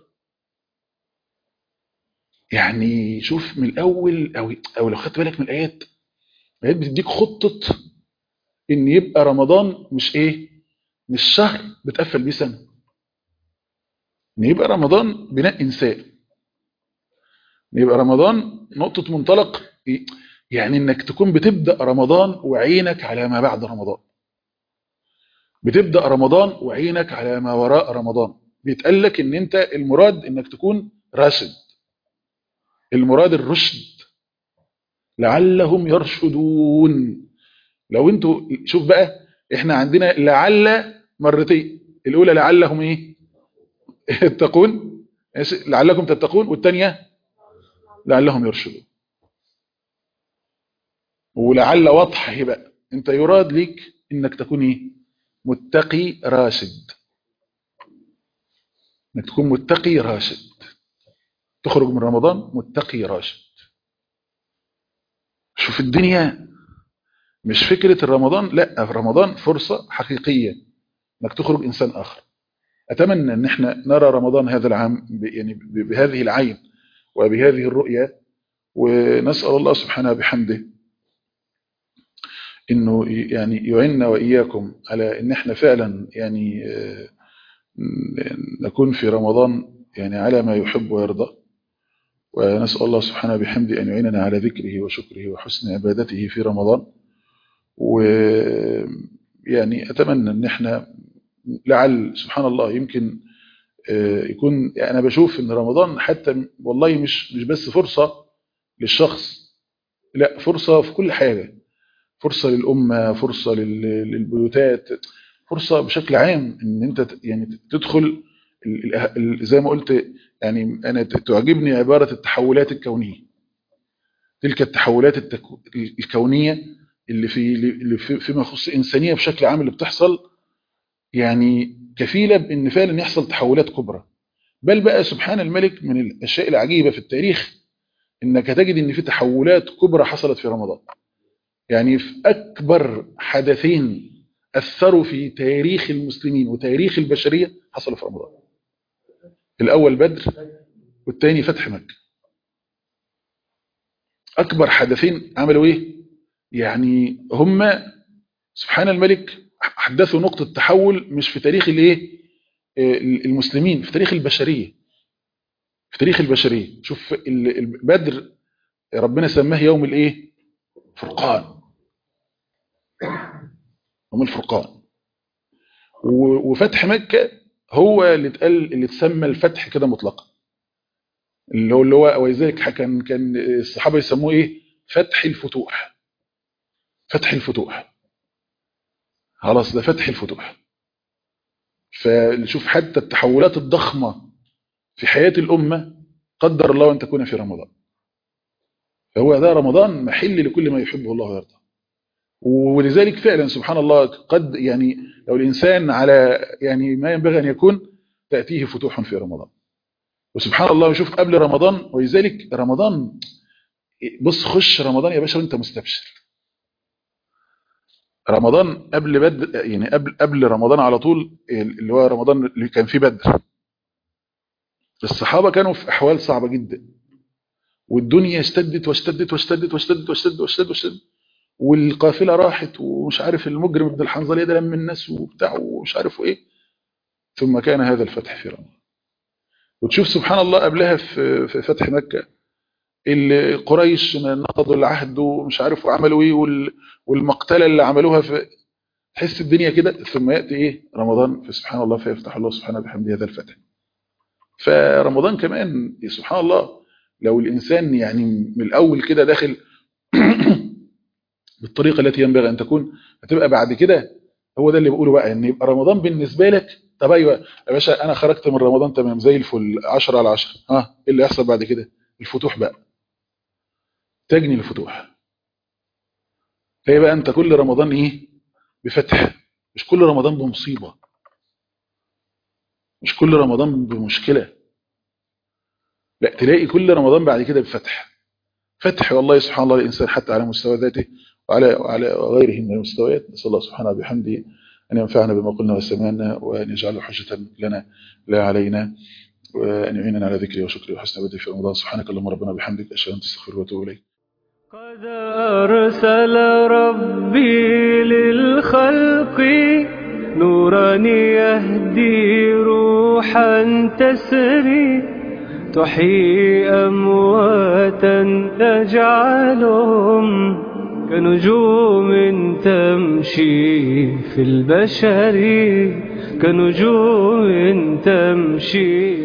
يعني شوف من الاول او او لو خدت بالك من الايات الايات بتديك خطه ان يبقى رمضان مش ايه مش شهر بتقفل بيه سنه ان يبقى رمضان بناء انسان ان يبقى رمضان نقطه منطلق يعني انك تكون بتبدا رمضان وعينك على ما بعد رمضان بتبدا رمضان وعينك على ما وراء رمضان بيتقال لك ان انت المراد انك تكون راشد المراد الرشد لعلهم يرشدون لو انتوا شوف بقى احنا عندنا لعل مرتين الاولى لعلهم ايه يتقون لعلكم تتقون والثانيه لعلهم يرشدون ولعل واضحه هي بقى انت يراد ليك انك تكون ايه متقي راشد انك تكون متقي راشد تخرج من رمضان متقي راشد شوف الدنيا مش فكرة رمضان لا في رمضان فرصة حقيقية انك تخرج انسان اخر اتمنى ان احنا نرى رمضان هذا العام ب- يعني ب- بهذه العين وبهذه الرؤية ونسأل الله سبحانه بحمده انه ي- يعني يعيننا واياكم على ان احنا فعلا يعني آه، ن- نكون في رمضان يعني على ما يحب ويرضى ونسأل الله سبحانه بحمده أن يعيننا على ذكره وشكره وحسن عبادته في رمضان ويعني أتمنى أن احنا لعل سبحان الله يمكن آه، يكون يعني أنا بشوف أن رمضان حتى والله مش مش بس فرصة للشخص لا فرصة في كل حاجة فرصة للأمة فرصة لل- للبيوتات فرصة بشكل عام ان انت ت- يعني تدخل ال- ال- ال- زي ما قلت يعني انا ت- تعجبني عبارة التحولات الكونية تلك التحولات التكو- الكونية اللي في اللي في- فيما يخص الإنسانية بشكل عام اللي بتحصل يعني كفيلة بأن فعلا يحصل تحولات كبرى بل بقى سبحان الملك من الأشياء العجيبة في التاريخ إنك هتجد إن في تحولات كبرى حصلت في رمضان يعني في أكبر حدثين أثروا في تاريخ المسلمين وتاريخ البشرية حصلوا في رمضان الأول بدر والثاني فتح مكة أكبر حدثين عملوا إيه؟ يعني هم سبحان الملك حدثوا نقطة تحول مش في تاريخ الايه المسلمين في تاريخ البشرية في تاريخ البشرية شوف ال- ال- بدر ربنا سماه يوم الايه فرقان يوم الفرقان و- وفتح مكة هو اللي اتقال اللي اتسمى الفتح كده مطلقا اللي هو اللي هو ولذلك كان كان الصحابة يسموه ايه فتح الفتوح فتح الفتوح خلاص ده فتح الفتوح فنشوف حتى التحولات الضخمة في حياة الأمة قدر الله أن تكون في رمضان فهو ده رمضان محل لكل ما يحبه الله ويرضاه ولذلك فعلا سبحان الله قد يعني لو الإنسان على يعني ما ينبغي أن يكون تأتيه فتوح في رمضان وسبحان الله يشوف قبل رمضان ولذلك رمضان بص خش رمضان يا باشا وانت مستبشر رمضان قبل بدر يعني قبل قبل رمضان على طول اللي هو رمضان اللي كان فيه بدر الصحابة كانوا في أحوال صعبة جدا والدنيا اشتدت واشتدت واشتدت واشتدت واشتدت واشتدت واشتدت والقافلة راحت ومش عارف المجرم ابن الحنظلية ده لم الناس وبتاع ومش عارف ايه ثم كان هذا الفتح في رمضان وتشوف سبحان الله قبلها في في فتح مكة اللي قريش نقضوا العهد ومش عارف وعملوا ايه والمقتلة اللي عملوها في تحس الدنيا كده ثم يأتي ايه رمضان فسبحان الله فيفتح الله سبحانه بحمده هذا الفتح فرمضان كمان سبحان الله لو الإنسان يعني من الأول كده داخل بالطريقة التي ينبغي أن تكون هتبقى بعد كده هو ده اللي بقوله بقى ان يبقى رمضان بالنسبة لك طب ايوه يا باشا انا خرجت من رمضان تمام زي الفل 10 على 10 ها ايه اللي يحصل بعد كده الفتوح بقى تجني الفتوح هي بقى انت كل رمضان ايه بفتح مش كل رمضان بمصيبة مش كل رمضان بمشكلة لا تلاقي كل رمضان بعد كده بفتح فتح والله سبحان الله الإنسان حتى على مستوى ذاته وعلى وعلى غيره من المستويات نسأل الله سبحانه بحمده أن ينفعنا بما قلنا وسمعنا وأن يجعله حجة لنا لا علينا وأن يعيننا على ذكره وشكره وحسن عبده في رمضان سبحانك اللهم ربنا بحمدك أشهد أن تستغفر وأتوب إليك قد أرسل ربي للخلق نورا يهدي روحا تسري تحيي أمواتا تجعلهم كنجوم تمشي في البشر كنجوم تمشي